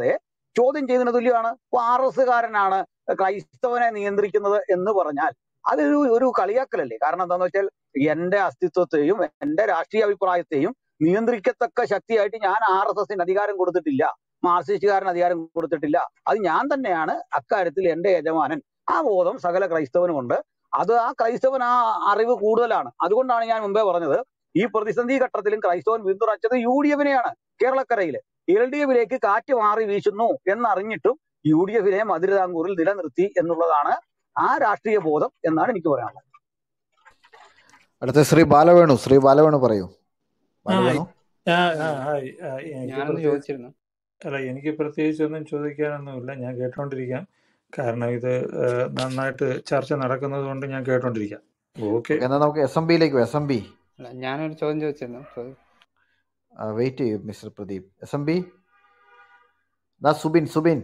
ചോദ്യം ചെയ്യുന്നതിന് തുല്യമാണ് ഇപ്പൊ ആർ എസ് കാരനാണ് ക്രൈസ്തവനെ നിയന്ത്രിക്കുന്നത് എന്ന് പറഞ്ഞാൽ അതൊരു ഒരു കളിയാക്കലല്ലേ കാരണം എന്താന്ന് വെച്ചാൽ എന്റെ അസ്തിത്വത്തെയും എന്റെ രാഷ്ട്രീയ അഭിപ്രായത്തെയും നിയന്ത്രിക്കത്തക്ക ശക്തിയായിട്ട് ഞാൻ ആർ എസ് എസിന് അധികാരം കൊടുത്തിട്ടില്ല മാർക്സിസ്റ്റുകാരന് അധികാരം കൊടുത്തിട്ടില്ല അത് ഞാൻ തന്നെയാണ് അക്കാര്യത്തിൽ എന്റെ യജമാനൻ ആ ബോധം സകല ക്രൈസ്തവനുമുണ്ട് അത് ആ ക്രൈസ്തവൻ ആ അറിവ് കൂടുതലാണ് അതുകൊണ്ടാണ് ഞാൻ മുമ്പേ പറഞ്ഞത് ഈ പ്രതിസന്ധി ഘട്ടത്തിലും ക്രൈസ്തവൻ പിന്തുണച്ചത് യു ഡി എഫിനെയാണ് കേരളക്കരയില് എൽ ഡി എഫിലേക്ക് കാറ്റ് മാറി വീശുന്നു എന്നറിഞ്ഞിട്ടും യു ഡി എഫിനെ മധുരതാങ്കൂറിൽ നിലനിർത്തി എന്നുള്ളതാണ് ആ രാഷ്ട്രീയ ബോധം എന്നാണ് എനിക്ക് പറയാനുള്ളത് അടുത്ത ശ്രീ ബാലവേണു ശ്രീ ബാലവേണു പറയൂ ആ ബാലവേണു ആ, ആ, ഹായ് ആ, എനിക്ക് ഞാനൊന്ന് പ്രത്യേകിച്ച് ചോദിച്ചിരുന്നു അല്ല എനിക്ക് പ്രത്യേകിച്ച് ഒന്നും ചോദിക്കാനൊന്നുമില്ല ഞാൻ കേട്ടോണ്ടിരിക്കാം കാരണം ഇത് ഏഹ്, നന്നായിട്ട് ചർച്ച നടക്കുന്നത് കൊണ്ട് ഞാൻ കേട്ടോണ്ടിരിക്കാം ഓക്കെ ഓക്കെ എന്നാൽ നമുക്ക് എസ് എം ബിയിലേക്ക് എസ് എം ബി അല്ല ഞാനൊരു ചോദ്യം ചോദിച്ചിരുന്നു ചോദ്യം വെയിറ്റ് ചെയ്യൂ mister Pradeep S M B ദാ സുബിൻ സുബിൻ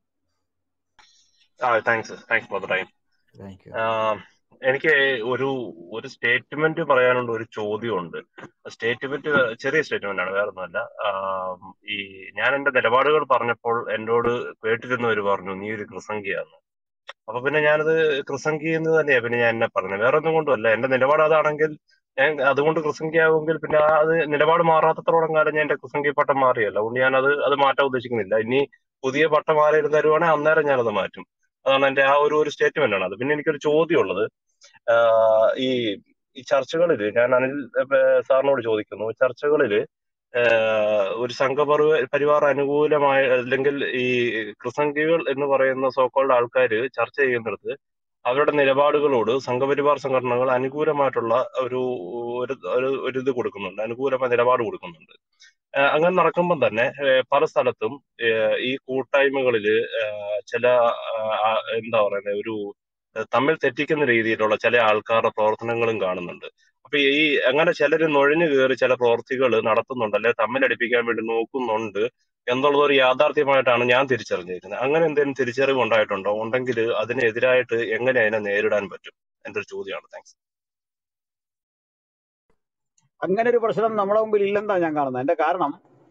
ആ thanks thanks for the time thank you എനിക്ക് ഒരു ഒരു സ്റ്റേറ്റ്മെന്റ് പറയാനുണ്ട് ഒരു ചോദ്യമുണ്ട് സ്റ്റേറ്റ്മെന്റ് ചെറിയ സ്റ്റേറ്റ്മെന്റ് ആണ് വേറെ ഒന്നുമല്ല ആം, ഈ ഞാൻ എന്റെ നിലപാടുകൾ പറഞ്ഞപ്പോൾ എന്നോട് കേട്ടിരുന്നവർ പറഞ്ഞു നീ ഒരു കൃസംഗിയാന്ന് അപ്പൊ പിന്നെ ഞാനത് കൃസംഗി എന്ന് തന്നെയാ പിന്നെ ഞാൻ എന്നെ പറഞ്ഞത് വേറെ ഒന്നും കൊണ്ടുമല്ല എന്റെ നിലപാട് അതാണെങ്കിൽ ഞാൻ അതുകൊണ്ട് കൃസംഗിയാവുമെങ്കിൽ പിന്നെ ആ അത് നിലപാട് മാറാത്തത്തോളം കാലം ഞാൻ എന്റെ കൃസംഗി പട്ടം മാറിയല്ല അതുകൊണ്ട് ഞാൻ അത് അത് മാറ്റാൻ ഉദ്ദേശിക്കുന്നില്ല ഇനി പുതിയ പട്ടം ആരെങ്കിലും തരുവാണെങ്കിൽ അന്നേരം ഞാനത് മാറ്റും അതാണ് എന്റെ ആ ഒരു ഒരു സ്റ്റേറ്റ്മെന്റ് ആണ് അത് പിന്നെ എനിക്കൊരു ചോദ്യമുള്ളത് ആഹ് ഈ ഈ ചർച്ചകളില് ഞാൻ അനിൽ ഏഹ്, സാറിനോട് ചോദിക്കുന്നു ചർച്ചകളില് ആഹ്, ഒരു സംഘപരിവ പരിവാർ അനുകൂലമായ അല്ലെങ്കിൽ ഈ കൃസംഗികൾ എന്ന് പറയുന്ന സോക്കോൾഡ് ആൾക്കാർ ചർച്ച ചെയ്യുന്നിടത്ത് അവരുടെ നിലപാടുകളോട് സംഘപരിവാർ സംഘടനകൾ അനുകൂലമായിട്ടുള്ള ഒരു ഒരു ഒരു ഒരു ഇത് കൊടുക്കുന്നുണ്ട് അനുകൂലമായ നിലപാട് കൊടുക്കുന്നുണ്ട് ആഹ് അങ്ങനെ നടക്കുമ്പോൾ തന്നെ ഏഹ് പല സ്ഥലത്തും ഏഹ് ഈ കൂട്ടായ്മകളില് ആഹ് ചില ആഹ് ആ എന്താ പറയുന്നത് ഒരു ഏഹ് തമ്മിൽ തെറ്റിക്കുന്ന രീതിയിലുള്ള ചില ആൾക്കാരുടെ പ്രവർത്തനങ്ങളും കാണുന്നുണ്ട് അപ്പൊ ഈ അങ്ങനെ ചിലര് നുഴഞ്ഞു കയറി ചില പ്രവർത്തികൾ നടത്തുന്നുണ്ട് അല്ലെ തമ്മിലടിപ്പിക്കാൻ വേണ്ടി നോക്കുന്നുണ്ട് എന്നുള്ളത് ഒരു യാഥാർത്ഥ്യമായിട്ടാണ് ഞാൻ തിരിച്ചറിഞ്ഞിരിക്കുന്നത് അങ്ങനെ എന്തെങ്കിലും തിരിച്ചറിവ് ഉണ്ടായിട്ടുണ്ടോ ഉണ്ടെങ്കിൽ അതിനെതിരായിട്ട് എങ്ങനെ അതിനെ നേരിടാൻ പറ്റും എന്റെ ഒരു ചോദ്യമാണ് താങ്ക്സ് അങ്ങനെ ഒരു പ്രശ്നം നമ്മുടെ മുമ്പിൽ ഇല്ലെന്നാ ഞാൻ കാണുന്നത് എന്റെ കാരണം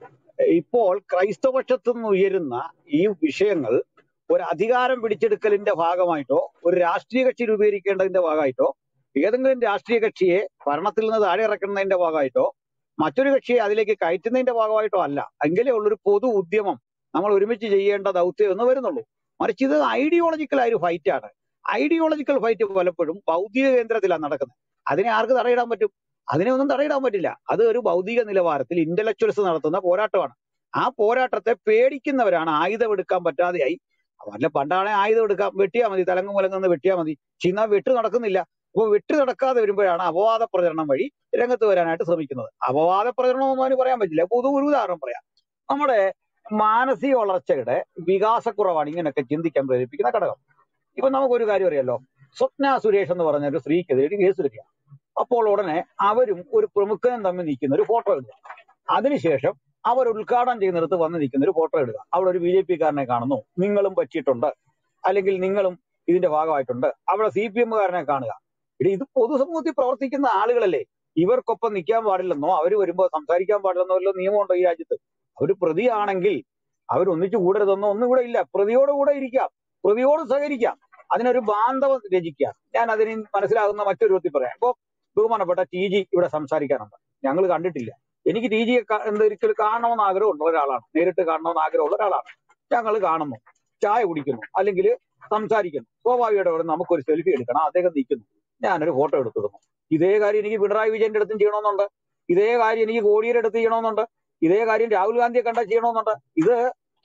ഇപ്പോൾ ക്രൈസ്തവപക്ഷത്തു നിന്ന് ഉയരുന്ന ഈ വിഷയങ്ങൾ ഒരു അധികാരം പിടിച്ചെടുക്കലിന്റെ ഭാഗമായിട്ടോ ഒരു രാഷ്ട്രീയ കക്ഷി രൂപീകരിക്കേണ്ടതിന്റെ ഭാഗമായിട്ടോ ഏതെങ്കിലും രാഷ്ട്രീയ കക്ഷിയെ ഭരണത്തിൽ നിന്ന് താഴെ ഇറക്കുന്നതിന്റെ ഭാഗമായിട്ടോ മറ്റൊരു കക്ഷിയെ അതിലേക്ക് കയറ്റുന്നതിന്റെ ഭാഗമായിട്ടോ അല്ല എങ്കിലേ ഉള്ളൊരു പൊതു ഉദ്യമം നമ്മൾ ഒരുമിച്ച് ചെയ്യേണ്ട ദൗത്യം എന്ന് വരുന്നുള്ളൂ മറിച്ച് ഇത് ഐഡിയോളജിക്കൽ ആയ ഒരു ഫൈറ്റ് ആണ് ഐഡിയോളജിക്കൽ ഫൈറ്റ് പലപ്പോഴും ഭൗതിക കേന്ദ്രത്തിലാണ് നടക്കുന്നത് അതിനെ ആർക്ക് തടയിടാൻ പറ്റും അതിനെ ഒന്നും തടയിടാൻ പറ്റില്ല അത് ഒരു ഭൗതിക നിലവാരത്തിൽ ഇന്റലക്ച്വൽസ് നടത്തുന്ന പോരാട്ടമാണ് ആ പോരാട്ടത്തെ പേടിക്കുന്നവരാണ് ആയുധം എടുക്കാൻ പറ്റാതെയായി വല്ല പണ്ടാണെ ആയുധം എടുക്കാം വെട്ടിയാ മതി തലങ്ങും മുലങ്ങുന്ന് വെട്ടിയാ മതി ചിന്ന വെട്ട് നടക്കുന്നില്ല അപ്പോൾ വെട്ട് നടക്കാതെ വരുമ്പോഴാണ് അപവാദ പ്രചരണം വഴി രംഗത്ത് വരാനായിട്ട് ശ്രമിക്കുന്നത് അപവാദ പ്രചരണം ഒന്നും അതിന് പറയാൻ പറ്റില്ല പൊതു ഒരു ഉദാഹരണം പറയാം നമ്മുടെ മാനസിക വളർച്ചയുടെ വികാസക്കുറവാണ് ഇങ്ങനെയൊക്കെ ചിന്തിക്കാൻ പ്രേരിപ്പിക്കുന്ന ഘടകം ഇപ്പൊ നമുക്കൊരു കാര്യം അറിയാലോ സ്വപ്ന സുരേഷ് എന്ന് പറഞ്ഞ ഒരു സ്ത്രീക്കെതിരെ ഒരു കേസ് എടുക്കുക അപ്പോൾ ഉടനെ അവരും ഒരു പ്രമുഖനും തമ്മിൽ നിൽക്കുന്ന ഒരു ഫോട്ടോ എടുക്കുക അതിനുശേഷം അവർ ഉദ്ഘാടനം ചെയ്യുന്നിടത്ത് വന്ന് നിൽക്കുന്ന ഒരു ഫോട്ടോ എടുക്കുക അവിടെ ഒരു ബി ജെ പി കാരനെ കാണുന്നു നിങ്ങളും പറ്റിയിട്ടുണ്ട് അല്ലെങ്കിൽ നിങ്ങളും ഇതിന്റെ ഭാഗമായിട്ടുണ്ട് അവിടെ സി പി എമ്മുകാരനെ കാണുക എടീ ഇത് പൊതുസമൂഹത്തിൽ പ്രവർത്തിക്കുന്ന ആളുകളല്ലേ ഇവർക്കൊപ്പം നിൽക്കാൻ പാടില്ലെന്നോ അവർ വരുമ്പോൾ സംസാരിക്കാൻ പാടില്ലെന്നോ വല്ല നിയമമുണ്ടോ ഈ രാജ്യത്ത് അവർ പ്രതിയാണെങ്കിൽ അവർ ഒന്നിച്ചു കൂടരുതെന്നോ ഒന്നും ഇവിടെ ഇല്ല പ്രതിയോട് കൂടെ ഇരിക്കാം പ്രതിയോട് സഹകരിക്കാം അതിനൊരു ബാന്ധവം രചിക്കാം ഞാൻ അതിന് മനസ്സിലാകുന്ന മറ്റൊരു വിധത്തിൽ പറയാം ഇപ്പൊ ബഹുമാനപ്പെട്ട ടി ജി ഇവിടെ സംസാരിക്കാനുണ്ട് ഞങ്ങൾ കണ്ടിട്ടില്ല എനിക്ക് ടി ജിയെ എന്തൊരിക്കലും കാണണമെന്ന് ആഗ്രഹമുള്ള ഒരാളാണ് നേരിട്ട് കാണണമെന്ന് ആഗ്രഹമുള്ള ഒരാളാണ് ഞങ്ങൾ കാണുന്നു ചായ കുടിക്കുന്നു അല്ലെങ്കിൽ സംസാരിക്കുന്നു സ്വാഭാവികമായിട്ട് നമുക്കൊരു സെൽഫി എടുക്കണം അദ്ദേഹം നിൽക്കുന്നു ഞാനൊരു ഫോട്ടോ എടുത്തിടുന്നു ഇതേ കാര്യം എനിക്ക് പിണറായി വിജയന്റെ അടുത്തും ചെയ്യണമെന്നുണ്ട് ഇതേ കാര്യം എനിക്ക് കോടിയുടെ അടുത്ത് ചെയ്യണമെന്നുണ്ട് ഇതേ കാര്യം രാഹുൽ ഗാന്ധിയെ കണ്ട ചെയ്യണമെന്നുണ്ട് ഇത്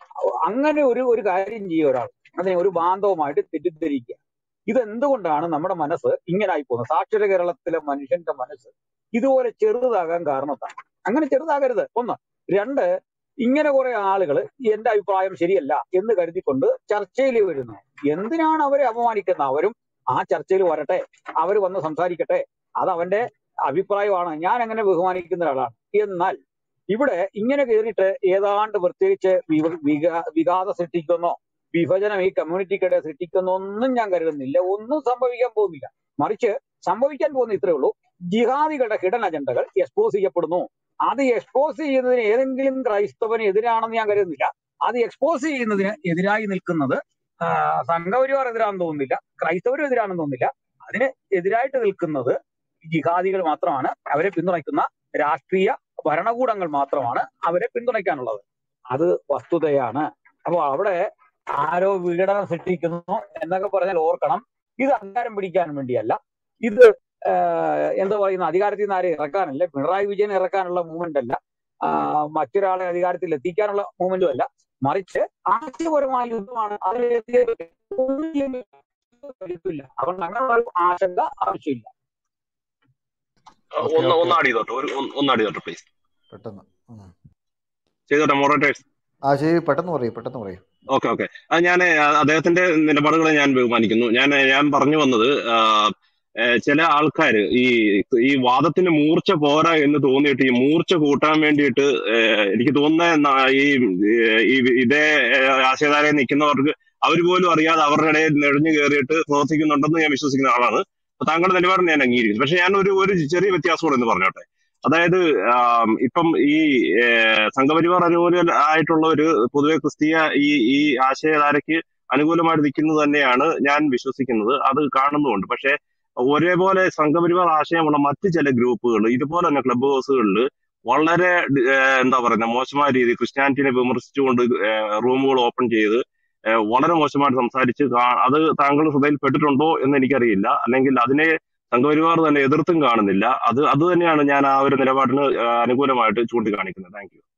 അങ്ങനെ ഒരു ഒരു കാര്യം ചെയ്യുക ഒരാൾ അതിനെ ഒരു ബാന്ധവമായിട്ട് തെറ്റിദ്ധരിക്കുക ഇത് എന്തുകൊണ്ടാണ് നമ്മുടെ മനസ്സ് ഇങ്ങനായി പോകുന്നത് സാക്ഷര കേരളത്തിലെ മനുഷ്യന്റെ മനസ്സ് ഇതുപോലെ ചെറുതാകാൻ കാരണം എന്താണ് അങ്ങനെ ചെറുതാകരുത് ഒന്ന് രണ്ട് ഇങ്ങനെ കുറെ ആളുകൾ എന്റെ അഭിപ്രായം ശരിയല്ല എന്ന് കരുതിക്കൊണ്ട് ചർച്ചയിൽ വരുന്നു എന്തിനാണ് അവരെ അപമാനിക്കുന്നത് അവരും ആ ചർച്ചയിൽ വരട്ടെ അവർ വന്ന് സംസാരിക്കട്ടെ അത് അവന്റെ അഭിപ്രായമാണ് ഞാൻ അങ്ങനെ ബഹുമാനിക്കുന്ന ഒരാളാണ് എന്നാൽ ഇവിടെ ഇങ്ങനെ കയറിയിട്ട് ഏതാണ്ട് പ്രത്യേകിച്ച് വിവ- വികാ വിഘാത സൃഷ്ടിക്കുന്നോ വിഭജനം ഈ കമ്മ്യൂണിറ്റിക്കിടെ സൃഷ്ടിക്കുന്നോ ഒന്നും ഞാൻ കരുതുന്നില്ല ഒന്നും സംഭവിക്കാൻ പോകുന്നില്ല മറിച്ച് സംഭവിക്കാൻ പോകുന്ന ഇത്രേ ഉള്ളൂ ജിഹാദികളുടെ ഹിഡൻ അജണ്ടകൾ എക്സ്പോസ് ചെയ്യപ്പെടുന്നു അത് എക്സ്പോസ് ചെയ്യുന്നതിന് ഏതെങ്കിലും ക്രൈസ്തവന് എതിരാണെന്ന് ഞാൻ കരുതുന്നില്ല അത് എക്സ്പോസ് ചെയ്യുന്നതിന് എതിരായി നിൽക്കുന്നത് ആ, സംഘപരിവാർ എതിരാണെന്ന് തോന്നുന്നില്ല ക്രൈസ്തവരും എതിരാണെന്ന് തോന്നുന്നില്ല അതിന് എതിരായിട്ട് നിൽക്കുന്നത് ജിഹാദികൾ മാത്രമാണ് അവരെ പിന്തുണയ്ക്കുന്ന രാഷ്ട്രീയ ഭരണകൂടങ്ങൾ മാത്രമാണ് അവരെ പിന്തുണയ്ക്കാനുള്ളത് അത് വസ്തുതയാണ് അപ്പൊ അവിടെ ആരോ വിഘടനം സൃഷ്ടിക്കുന്നു എന്നൊക്കെ പറഞ്ഞാൽ ഓർക്കണം ഇത് അധികാരം പിടിക്കാൻ വേണ്ടിയല്ല ഇത് ആഹ് എന്താ പറയുന്ന അധികാരത്തിൽ നിന്ന് ആരെയും ഇറക്കാനല്ല പിണറായി വിജയൻ ഇറക്കാനുള്ള മൂവ്മെന്റ് അല്ല ആഹ് മറ്റൊരാളെ അധികാരത്തിൽ എത്തിക്കാനുള്ള മൂവ്മെന്റും അല്ല മറിച്ച് ആശയപരമായ യുദ്ധമാണ് അതിൽ ഒന്നുമില്ലെങ്കിൽ കരുത്തില്ല അതുകൊണ്ട് അങ്ങനെയുള്ള ഒരു ആശങ്ക ആവശ്യമില്ല ഓക്കെ ഒന്ന് ഓക്കെ ഒന്ന് ആഡ് ചെയ്തോട്ടെ ഒരു ഒന്ന് ഒന്ന് ആഡ് ചെയ്തോട്ടെ പ്ലീസ് പെട്ടെന്ന് ഉം. ചെയ്തോട്ടെ മോറേറ്റേഴ്സ് ആ ശരി പെട്ടെന്ന് പറയൂ പെട്ടെന്ന് പറയൂ ഓക്കെ ഓക്കെ ഞാൻ അദ്ദേഹത്തിന്റെ നിലപാടുകളെ ഞാൻ ബഹുമാനിക്കുന്നു ഞാൻ ഞാൻ പറഞ്ഞു വന്നത് ആ, ഏ, ചില ആൾക്കാർ ഈ ഈ വാദത്തിന് മൂർച്ച പോരാ എന്ന് തോന്നിയിട്ട് ഈ മൂർച്ച കൂട്ടാൻ വേണ്ടിയിട്ട് ഏ, എനിക്ക് തോന്നുന്ന ന- ഈ ഈ ഇതേ ഏ, ആശയധാരയിൽ നിൽക്കുന്നവർക്ക് അവർ പോലും അറിയാതെ അവരുടെ ഇടയിൽ നെഴഞ്ഞു കയറിയിട്ട് പ്രവർത്തിക്കുന്നുണ്ടെന്ന് ഞാൻ വിശ്വസിക്കുന്ന ആളാണ് അപ്പൊ താങ്കളുടെ നിലപാടിനെ ഞാൻ അംഗീകരിക്കുന്നു പക്ഷെ ഞാൻ ഒരു ഒരു ചെറിയ വ്യത്യാസം കൂടെ എന്ന് പറഞ്ഞോട്ടെ അതായത് ആം, ഇപ്പം ഈ ഏഹ്, സംഘപരിവാർ അനുകൂല ആയിട്ടുള്ളവര് പൊതുവെ ക്രിസ്തീയ ഈ ഈ ആശയധാരയ്ക്ക് അനുകൂലമായിട്ട് നിൽക്കുന്നത് തന്നെയാണ് ഞാൻ വിശ്വസിക്കുന്നത് അത് കാണുന്നുമുണ്ട് പക്ഷെ ഒരേപോലെ സംഘപരിവാർ ആശയമുള്ള മറ്റ് ചില ഗ്രൂപ്പുകൾ ഇതുപോലെ തന്നെ ക്ലബ് ഹൗസുകളിൽ വളരെ ഏഹ്, എന്താ പറയുക മോശമായ രീതി ക്രിസ്ത്യാനിറ്റിനെ വിമർശിച്ചുകൊണ്ട് റൂമുകൾ ഓപ്പൺ ചെയ്ത് ഏഹ്, വളരെ മോശമായിട്ട് സംസാരിച്ച് കാ- അത് താങ്കൾ ശ്രദ്ധയിൽപ്പെട്ടിട്ടുണ്ടോ എന്ന് എനിക്കറിയില്ല അല്ലെങ്കിൽ അതിനെ സംഘപരിവാർ തന്നെ എതിർത്തും കാണുന്നില്ല അത് അത് തന്നെയാണ് ഞാൻ ആ ഒരു നിലപാടിന് ഏഹ്, അനുകൂലമായിട്ട് ചൂണ്ടിക്കാണിക്കുന്നത് താങ്ക് യു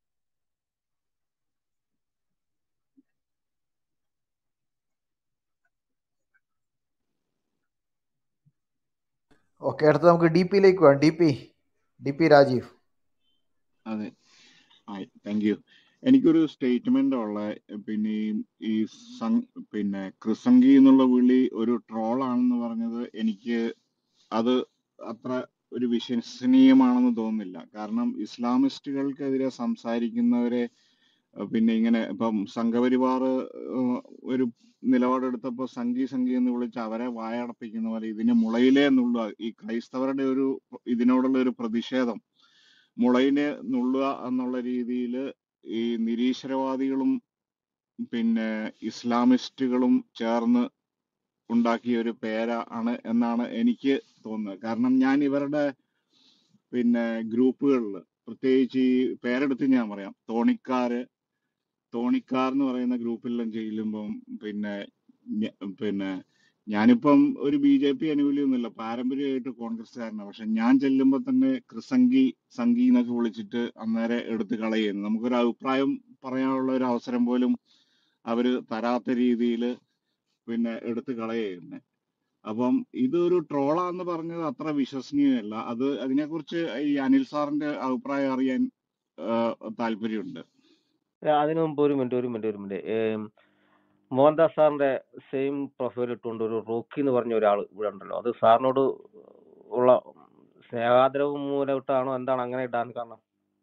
ഓക്കെ അടുത്ത നമുക്ക് ഡി പിയിലേക്ക് പോകാം D P D P Rajeev അതെ ഹായ് താങ്ക് യു എനിക്കൊരു സ്റ്റേറ്റ്മെന്റ് ഉള്ള പിന്നെ ഈ ഈ സം- പിന്നെ ക്രിസംഗി എന്നുള്ള വിളി ഒരു ട്രോൾ ആണെന്ന് പറഞ്ഞത് എനിക്ക് അത് അത്ര ഒരു വിശ്വസനീയമാണെന്ന് തോന്നുന്നില്ല കാരണം ഇസ്ലാമിസ്റ്റുകൾക്കെതിരെ സംസാരിക്കുന്നവരെ അഹ് പിന്നെ ഇങ്ങനെ ഇപ്പം സംഘപരിവാർ ഏഹ്, ഒരു നിലപാടെടുത്തപ്പോൾ സംഘി സംഘി എന്ന് വിളിച്ച് അവരെ വായടപ്പിക്കുന്ന പോലെ ഇതിന് മുളയിലേ എന്നുള്ള ഈ ക്രൈസ്തവരുടെ ഒരു ഇതിനോടുള്ള ഒരു പ്രതിഷേധം മുളയിനെ നുള്ളുക എന്നുള്ള രീതിയിൽ ഈ നിരീശ്വരവാദികളും പിന്നെ ഇസ്ലാമിസ്റ്റുകളും ചേർന്ന് ഉണ്ടാക്കിയ ഒരു പേര ആണ് എന്നാണ് എനിക്ക് തോന്നുന്നത് കാരണം ഞാൻ ഇവരുടെ പിന്നെ ഗ്രൂപ്പുകളിൽ പ്രത്യേകിച്ച് ഈ പേരെടുത്ത് ഞാൻ പറയാം തോണിക്കാര് തോണിക്കാർ എന്ന് പറയുന്ന ഗ്രൂപ്പിലെല്ലാം ചെല്ലുമ്പം പിന്നെ ഞ- പിന്നെ ഞാനിപ്പം ഒരു ബി ജെ പി അനുകൂലിയൊന്നുമില്ല പാരമ്പര്യമായിട്ട് കോൺഗ്രസ്സുകാരനാണ് പക്ഷെ ഞാൻ ചെല്ലുമ്പോൾ തന്നെ ക്രിസംഗി സംഘി എന്നൊക്കെ വിളിച്ചിട്ട് അന്നേരം എടുത്ത് കളയുന്നു നമുക്കൊരു അഭിപ്രായം പറയാനുള്ള ഒരു അവസരം പോലും അവര് തരാത്ത രീതിയിൽ പിന്നെ എടുത്ത് കളയുന്നത് അപ്പം ഇതൊരു ട്രോളാന്ന് പറഞ്ഞത് അത്ര വിശ്വസനീയമല്ല അത് അതിനെക്കുറിച്ച് ഈ അനിൽ സാറിന്റെ അഭിപ്രായം അറിയാൻ ആ, താല്പര്യമുണ്ട് ഏ, അതിനു മുമ്പ് ഒരു മിനിറ്റ് ഒരു മിനിറ്റ് ഒരു മിനിറ്റ് ഏം, മോഹൻദാസ് സാറിന്റെ സെയിം പ്രൊഫൈൽ ഇട്ടുകൊണ്ട് ഒരു റോക്കി എന്ന് പറഞ്ഞ ഒരാൾ ഇവിടെ ഉണ്ടല്ലോ അത് സാറിനോട് ഉള്ള സ്നേഹാദരവ് മൂലം ഇട്ടാണോ എന്താണ് അങ്ങനെ ഇടാൻ കാരണം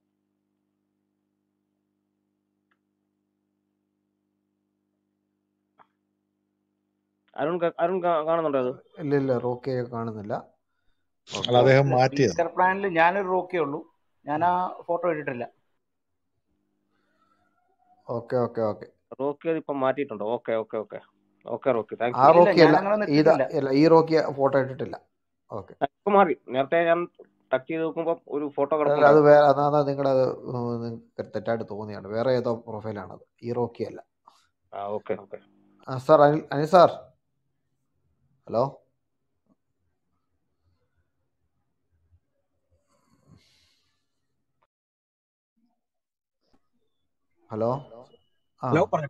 അരുൺ ക- അരുൺ കാ- കാണുന്നുണ്ടോ അത് ഇല്ല ഇല്ല റോക്കിയെ കാണുന്നില്ല അല്ല ഓക്കെ അദ്ദേഹം മാറ്റിയതാണ് സ്പീക്കർ പ്ലാനിൽ ഞാനൊരു റോക്കേ ഉള്ളൂ ഞാൻ ആ ഫോട്ടോ ഇട്ടിട്ടില്ല ഓക്കെ ഓക്കെ ഓക്കെ റോക്കി അത് ഇപ്പം മാറ്റിയിട്ടുണ്ടോ okay okay okay okay Rocky thank ആ യു ഇല്ല റോക്കി ഞാൻ അല്ല അങ്ങനെ ഒന്നും ഇതാ ഇട്ടിട്ടില്ല ഇല്ല ഈ റോക്കി ഫോട്ടോ ഇട്ടിട്ടില്ല ഓക്കെ ഇപ്പൊ മാറി നേരത്തെ ഞാൻ ടച്ച് ചെയ്ത് നോക്കുമ്പോ ഒരു ഫോട്ടോ അല്ല അത് കിടപ്പുണ്ടായിരുന്നു വേറെ അതാ അതാ നിങ്ങളത് ഉം, നിങ്ങൾക്ക് തെറ്റായിട്ട് തോന്നിയാണ് വേറെ ഏതോ പ്രൊഫൈലാണത് ഈ റോക്കി അല്ല ആ ഓക്കെ ഓക്കെ ആ sir Anil Anil sir hello hello ആ ഹലോ പറഞ്ഞു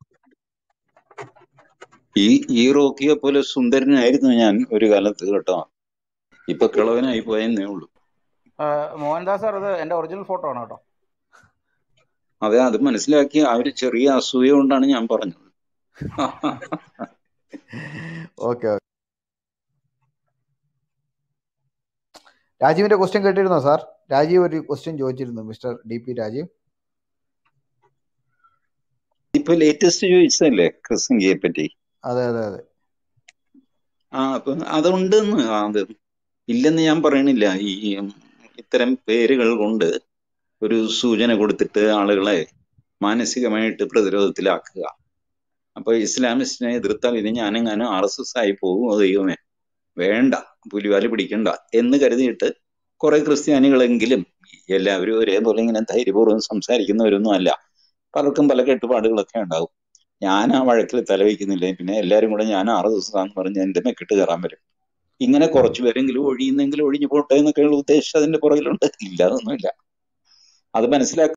ഈ ഈ റോക്കിയെ പോലെ സുന്ദരനായിരുന്നു ഞാൻ ഒരു കാലത്ത് കേട്ടോ ഇപ്പൊ കിളവനായി പോയെന്നേ ഉള്ളൂ ആ, മോഹൻദാസ് സാർ ഇത് എന്റെ ഒറിജിനൽ ഫോട്ടോ ആണ് കേട്ടോ അതെ അത് മനസ്സിലാക്കി ആ ഒരു ചെറിയ അസൂയ കൊണ്ടാണ് ഞാൻ പറഞ്ഞത് ഓക്കെ ഓക്കെ രാജീവിന്റെ ക്വസ്റ്റ്യൻ കേട്ടിരുന്നോ സാർ രാജീവ് ഒരു ക്വസ്റ്റ്യൻ ചോദിച്ചിരുന്നു മിസ്റ്റർ ഡി പി രാജീവ് ഇപ്പൊ ലേറ്റസ്റ്റ് ചോദിച്ചതല്ലേ ക്രിസംഗിയെ പറ്റി അതെ അതെ അതെ ആ അപ്പൊ അതുണ്ടെന്ന് ആ, അത് ഇല്ലെന്ന് ഞാൻ പറയണില്ല ഈ ഉം, ഇത്തരം പേരുകൾ കൊണ്ട് ഒരു സൂചന കൊടുത്തിട്ട് ആളുകളെ മാനസികമായിട്ട് പ്രതിരോധത്തിലാക്കുക അപ്പൊ ഇസ്ലാമിസ്റ്റിനെ എതിർത്താൽ ഇനി ഞാനെങ്ങാനും ആർ എസ് എസ് ആയി പോകുമോ ദൈവമേ വേണ്ട പുലിവാല് പിടിക്കണ്ട എന്ന് കരുതിയിട്ട് കുറെ ക്രിസ്ത്യാനികളെങ്കിലും എല്ലാവരും ഒരേപോലെ ഇങ്ങനെ ധൈര്യപൂർവ്വം സംസാരിക്കുന്നവരൊന്നും അല്ല പലർക്കും പല കെട്ടുപാടുകളൊക്കെ ഉണ്ടാവും ഞാൻ ആ വഴക്കിൽ തലവയ്ക്കുന്നില്ല പിന്നെ എല്ലാവരും കൂടെ ഞാൻ ആറ് ദിവസമാണെന്ന് പറഞ്ഞ് എന്റെ മെക്കിട്ട് കയറാൻ വരും ഇങ്ങനെ കുറച്ചു പേരെങ്കിലും ഒഴിയുന്നെങ്കിലും ഒഴിഞ്ഞു പോട്ടെ എന്നൊക്കെയുള്ള ഉദ്ദേശം അതിന്റെ പുറകിലുണ്ട് ഇല്ലാതൊന്നുമില്ല അത് മനസ്സിലാക്കി